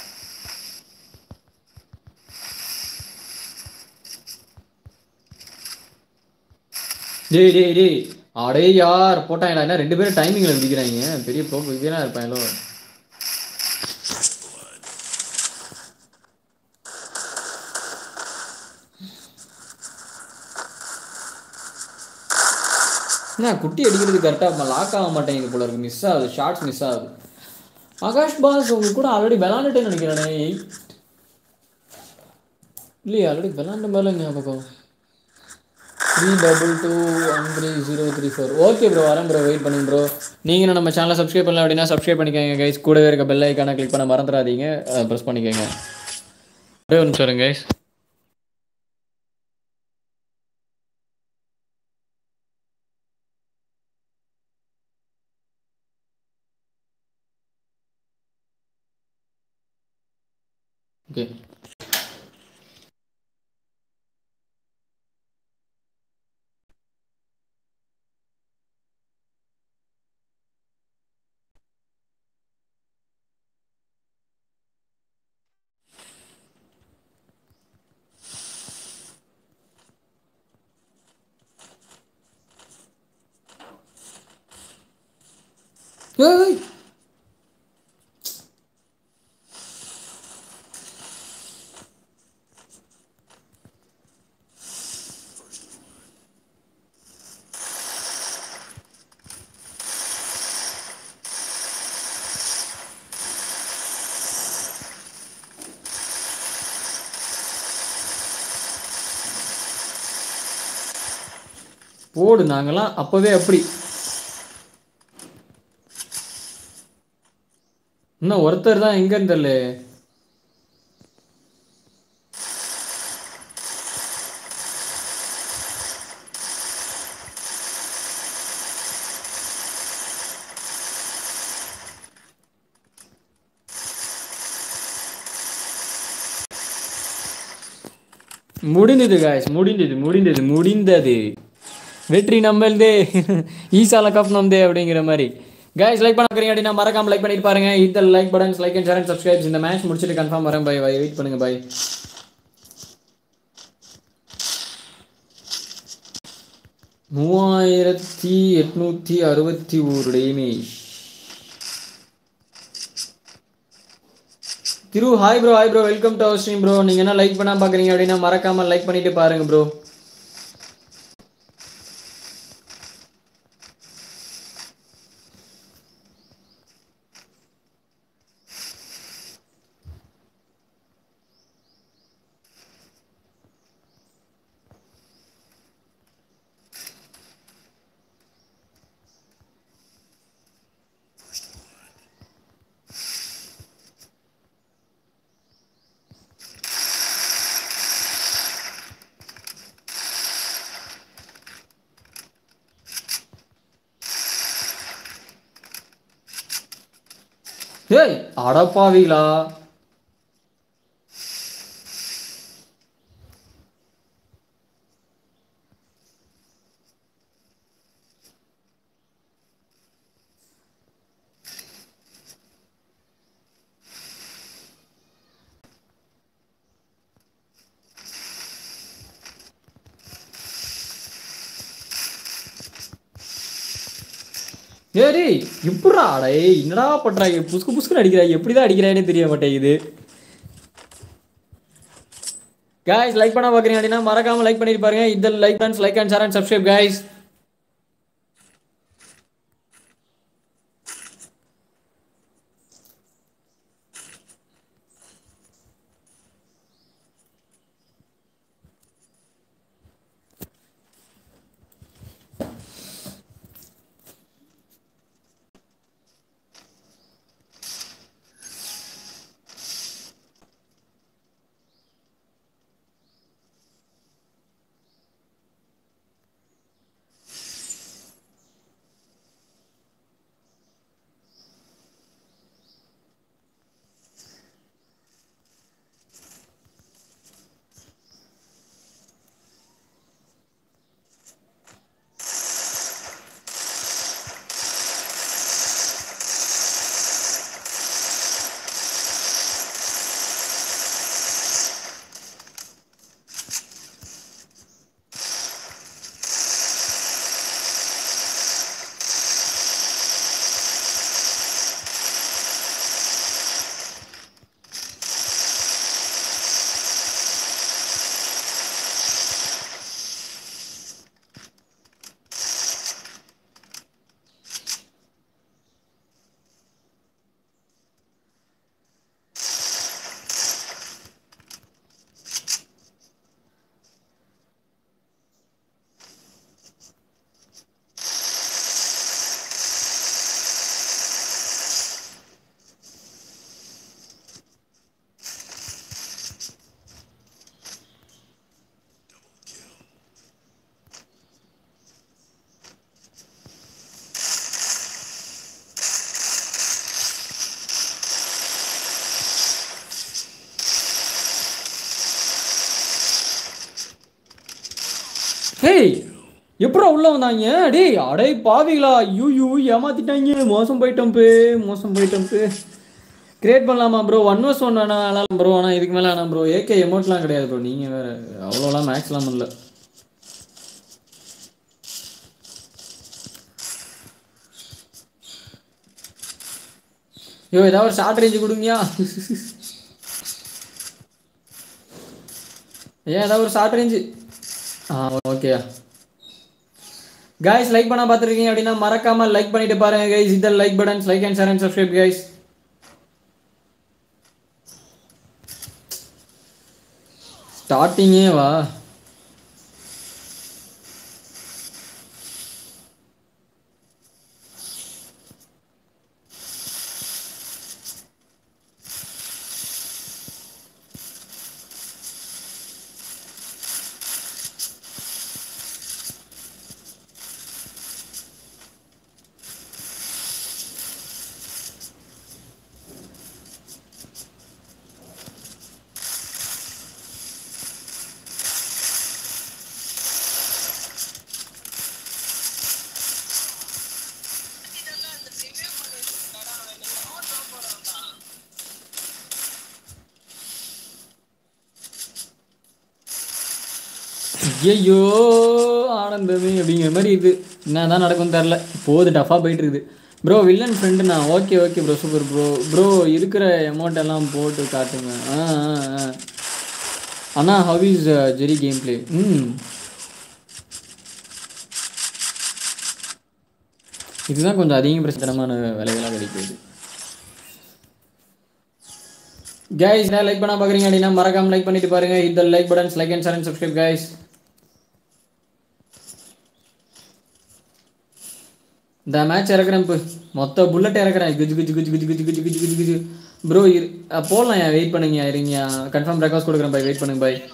டேய் டேய் டேய் அடே யார் போட்டாங்கடா என்ன ரெண்டு பேரும் டைமிங்கில் விதிக்கிறாங்க பெரிய ப்ரோ விதியெல்லாம் இருப்பாங்களோ என்ன குட்டி அடிக்கிறது கரெக்டாக லாக் ஆக மாட்டேங்குது போல இருக்கு மிஸ் ஆகுது ஷார்ட்ஸ் மிஸ் ஆகுது ஆகாஷ் பாஸ் உங்க கூட ஆல்ரெடி விளாண்டுட்டேன்னு நினைக்கிறேனே இல்லையா ஆல்ரெடி விளாண்ட மேலே ஞாபகம் three double two one three zero three four okay bro வரேன் ப்ரோ வெயிட் பண்ணுங்க ப்ரோ நீங்கள் நம்ம சேனலை சப்ஸ்கிரைப் பண்ணல அப்படின்னா சப்ஸ்கிரைப் பண்ணிக்கோங்க கைஸ் கூடவே இருக்க பெல் ஐக்கானை கிளிக் பண்ண மறந்துடாதீங்க ப்ரெஸ் பண்ணிக்கோங்க ஒரே ஒரு நிமிஷம் இருங்க கைஸ் ஓகே ஏய் போடு நாங்கெல்லாம் அப்பவே அப்படி இன்னும் ஒருத்தர் தான் எங்கன்னு தெரியல முடிந்தது காய்ஸ் முடிந்தது முடிந்தது முடிந்தது வெற்றி நம்மள்தே ஈசால கப் நம்மதே அப்படிங்கிற மாதிரி கைஸ் லைக் பண்ண அப்படின்னா மறக்காம லைக் பண்ணிட்டு பாருங்க இந்த like buttons like and share and subscribes இந்த மேட்ச் முடிச்சுட்டு கன்ஃபார்ம் வரேன் பை பை வெயிட் பண்ணுங்க பை மூவாயிரத்தி எட்நூத்தி அறுபத்தி ஒரு டேமேஜ் திரு hi bro hi bro welcome to our stream bro நீங்க என்ன லைக் பண்ணாம பாக்குறீங்க அப்படின்னா மறக்காம லைக் பண்ணிட்டு பாருங்க ப்ரோ ஏய் அடப்பாவீங்களா ஏடி எப்படா டேய் என்னடா பண்றாங்க புஸ்கு புஸ்குன்னு அடிக்கிறாங்க எப்படிதான் அடிக்கிறாங்கன்னு தெரிய மாட்டேங்குது guys லைக் பண்ண பாக்குறீங்க அப்படின்னா மறக்காம லைக் பண்ணிட்டு பாருங்க இந்த like and like and share and subscribe guys hey எப்படா உள்ள வந்தாங்க டேய் அடே பாவிகளா ஐயோ ஐயோ ஏமாத்திட்டாங்க மோசம் போயிட்டோம் பே மோசம் போயிட்டோம் பே கிரியேட் பண்ணலாமா ப்ரோ ஒன் வர்ஸ் ஒன் வேணா வேணாம் ப்ரோ ஆனால் இதுக்கு மேலே வேணாம் ப்ரோ ஏகே எமௌண்ட்லாம் கிடையாது ப்ரோ நீங்கள் வேறு அவ்வளோலாம் மேக்ஸ்லாம் இல்லை ஐயோ ஏதாவது ஒரு ஷார்ட் ரேஞ்சு கொடுங்கயா ஏன் ஏதாவது ஒரு ஷார்ட் ரேஞ்சு ஆ ஓகேயா கைஸ் லைக் பண்ண பார்த்துருக்கீங்க அப்படின்னா மறக்காம லைக் பண்ணிட்டு பாருங்க கைஸ் இந்த like buttons like and share and subscribe guys ஸ்டார்டிங்கே வா ஐயோ ஆனந்தமே அப்படிங்கிற மாதிரி இது என்ன தான் நடக்கும் தெரில போகுது டஃபாக போயிட்டு இருக்குது ப்ரோ வில்லன் ஃப்ரெண்டு நான் okay okay bro super bro bro இருக்கிற அமௌண்ட் எல்லாம் போட்டு காட்டுங்க ஆ ஆ ஆ அண்ணா how is Jerry game play ம் இதுதான் கொஞ்சம் அதிக பிரச்சனமான வேலைகளாக கிடைக்குது கைஸ் நான் லைக் பண்ண பார்க்குறீங்க அப்படின்னா மறக்காம லைக் பண்ணிட்டு பாருங்க இந்த like buttons like and share and subscribe guys இந்த மேட்ச் இறக்குறேன் இப்போ மொத்த புல்லட் இறக்குறேன் குஜு குஜு குஜு குஜு குஜு குஜு குஜு குஜு குஜு ப்ரோ இரு அஹ் போடலாம் ஏன் வெயிட் பண்ணுங்க இருங்க கன்ஃபார்ம் ரெக்வஸ்ட் கொடுக்குறேன் பாய் வெயிட் பண்ணுங்க பாய்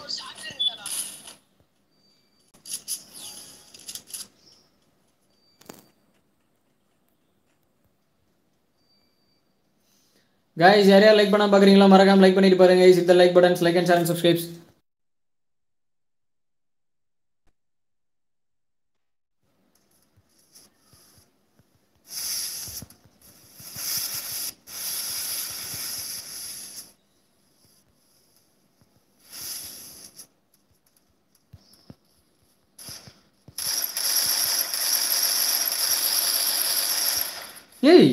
கைஸ் யாரையா லைக் பண்ண பார்க்குறீங்களா மறக்காம லைக் பண்ணிட்டு பாருங்க guys. இந்த like buttons like and share and subscribes ஏய்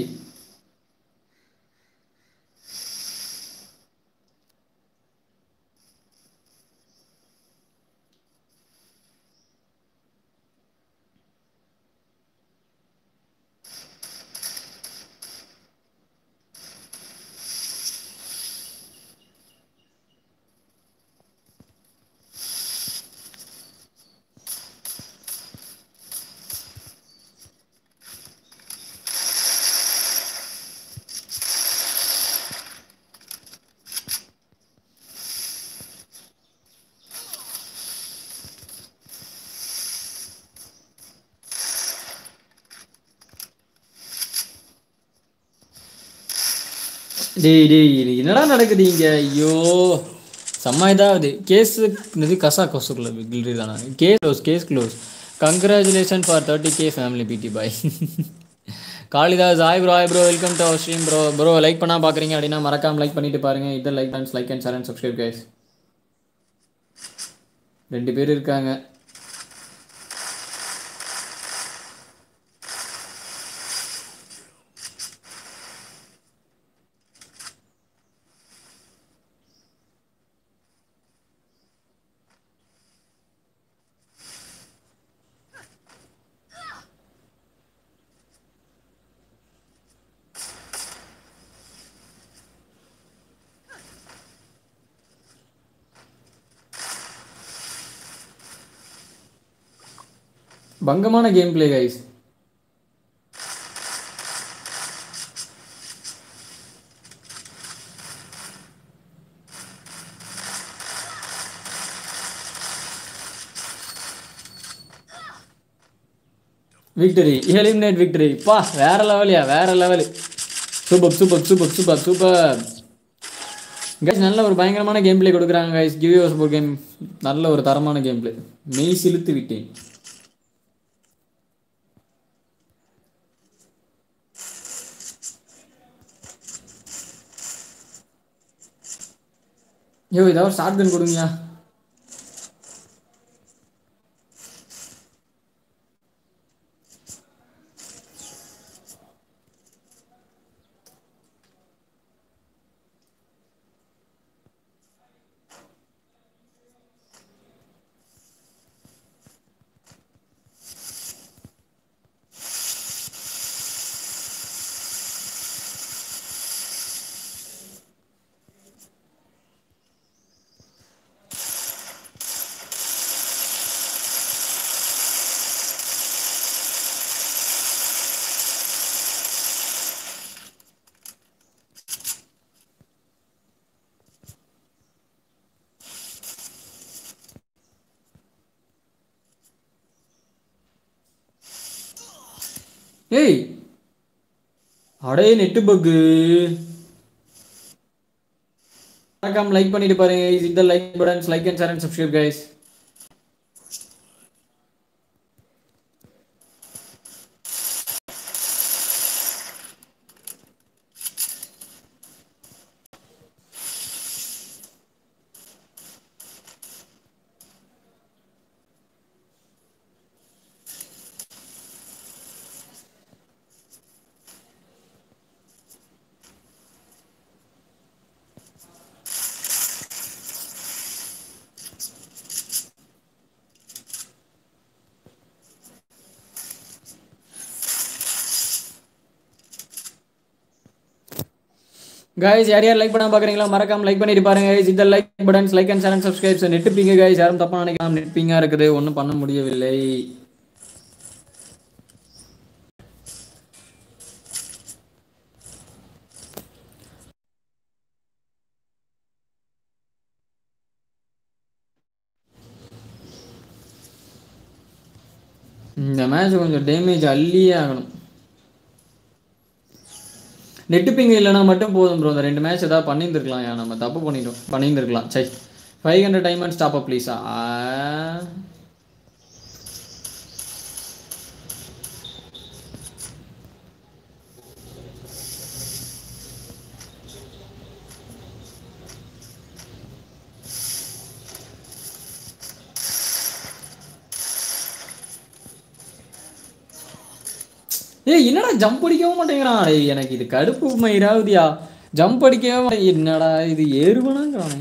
டேய் டேய் இது என்னடா நடக்குது இங்க ஐயோ செம்ம இதாவது கேஸ் இது கசா கொசுக்குள்ள கில்ரி தானே case close case close congratulation for thirty K family PD பாய் Kalidas hi bro hi bro welcome to our stream bro bro like பண்ணா பார்க்குறீங்க அப்படின்னா மறக்காம லைக் பண்ணிட்டு பாருங்க இதர் லைக் டான்ஸ் like and share and subscribe guys ரெண்டு பேர் இருக்காங்க பங்கமான game play guys victory eliminate victory பா வேற லெவலியா வேற level super super super super super guys நல்ல ஒரு பயங்கரமான கேம் பிளே கொடுக்குறாங்க guys give you support game நல்ல ஒரு தரமான கேம் பிளே மெய் சிலுத்து விட்டேன் ஐயோ ஏதாவது ஒரு ஷார்ட் கன் கொடுங்கயா ஏய் அடே நெட்டு பக்கு மறக்காம லைக் பண்ணிட்டு பாருங்க இந்த like buttons like and share and subscribe guys guys யார் யார் லைக் பண்ணாம பாக்குறீங்களா மறக்காம லைக் பண்ணிட்டு பாருங்க guys. இந்த like buttons like and share and subscribes நெட் பிங்க கைஸ் யாரும் தப்பா நினைக்கலாம் நெட் பிங்கா இருக்குது ஒன்றும் பண்ண முடியவில்லை இந்த மேட்ச் கொஞ்சம் டேமேஜ் அள்ளியே ஆகணும் நெட்டு பிங் இல்லைனா மட்டும் போதும் ப்ரோ இந்த ரெண்டு மேட்ச் ஏதாவது பண்ணியிருந்துருக்கலாம் ஏன் நம்ம தப்பு பண்ணிட்டோம் பண்ணியிருந்துருக்கலாம் சை five hundred diamond stop up ப்ளீஸா ஏய் என்னடா ஜம்ப் அடிக்கவும் மாட்டேங்கிறான் டேய் எனக்கு இது கடுப்பு மயிராவதியா ஜம்ப் அடிக்கவே மாட்டேங்க என்னடா இது ஏறுவனாங்கிறானே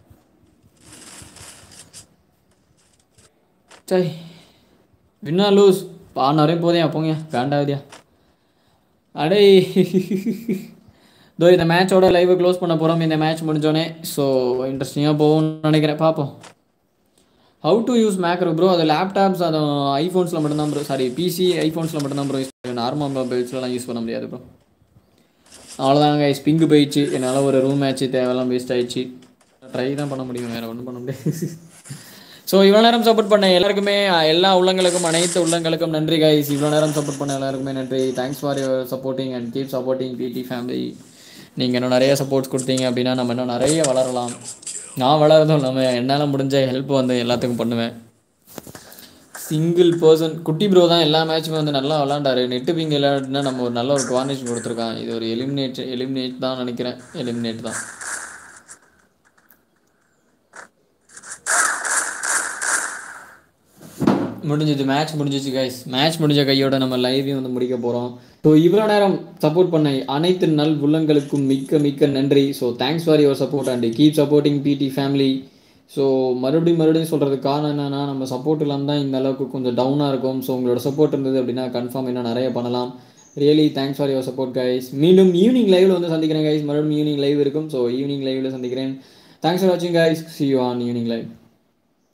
சை வின்னா லூஸ் பான வரையும் போதே போங்க வேண்டாவதியா அடே இதோ இந்த மேட்சோட லைவை க்ளோஸ் பண்ண போகிறோம் இந்த மேட்ச் முடிஞ்சோடனே ஸோ இன்ட்ரெஸ்டிங்காக போகும்னு நினைக்கிறேன் பார்ப்போம் how to use macro bro அது லேப்டாப்ஸ் அது ஐஃபோன்ஸில் மட்டும்தான் ப்ரோ சாரி பிசி ஐஃபோன்ஸில் மட்டும்தான் ப்ரோ யூஸ் பண்ணுவேன் நார்மல் மொபைல்ஸ்லாம் யூஸ் பண்ண முடியாது ப்ரோ அவ்வளோதாங்க ஸ்பிங்கு போயிடுச்சு என்னால் ஒரு ரூம் மேட்ச்சு தேவையெல்லாம் வேஸ்ட் ஆயிடுச்சு ட்ரை தான் பண்ண முடியும் வேறு ஒன்றும் பண்ண முடியாது ஸோ இவ்வளோ நேரம் சப்போர்ட் பண்ண எல்லாருக்குமே எல்லா உள்ளங்களுக்கும் அனைத்து உள்ளங்களுக்கும் நன்றி கைஸ் இவ்வளோ நேரம் சப்போர்ட் பண்ண எல்லாருக்குமே நன்றி thanks for your supporting and keep supporting PD family நீங்கள் இன்னும் நிறைய சப்போர்ட்ஸ் கொடுத்தீங்க அப்படின்னா நம்ம இன்னும் நிறைய வளரலாம் நான் வளரதும் இல்லாமல் என்னால் முடிஞ்ச ஹெல்ப் வந்து எல்லாத்துக்கும் பண்ணுவேன் சிங்கிள் பர்சன் குட்டி ப்ரோ தான் எல்லா மேட்சுமே வந்து நல்லா விளாண்டாரு நெட்டு பிங் விளையாடுனா நம்ம ஒரு நல்ல ஒரு குவார்னிஷ் கொடுத்துருக்கான் இது ஒரு எலிமினேட் எலிமினேட் தான் நினைக்கிறேன் எலிமினேட் தான் முடிஞ்சிச்சு மேட்ச் முடிஞ்சிச்சு கைஸ் மேட்ச் முடிஞ்ச கையோட நம்ம லைவையும் வந்து முடிக்க போகிறோம் ஸோ இவ்வளோ நேரம் சப்போர்ட் பண்ண அனைத்து நல் உள்ளங்களுக்கும் மிக்க மிக்க நன்றி so thanks for your support and keep supporting PD family so மறுபடியும் மறுபடியும் சொல்கிறதுக்கு காரணம் என்னன்னா நம்ம சப்போர்ட் இல்லாமல் தான் இந்த அளவுக்கு கொஞ்சம் டவுனாக இருக்கும் ஸோ உங்களோட சப்போர்ட் இருந்தது அப்படின்னா கன்ஃபார்ம் இன்னும் நிறைய பண்ணலாம் really thanks for your support guys மீண்டும் ஈவினிங் லைவில் வந்து சந்திக்கிறேன் கைஸ் மறுபடியும் ஈவினிங் லைவ் இருக்கும் ஸோ ஈவினிங் லைவில் சந்திக்கிறேன் தேங்க்ஸ் ஃபார் வாட்சிங் guys see you on evening live